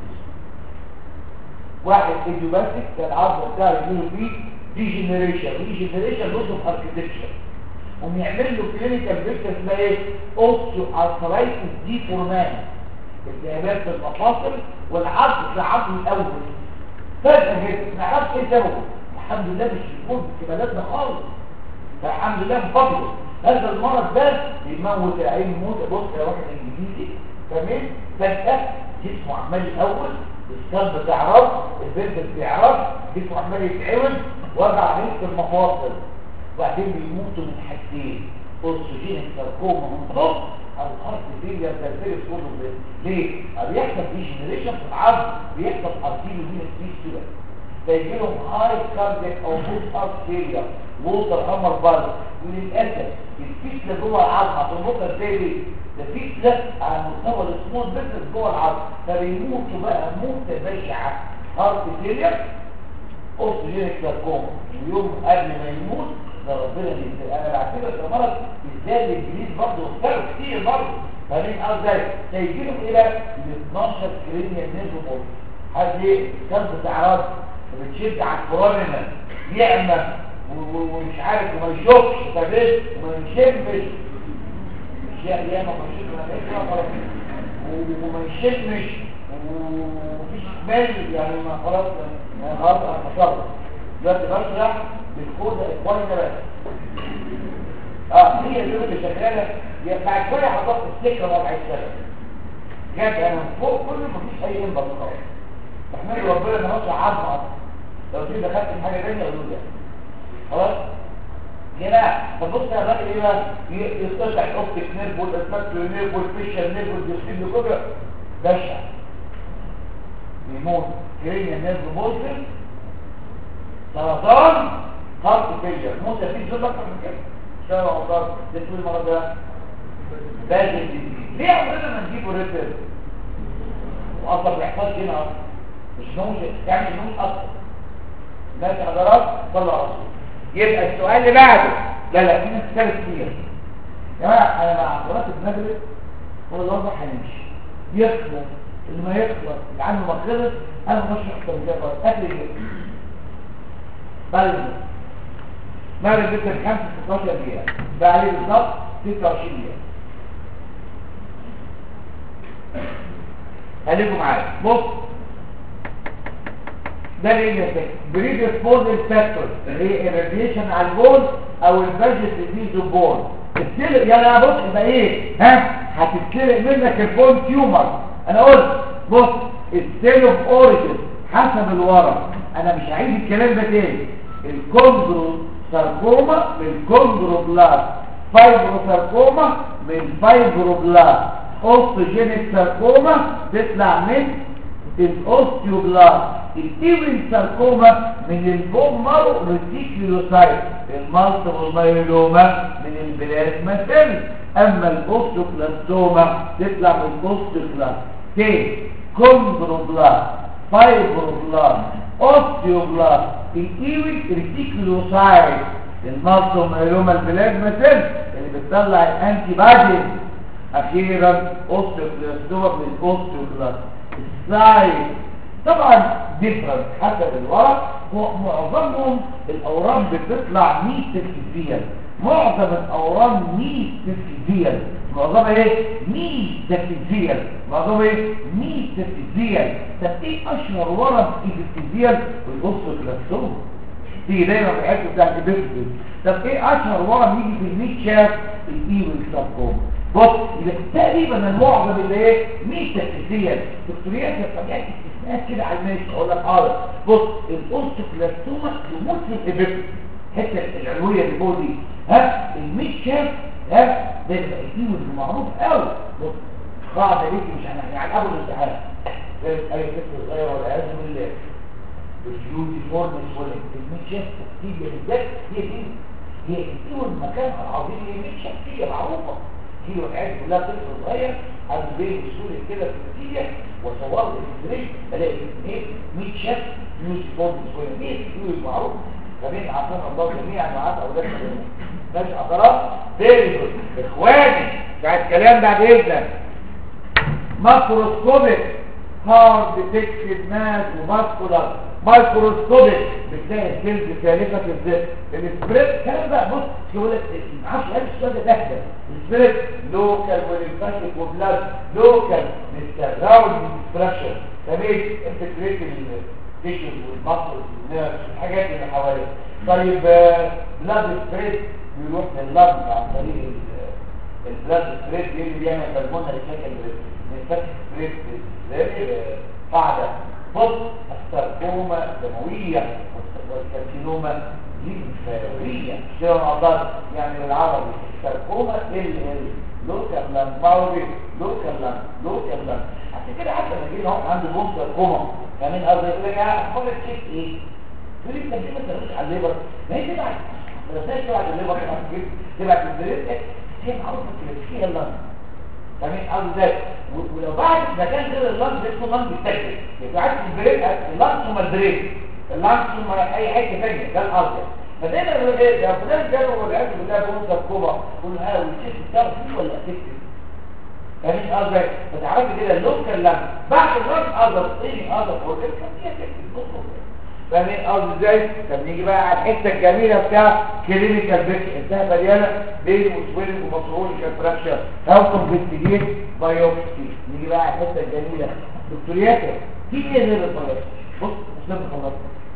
واحد ايديوباثيك كان العظم بتاعه يجيله فيه ديجنريشن ديجنريشن لوس اوف اركتكتشر وبيعمل له كلينيكال بيكتشر اسمها ايه اوستو ارثرايتس دي فورمان التهابات في المفاصل والعظم في العظم الاول فجاه كده ما نعرفش ايه سببه الحمد لله مش بيكون في بلدنا خالص فالحمد لله بفضله هذا المرض ده بيموت العين موت بص يا واحد انجليزي تمام فجاه جسمه عمال يتهوس القلب بيعرف البنت بيعرف جسمه عمال يتعوج وجع نفس المفاصل وبعدين بيموتوا من حاجتين اكسجين الساركوما من ضغط او هارت فيلير تلفير كله ليه؟ بيحصل ديجنريشن في العظم بيحصل ارتيلو مين سبيس فيجي لهم هاي كارديك او بوت ارت فيلير ووتر هامر بالز وللاسف الفيسله جوه العظم هتربطها ازاي ليه؟ ده فيسله على مستوى السمول بيزنس جوه العظم فبيموتوا بقى موته بشعه هارت فيلير اوكسجين ساركوما ويوم قبل ما يموت ده ربنا يسلم انا بعتبر ده مرض ازاي الانجليز برضه اختاروا كتير برضه فاهمين قصدي هيجي لهم ايه بقى ال 12 كرينيال نيزوبول حد ايه كان بتعرض بتشد على الكورونينا يعمى ومش عارف وما يشوفش تبس وما يشمش مش ياما ما يشوفش وما يشمش ومفيش مال يعني ما خلاص يعني خلاص انا فصلت دلوقتي بشرح بالكود اخواننا بس اه هي اللي اللي شغاله بعد شويه هحط السكه وضع السبب جاب انا من فوق كل مفيش اي انبط خالص احمد ربنا ان مصر عظم اصلا لو دي دخلت في حاجه ثانيه اقول لك خلاص هنا طب بص يا الراجل ايه بقى يستطيع الاوبتيك نيرف والاسماكتو نيرف والفيشال نيرف والديوسين كله بشع بيموت كرينيا نيرف بولتر سرطان خط فيلير موت في زول اكتر من كده شبه اوضار ده تقول المرض ده باجل دي ليه عمرنا ما نجيبه ريتر واصلا ما بيحصلش هنا اصلا مش نوش يعني مش نوش اصلا ماشي حضرات طلع راسه يبقى السؤال اللي بعده لا لا في ناس كتير كتير يا جماعه انا مع صلاه المغرب هو الوضع هيمشي يخلص اللي ما يخلص اللي عنده ما خلص انا مش هحصل ده خالص اكل ايه بلد مغرب بيت الخمسة 16 دقيقة بقى عليه بالظبط 26 دقيقة خليكم معايا بص ده الايه بريد سبوزل فاكتور اللي هي الراديشن على البول او الباجت ديزيز البول تتسلق يلا بص يبقى ايه ها هتتسلق منك البون تيومر انا قلت بص السيل اوف اوريجن حسب الورم انا مش هعيد الكلام ده تاني الكوندرو ساركوما من كوندروبلاست فايبرو ساركوما من فايبروبلاست اوستوجينيك ساركوما تطلع من الاوستيوبلاست الايفن ساركوما من البون مارو ريتيكيولوسايت المالتيبل مايلوما من البلازما سيل اما الاوستوكلاستوما تطلع من الاوستوكلاست تاني كوندروبلاست فايبروبلاست اوستيوبلاست الايوي ريتيكولوسايت المالتو مايلوما البلازما سيل اللي بتطلع الانتي باديز اخيرا اوستيوكلاستوما من الاوستيوبلاست السايت طبعا ديفرنت حسب الورق م- معظمهم الاورام بتطلع ميتافيزيال معظم الاورام ميتافيزيال معظمها ايه ميتافيزيال معظمها ايه ميتافيزيال طب ايه اشهر ورم ايبيفيزيال والاوستوكلاستوم دي دايما في الحته بتاعت الايبيفيزيال طب ايه اشهر ورم يجي في الميت شاف الايويل ساركوما بص يبقى تقريبا المعظم اللي ايه ميتافيزيال دكتوريات طبيعه استثناءات كده على الماشي اقول لك حاضر بص الاوستوكلاستوما يموت في الايبيفيزيال الحته العلويه اللي فوق دي ها الميت شاف ها ده يبقى الايويل معروف قوي بص قاعده ليك مش انا يعني ابو الامتحان اي طفل صغير ولا عايز بالله الفيوزي فورمس ولا الميتشست تيجي بالذات هي دي هي الفيوز المكان العظيم هي الميتشست هي معروفه هي وقعت كلها طفل صغير عايز بين بسهوله كده في النتيجه وصورت الفريش الاقي ايه ميتشست فيوزي فورمس ولا دي الفيوز معروفه جميع عطانا الله جميعا معاك اولاد ماشي حضرات فيري جود اخواني ساعه كلام بعد اذنك ماكروسكوبيك هارد ديتكتد ماس وماسكولار مايكروسكوبيك بتلاقي السيلز سالفه الزيت السبريد كلام بقى بص يقول لك ما اعرفش هل السؤال ده تحت السبريد لوكال وليمفاتيك وبلاد لوكال للسراوند ديستراكشن تمام انتجريت التيشوز والماسلز والنيرفز والحاجات اللي حواليه طيب بلاد سبريد بيروح لللنج عن طريق البلاد سبريد دي اللي بيعمل بالمونة لشكل للفتح سبريد زي قاعدة بص السرطومة دموية والكارسينوما ليمفاوية شيرون الله يعني بالعربي السرطومة ال ال لوكال لان باوري لوكال لان لوكال لان عشان كده حتى لما جينا هم عنده بوم سرطومة كمان قصدي يقول لك يا اخبار الشيك ايه؟ تقول لي انت ليه ما تدرسش على الليبر؟ ما هي تبعت ما تدرسش تبعت الليبر تبعت الجسم تبعت البريد هي معروفة كده فيها اللان تمام قصدي ازاي ولو بعد مكان غير اللانج اسمه لانج تكتيك يبقى عارف البريك اللانج ثم البريك اللانج ثم اي حته ثانيه ده القصد فدايما يقول ايه ده فلان جاله والعياذ بالله بقول ده كوبا قول ها والشيخ بتاعه فيه ولا تكتيك فاهمين قصدي فتعرفي كده اللوكال لانج بعد اللانج اذر ايه اذر فور ده هي تكتيك فاهمين قصدي ازاي طب نيجي بقى على الحته الجميله بتاع كلينيكال بيك انتهى مليانه بين وسويلنج ومسؤوليكال فراكشر هاو تو انفستيجيت بايوبسي نيجي بقى على الحته الجميله دكتورياتك في ايه غير البايوبسي بص مسلم خلاص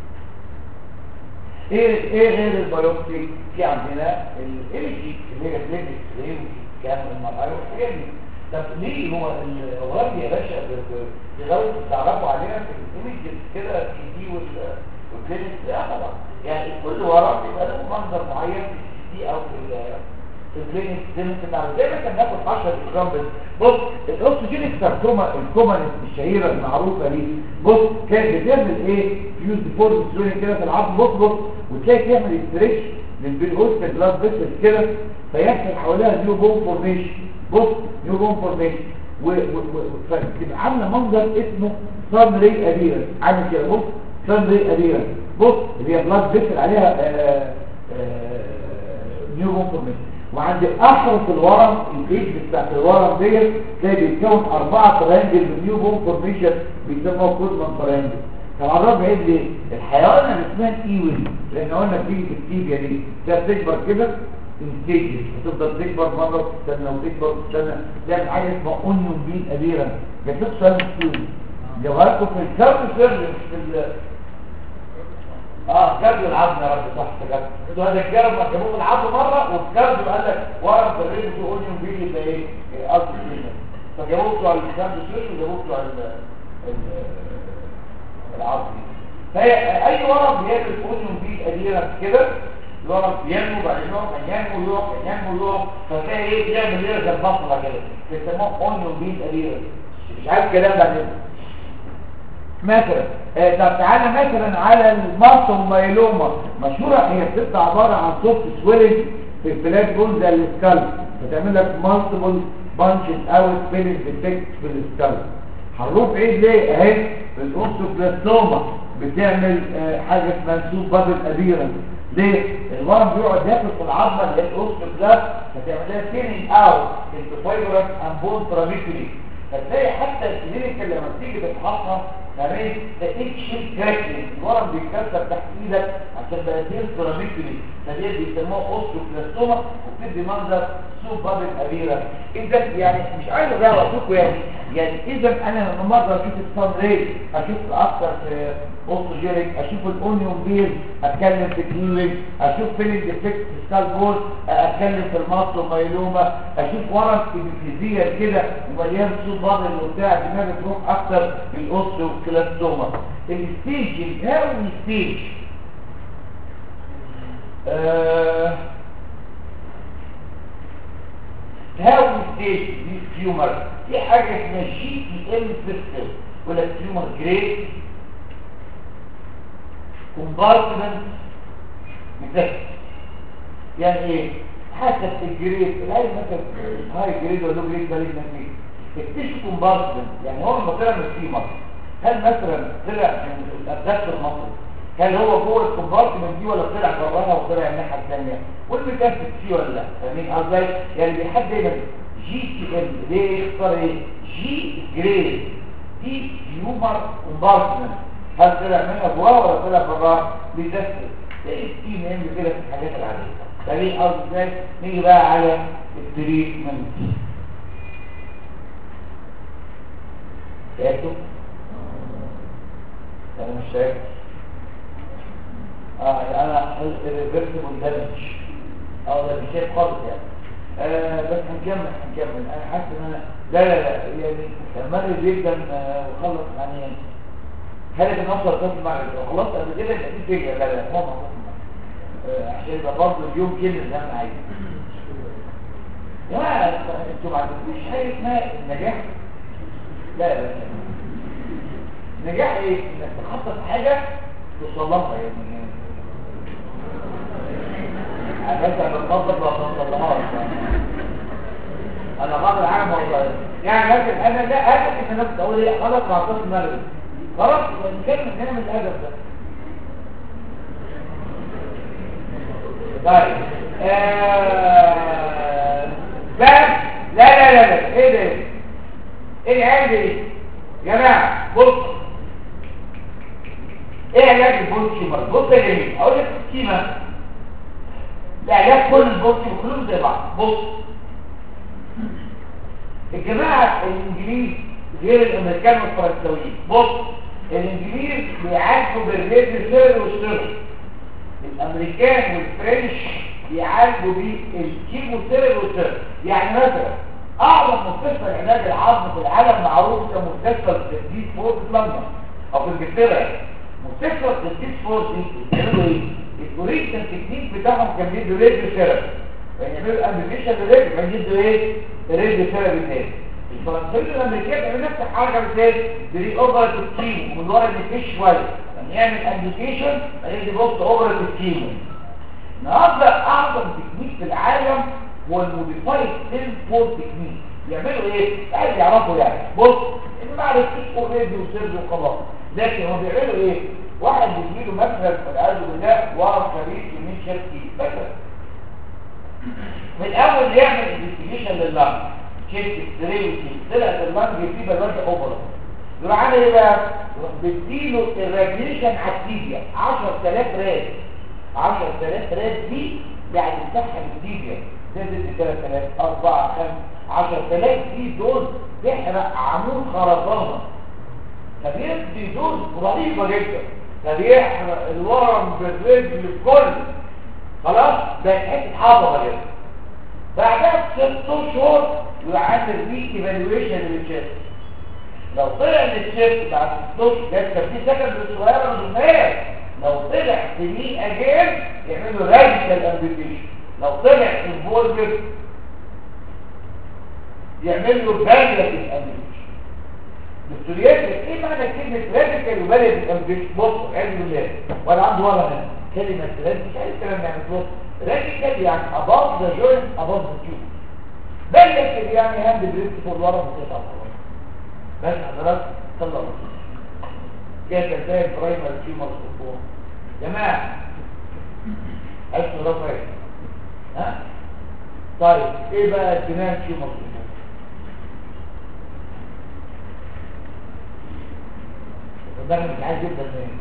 ايه ايه غير البايوبسي في عندنا الايمجي اللي هي كلينيك الايمجي كان البايوبسي طب ليه هو الغرب يا باشا بغايه تعرفوا علينا في الايمج كده دي والكلينيك لا طبعا يعني كل ورم يبقى له منظر معين في دي او في في الكلينيك زي ما انت تعرف زي ما كان ناخد 10 اكزامبل بص الاوكسجينيك ساركوما الكومن الشهيره المعروفه دي بص كانت بتعمل ايه فيوز فور سوين كده في العظم بص بص وتلاقي تعمل ستريتش للبيلهوست بلاد فيسل كده فيحصل حواليها نيو بون فورميشن بص نيو بون فورميشن فتبقى عامله منظر اسمه صن ري اديرا عامل كده بص صن ري اديرا بص اللي هي بلاد فيسل عليها نيو بون فورميشن وعند احرف الورم الايد بتاعت الورم ديت تلاقي بيتكون اربعه ترينجل من نيو بون فورميشن بيسموها كودمان ترينجل طبعا الرب عيد ليه الحيوان اللي اسمها الايويل لان قلنا بتيجي في التيجه دي ده بتكبر كده انتيجز هتفضل تكبر مره تستنى وتكبر وتستنى تعمل حاجه اسمها اونيون بين اديرا بتشوف سؤال الايويل جوابكم في الكارد سيرفيس في ال اه كارد العظم يا رب صح كده انتوا هذا الكارد ما جابوه العظم مره وفي كارد قال لك ورم في الريل في اونيون بين يبقى ايه قصد كده فجابوه بتوع الكارد سيرفيس وجابوه بتوع العظم فهي اي ورم بيعمل اونيون بين اديرا كده الورم ينمو بعد يوم ينمو يوم ينمو يوم فتلاقي ايه بيعمل ايه زي البصره كده بيسموه اونيون بين اديرا مش عارف كلام بعد مثلا آه طب تعالى مثلا على الماستو مايلوما مشهورة هي بتبقى عبارة عن سوفت سويلنج في البلاد بول زي السكالب فتعمل لك مالتيبل بانشز اوت فيلنج ديتكت في السكالب هنروح ايه ليه اهي الاوستوبلاستوما بتعمل آه حاجة اسمها سوب بابل اديرا ليه الورم بيقعد ياكل في العظمه اللي هي الاوستوبلاست فتعمل لها فيلنج اوت انتو فايبرس اند بون براميتري فتلاقي حتى الكلينيكال لما تيجي تفحصها فاهمين تأكشن كراكلين الورم بيتكسر تحت ايدك عشان بقى دي سيراميكلي فدي بيسموها اوستوكلاستوما وبتدي منظر سوب بابل كبيره اذا يعني مش عايز اضيع وقتكم يعني يعني اذا انا لما مره اشوف الصن ريت اشوف اكتر في اوستوجينيك اشوف الاونيون بيل اتكلم في الهيلينج اشوف فيلينج ديفكت في سكال بول اتكلم في الماستو مايلوما اشوف ورم ابيفيزيا كده ومليان سوب بابل وبتاع دماغي تروح اكتر للاوستوكلاستوما الستيج الهاوي ستيج آه هاوي ستيج دي تيومر في حاجه اسمها جي تي ام سيستم ولا تيومر جريد كومبارتمنت مثال يعني ايه حسب الجريد العيل مثلا هاي جريد ولا لو جريد ده ليه نتيجه اكتشف كومبارتمنت يعني هو لما طلع من الفيمر هل مثلا طلع من الابدكتور مصر هل هو جوه الكومبارتمنت دي ولا طلع براها وطلع الناحيه الثانيه والمتنفس فيه ولا لا فاهمين قصدي يعني بيحدد دايما جي تي ام ليه يختار ايه جي جريد دي تيومر كومبارتمنت هل طلع منها جواه ولا طلع براها بيتنفس ده التي نيم كده في الحاجات العاديه فاهمين قصدي ازاي نيجي بقى على التريتمنت شايفه انا مش شايف اه انا ريفرسبل دامج اه ده مش شايف خالص يعني آه بس هنكمل هنكمل انا حاسس ان انا لا لا لا يعني استمر جدا آه وخلص يعني هل بنوصل تصل مع خلاص قبل كده يبقى دي فكره لا لا ماما آه عشان يبقى برضه اليوم كده زي ما انا عايز لا انتوا ما عندكوش حاجه اسمها النجاح لا لا لا نجاح ايه انك تخطط حاجه توصل لها يعني انا بس بخطط ما توصلهاش انا غلط عام والله يعني لكن انا لا هدف ان انا اقول ايه غلط مع طفل المغرب خلاص نكمل نعمل الهدف ده طيب آه... بس لا لا لا لا ايه ده ايه العيال دي يا جماعه بص ايه علاج البولتيمر بص يا جميل اقول لك السكيمه العلاج كل البولتيمر كلهم زي بعض بص الجماعه الانجليز غير الامريكان والفرنساويين بص الانجليز بيعالجوا بالريد سير والسير الامريكان والفرنش بيعالجوا بالكيمو سير والسير يعني مثلا اعظم مستشفى العلاج العظم في العالم معروف كمستشفى التسديد فوق لندن او في انجلترا مستشفى التسديد فوق دي بيعملوا ايه؟ الاوريجنال تكنيك بتاعهم كان بيدوا ريد ثيرابي يعني يعملوا امبيشن ريد كان بيدوا ايه؟ ريد ثيرابي تاني الفرنسيين والامريكان بيعملوا نفس الحركه ازاي؟ بري اوفر تكيم ومن ورا النفيش شويه يعني يعمل امبيشن بعدين يبص اوفر تكيم النهارده اعظم تكنيك في العالم هو الموديفايد سيل فور تكنيك بيعملوا ايه؟ عايز يعرفوا يعني بص ان ما عرفتش اوريدي وسيرج وخلاص لكن هم بيعملوا ايه؟ واحد بيجيله مثلا والعياذ بالله ورم خبيث يمين شركي مثلا من اول يعمل انفستيجيشن لللنج شيك ستريوتي طلعت اللنج فيه بلوان اوفر يروح عامل ايه بقى؟ يروح بيديله الراديشن على التيبيا 10000 راد 10000 راد دي يعني مسحه التيبيا تنزل 3000 4 5 10000 دي دول تحرق عمود خرسانه فبيدي دوز رهيبه جدا فبيحرق الورم بالرجل الكل خلاص بقت حته حافظه كده بعدها بست شهور يعمل بيه ايفالويشن للتشيست لو طلع للتشيست بعد ست اشهر ده كان في سكن صغيره من الناس لو طلع سنين اجير يعملوا راديكال امبيتيشن لو طلع انفولفد يعمل له باليتيف امبيتيشن دكتوريات ايه معنى كلمه راديكال وباليتيف امبيتيشن بص علم الله وانا عندي ورقه هنا كلمه راديكال مش عايز كلام يعني بص راديكال يعني above the joint above the tube باليتيف يعني هاند بريست فوق الورم وتسعه بس حضرتك صلى الله عليه وسلم كده زي البرايمر تيومر سكون جماعه اسمه رفع ها طيب ايه بقى الدماغ تيومر سكون ده أنا مش عايز يبدا منين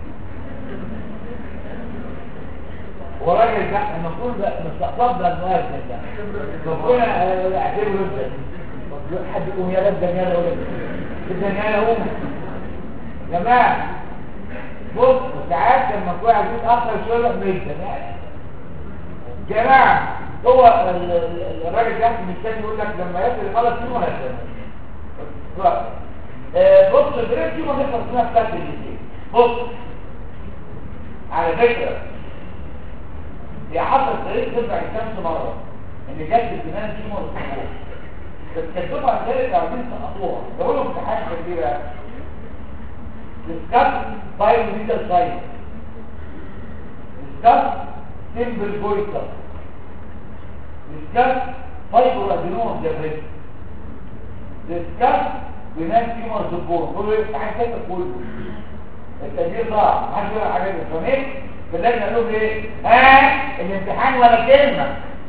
وراجل ده المفروض ده مستقبل ده الناس ده المفروض اعتبره يبدا حد يقوم يا رب دنيانا ولا الدنيانا قوم يا جماعه بص ساعات لما تكون عايزين تاخر شويه بيبدا يعني جماعه هو ال- ال- الراجل ده مستني يقول لك لما يصل يخلص فيه ولا يصل آه، بص البريد دي ما نخلص منها بتاعت الاثنين بص على فكره هي حصلت طريق ترجع الشمس مره ان جت الجنان دي مره بس كانت دفعه ثالث عاوزين تنقطوها بقولوا امتحان كان ايه بقى discuss biomedical science discuss simple goiter discuss fibroadenoma depression discuss بناء تيومر ذكور كله يفتح كده كله التدبير ضاع ما حدش يقرا حاجات فاهمين فاللجنه قالوا لي ايه ها الامتحان ولا كلمه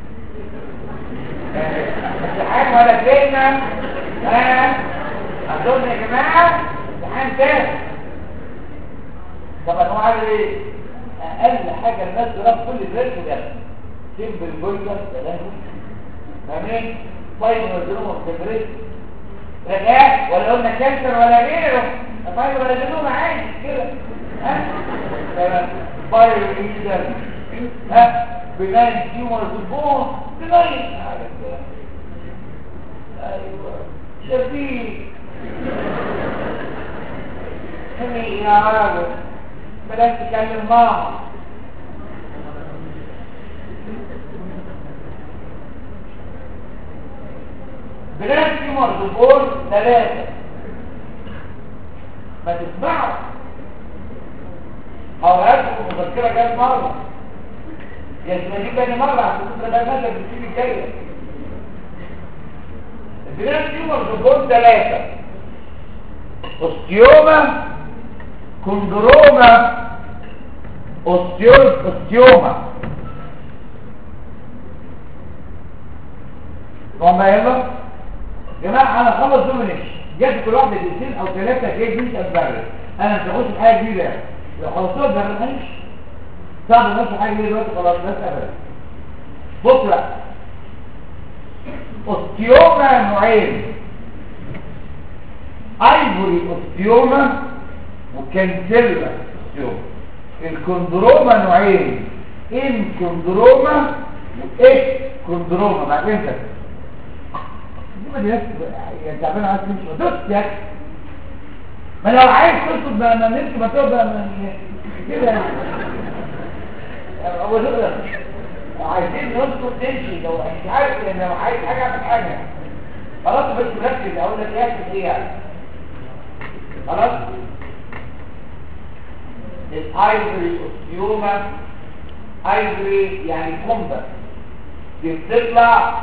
امتحان ولا كلمه ها اظن يا جماعه امتحان تاني طب انا عامل ايه اقل حاجه الناس تقرا في كل درس ده سيمبل جويتر سلام فاهمين طيب نزلوهم في رجاء ولا قلنا كانسر ولا غيره طيب ولا جنون عادي كده ها بايو ليدر ها بناين تيومر البون بناين حاجه كده ايوه شفيق سمي يا راجل بلاش تكلم ماما بلاش تيومر البون ثلاثه ما تسمعوا أوقاتكم مذكرة جاءت مرة يا دي تاني مرة عشان تبقى ده مالك بتيجي الجاية البنات تيومر دول ثلاثة اوستيوما كوندروما اوستيوم اوستيوما وما يلا جماعة انا خلص دول ونمشي جات كل واحدة دقيقتين او ثلاثة كده دي تتبرر انا مش هخش في حاجة جديدة لو خلصتها ده ما هنمشي صعب نفس حاجة جديدة دلوقتي خلاص بس ابدا بص بقى اوستيوما نوعين ايفوري اوستيوما وكانسيلا اوستيوما الكوندروما نوعين ان كوندروما واكس كوندروما بعدين كده دي ما دي ناس يعني تعبان عايز تمشي دوس يا أخي. ما لو عايز ترصد بقى ما نمشي ما تبقى ما كده يعني هو ده عايزين نرصد نمشي لو مش عارف ان لو عايز حاجه اعمل حاجه خلاص بس ركز اقول لك ايه ايه يعني خلاص الايفري اوستيوما ايفري يعني كومبا دي بتطلع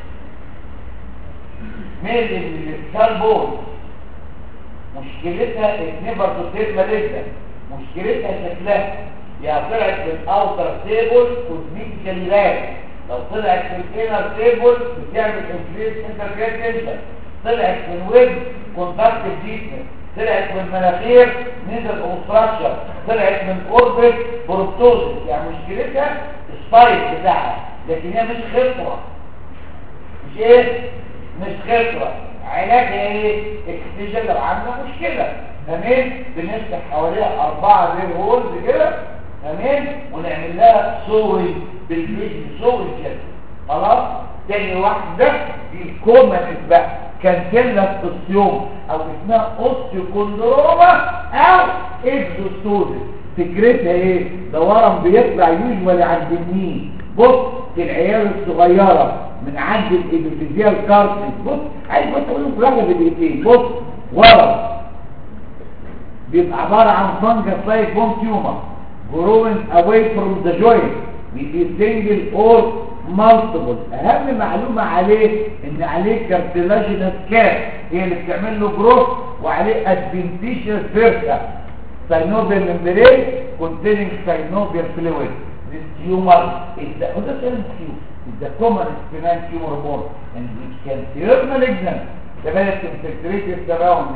من السكالبول مشكلتها النبر تصير مالجة مشكلتها شكلها يا طلعت في الاوتر تيبل كوزميكال لاج لو طلعت في الانر تيبل بتعمل انفليس انتركريتنشن طلعت في الويب كونتاكتيف ديتنس طلعت من المناخير نزل اوبستراكشن طلعت من اوربت بروتوزيس يعني مشكلتها السايز بتاعها لكن هي مش خطره مش ايه مش خطره علاجها ايه اكسجين لو عندنا مشكله تمام بنفتح حواليها اربعه زي هولز كده تمام ونعمل لها صوري بالفيديو صوري كده خلاص تاني واحده دي الكومن بقى كانسيلا اوستيوم او اسمها اوستيوكوندروما او اكزوستوزيس فكرتها ايه ده ورم بيطلع يوجوالي عند النين بص في العيال الصغيره من عند الابيفيزيال كارتنج بص عايز بس اقول لكم لحظه بالايدين بص ورم بيبقى عباره عن فانجس لايك بون تيومر growing away from the joint بيبقى single or multiple اهم معلومه عليه ان عليه كارتلاجينس كاب هي اللي بتعمل له جروث وعليه ادفنتيشيوس فيرسا synovial membrane containing synovial fluid this tumor is the who does it is the commonest benign tumor born and which can serve malignant develop infiltrated surrounding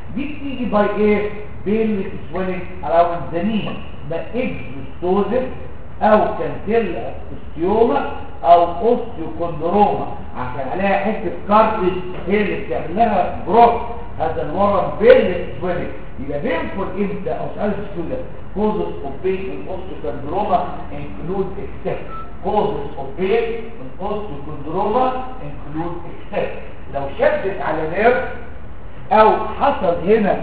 دي بتيجي باي ايه بين سويلنج اراوند ذا ني ده اكزوستوزيس او كانتيلا اوستيوما او اوستيوكوندروما عشان عليها حته كارتج هي اللي بتعمل لها بروك هذا الورم بين سويلنج يبقى بينفول امتى او سؤال السؤال causes of pain in osteochondroma include excess causes of pain in osteochondroma include excess لو شدت على نيرف او حصل هنا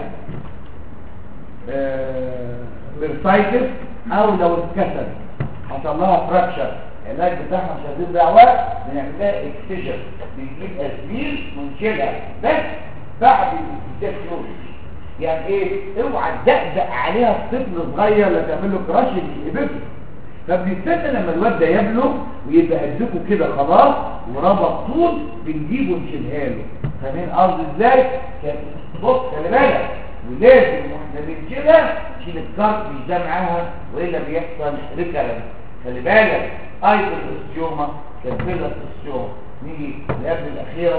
بيرسايتس او لو اتكسر حصل لها فراكشر العلاج بتاعها مش هتدين دعوات بنعمل لها اكسجن بنجيب اسبيل ونشيلها بس بعد الاكسجن كلوز يعني ايه اوعى تدقدق عليها الطفل صغير لا تعمل له كراش يقبضه فبنستنى لما الواد ده يبلغ ويبقى قدكم كده خلاص وربط طول بنجيبه ونشيلها له فاهمين قصدي ازاي كان بص خلي بالك ولازم واحنا بنشيلها نشيل الكارت مش ده معاها والا بيحصل ريكالنس خلي بالك ايضا الاستيوما كان فيلا الاستيوما نيجي لقبل الاخيره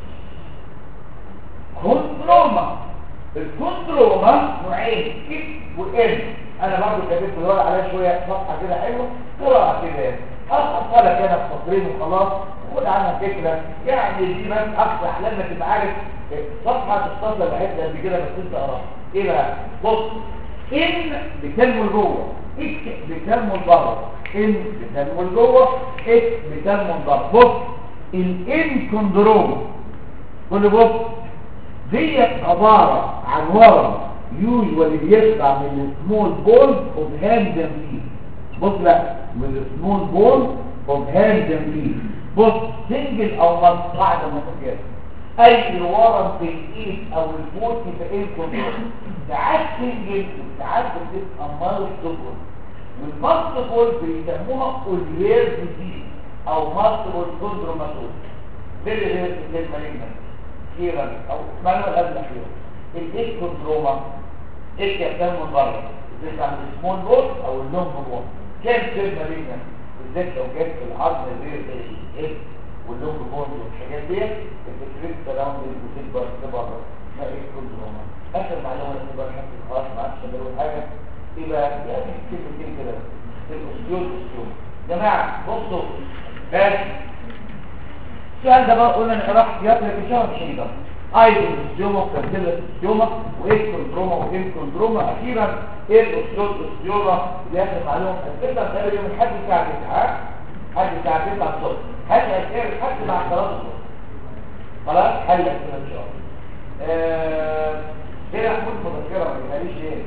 كوندروما الكوندروما نوعين اف وان انا برضو كتبت الورق عليها شويه صفحه كده حلوه قراءه كده يعني اصلا لك انا في سطرين وخلاص خد عنها فكره يعني دي بس اقصى احلام ما تبقى عارف صفحه تتصل بحته قد كده بس انت اقراها ايه بقى بص ان بتنمو لجوه اكس بتنمو لبره ان بتنمو لجوه اكس بتنمو لبره بص الان كوندروما كل بص ديت عبارة عن ورم يوجوالي بيطلع من السمول بول اوف هاند اند فيت بص بقى من السمول بول اوف هاند اند فيت بص سنجل او مص واحدة متكرر اي ورم في الايد او الفوت يبقى ايه كنترول ساعات سنجل وساعات بتبقى مالتيبل والمالتيبل بيسموها اوليير ديزيز او مالتيبل كوندروماتوز فيري رير في المالجنس اخيرا او معلومه قبل الاخيره الايه كوندروما ايه كان من بره بتطلع من السمول بول او اللونج بول كام سيل مالجنس بالذات لو جت في العظم غير الايه واللونج بول والحاجات ديت بتفرق تراوند وتكبر لبره ما ايه كوندروما اخر معلومه اللي بقى حتى خلاص ما عادش نقول حاجه يبقى يعني كلمتين كده الاوستيوم اوستيوم جماعه بصوا بس السؤال ده بقى قلنا نقراه احتياط لكن شهر شيء ده ايضا الاستيوما وكارتيلا الاستيوما وايه كوندروما وايه كوندروما اخيرا ايه الاستيوما الاستيوما اللي اخر معلومه الفكره تقريبا يوم الحد الساعه 9 حد الساعه 9 الصبح حد هيتقرا لحد مع الصلاه الصبح خلاص حل كده ان شاء الله آه كده محمود مذكره ما تقاليش ايه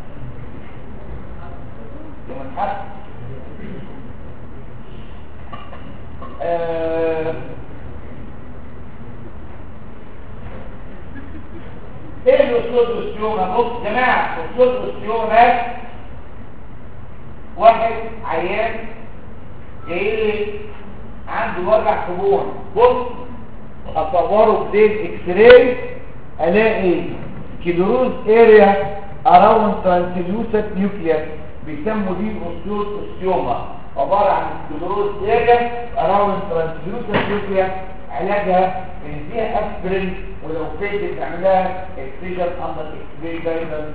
يوم الحد آه ايه الاسود والسيومة بص يا جماعة الاسود والسيومة بس واحد عيان جاي لي عنده وجع في بون بص اصوره بدين اكس راي الاقي كيدروز اريا اراوند ترانسليوسنت نيوكليس بيسموا دي الاسود والسيومة عبارة عن كيدروز اريا اراوند ترانسليوسنت نيوكليس علاجها بنديها اسبرين ولو فاتت نعملها اكسجن اندر اكسبري دايما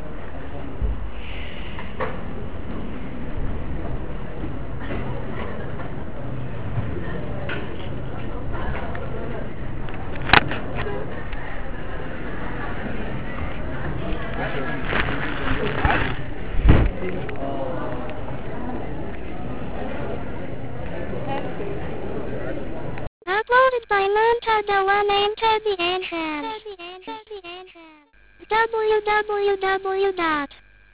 Uploaded by Monta Dewan into the entrance. www.1ain.net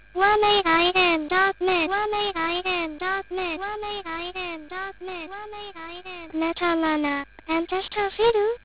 1ain.net 1ain.net Netalana. And Testafidu.